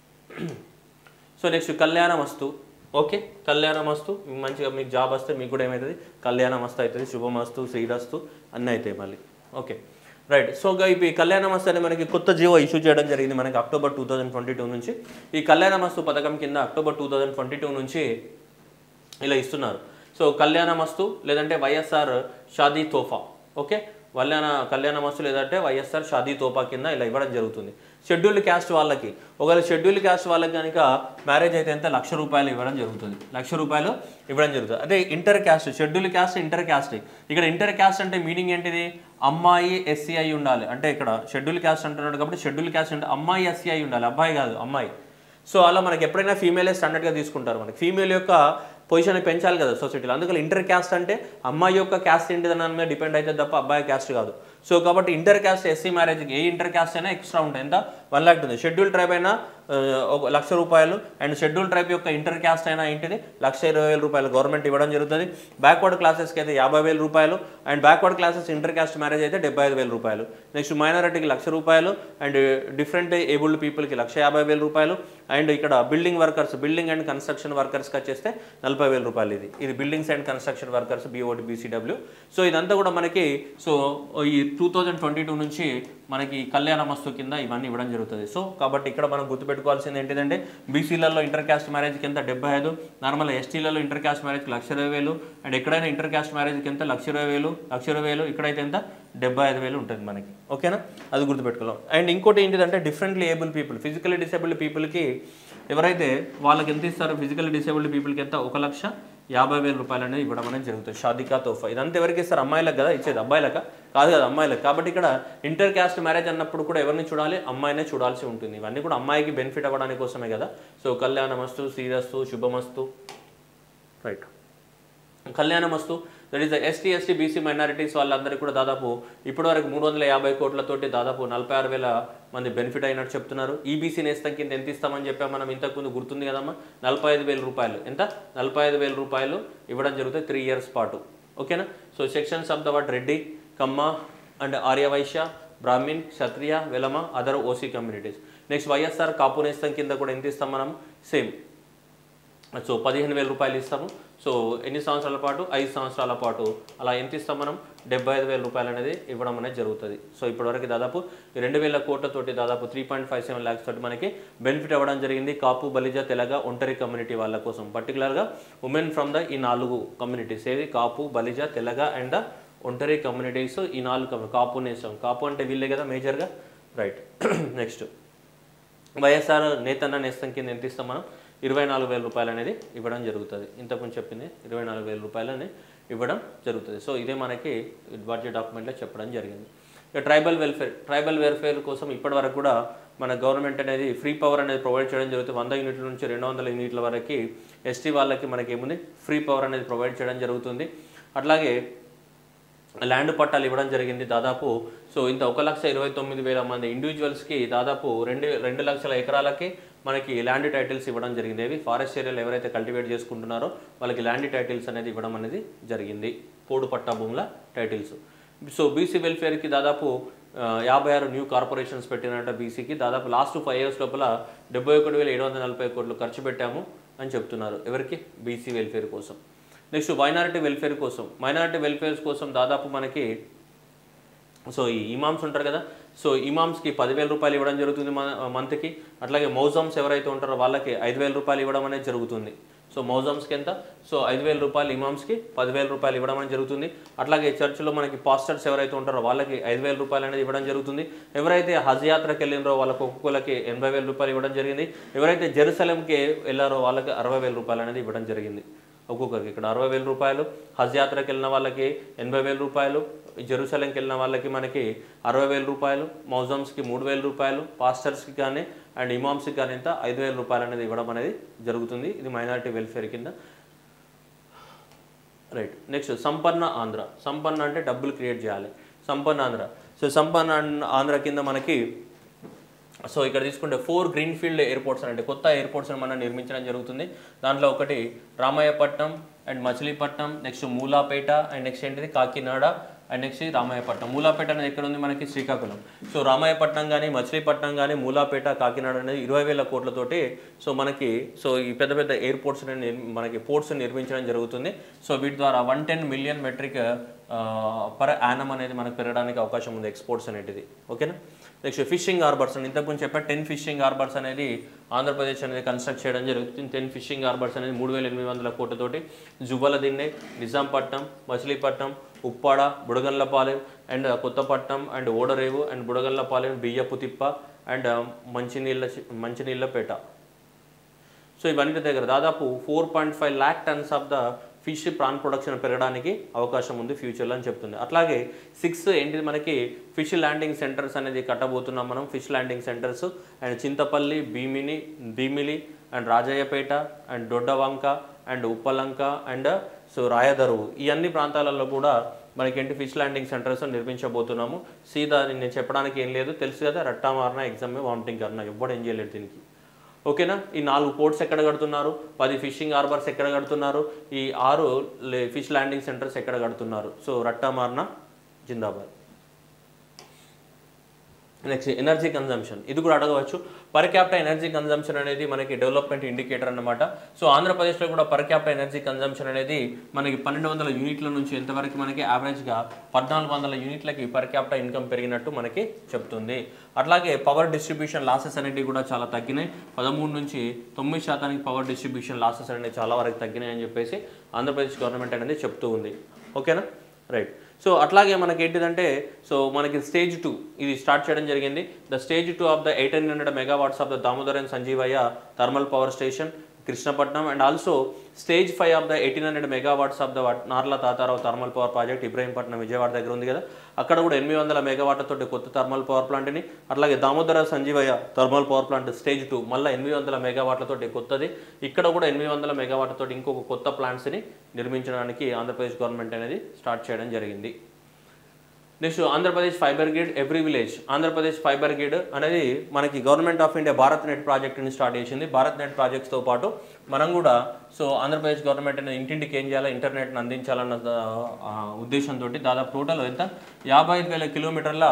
సో నెక్స్ట్ కళ్యాణ మస్తు ఓకే కళ్యాణ మస్తు మంచిగా మీకు జాబ్ వస్తే మీకు కూడా ఏమవుతుంది కళ్యాణ మస్తు అవుతుంది శుభమస్తు శ్రీరస్తు అన్నీ అవుతాయి మళ్ళీ ఓకే రైట్ సో ఇప్పుడు ఈ కళ్యాణ మస్తు అనే మనకి కొత్త జీవో ఇష్యూ చేయడం జరిగింది మనకి October two thousand twenty two నుంచి ఈ కళ్యాణ మస్తు పథకం కింద October two thousand twenty two నుంచి ఇలా ఇస్తున్నారు సో కళ్యాణ మస్తు లేదంటే వైఎస్ఆర్ షాదీ తోఫా ఓకే కళ్యాణ కళ్యాణ మస్తు లేదంటే వైఎస్ఆర్ షాదీ తోఫా కింద ఇలా ఇవ్వడం జరుగుతుంది షెడ్యూల్డ్ క్యాస్ట్ వాళ్ళకి ఒకవేళ షెడ్యూల్డ్ క్యాస్ట్ వాళ్ళకి కనుక మ్యారేజ్ అయితే ఎంత లక్ష రూపాయలు ఇవ్వడం జరుగుతుంది లక్ష రూపాయలు ఇవ్వడం జరుగుతుంది అదే inter caste scheduled caste inter caste ఇక్కడ ఇంటర్ క్యాస్ట్ అంటే మీనింగ్ ఏంటిది అమ్మాయి ఎస్సీ అయి ఉండాలి అంటే ఇక్కడ షెడ్యూల్ క్యాస్ట్ అంటున్నాడు కాబట్టి షెడ్యూల్ క్యాస్ట్ అంటే అమ్మాయి ఎస్సీ అయి ఉండాలి అబ్బాయి కాదు అమ్మాయి సో అలా మనకి ఎప్పుడైనా ఫీమేలే స్టాండర్డ్గా తీసుకుంటారు మనకి ఫీమేల్ యొక్క పొజిషన్ పెంచాలి కదా సొసైటీలో అందుకని ఇంటర్ క్యాస్ట్ అంటే అమ్మాయి యొక్క క్యాస్ట్ ఏంటి దాని మీద డిపెండ్ అయితే తప్ప అబ్బాయి క్యాస్ట్ కాదు సో కాబట్టి ఇంటర్ క్యాస్ట్ ఎస్సీ మ్యారేజ్కి ఏ ఇంటర్ క్యాస్ట్ అయినా ఎక్స్ట్రా ఉంటాయి ఎంత వన్ ల్యాక్ ఉంది షెడ్యూల్ ట్రైబ్ అయినా ఆ, ఒక లక్ష రూపాయలు అండ్ షెడ్యూల్ ట్రైబ్ యొక్క ఇంటర్ క్యాస్ట్ అయినా ఏంటిది లక్ష ఇరవై వేల రూపాయలు గవర్నమెంట్ ఇవ్వడం జరుగుతుంది బ్యాక్వర్డ్ క్లాసెస్కి అయితే యాభై వేల రూపాయలు and backward classes inter caste marriage అయితే డెబ్బై ఐదు వేల రూపాయలు నెక్స్ట్ మైనారిటీకి లక్ష రూపాయలు అండ్ డిఫరెంట్ ఏబుల్డ్ పీపుల్కి లక్ష యాభై వేల రూపాయలు అండ్ ఇక్కడ building workers building and construction వర్కర్స్కి వచ్చేస్తే నలభై వేల రూపాయలు ఇది ఇది buildings and construction workers BOT BCW so ఇదంతా కూడా మనకి సో ఈ టూ థౌజండ్ ట్వంటీ టూ నుంచి మనకి కళ్యాణ మస్తు కింద ఇవన్నీ ఇవ్వడం జరుగుతుంది సో కాబట్టి ఇక్కడ మనం గుర్తుపెట్టుకోవాల్సింది ఏంటిదంటే బీసీలలో ఇంటర్ క్యాస్ట్ మ్యారేజ్ కింద డెబ్బై ఐదు నార్మల్ ఎస్టీలలో ఇంటర్ క్యాస్ట్ మ్యారేజ్కి లక్ష ఇరవై వేలు అండ్ ఎక్కడైనా ఇంటర్ క్యాస్ట్ మ్యారేజ్కి ఎంత లక్ష ఇరవై వేలు లక్ష ఇరవై వేలు ఇక్కడైతే ఎంత డెబ్బై ఐదు వేలు ఉంటుంది మనకి ఓకేనా అది గుర్తుపెట్టుకోవాలి అండ్ ఇంకోటి ఏంటిదంటే differently able people physically disabled పీపుల్కి ఎవరైతే వాళ్ళకి ఎంత ఇస్తారో ఫిజికల్లీ డిసేబుల్డ్ పీపుల్కి ఎంత ఒక లక్ష యాభై వేల రూపాయలు అనేది ఇవ్వడం అనేది జరుగుతుంది షాదికా తోఫా ఇదంతా ఎవరికి ఇస్తారు అమ్మాయిలకు కదా ఇచ్చేది అబ్బాయిలక కాదు కదా అమ్మాయిలకు కాబట్టి ఇక్కడ ఇంటర్ క్యాస్ట్ మ్యారేజ్ అన్నప్పుడు కూడా ఎవరిని చూడాలి అమ్మాయినే చూడాల్సి ఉంటుంది ఇవన్నీ కూడా అమ్మాయికి బెనిఫిట్ అవ్వడానికి కోసమే కదా సో కళ్యాణమస్తు శ్రీరస్తు శుభమస్తు right Kalyanamasthu that is the ST ST BC minorities వాళ్ళందరికీ కూడా దాదాపు ఇప్పటివరకు మూడు వందల యాభై కోట్లతోటి దాదాపు నలభై ఆరు వేల మంది బెనిఫిట్ అయినట్టు చెప్తున్నారు ఈబీసీ నేస్తం కింద ఎంత ఇస్తామని చెప్పాం మనం ఇంతకుముందు గుర్తుంది కదమ్మా నలభై ఐదు వేల రూపాయలు ఎంత నలభై ఐదు వేల రూపాయలు ఇవ్వడం జరుగుతుంది త్రీ ఇయర్స్ పాటు ఓకేనా so sections of the what Reddy Kamma and Aryavysya Brahmin Kshatriya Velama other OC communities next YSR Kapu Nestham కింద కూడా ఎంత ఇస్తాం మనం సేమ్ సో పదిహేను వేల రూపాయలు ఇస్తాము సో ఎన్ని సంవత్సరాల పాటు ఐదు సంవత్సరాల పాటు అలా ఎంత ఇస్తాం మనం డెబ్బై ఐదు వేల రూపాయలు అనేది ఇవ్వడం అనేది జరుగుతుంది సో ఇప్పటివరకు దాదాపు ఈ రెండు వేల కోట్లతోటి దాదాపు three point five seven lakhs తోటి మనకి బెనిఫిట్ అవ్వడం జరిగింది కాపు బలిజ తెలగ ఒంటరి కమ్యూనిటీ వాళ్ళ కోసం పర్టికులర్గా ఉమెన్ ఫ్రమ్ ద ఈ నాలుగు కమ్యూనిటీస్ ఏది Kapu Balija Telaga and the Ontari communities ఈ నాలుగు కమ్యూ కాపు నేస్తాం కాపు అంటే వీళ్ళే కదా మేజర్గా రైట్ నెక్స్ట్ వైఎస్ఆర్ నేతన్న నేస్తం కింద ఎంత ఇస్తాం మనం ఇరవై నాలుగు వేల రూపాయలు అనేది ఇవ్వడం జరుగుతుంది ఇంతకుముందు చెప్పింది ఇరవై నాలుగు వేల రూపాయలని ఇవ్వడం జరుగుతుంది సో ఇదే మనకి బడ్జెట్ డాక్యుమెంట్లో చెప్పడం జరిగింది ఇక ట్రైబల్ వెల్ఫేర్ ట్రైబల్ వెల్ఫేర్ కోసం ఇప్పటి వరకు కూడా మన గవర్నమెంట్ అనేది ఫ్రీ పవర్ అనేది ప్రొవైడ్ చేయడం జరుగుతుంది వంద యూనిట్ల నుంచి రెండు వందల యూనిట్ల వరకు ఎస్టీ వాళ్ళకి మనకి ఏముంది ఫ్రీ పవర్ అనేది ప్రొవైడ్ చేయడం జరుగుతుంది అట్లాగే ల్యాండ్ పట్టాలు ఇవ్వడం జరిగింది దాదాపు సో ఇంత ఒక లక్ష ఇరవై తొమ్మిది వేల మంది ఇండివిజువల్స్కి దాదాపు రెండు రెండు లక్షల ఎకరాలకి మనకి ల్యాండ్ టైటిల్స్ ఇవ్వడం జరిగింది ఇవి ఫారెస్ట్ ఏరియాలో ఎవరైతే కల్టివేట్ చేసుకుంటున్నారో వాళ్ళకి ల్యాండ్ టైటిల్స్ అనేది ఇవ్వడం అనేది జరిగింది పోడు పట్టా భూముల టైటిల్స్ సో బీసీ వెల్ఫేర్కి దాదాపు ఆ, యాభై ఆరు న్యూ కార్పొరేషన్స్ పెట్టినట్ట బీసీకి దాదాపు లాస్ట్ ఫైవ్ ఇయర్స్ లోపల డెబ్బై ఒకటి వేల ఏడు వందల నలభై కోట్లు ఖర్చు పెట్టాము అని చెప్తున్నారు ఎవరికి బీసీ వెల్ఫేర్ కోసం నెక్స్ట్ మైనారిటీ వెల్ఫేర్ కోసం మైనారిటీ వెల్ఫేర్స్ కోసం దాదాపు మనకి సో ఈ ఇమామ్స్ ఉంటారు కదా సో ఇమామ్స్కి పదివేల రూపాయలు ఇవ్వడం జరుగుతుంది మంత్కి అట్లాగే మౌజమ్స్ ఎవరైతే ఉంటారో వాళ్ళకి ఐదు వేల రూపాయలు ఇవ్వడం అనేది జరుగుతుంది సో మౌజమ్స్కి ఎంత సో ఐదు వేల రూపాయలు ఇమామ్స్కి పదివేల రూపాయలు ఇవ్వడం అనేది జరుగుతుంది అట్లాగే చర్చిలో మనకి పాస్టర్స్ ఎవరైతే ఉంటారో వాళ్ళకి ఐదు వేల రూపాయలు అనేది ఇవ్వడం జరుగుతుంది ఎవరైతే హజ్ యాత్రకి వెళ్ళినారో వాళ్ళకి ఒక్కొక్కరికి ఎనభై వేల రూపాయలు ఇవ్వడం జరిగింది ఎవరైతే జెరూసలంకి వెళ్ళారో వాళ్ళకి అరవై వేల రూపాయలు అనేది ఇవ్వడం జరిగింది ఒక్కొక్కరికి ఇక్కడ అరవై వేల రూపాయలు హజ్ యాత్రకి వెళ్ళిన వాళ్ళకి ఎనభై వేల రూపాయలు జెరూసలంకి వెళ్ళిన వాళ్ళకి మనకి అరవై వేల రూపాయలు మౌజమ్స్కి మూడు వేల రూపాయలు పాస్టర్స్కి కానీ అండ్ ఇమామ్స్కి కానీ ఎంత ఐదు వేల రూపాయలు అనేది ఇవ్వడం అనేది జరుగుతుంది ఇది మైనారిటీ వెల్ఫేర్ కింద రైట్ నెక్స్ట్ సంపన్న ఆంధ్ర సంపన్న అంటే డబ్బులు క్రియేట్ చేయాలి సంపన్న ఆంధ్ర సో సంపన్న ఆంధ్ర కింద మనకి సో ఇక్కడ తీసుకుంటే ఫోర్ గ్రీన్ ఫీల్డ్ ఎయిర్పోర్ట్స్ అంటే కొత్త ఎయిర్పోర్ట్స్ మనం నిర్మించడం జరుగుతుంది దాంట్లో ఒకటి Ramayapatnam and Machilipatnam next Mulapeta and next ఏంటిది కాకినాడ అండ్ నెక్స్ట్ రామాయపట్నం మూలాపేట అనేది ఎక్కడ ఉంది మనకి శ్రీకాకుళం సో రామాయపట్నం కానీ మచిలీపట్నం కానీ మూలాపేట కాకినాడ అనేది ఇరవై వేల కోట్లతోటి సో మనకి సో ఈ పెద్ద పెద్ద ఎయిర్పోర్ట్స్ మనకి పోర్ట్స్ నిర్మించడం జరుగుతుంది సో వీటి ద్వారా one ten million metric per annum అనేది మనకు పెరగడానికి అవకాశం ఉంది ఎక్స్పోర్ట్స్ అనేటిది ఓకేనా నెక్స్ట్ ఫిషింగ్ హార్బర్స్ అని ఇంతకుముందు చెప్పా టెన్ ఫిషింగ్ హార్బర్స్ అనేది ఆంధ్రప్రదేశ్ అనేది కన్స్ట్రక్ట్ చేయడం జరుగుతుంది టెన్ ఫిషింగ్ హార్బర్స్ అనేది మూడు వేల ఎనిమిది వందల కోట్లతోటి Juvvala Dinne Nizampatnam Machilipatnam Uppada Budagatlapalem and Kothapatnam and Odarevu and Budagatlapalem Biyyapu Thippa and Manchineella Manchineellapeta so ఇవన్నీ దగ్గర దాదాపు four point five lakh tons of the fish prawn production పెరగడానికి అవకాశం ఉంది ఫ్యూచర్లో అని చెప్తుంది అట్లాగే సిక్స్ ఏంటిది మనకి ఫిష్ ల్యాండింగ్ సెంటర్స్ అనేది కట్టబోతున్నాం మనం fish landing centres and Chintapalli భీమిని Bheemili and Rajayyapeta and Doddavanka and Uppalanka and so Rayadaruvu ఈ అన్ని ప్రాంతాలలో కూడా మనకి ఏంటి ఫిష్ ల్యాండింగ్ సెంటర్స్ నిర్మించబోతున్నాము సీదా నేను చెప్పడానికి ఏం లేదు తెలుసు కదా రట్టా మారిన ఎగ్జామ్ వామిటింగ్ కన్నా ఎవ్వడు ఏం చేయలేడు దీనికి ఓకేనా ఈ నాలుగు పోర్ట్స్ ఎక్కడ కడుతున్నారు పది ఫిషింగ్ హార్బర్స్ ఎక్కడ కడుతున్నారు ఈ ఆరు ఫిష్ ల్యాండింగ్ సెంటర్స్ ఎక్కడ కడుతున్నారు సో రట్టామార్న జిందాబాద్ నెక్స్ట్ ఎనర్జీ కన్జంప్షన్ ఇది కూడా అడగవచ్చు పర్ క్యాప్టా ఎనర్జీ కన్జంప్షన్ అనేది మనకి డెవలప్మెంట్ ఇండికేటర్ అన్నమాట సో ఆంధ్రప్రదేశ్లో కూడా పర్ క్యాప్టా ఎనర్జీ కన్జంప్షన్ అనేది మనకి పన్నెండు వందల యూనిట్ల నుంచి ఎంతవరకు మనకి యావరేజ్గా పద్నాలుగు వందల యూనిట్లకి పర్ క్యాప్టా ఇన్కమ్ పెరిగినట్టు మనకి చెప్తుంది అట్లాగే పవర్ డిస్ట్రిబ్యూషన్ లాసెస్ అనేవి కూడా చాలా తగ్గినాయి పదమూడు నుంచి తొమ్మిది శాతానికి పవర్ డిస్ట్రిబ్యూషన్ లాసెస్ అనేవి చాలా వరకు తగ్గినాయి అని చెప్పేసి ఆంధ్రప్రదేశ్ గవర్నమెంట్ అనేది చెప్తూ ఉంది ఓకేనా రైట్ సో అట్లాగే మనకి ఏంటిదంటే సో మనకి స్టేజ్ టూ ఇది స్టార్ట్ చేయడం జరిగింది the stage two of the eighteen hundred megawatts of the Damodar and Sanjeevaiah thermal power station Krishnapatnam and also stage five of the eighteen hundred megawatts of the Narla Tatarao thermal power project Ibrahimpatnam Vijayawada దగ్గర ఉంది కదా అక్కడ కూడా ఎనిమిది వందల మెగావాట్లతో కొత్త థర్మల్ పవర్ ప్లాంట్ని అట్లాగే Damodara Sanjeevaiah thermal power plant stage two మళ్ళీ ఎనిమిది వందల మెగావాట్లతో కొత్తది ఇక్కడ కూడా ఎనిమిది వందల మెగావాట్లతో ఇంకొక కొత్త ప్లాంట్స్ని నిర్మించడానికి ఆంధ్రప్రదేశ్ గవర్నమెంట్ అనేది స్టార్ట్ చేయడం జరిగింది next Andhra Pradesh fibre grid every village Andhra Pradesh fibre grid అనేది మనకి government of India Bharat net ప్రాజెక్ట్ని స్టార్ట్ చేసింది భారత్ నెట్ ప్రాజెక్ట్స్తో పాటు మనం కూడా సో ఆంధ్రప్రదేశ్ గవర్నమెంట్ అనేది ఇంటింటికి ఏం చేయాలి ఇంటర్నెట్ని అందించాలన్న ఆ, ఉద్దేశంతో దాదాపు టోటల్ ఎంత యాభై ఐదు వేల కిలోమీటర్ల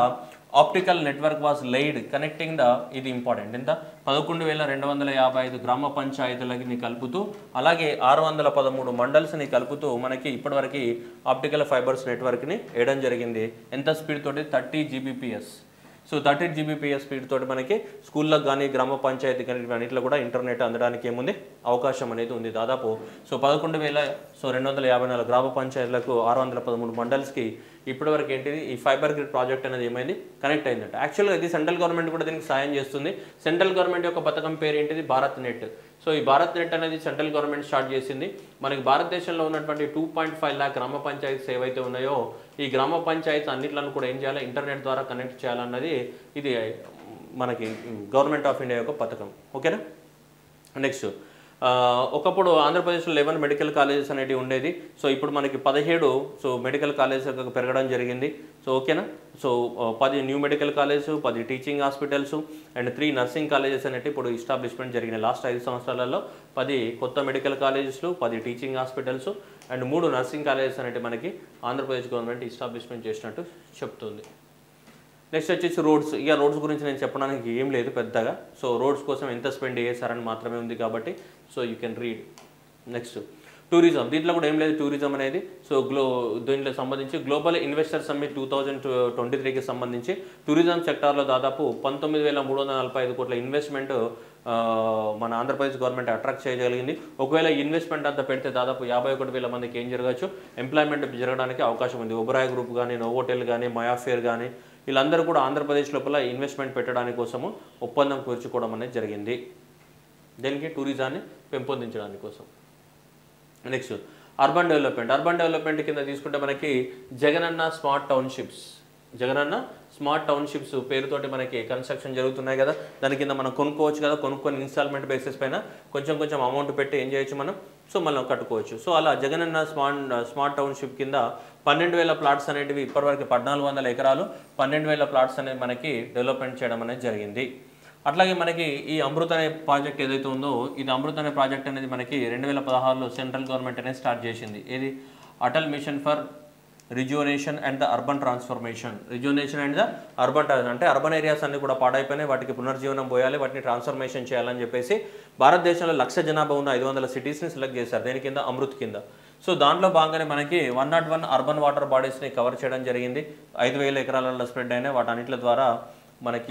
optical network was laid connecting the ఇది ఇంపార్టెంట్ ఎంత పదకొండు వేల రెండు వందల యాభై ఐదు గ్రామ పంచాయతీలకి కలుపుతూ అలాగే ఆరు వందల పదమూడు మండల్స్ని కలుపుతూ మనకి ఇప్పటివరకు ఆప్టికల్ ఫైబర్స్ నెట్వర్క్ని వేయడం జరిగింది ఎంత స్పీడ్ తోటి thirty Gbps so thirty Gbps speed తోటి మనకి స్కూళ్ళకు కానీ గ్రామ పంచాయతీ కానీ అన్నింటిలో కూడా ఇంటర్నెట్ అందడానికి ఏముంది అవకాశం అనేది ఉంది దాదాపు సో పదకొండు వేల సో రెండు వందల యాభై నాలుగు గ్రామ పంచాయతీలకు ఆరు వందల పదమూడు మండల్స్కి ఇప్పటివరకు ఏంటిది ఈ ఫైబర్ గ్రిడ్ ప్రాజెక్ట్ అనేది ఏమైంది కనెక్ట్ అయిందంట యాక్చువల్గా ఇది సెంట్రల్ గవర్నమెంట్ కూడా దీనికి సాయం చేస్తుంది సెంట్రల్ గవర్నమెంట్ యొక్క పథకం పేరు ఏంటిది భారత్ నెట్ సో ఈ భారత్ నెట్ అనేది సెంట్రల్ గవర్నమెంట్ స్టార్ట్ చేసింది మనకి భారతదేశంలో ఉన్నటువంటి టూ పాయింట్ ఫైవ్ ల్యాక్ గ్రామ పంచాయతీస్ ఏవైతే ఉన్నాయో ఈ గ్రామ పంచాయతీ అన్నిట్లను కూడా ఏం చేయాలి ఇంటర్నెట్ ద్వారా కనెక్ట్ చేయాలన్నది ఇది మనకి గవర్నమెంట్ ఆఫ్ ఇండియా యొక్క పథకం ఓకేనా నెక్స్ట్ ఆ, ఒకప్పుడు ఆంధ్రప్రదేశ్లో లెవెన్ మెడికల్ కాలేజెస్ అనేవి ఉండేది సో ఇప్పుడు మనకి పదిహేడు సో మెడికల్ కాలేజెస్ పెరగడం జరిగింది సో ఓకేనా సో ఆ, పది న్యూ మెడికల్ కాలేజెస్ పది teaching hospitals and three nursing colleges అనేవి ఇప్పుడు ఇస్టాబ్లిష్మెంట్ జరిగినాయి లాస్ట్ ఐదు సంవత్సరాలలో పది కొత్త మెడికల్ కాలేజెస్లు పది టీచింగ్ హాస్పిటల్స్ అండ్ మూడు నర్సింగ్ కాలేజెస్ అనేవి మనకి ఆంధ్రప్రదేశ్ గవర్నమెంట్ ఇస్టాబ్లిష్మెంట్ చేసినట్టు చెప్తుంది నెక్స్ట్ వచ్చేసి రోడ్స్ ఇక రోడ్స్ గురించి నేను చెప్పడానికి ఏం లేదు పెద్దగా సో రోడ్స్ కోసం ఎంత స్పెండ్ చేశారని మాత్రమే ఉంది కాబట్టి so you can read next tourism దీంట్లో కూడా ఏం లేదు టూరిజం అనేది సో గ్లో దీంట్లో సంబంధించి global investor summit two thousand twenty త్రీకి సంబంధించి టూరిజం సెక్టార్లో దాదాపు పంతొమ్మిది వేల మూడు వందల నలభై ఐదు కోట్ల ఇన్వెస్ట్మెంట్ ఆ, మన ఆంధ్రప్రదేశ్ గవర్నమెంట్ అట్రాక్ట్ చేయగలిగింది ఒకవేళ ఇన్వెస్ట్మెంట్ అంతా పెడితే దాదాపు యాభై ఒకటి వేల మందికి ఏం జరగచ్చు ఎంప్లాయ్మెంట్ జరగడానికి అవకాశం ఉంది ఒబరాయ్ గ్రూప్ కానీ నోవోటెల్ కానీ మయాఫేర్ కానీ వీళ్ళందరూ కూడా ఆంధ్రప్రదేశ్ లోపల ఇన్వెస్ట్మెంట్ పెట్టడానికి కోసము ఒప్పందం కూర్చుకోవడం అనేది జరిగింది దీనికి టూరిజాన్ని పెంపొందించడానికి కోసం next urban development urban development కింద తీసుకుంటే మనకి Jagananna smart townships Jagananna smart townships పేరుతోటి మనకి కన్స్ట్రక్షన్ జరుగుతున్నాయి కదా దాని కింద మనం కొనుక్కోవచ్చు కదా కొనుక్కొని ఇన్స్టాల్మెంట్ బేసిస్ పైన కొంచెం కొంచెం అమౌంట్ పెట్టి ఏం చేయొచ్చు మనం సో మనం కట్టుకోవచ్చు సో అలా జగనన్న స్మార్ట్ స్మార్ట్ టౌన్షిప్ కింద పన్నెండు వేల ప్లాట్స్ అనేటివి ఇప్పటివరకు పద్నాలుగు వందల ఎకరాలు పన్నెండు వేల ప్లాట్స్ అనేది మనకి డెవలప్మెంట్ చేయడం అనేది జరిగింది అట్లాగే మనకి ఈ అమృత్ అనే ప్రాజెక్ట్ ఏదైతే ఉందో ఇది అమృత్ అనే ప్రాజెక్ట్ అనేది మనకి రెండు వేల పదహారులో సెంట్రల్ గవర్నమెంట్ అనేది స్టార్ట్ చేసింది ఏది Atal mission for rejuvenation and the urban transformation rejuvenation and the urban అంటే అర్బన్ ఏరియాస్ అన్ని కూడా పాడైపోయినాయి వాటికి పునర్జీవనం పోయాలి వాటిని ట్రాన్స్ఫర్మేషన్ చేయాలని చెప్పేసి భారతదేశంలో లక్ష జనాభా ఉన్న ఐదు వందల సిటీస్ని సెలెక్ట్ చేశారు దేని కింద అమృత్ కింద సో దాంట్లో భాగంగానే మనకి one not one urban water బాడీస్ని కవర్ చేయడం జరిగింది ఐదు వేల ఎకరాలలో స్ప్రెడ్ అయినాయి వాటన్నిటి ద్వారా మనకి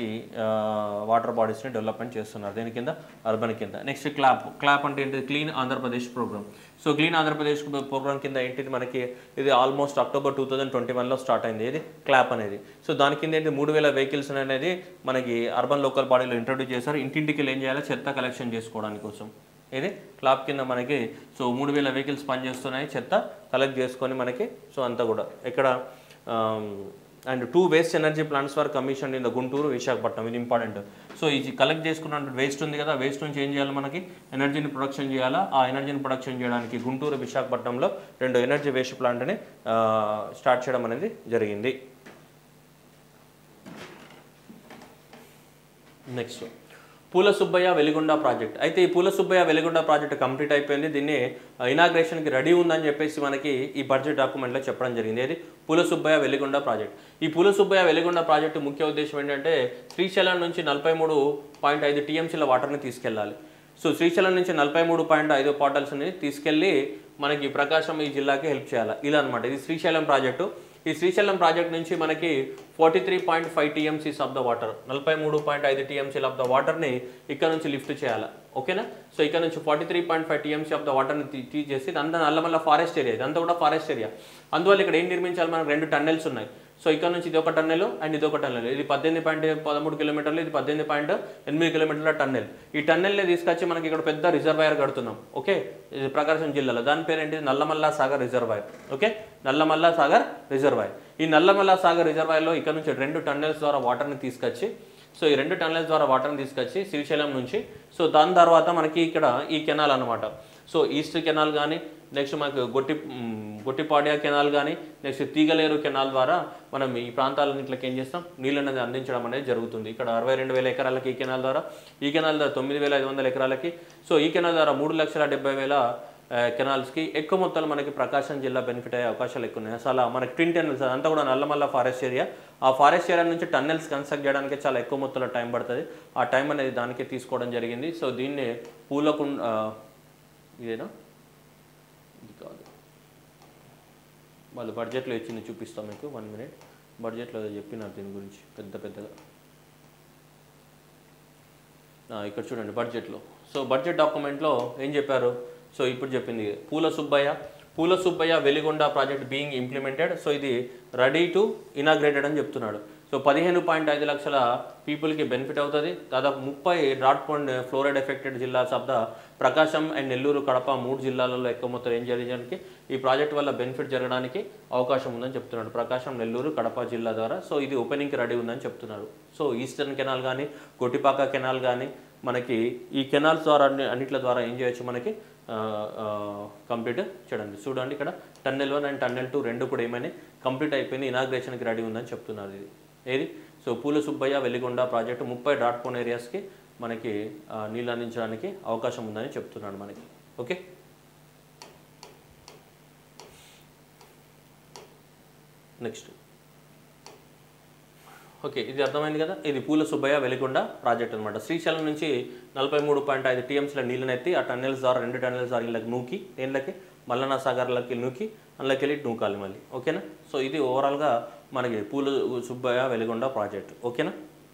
వాటర్ బాడీస్ని డెవలప్మెంట్ చేస్తున్నారు దీని కింద అర్బన్ కింద నెక్స్ట్ క్లాప్ క్లాప్ అంటే ఏంటి clean Andhra Pradesh programme so clean Andhra Pradesh programme కింద ఏంటిది మనకి ఇది almost October two thousand twenty వన్లో స్టార్ట్ అయింది ఇది క్లాప్ అనేది సో దాని కింద ఏంటి మూడు వేల వెహికల్స్ అనేది మనకి అర్బన్ లోకల్ బాడీలో ఇంట్రొడ్యూస్ చేశారు ఇంటింటికి ఏం చేయాలి చెత్త కలెక్షన్ చేసుకోవడానికి కోసం ఇది క్లాప్ కింద మనకి సో మూడు వేల వెహికల్స్ పనిచేస్తున్నాయి చెత్త కలెక్ట్ చేసుకొని మనకి సో అంతా కూడా ఇక్కడ and two waste energy plants for commission in the Guntur Visakhapatnam ఇది ఇంపార్టెంట్ సో ఇది కలెక్ట్ చేసుకున్న వేస్ట్ ఉంది కదా వేస్ట్ నుంచి ఏం చేయాలి మనకి ఎనర్జీని ప్రొడక్షన్ చేయాలా ఆ ఎనర్జీని ప్రొడక్షన్ చేయడానికి గుంటూరు విశాఖపట్నంలో రెండు ఎనర్జీ వేస్ట్ ప్లాంట్ని స్టార్ట్ చేయడం అనేది జరిగింది నెక్స్ట్ పూల సుబ్బయ్య వెలిగొండ ప్రాజెక్ట్ అయితే ఈ పూల సుబ్బయ్య వెలిగొండ ప్రాజెక్ట్ కంప్లీట్ అయిపోయింది దీన్ని ఇనాగ్రేషన్కి రెడీ ఉందని చెప్పేసి మనకి ఈ బడ్జెట్ డాక్యుమెంట్లో చెప్పడం జరిగింది ఏది పూల సుబ్బయ్య వెలిగొండ ప్రాజెక్ట్ ఈ పూల సుబ్బయ్య వెలిగొండ ప్రాజెక్టు ముఖ్య ఉద్దేశం ఏంటంటే శ్రీశైలం నుంచి నలభై మూడు పాయింట్ ఐదు టీఎంసీల వాటర్ని తీసుకెళ్ళాలి సో శ్రీశైలం నుంచి నలభై మూడు పాయింట్ ఐదు పాటల్స్ని తీసుకెళ్ళి మనకి ప్రకాశం ఈ జిల్లాకి హెల్ప్ చేయాలి ఇలా అనమాట ఇది శ్రీశైలం ప్రాజెక్టు ఈ శ్రీశైలం ప్రాజెక్ట్ నుంచి మనకి forty three point five TMCs of the water నలభై మూడు పాయింట్ ఐదు టీఎంసీలు ఆఫ్ ద వాటర్ని ఇక్కడ నుంచి లిఫ్ట్ చేయాలి ఓకేనా సో ఇక్కడ నుంచి forty three point five TMC of the వాటర్ని తీసేసి ఇదంతా నల్లమల్ల ఫారెస్ట్ ఏరియా ఇదంతా కూడా ఫారెస్ట్ ఏరియా అందువల్ల ఇక్కడ ఏం నిర్మించాలి మనకు రెండు టన్నెల్స్ ఉన్నాయి సో ఇక్కడ నుంచి ఇది ఒక టన్నెల్ అండ్ ఇది ఒక టన్నెల్ ఇది పద్దెనిమిది పాయింట్ పదమూడు కిలోమీటర్లు ఇది పద్దెనిమిది పాయింట్ ఎనిమిది కిలోమీటర్ల టన్నెల్ ఈ టన్నెల్ని తీసుకొచ్చి మనకి ఇక్కడ పెద్ద రిజర్వాయర్ కడుతున్నాం ఓకే ఇది ప్రకాశం జిల్లాలో దాని పేరు ఏంటి Nallamala Sagar reservoir okay Nallamala Sagar reservoir ఈ నల్లమల్ల సాగర్ రిజర్వాయర్లో ఇక్కడ నుంచి రెండు టన్నెల్స్ ద్వారా వాటర్ని తీసుకొచ్చి సో ఈ రెండు టన్నెల్స్ ద్వారా వాటర్ని తీసుకొచ్చి శ్రీశైలం నుంచి సో దాని తర్వాత మనకి ఇక్కడ ఈ కెనాల్ అనమాట సో ఈస్ట్ కెనాల్ కానీ నెక్స్ట్ మనకు గొట్టి మ్, గొట్టిపాడియా కెనాల్ కానీ నెక్స్ట్ తీగలేరు కెనాల్ ద్వారా మనం ఈ ప్రాంతాలన్నింటికి ఏం చేస్తాం నీళ్ళు అనేది అందించడం అనేది జరుగుతుంది ఇక్కడ అరవై రెండు వేల ఎకరాలకి ఈ కెనాల్ ద్వారా ఈ కెనాల్ ద్వారా తొమ్మిది వేల ఐదు వందల ఎకరాలకి సో ఈ కెనాల్ ద్వారా మూడు లక్షల డెబ్బై వేల కెనాల్స్కి ఎక్కువ మొత్తంలో మనకి ప్రకాశం జిల్లా బెనిఫిట్ అయ్యే అవకాశాలు ఎక్కువ ఉన్నాయి అసలు మనకి ట్విన్ టన్నెల్స్ అదంతా కూడా నల్లమల్ల ఫారెస్ట్ ఏరియా ఆ ఫారెస్ట్ ఏరియా నుంచి టన్నెల్స్ కన్స్ట్రక్ట్ చేయడానికి చాలా ఎక్కువ మొత్తంలో టైం పడుతుంది ఆ టైం అనేది దానికే తీసుకోవడం జరిగింది సో దీన్ని పూలకు ఇదేనా ఇది కాదు వాళ్ళు బడ్జెట్లో ఇచ్చింది చూపిస్తాం మీకు వన్ మినిట్ బడ్జెట్లో ఏదో చెప్పినారు దీని గురించి పెద్ద పెద్దగా ఆ, ఇక్కడ చూడండి బడ్జెట్లో సో బడ్జెట్ డాక్యుమెంట్లో ఏం చెప్పారు సో ఇప్పుడు చెప్పింది Poola Subbaiah Poola Subbaiah Veligonda project being implemented so ఇది రెడీ టు ఇనాగ్రేటెడ్ అని చెప్తున్నాడు సో పదిహేను పాయింట్ ఐదు లక్షల పీపుల్కి బెనిఫిట్ అవుతుంది దాదాపు ముప్పై డ్రాట్ పాయింట్ ఫ్లోరైడ్ ఎఫెక్టెడ్ జిల్లాస్ of the Prakasam and Nellore Kadapa మూడు జిల్లాలలో ఎక్కువ మొత్తం ఏం చేయడానికి ఈ ప్రాజెక్ట్ వల్ల బెనిఫిట్ జరగడానికి అవకాశం ఉందని చెప్తున్నాడు ప్రకాశం నెల్లూరు కడప జిల్లా ద్వారా సో ఇది ఓపెనింగ్కి రెడీ ఉందని చెప్తున్నారు సో ఈస్టర్న్ కెనాల్ కానీ కొటిపాక కెనాల్ కానీ మనకి ఈ కెనాల్స్ ద్వారా అన్ని అన్నిట్ల ద్వారా ఏం చేయొచ్చు మనకి కంప్లీట్ చూడండి చూడండి ఇక్కడ tunnel one and tunnel two రెండు కూడా ఏమైనా కంప్లీట్ అయిపోయింది ఇనాగ్రేషన్కి రెడీ ఉందని చెప్తున్నారు ఇది ఏది సో పూల సుబ్బయ్య వెలిగొండ ప్రాజెక్టు ముప్పై డాట్ పోన్ ఏరియాస్కి మనకి ఆ, నీళ్ళు అందించడానికి అవకాశం ఉందని చెప్తున్నాడు మనకి ఓకే నెక్స్ట్ ఓకే ఇది అర్థమైంది కదా ఇది పూల సుబ్బయ్య వెలిగొండ ప్రాజెక్ట్ అనమాట శ్రీశైలం నుంచి నలభై మూడు పాయింట్ ఐదు టీఎంసీల నీళ్ళని ఎత్తి ఆ టన్నెల్స్ ద్వారా రెండు టన్నెల్స్ ద్వారా ఇళ్ళకి నూకి దేంట్లకి మల్లన్న సాగర్లకి నూకి అందులోకి వెళ్ళి నూకాలి మళ్ళీ ఓకేనా సో ఇది ఓవరాల్గా మనకి పూల సుబ్బయ్య వెలిగొండ ప్రాజెక్ట్ ఓకేనా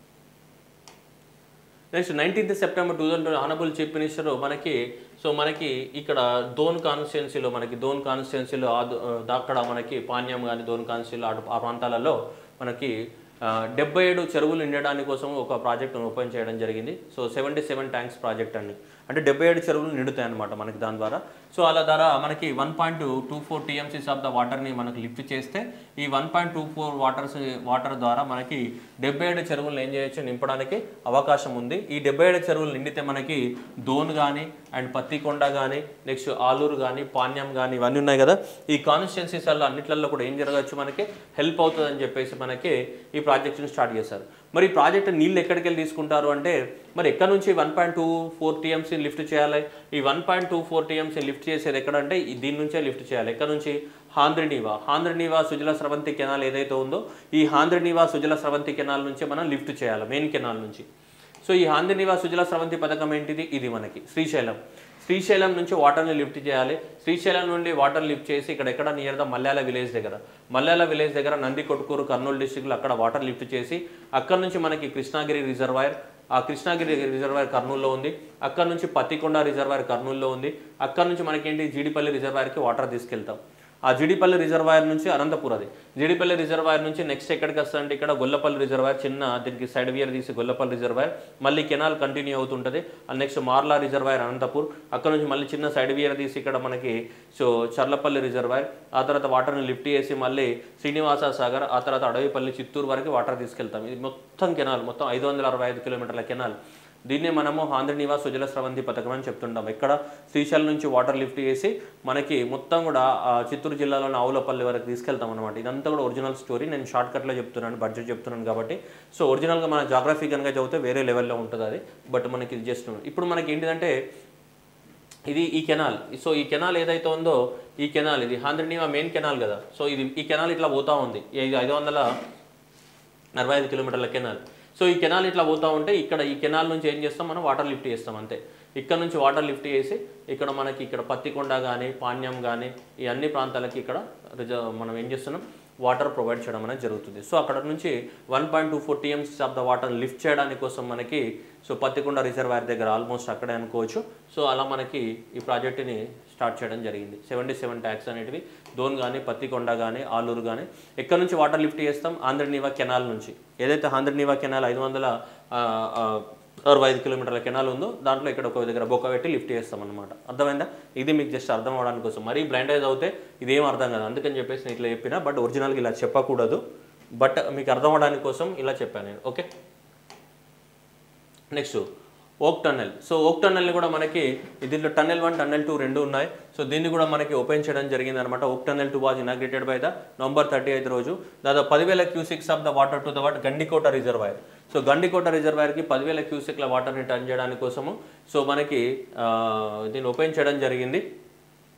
next nineteenth September two thousand honourable chief minister మనకి సో మనకి ఇక్కడ దోన్ కాన్స్టిట్యున్సీలో మనకి దోన్ కాన్స్టిట్యున్సీలో ఆ దో- అక్కడ మనకి పాణ్యం కానీ దోన్ కాన్స్టిట్యూన్సీలో అటు ఆ ప్రాంతాలలో మనకి ఆ, డెబ్బై ఏడు చెరువులు నిండడానికి కోసం ఒక ప్రాజెక్ట్ను ఓపెన్ చేయడం జరిగింది so seventy seven tanks project అండి అంటే డెబ్బై ఏడు చెరువులు నిండుతాయి అనమాట మనకి దాని ద్వారా సో అలా ద్వారా మనకి one point two four TMCs of the వాటర్ని మనకి లిఫ్ట్ చేస్తే ఈ one point two four waters water ద్వారా మనకి డెబ్బై ఏడు చెరువులను ఏం చేయొచ్చు నింపడానికి అవకాశం ఉంది ఈ డెబ్బై ఏడు చెరువులు నిండితే మనకి దోన్ కానీ అండ్ పత్తికొండ కానీ నెక్స్ట్ ఆలూరు కానీ పాణ్యం కానీ ఇవన్నీ ఉన్నాయి కదా ఈ కాన్స్టిట్యున్సీస్ వల్ల అన్నిట్లలో కూడా ఏం జరగచ్చు మనకి హెల్ప్ అవుతుందని చెప్పేసి మనకి ఈ ప్రాజెక్ట్ని స్టార్ట్ చేశారు మరి ఈ ప్రాజెక్ట్ నీళ్ళు ఎక్కడికి వెళ్ళి తీసుకుంటారు అంటే మరి ఎక్కడ నుంచి one point two four TMC lift చేయాలి ఈ one point two four TMC lift చేసేది ఎక్కడంటే ఈ దీని నుంచే లిఫ్ట్ చేయాలి ఎక్కడ నుంచి హాంద్రినీవా హాంద్రినీవా సుజల స్రవంతి కెనాల్ ఏదైతే ఉందో ఈ హాంద్రినీవా సుజల స్రవంతి కెనాల్ నుంచి మనం లిఫ్ట్ చేయాలి మెయిన్ కెనాల్ నుంచి సో ఈ హాందినివా సుజల స్రవంతి పథకం ఏంటిది ఇది మనకి శ్రీశైలం శ్రీశైలం నుంచి వాటర్ని లిఫ్ట్ చేయాలి శ్రీశైలం నుండి వాటర్ లిఫ్ట్ చేసి ఇక్కడ ఎక్కడ నియర్ ద మల్యాల విలేజ్ దగ్గర మల్యాల విలేజ్ దగ్గర నంది కొట్టుకూరు కర్నూలు డిస్టిక్లో అక్కడ వాటర్ లిఫ్ట్ చేసి అక్కడ నుంచి మనకి కృష్ణాగిరి రిజర్వాయర్ ఆ కృష్ణాగిరి రిజర్వాయర్ కర్నూలులో ఉంది అక్కడ నుంచి పత్తికొండ రిజర్వాయర్ కర్నూలులో ఉంది అక్కడ నుంచి మనకేంటి జీడిపల్లి రిజర్వాయర్కి వాటర్ తీసుకెళ్తాం ఆ జిడిపల్లి రిజర్వాయర్ నుంచి అనంతపురం అది జిడిపల్లి రిజర్వాయర్ నుంచి నెక్స్ట్ ఎక్కడికి వస్తుందంటే ఇక్కడ గొల్లపల్లి రిజర్వాయర్ చిన్న దీనికి సైడ్ వియర్ తీసి గొల్లపల్లి రిజర్వాయర్ మళ్ళీ కెనాల్ కంటిన్యూ అవుతుంటుంది ఆ నెక్స్ట్ మార్లా రిజర్వాయర్ అనంతపూర్ అక్కడ నుంచి మళ్ళీ చిన్న సైడ్ వియర్ తీసి ఇక్కడ మనకి సో చర్లపల్లి రిజర్వాయర్ ఆ తర్వాత వాటర్ని లిఫ్ట్ చేసి మళ్ళీ శ్రీనివాస సాగర్ ఆ తర్వాత అడవిపల్లి చిత్తూరు వరకు వాటర్ తీసుకెళ్తాం ఇది మొత్తం కెనాల్ మొత్తం ఐదు వందల అరవై ఐదు కిలోమీటర్ల కెనాల్ దీన్నే మనము ఆంధ్రనివాస్ సుజల స్రవంతి పథకం అని చెప్తుంటాం ఇక్కడ శ్రీశైలం నుంచి వాటర్ లిఫ్ట్ చేసి మనకి మొత్తం కూడా ఆ, చిత్తూరు జిల్లాలోని ఆవులపల్లి వరకు తీసుకెళ్తాం అనమాట ఇదంతా కూడా ఒరిజినల్ స్టోరీ నేను షార్ట్ కట్లో చెప్తున్నాను బడ్జెట్ చెప్తున్నాను కాబట్టి సో ఒరిజినల్గా మన జాగ్రఫీ కనుక చదివితే వేరే లెవెల్లో ఉంటుంది అది బట్ మనకి ఇది జస్ట్ ఇప్పుడు మనకి ఏంటిదంటే ఇది ఈ కెనాల్ సో ఈ కెనాల్ ఏదైతే ఉందో ఈ కెనాల్ ఇది ఆంధ్రనీవా మెయిన్ కెనాల్ కదా సో ఇది ఈ కెనాల్ ఇట్లా పోతా ఉంది ఇది ఐదు వందల అరవై ఐదు కిలోమీటర్ల కెనాల్ సో ఈ కెనాల్ ఇట్లా పోతా ఉంటే ఇక్కడ ఈ కెనాల్ నుంచి ఏం చేస్తాం మనం వాటర్ లిఫ్ట్ చేస్తాం అంతే ఇక్కడ నుంచి వాటర్ లిఫ్ట్ చేసి ఇక్కడ మనకి ఇక్కడ పత్తికొండ కానీ పాణ్యం కానీ ఈ అన్ని ప్రాంతాలకి ఇక్కడ రిజర్వ్ మనం ఏం చేస్తున్నాం వాటర్ ప్రొవైడ్ చేయడం అనేది జరుగుతుంది సో అక్కడ నుంచి one point two four TMCs of the water lift చేయడానికి కోసం మనకి సో పత్తికొండ రిజర్వాయర్ దగ్గర ఆల్మోస్ట్ అక్కడే అనుకోవచ్చు సో అలా మనకి ఈ ప్రాజెక్టుని స్టార్ట్ చేయడం జరిగింది సెవెంటీ సెవెన్ ట్యాక్స్ అనేటివి దోన్ కానీ పత్తికొండ కానీ ఆలూరు కానీ ఎక్కడ నుంచి వాటర్ లిఫ్ట్ చేస్తాం ఆంధ్రనీవా కెనాల్ నుంచి ఏదైతే ఆంధ్రనీవా కెనాల్ ఐదు వందల ఆ, ఆ, అరవై ఐదు కిలోమీటర్ల కెనాల్ ఉందో దాంట్లో ఇక్కడ ఒక దగ్గర బొక్క పెట్టి లిఫ్ట్ చేస్తాం అనమాట అర్థమైందా ఇది మీకు జస్ట్ అర్థం అవడానికి కోసం మరీ బ్లైండైజ్ అవుతే ఇదేం అర్థం కాదు అందుకని చెప్పేసి నేను ఇట్లా చెప్పిన బట్ ఒరిజినల్గా ఇలా చెప్పకూడదు బట్ మీకు అర్థం అవడానికి కోసం ఇలా చెప్పాను నేను okay next Owk tunnel so Owk టన్నెల్ని కూడా మనకి దీంట్లో టన్నెల్ వన్ టన్నెల్ టూ రెండు ఉన్నాయి సో దీన్ని కూడా మనకి ఓపెన్ చేయడం జరిగింది అనమాట Owk tunnel two was inaugurated by the November thirty ఐదు రోజు దాదాపు పదివేల cusecs of the water to the what Gandikota reservoir so Gandikota రిజర్వాయర్కి పదివేల క్యూసిక్ల వాటర్ని టర్న్ చేయడానికి కోసము సో మనకి ఆ, దీన్ని ఓపెన్ చేయడం జరిగింది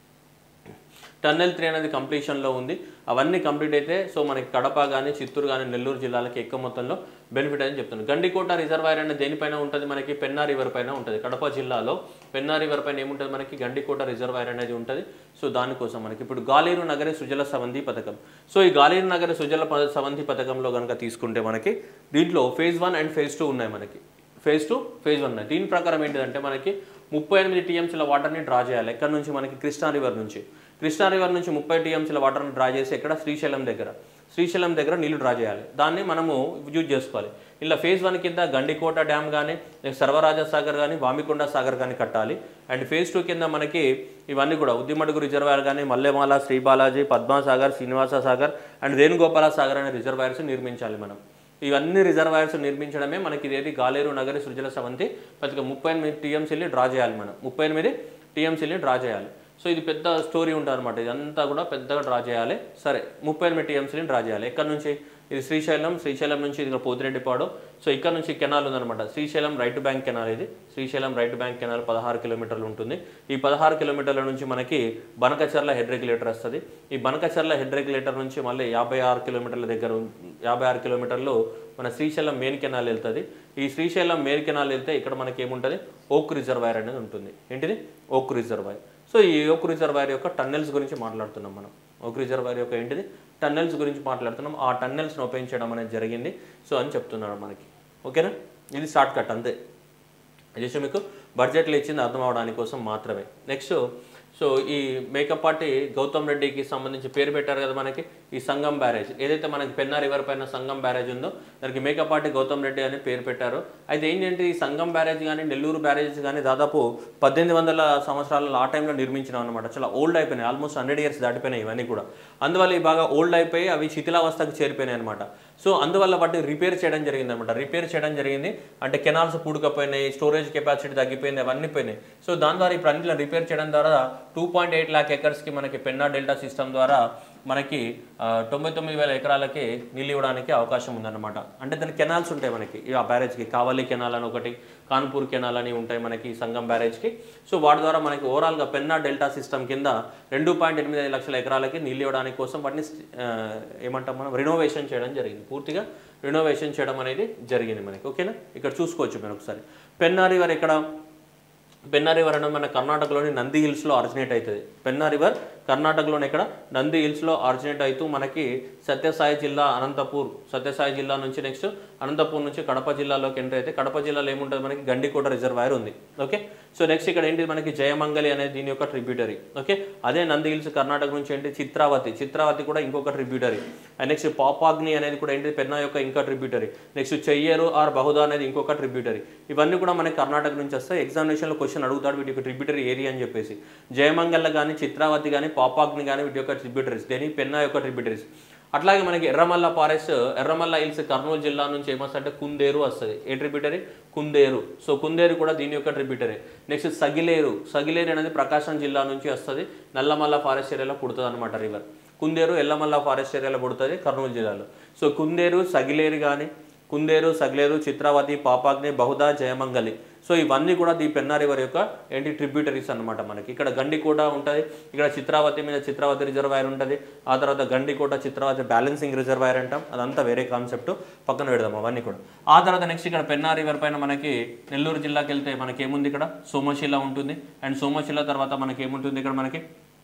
టన్నెల్ త్రీ అనేది కంప్లీషన్లో ఉంది అవన్నీ కంప్లీట్ అయితే సో మనకి కడప కానీ చిత్తూరు కానీ నెల్లూరు జిల్లాలకి ఎక్కువ మొత్తంలో బెనిఫిట్ అని చెప్తున్నాను గండికోట రిజర్వాయర్ అనేది దేనిపైన ఉంటుంది మనకి పెన్నా రివర్ పైన ఉంటుంది కడప జిల్లాలో పెన్నా రివర్ పైన ఏముంటుంది మనకి గండికోట రిజర్వాయర్ అనేది ఉంటుంది సో దానికోసం మనకి ఇప్పుడు గాలేరు నగరి సుజల సవంతి పథకం సో ఈ గాలేరు నగరి సుజల ప- సవంతి పథకంలో కనుక తీసుకుంటే మనకి దీంట్లో phase one and phase two ఉన్నాయి మనకి ఫేజ్ టూ ఫేజ్ వన్ ఉన్నాయి దీని ప్రకారం ఏంటిదంటే మనకి ముప్పై ఎనిమిది టీఎంసీల వాటర్ని డ్రా చేయాలి ఎక్కడ నుంచి మనకి కృష్ణా రివర్ నుంచి కృష్ణా రివర్ నుంచి ముప్పై టీఎంసీల వాటర్ని డ్రా చేసి ఎక్కడ శ్రీశైలం దగ్గర శ్రీశైలం దగ్గర నీళ్లు డ్రా చేయాలి దాన్ని మనము యూజ్ చేసుకోవాలి ఇలా ఫేజ్ వన్ కింద గండికోట డ్యామ్ కానీ సర్వరాజ సాగర్ కానీ వామికొండ సాగర్ కానీ కట్టాలి అండ్ ఫేజ్ టూ కింద మనకి ఇవన్నీ కూడా ఉద్దిమడుగు రిజర్వాయర్ కానీ మల్లెమాల శ్రీబాలాజీ పద్మాసాగర్ శ్రీనివాస సాగర్ అండ్ వేణుగోపాల సాగర్ అనే రిజర్వాయర్స్ నిర్మించాలి మనం ఇవన్నీ రిజర్వాయర్స్ నిర్మించడమే మనకి ఇదేది గాలేరు నగరి సృజల సవంతి పథకం ముప్పై ఎనిమిది టీఎంసీని డ్రా చేయాలి మనం ముప్పై ఎనిమిది టీఎంసీని డ్రా చేయాలి సో ఇది పెద్ద స్టోరీ ఉంటుంది అనమాట ఇదంతా కూడా పెద్దగా డ్రా చేయాలి సరే ముప్పై ఎనిమిది టీఎంసీని డ్రా చేయాలి ఎక్కడ నుంచి ఇది శ్రీశైలం శ్రీశైలం నుంచి ఇది పోతిరెడ్డిపాడు సో ఇక్కడ నుంచి కెనాల్ ఉందన్నమాట శ్రీశైలం రైట్ బ్యాంక్ కెనాల్ ఇది శ్రీశైలం రైట్ బ్యాంక్ కెనాల్ పదహారు కిలోమీటర్లు ఉంటుంది ఈ పదహారు కిలోమీటర్ల నుంచి మనకి బనకచర్ల హెడ్ రెగ్యులేటర్ వస్తుంది ఈ బనకచర్ల హెడ్ రెగ్యులేటర్ నుంచి మళ్ళీ యాభై ఆరు కిలోమీటర్ల దగ్గర ఉం- యాభై ఆరు కిలోమీటర్లు మన శ్రీశైలం మెయిన్ కెనాల్ వెళ్తుంది ఈ శ్రీశైలం మెయిన్ కెనాల్ వెళ్తే ఇక్కడ మనకి ఏముంటుంది ఓక్ రిజర్వాయర్ అనేది ఉంటుంది ఏంటిది ఓక్ రిజర్వాయర్ సో ఈ ఓక్ రిజర్వాయర్ యొక్క టన్నెల్స్ గురించి మాట్లాడుతున్నాం మనం ఓక్ రిజర్వాయర్ యొక్క ఏంటిది టన్నెల్స్ గురించి మాట్లాడుతున్నాం ఆ టన్నెల్స్ని ఓపెన్ చేయడం అనేది జరిగింది సో అని చెప్తున్నారు మనకి ఓకేనా ఇది షార్ట్ కట్ అంతే జస్ట్ మీకు బడ్జెట్లో ఇచ్చింది అర్థం అవడానికి కోసం మాత్రమే నెక్స్ట్ సో ఈ మేకప్ పార్టీ గౌతమ్ రెడ్డికి సంబంధించి పేరు పెట్టారు కదా మనకి ఈ సంగం బ్యారేజ్ ఏదైతే మనకి పెన్నా రివర్ పైన సంగం బ్యారేజ్ ఉందో దానికి మేకప్ పార్టీ గౌతమ్ రెడ్డి అని పేరు పెట్టారు అయితే ఏంటంటే ఈ సంగం బ్యారేజ్ కానీ నెల్లూరు బ్యారేజ్ కానీ దాదాపు పద్దెనిమిది వందల సంవత్సరాల ఆ టైంలో నిర్మించినాం అనమాట చాలా ఓల్డ్ అయిపోయినాయి ఆల్మోస్ట్ హండ్రెడ్ ఇయర్స్ దాటిపోయినాయి ఇవన్నీ కూడా అందువల్ల ఇవి బాగా ఓల్డ్ అయిపోయి అవి శిథిలావస్థకు చేరిపోయినాయి అనమాట సో అందువల్ల వాటిని రిపేర్ చేయడం జరిగింది అనమాట రిపేర్ చేయడం జరిగింది అంటే కెనాల్స్ పూడుకపోయినాయి స్టోరేజ్ కెపాసిటీ తగ్గిపోయింది అవన్నీ పోయినాయి సో దాని ద్వారా ఇప్పుడు అన్నిట్లో రిపేర్ చేయడం ద్వారా టూ పాయింట్ ఎయిట్ ల్యాక్ ఎకర్స్కి మనకి పెన్నా డెల్టా సిస్టమ్ ద్వారా మనకి ఆ, తొంభై తొమ్మిది వేల ఎకరాలకి నీళ్ళు ఇవ్వడానికి అవకాశం ఉందన్నమాట అంటే దాని కెనాల్స్ ఉంటాయి మనకి ఈ ఆ బ్యారేజ్కి కావలి కెనాల్ అని ఒకటి కాన్పూర్ కెనాల్ అని ఉంటాయి మనకి ఈ సంగం బ్యారేజ్కి సో వాటి ద్వారా మనకి ఓవరాల్గా పెన్నా డెల్టా సిస్టమ్ కింద రెండు పాయింట్ ఎనిమిది ఐదు లక్షల ఎకరాలకి నీళ్ళు ఇవ్వడానికి కోసం వాటిని ఆ, ఏమంటాం మనం రినోవేషన్ చేయడం జరిగింది పూర్తిగా రినోవేషన్ చేయడం అనేది జరిగింది మనకి ఓకేనా ఇక్కడ చూసుకోవచ్చు మీరు ఒకసారి పెన్నా రివర్ ఇక్కడ పెన్నా రివర్ అనేది మన కర్ణాటకలోని నంది హిల్స్లో ఆరిజినేట్ అవుతుంది పెన్నా రివర్ కర్ణాటకలోని ఇక్కడ నంది హిల్స్లో ఆరిజినేట్ అవుతూ మనకి సత్యసాయి జిల్లా అనంతపూర్ సత్యసాయి జిల్లా నుంచి నెక్స్ట్ అనంతపూర్ నుంచి కడప జిల్లాలోకి ఎంటర్ అయితే కడప జిల్లాలో ఏముంటుంది మనకి గండికోట రిజర్వాయర్ ఉంది ఓకే సో నెక్స్ట్ ఇక్కడ ఏంటి మనకి జయమంగళి అనేది దీని యొక్క ట్రిబ్యూటరీ ఓకే అదే నంది హిల్స్ కర్ణాటక నుంచి ఏంటి చిత్రావతి చిత్రావతి కూడా ఇంకొక ట్రిబ్యూటరీ అండ్ నెక్స్ట్ పాపాగ్ని అనేది కూడా ఏంటి పెన్నా యొక్క ఇంకా tributary next Cheyyeru or Bahuda అనేది ఇంకొక ట్రిబ్యూటరీ ఇవన్నీ కూడా మనకి కర్ణాటక నుంచి వస్తాయి ఎగ్జామినేషన్లో క్వశ్చన్ అడుగుతాడు వీటి యొక్క ట్రిబ్యూటరీ ఏరియా అని చెప్పేసి జయమంగళ కానీ చిత్రావతి కానీ పాపాగ్ని కానీ వీటి యొక్క ట్రిబ్యూటరీస్ దేని పెన్నా యొక్క ట్రిబ్యూటరీస్ అట్లాగే మనకి ఎర్రమల్ల ఫారెస్ట్ ఎర్రమల్ల హిల్స్ కర్నూలు జిల్లా నుంచి ఏమొస్తుందంటే కుందేరు వస్తుంది a tributary Kunderu so Kunderu కూడా దీని యొక్క ట్రిబ్యూటరీ నెక్స్ట్ సగిలేరు సగిలేరు అనేది ప్రకాశం జిల్లా నుంచి వస్తుంది నల్లమల్ల ఫారెస్ట్ ఏరియాలో పుడుతుంది అనమాట రివర్ కుందేరు ఎల్లమల్ల ఫారెస్ట్ ఏరియాలో పుడుతుంది కర్నూలు జిల్లాలో సో కుందేరు సగిలేరు కానీ కుందేరు సగిలేరు చిత్రావతి పాపాగ్ని బహుదా జయమంగలి సో ఇవన్నీ కూడా ఈ పెన్నా రివర్ యొక్క ఏంటి ట్రిబ్యూటరీస్ అన్నమాట మనకి ఇక్కడ గండికోట ఉంటుంది ఇక్కడ చిత్రావతి మీద చిత్రావతి రిజర్వాయర్ ఉంటుంది ఆ తర్వాత గండికోట చిత్రావతి బ్యాలెన్సింగ్ రిజర్వాయర్ అంటాం అదంతా వేరే కాన్సెప్ట్ పక్కన పెడదాం అవన్నీ కూడా ఆ తర్వాత నెక్స్ట్ ఇక్కడ పెన్నా రివర్ పైన మనకి నెల్లూరు జిల్లాకి వెళ్తే మనకి ఏముంది ఇక్కడ సోమశిల ఉంటుంది అండ్ సోమశిల తర్వాత మనకి ఏముంటుంది ఇక్కడ మనకి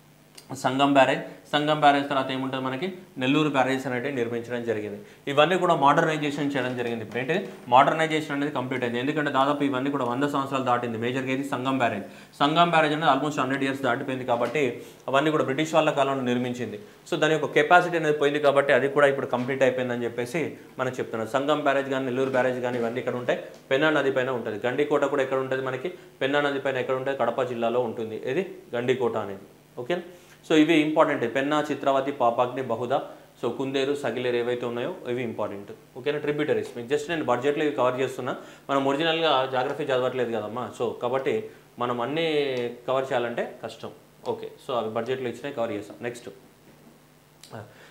సంగం బ్యారేజ్ సంగం బ్యారేజ్ తర్వాత ఏముంటుంది మనకి నెల్లూరు బ్యారేజ్ అనేది నిర్మించడం జరిగింది ఇవన్నీ కూడా మోడర్నైజేషన్ చేయడం జరిగింది ఇప్పుడు ఏంటి మోడర్నైజేషన్ అనేది కంప్లీట్ అయింది ఎందుకంటే దాదాపు ఇవన్నీ కూడా వంద సంవత్సరాలు దాటింది మేజర్గా ఇది సంగం బ్యారేజ్ సంగం బ్యారేజ్ అనేది ఆల్మోస్ట్ హండ్రెడ్ ఇయర్స్ దాటిపోయింది కాబట్టి అవన్నీ కూడా బ్రిటిష్ వాళ్ళ కాలంలో నిర్మించింది సో దాని యొక్క కెపాసిటీ అనేది పోయింది కాబట్టి అది కూడా ఇప్పుడు కంప్లీట్ అయిపోయిందని చెప్పేసి మనం చెప్తున్నాం సంగం బ్యారేజ్ కానీ నెల్లూరు బ్యారేజ్ కానీ ఇవన్నీ ఇక్కడ ఉంటాయి పెన్నా నది పైన ఉంటుంది గండికోట కూడా ఎక్కడ ఉంటుంది మనకి పెన్నా నది పైన ఎక్కడ ఉంటుంది కడప జిల్లాలో ఉంటుంది ఇది గండికోట అనేది ఓకేనా సో ఇవి ఇంపార్టెంట్ పెన్నా చిత్రావతి పాపాగ్ని బహుదా సో కుందేరు సగిలేరు ఏవైతే ఉన్నాయో ఇవి ఇంపార్టెంట్ ఓకేనా ట్రిబ్యూటరీస్ మీకు జస్ట్ నేను బడ్జెట్లో ఇవి కవర్ చేస్తున్నా మనం ఒరిజినల్గా జాగ్రఫీ చదవట్లేదు కదమ్మా సో కాబట్టి మనం అన్నీ కవర్ చేయాలంటే కష్టం ఓకే సో అవి బడ్జెట్లో ఇచ్చినవి కవర్ చేస్తాం నెక్స్ట్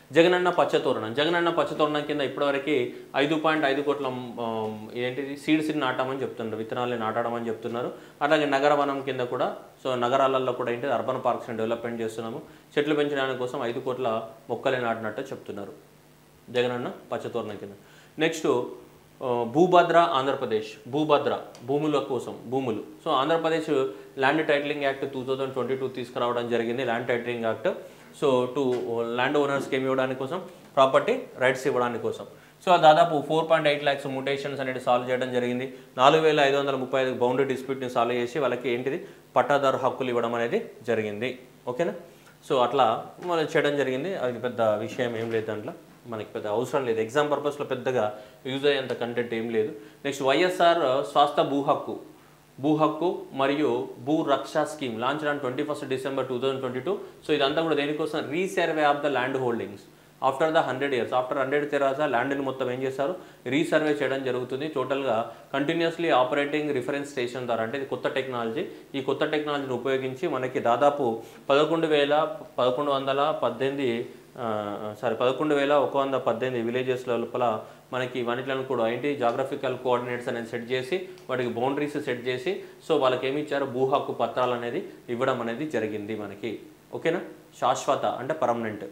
జగనన్న పచ్చతోరణం జగనన్న పచ్చతోరణం కింద ఇప్పటివరకు ఐదు పాయింట్ ఐదు కోట్ల ఆ, ఏంటిది సీడ్స్ని నాటామని చెప్తున్నారు విత్తనాలని నాటడం చెప్తున్నారు అలాగే నగర వనం కింద కూడా సో నగరాలలో కూడా ఏంటి అర్బన్ పార్క్స్ని డెవలప్మెంట్ చేస్తున్నాము చెట్లు పెంచడానికి కోసం ఐదు కోట్ల మొక్కలే నాటినట్టు చెప్తున్నారు జగనన్న పచ్చతోరణం కింద నెక్స్ట్ ఆ, భూభద్ర ఆంధ్రప్రదేశ్ భూభద్ర భూముల కోసం భూములు so Andhra Pradesh land titling act two thousand twenty two తీసుకురావడం జరిగింది land titling act so to land ఓనర్స్కి ఏమి ఇవ్వడానికి కోసం ప్రాపర్టీ రైట్స్ ఇవ్వడానికి కోసం సో దాదాపు four point eight lakhs mutations అనేది సాల్వ్ చేయడం జరిగింది నాలుగు వేల ఐదు వందల ముప్పై ఐదు బౌండరీ డిస్ప్యూట్ని సాల్వ్ చేసి వాళ్ళకి ఏంటిది పట్టాదారు హక్కులు ఇవ్వడం అనేది జరిగింది ఓకేనా సో అట్లా మనం చేయడం జరిగింది అది పెద్ద విషయం ఏం లేదు దాంట్లో మనకి పెద్ద అవసరం లేదు ఎగ్జామ్ పర్పస్లో పెద్దగా యూజ్ అయ్యేంత కంటెంట్ ఏం లేదు నెక్స్ట్ వైఎస్ఆర్ స్వాస్థ భూ హక్కు భూ హక్కు మరియు Bhu Raksha scheme launch on twenty first December two thousand twenty two so ఇదంతా కూడా దేనికోసం resurvey of the land holdings after the hundred years after hundred తర్వాత ల్యాండ్ని మొత్తం ఏం చేస్తారు రీసర్వే చేయడం జరుగుతుంది టోటల్గా కంటిన్యూస్లీ ఆపరేటింగ్ రిఫరెన్స్ స్టేషన్ ద్వారా అంటే ఇది కొత్త టెక్నాలజీ ఈ కొత్త టెక్నాలజీని ఉపయోగించి మనకి దాదాపు పదకొండు వేల పదకొండు వందల పద్దెనిమిది సారీ పదకొండు వేల ఒక వంద పద్దెనిమిది విలేజెస్ లోపల మనకి వాటిలను కూడా ఏంటి జాగ్రఫికల్ కోఆర్డినేట్స్ అనేది సెట్ చేసి వాటికి బౌండరీస్ సెట్ చేసి సో వాళ్ళకి ఏమి ఇచ్చారు భూ హక్కు పత్రాలు అనేది ఇవ్వడం అనేది జరిగింది మనకి ఓకేనా శాశ్వత అంటే పర్మనెంట్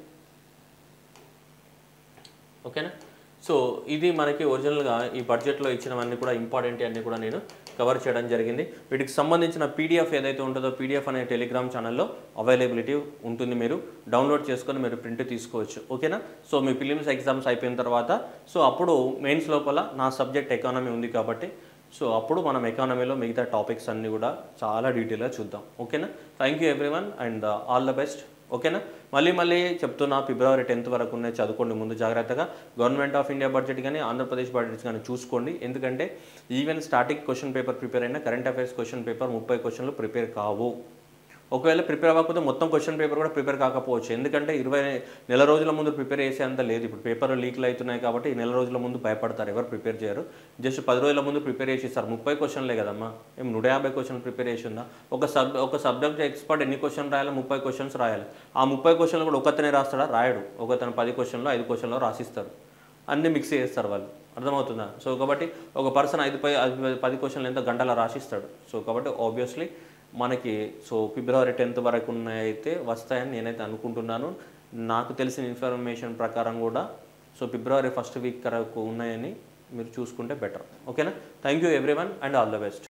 ఓకేనా సో ఇది మనకి ఒరిజినల్గా ఈ బడ్జెట్లో ఇచ్చినవన్నీ కూడా ఇంపార్టెంట్ అన్నీ కూడా నేను కవర్ చేయడం జరిగింది వీటికి సంబంధించిన పీడిఎఫ్ ఏదైతే ఉంటుందో పీడిఎఫ్ అనే టెలిగ్రామ్ ఛానల్లో అవైలబిలిటీ ఉంటుంది మీరు డౌన్లోడ్ చేసుకొని మీరు ప్రింట్ తీసుకోవచ్చు ఓకేనా సో మీ ఫిలిమ్స్ ఎగ్జామ్స్ అయిపోయిన తర్వాత సో అప్పుడు మెయిన్స్ లోపల నా సబ్జెక్ట్ ఎకానమీ ఉంది కాబట్టి సో అప్పుడు మనం ఎకానమీలో మిగతా టాపిక్స్ అన్నీ కూడా చాలా డీటెయిల్గా చూద్దాం ఓకేనా thank you everyone and all the best ఓకేనా మళ్ళీ మళ్ళీ చెప్తున్నా ఫిబ్రవరి టెన్త్ వరకు ఉన్నాయి చదువుకోండి ముందు జాగ్రత్తగా గవర్నమెంట్ ఆఫ్ ఇండియా బడ్జెట్ కానీ ఆంధ్రప్రదేశ్ బడ్జెట్ కానీ చూసుకోండి ఎందుకంటే even static question paper prepare అయినా కరెంట్ అఫైర్స్ క్వశ్చన్ పేపర్ ముప్పై క్వశ్చన్లు ప్రిపేర్ కావు ఒకవేళ ప్రిపేర్ అవ్వకపోతే మొత్తం క్వశ్చన్ పేపర్ కూడా ప్రిపేర్ కాకపోవచ్చు ఎందుకంటే ఇరవై నెల రోజుల ముందు ప్రిపేర్ చేసేంత లేదు ఇప్పుడు పేపర్ లీక్లు అవుతున్నాయి కాబట్టి ఈ నెల రోజుల ముందు భయపడతారు ఎవరు ప్రిపేర్ చేయరు జస్ట్ పది రోజుల ముందు ప్రిపేర్ చేసి ఇస్తారు ముప్పై క్వశ్చన్లే కదమ్మా ఏం నూట యాభై క్వశ్చన్ ప్రిపేర్ చేసి ఉందా ఒక సబ్ ఒక సబ్జెక్ట్ ఎక్స్పర్ట్ ఎన్ని క్వశ్చన్ రాయాలి ముప్పై క్వశ్చన్స్ రాయాలి ఆ ముప్పై క్వశ్చన్లు కూడా ఒకతనే రాస్తాడా రాయడు ఒకతను పది క్వశ్చన్లో ఐదు క్వశ్చన్లో రాసిస్తారు అన్ని మిక్స్ చేస్తారు వాళ్ళు అర్థమవుతుందా సో కాబట్టి ఒక పర్సన్ ఐదు పై ఐదు పది క్వశ్చన్లు ఎంత గంటల రాసిస్తాడు సో కాబట్టి ఆబ్వియస్లీ మనకి సో ఫిబ్రవరి టెన్త్ వరకు ఉన్నాయి అయితే వస్తాయని నేనైతే అనుకుంటున్నాను నాకు తెలిసిన ఇన్ఫర్మేషన్ ప్రకారం కూడా సో ఫిబ్రవరి ఫస్ట్ వీక్ వరకు ఉన్నాయని మీరు చూసుకుంటే బెటర్ ఓకేనా thank you everyone and all the best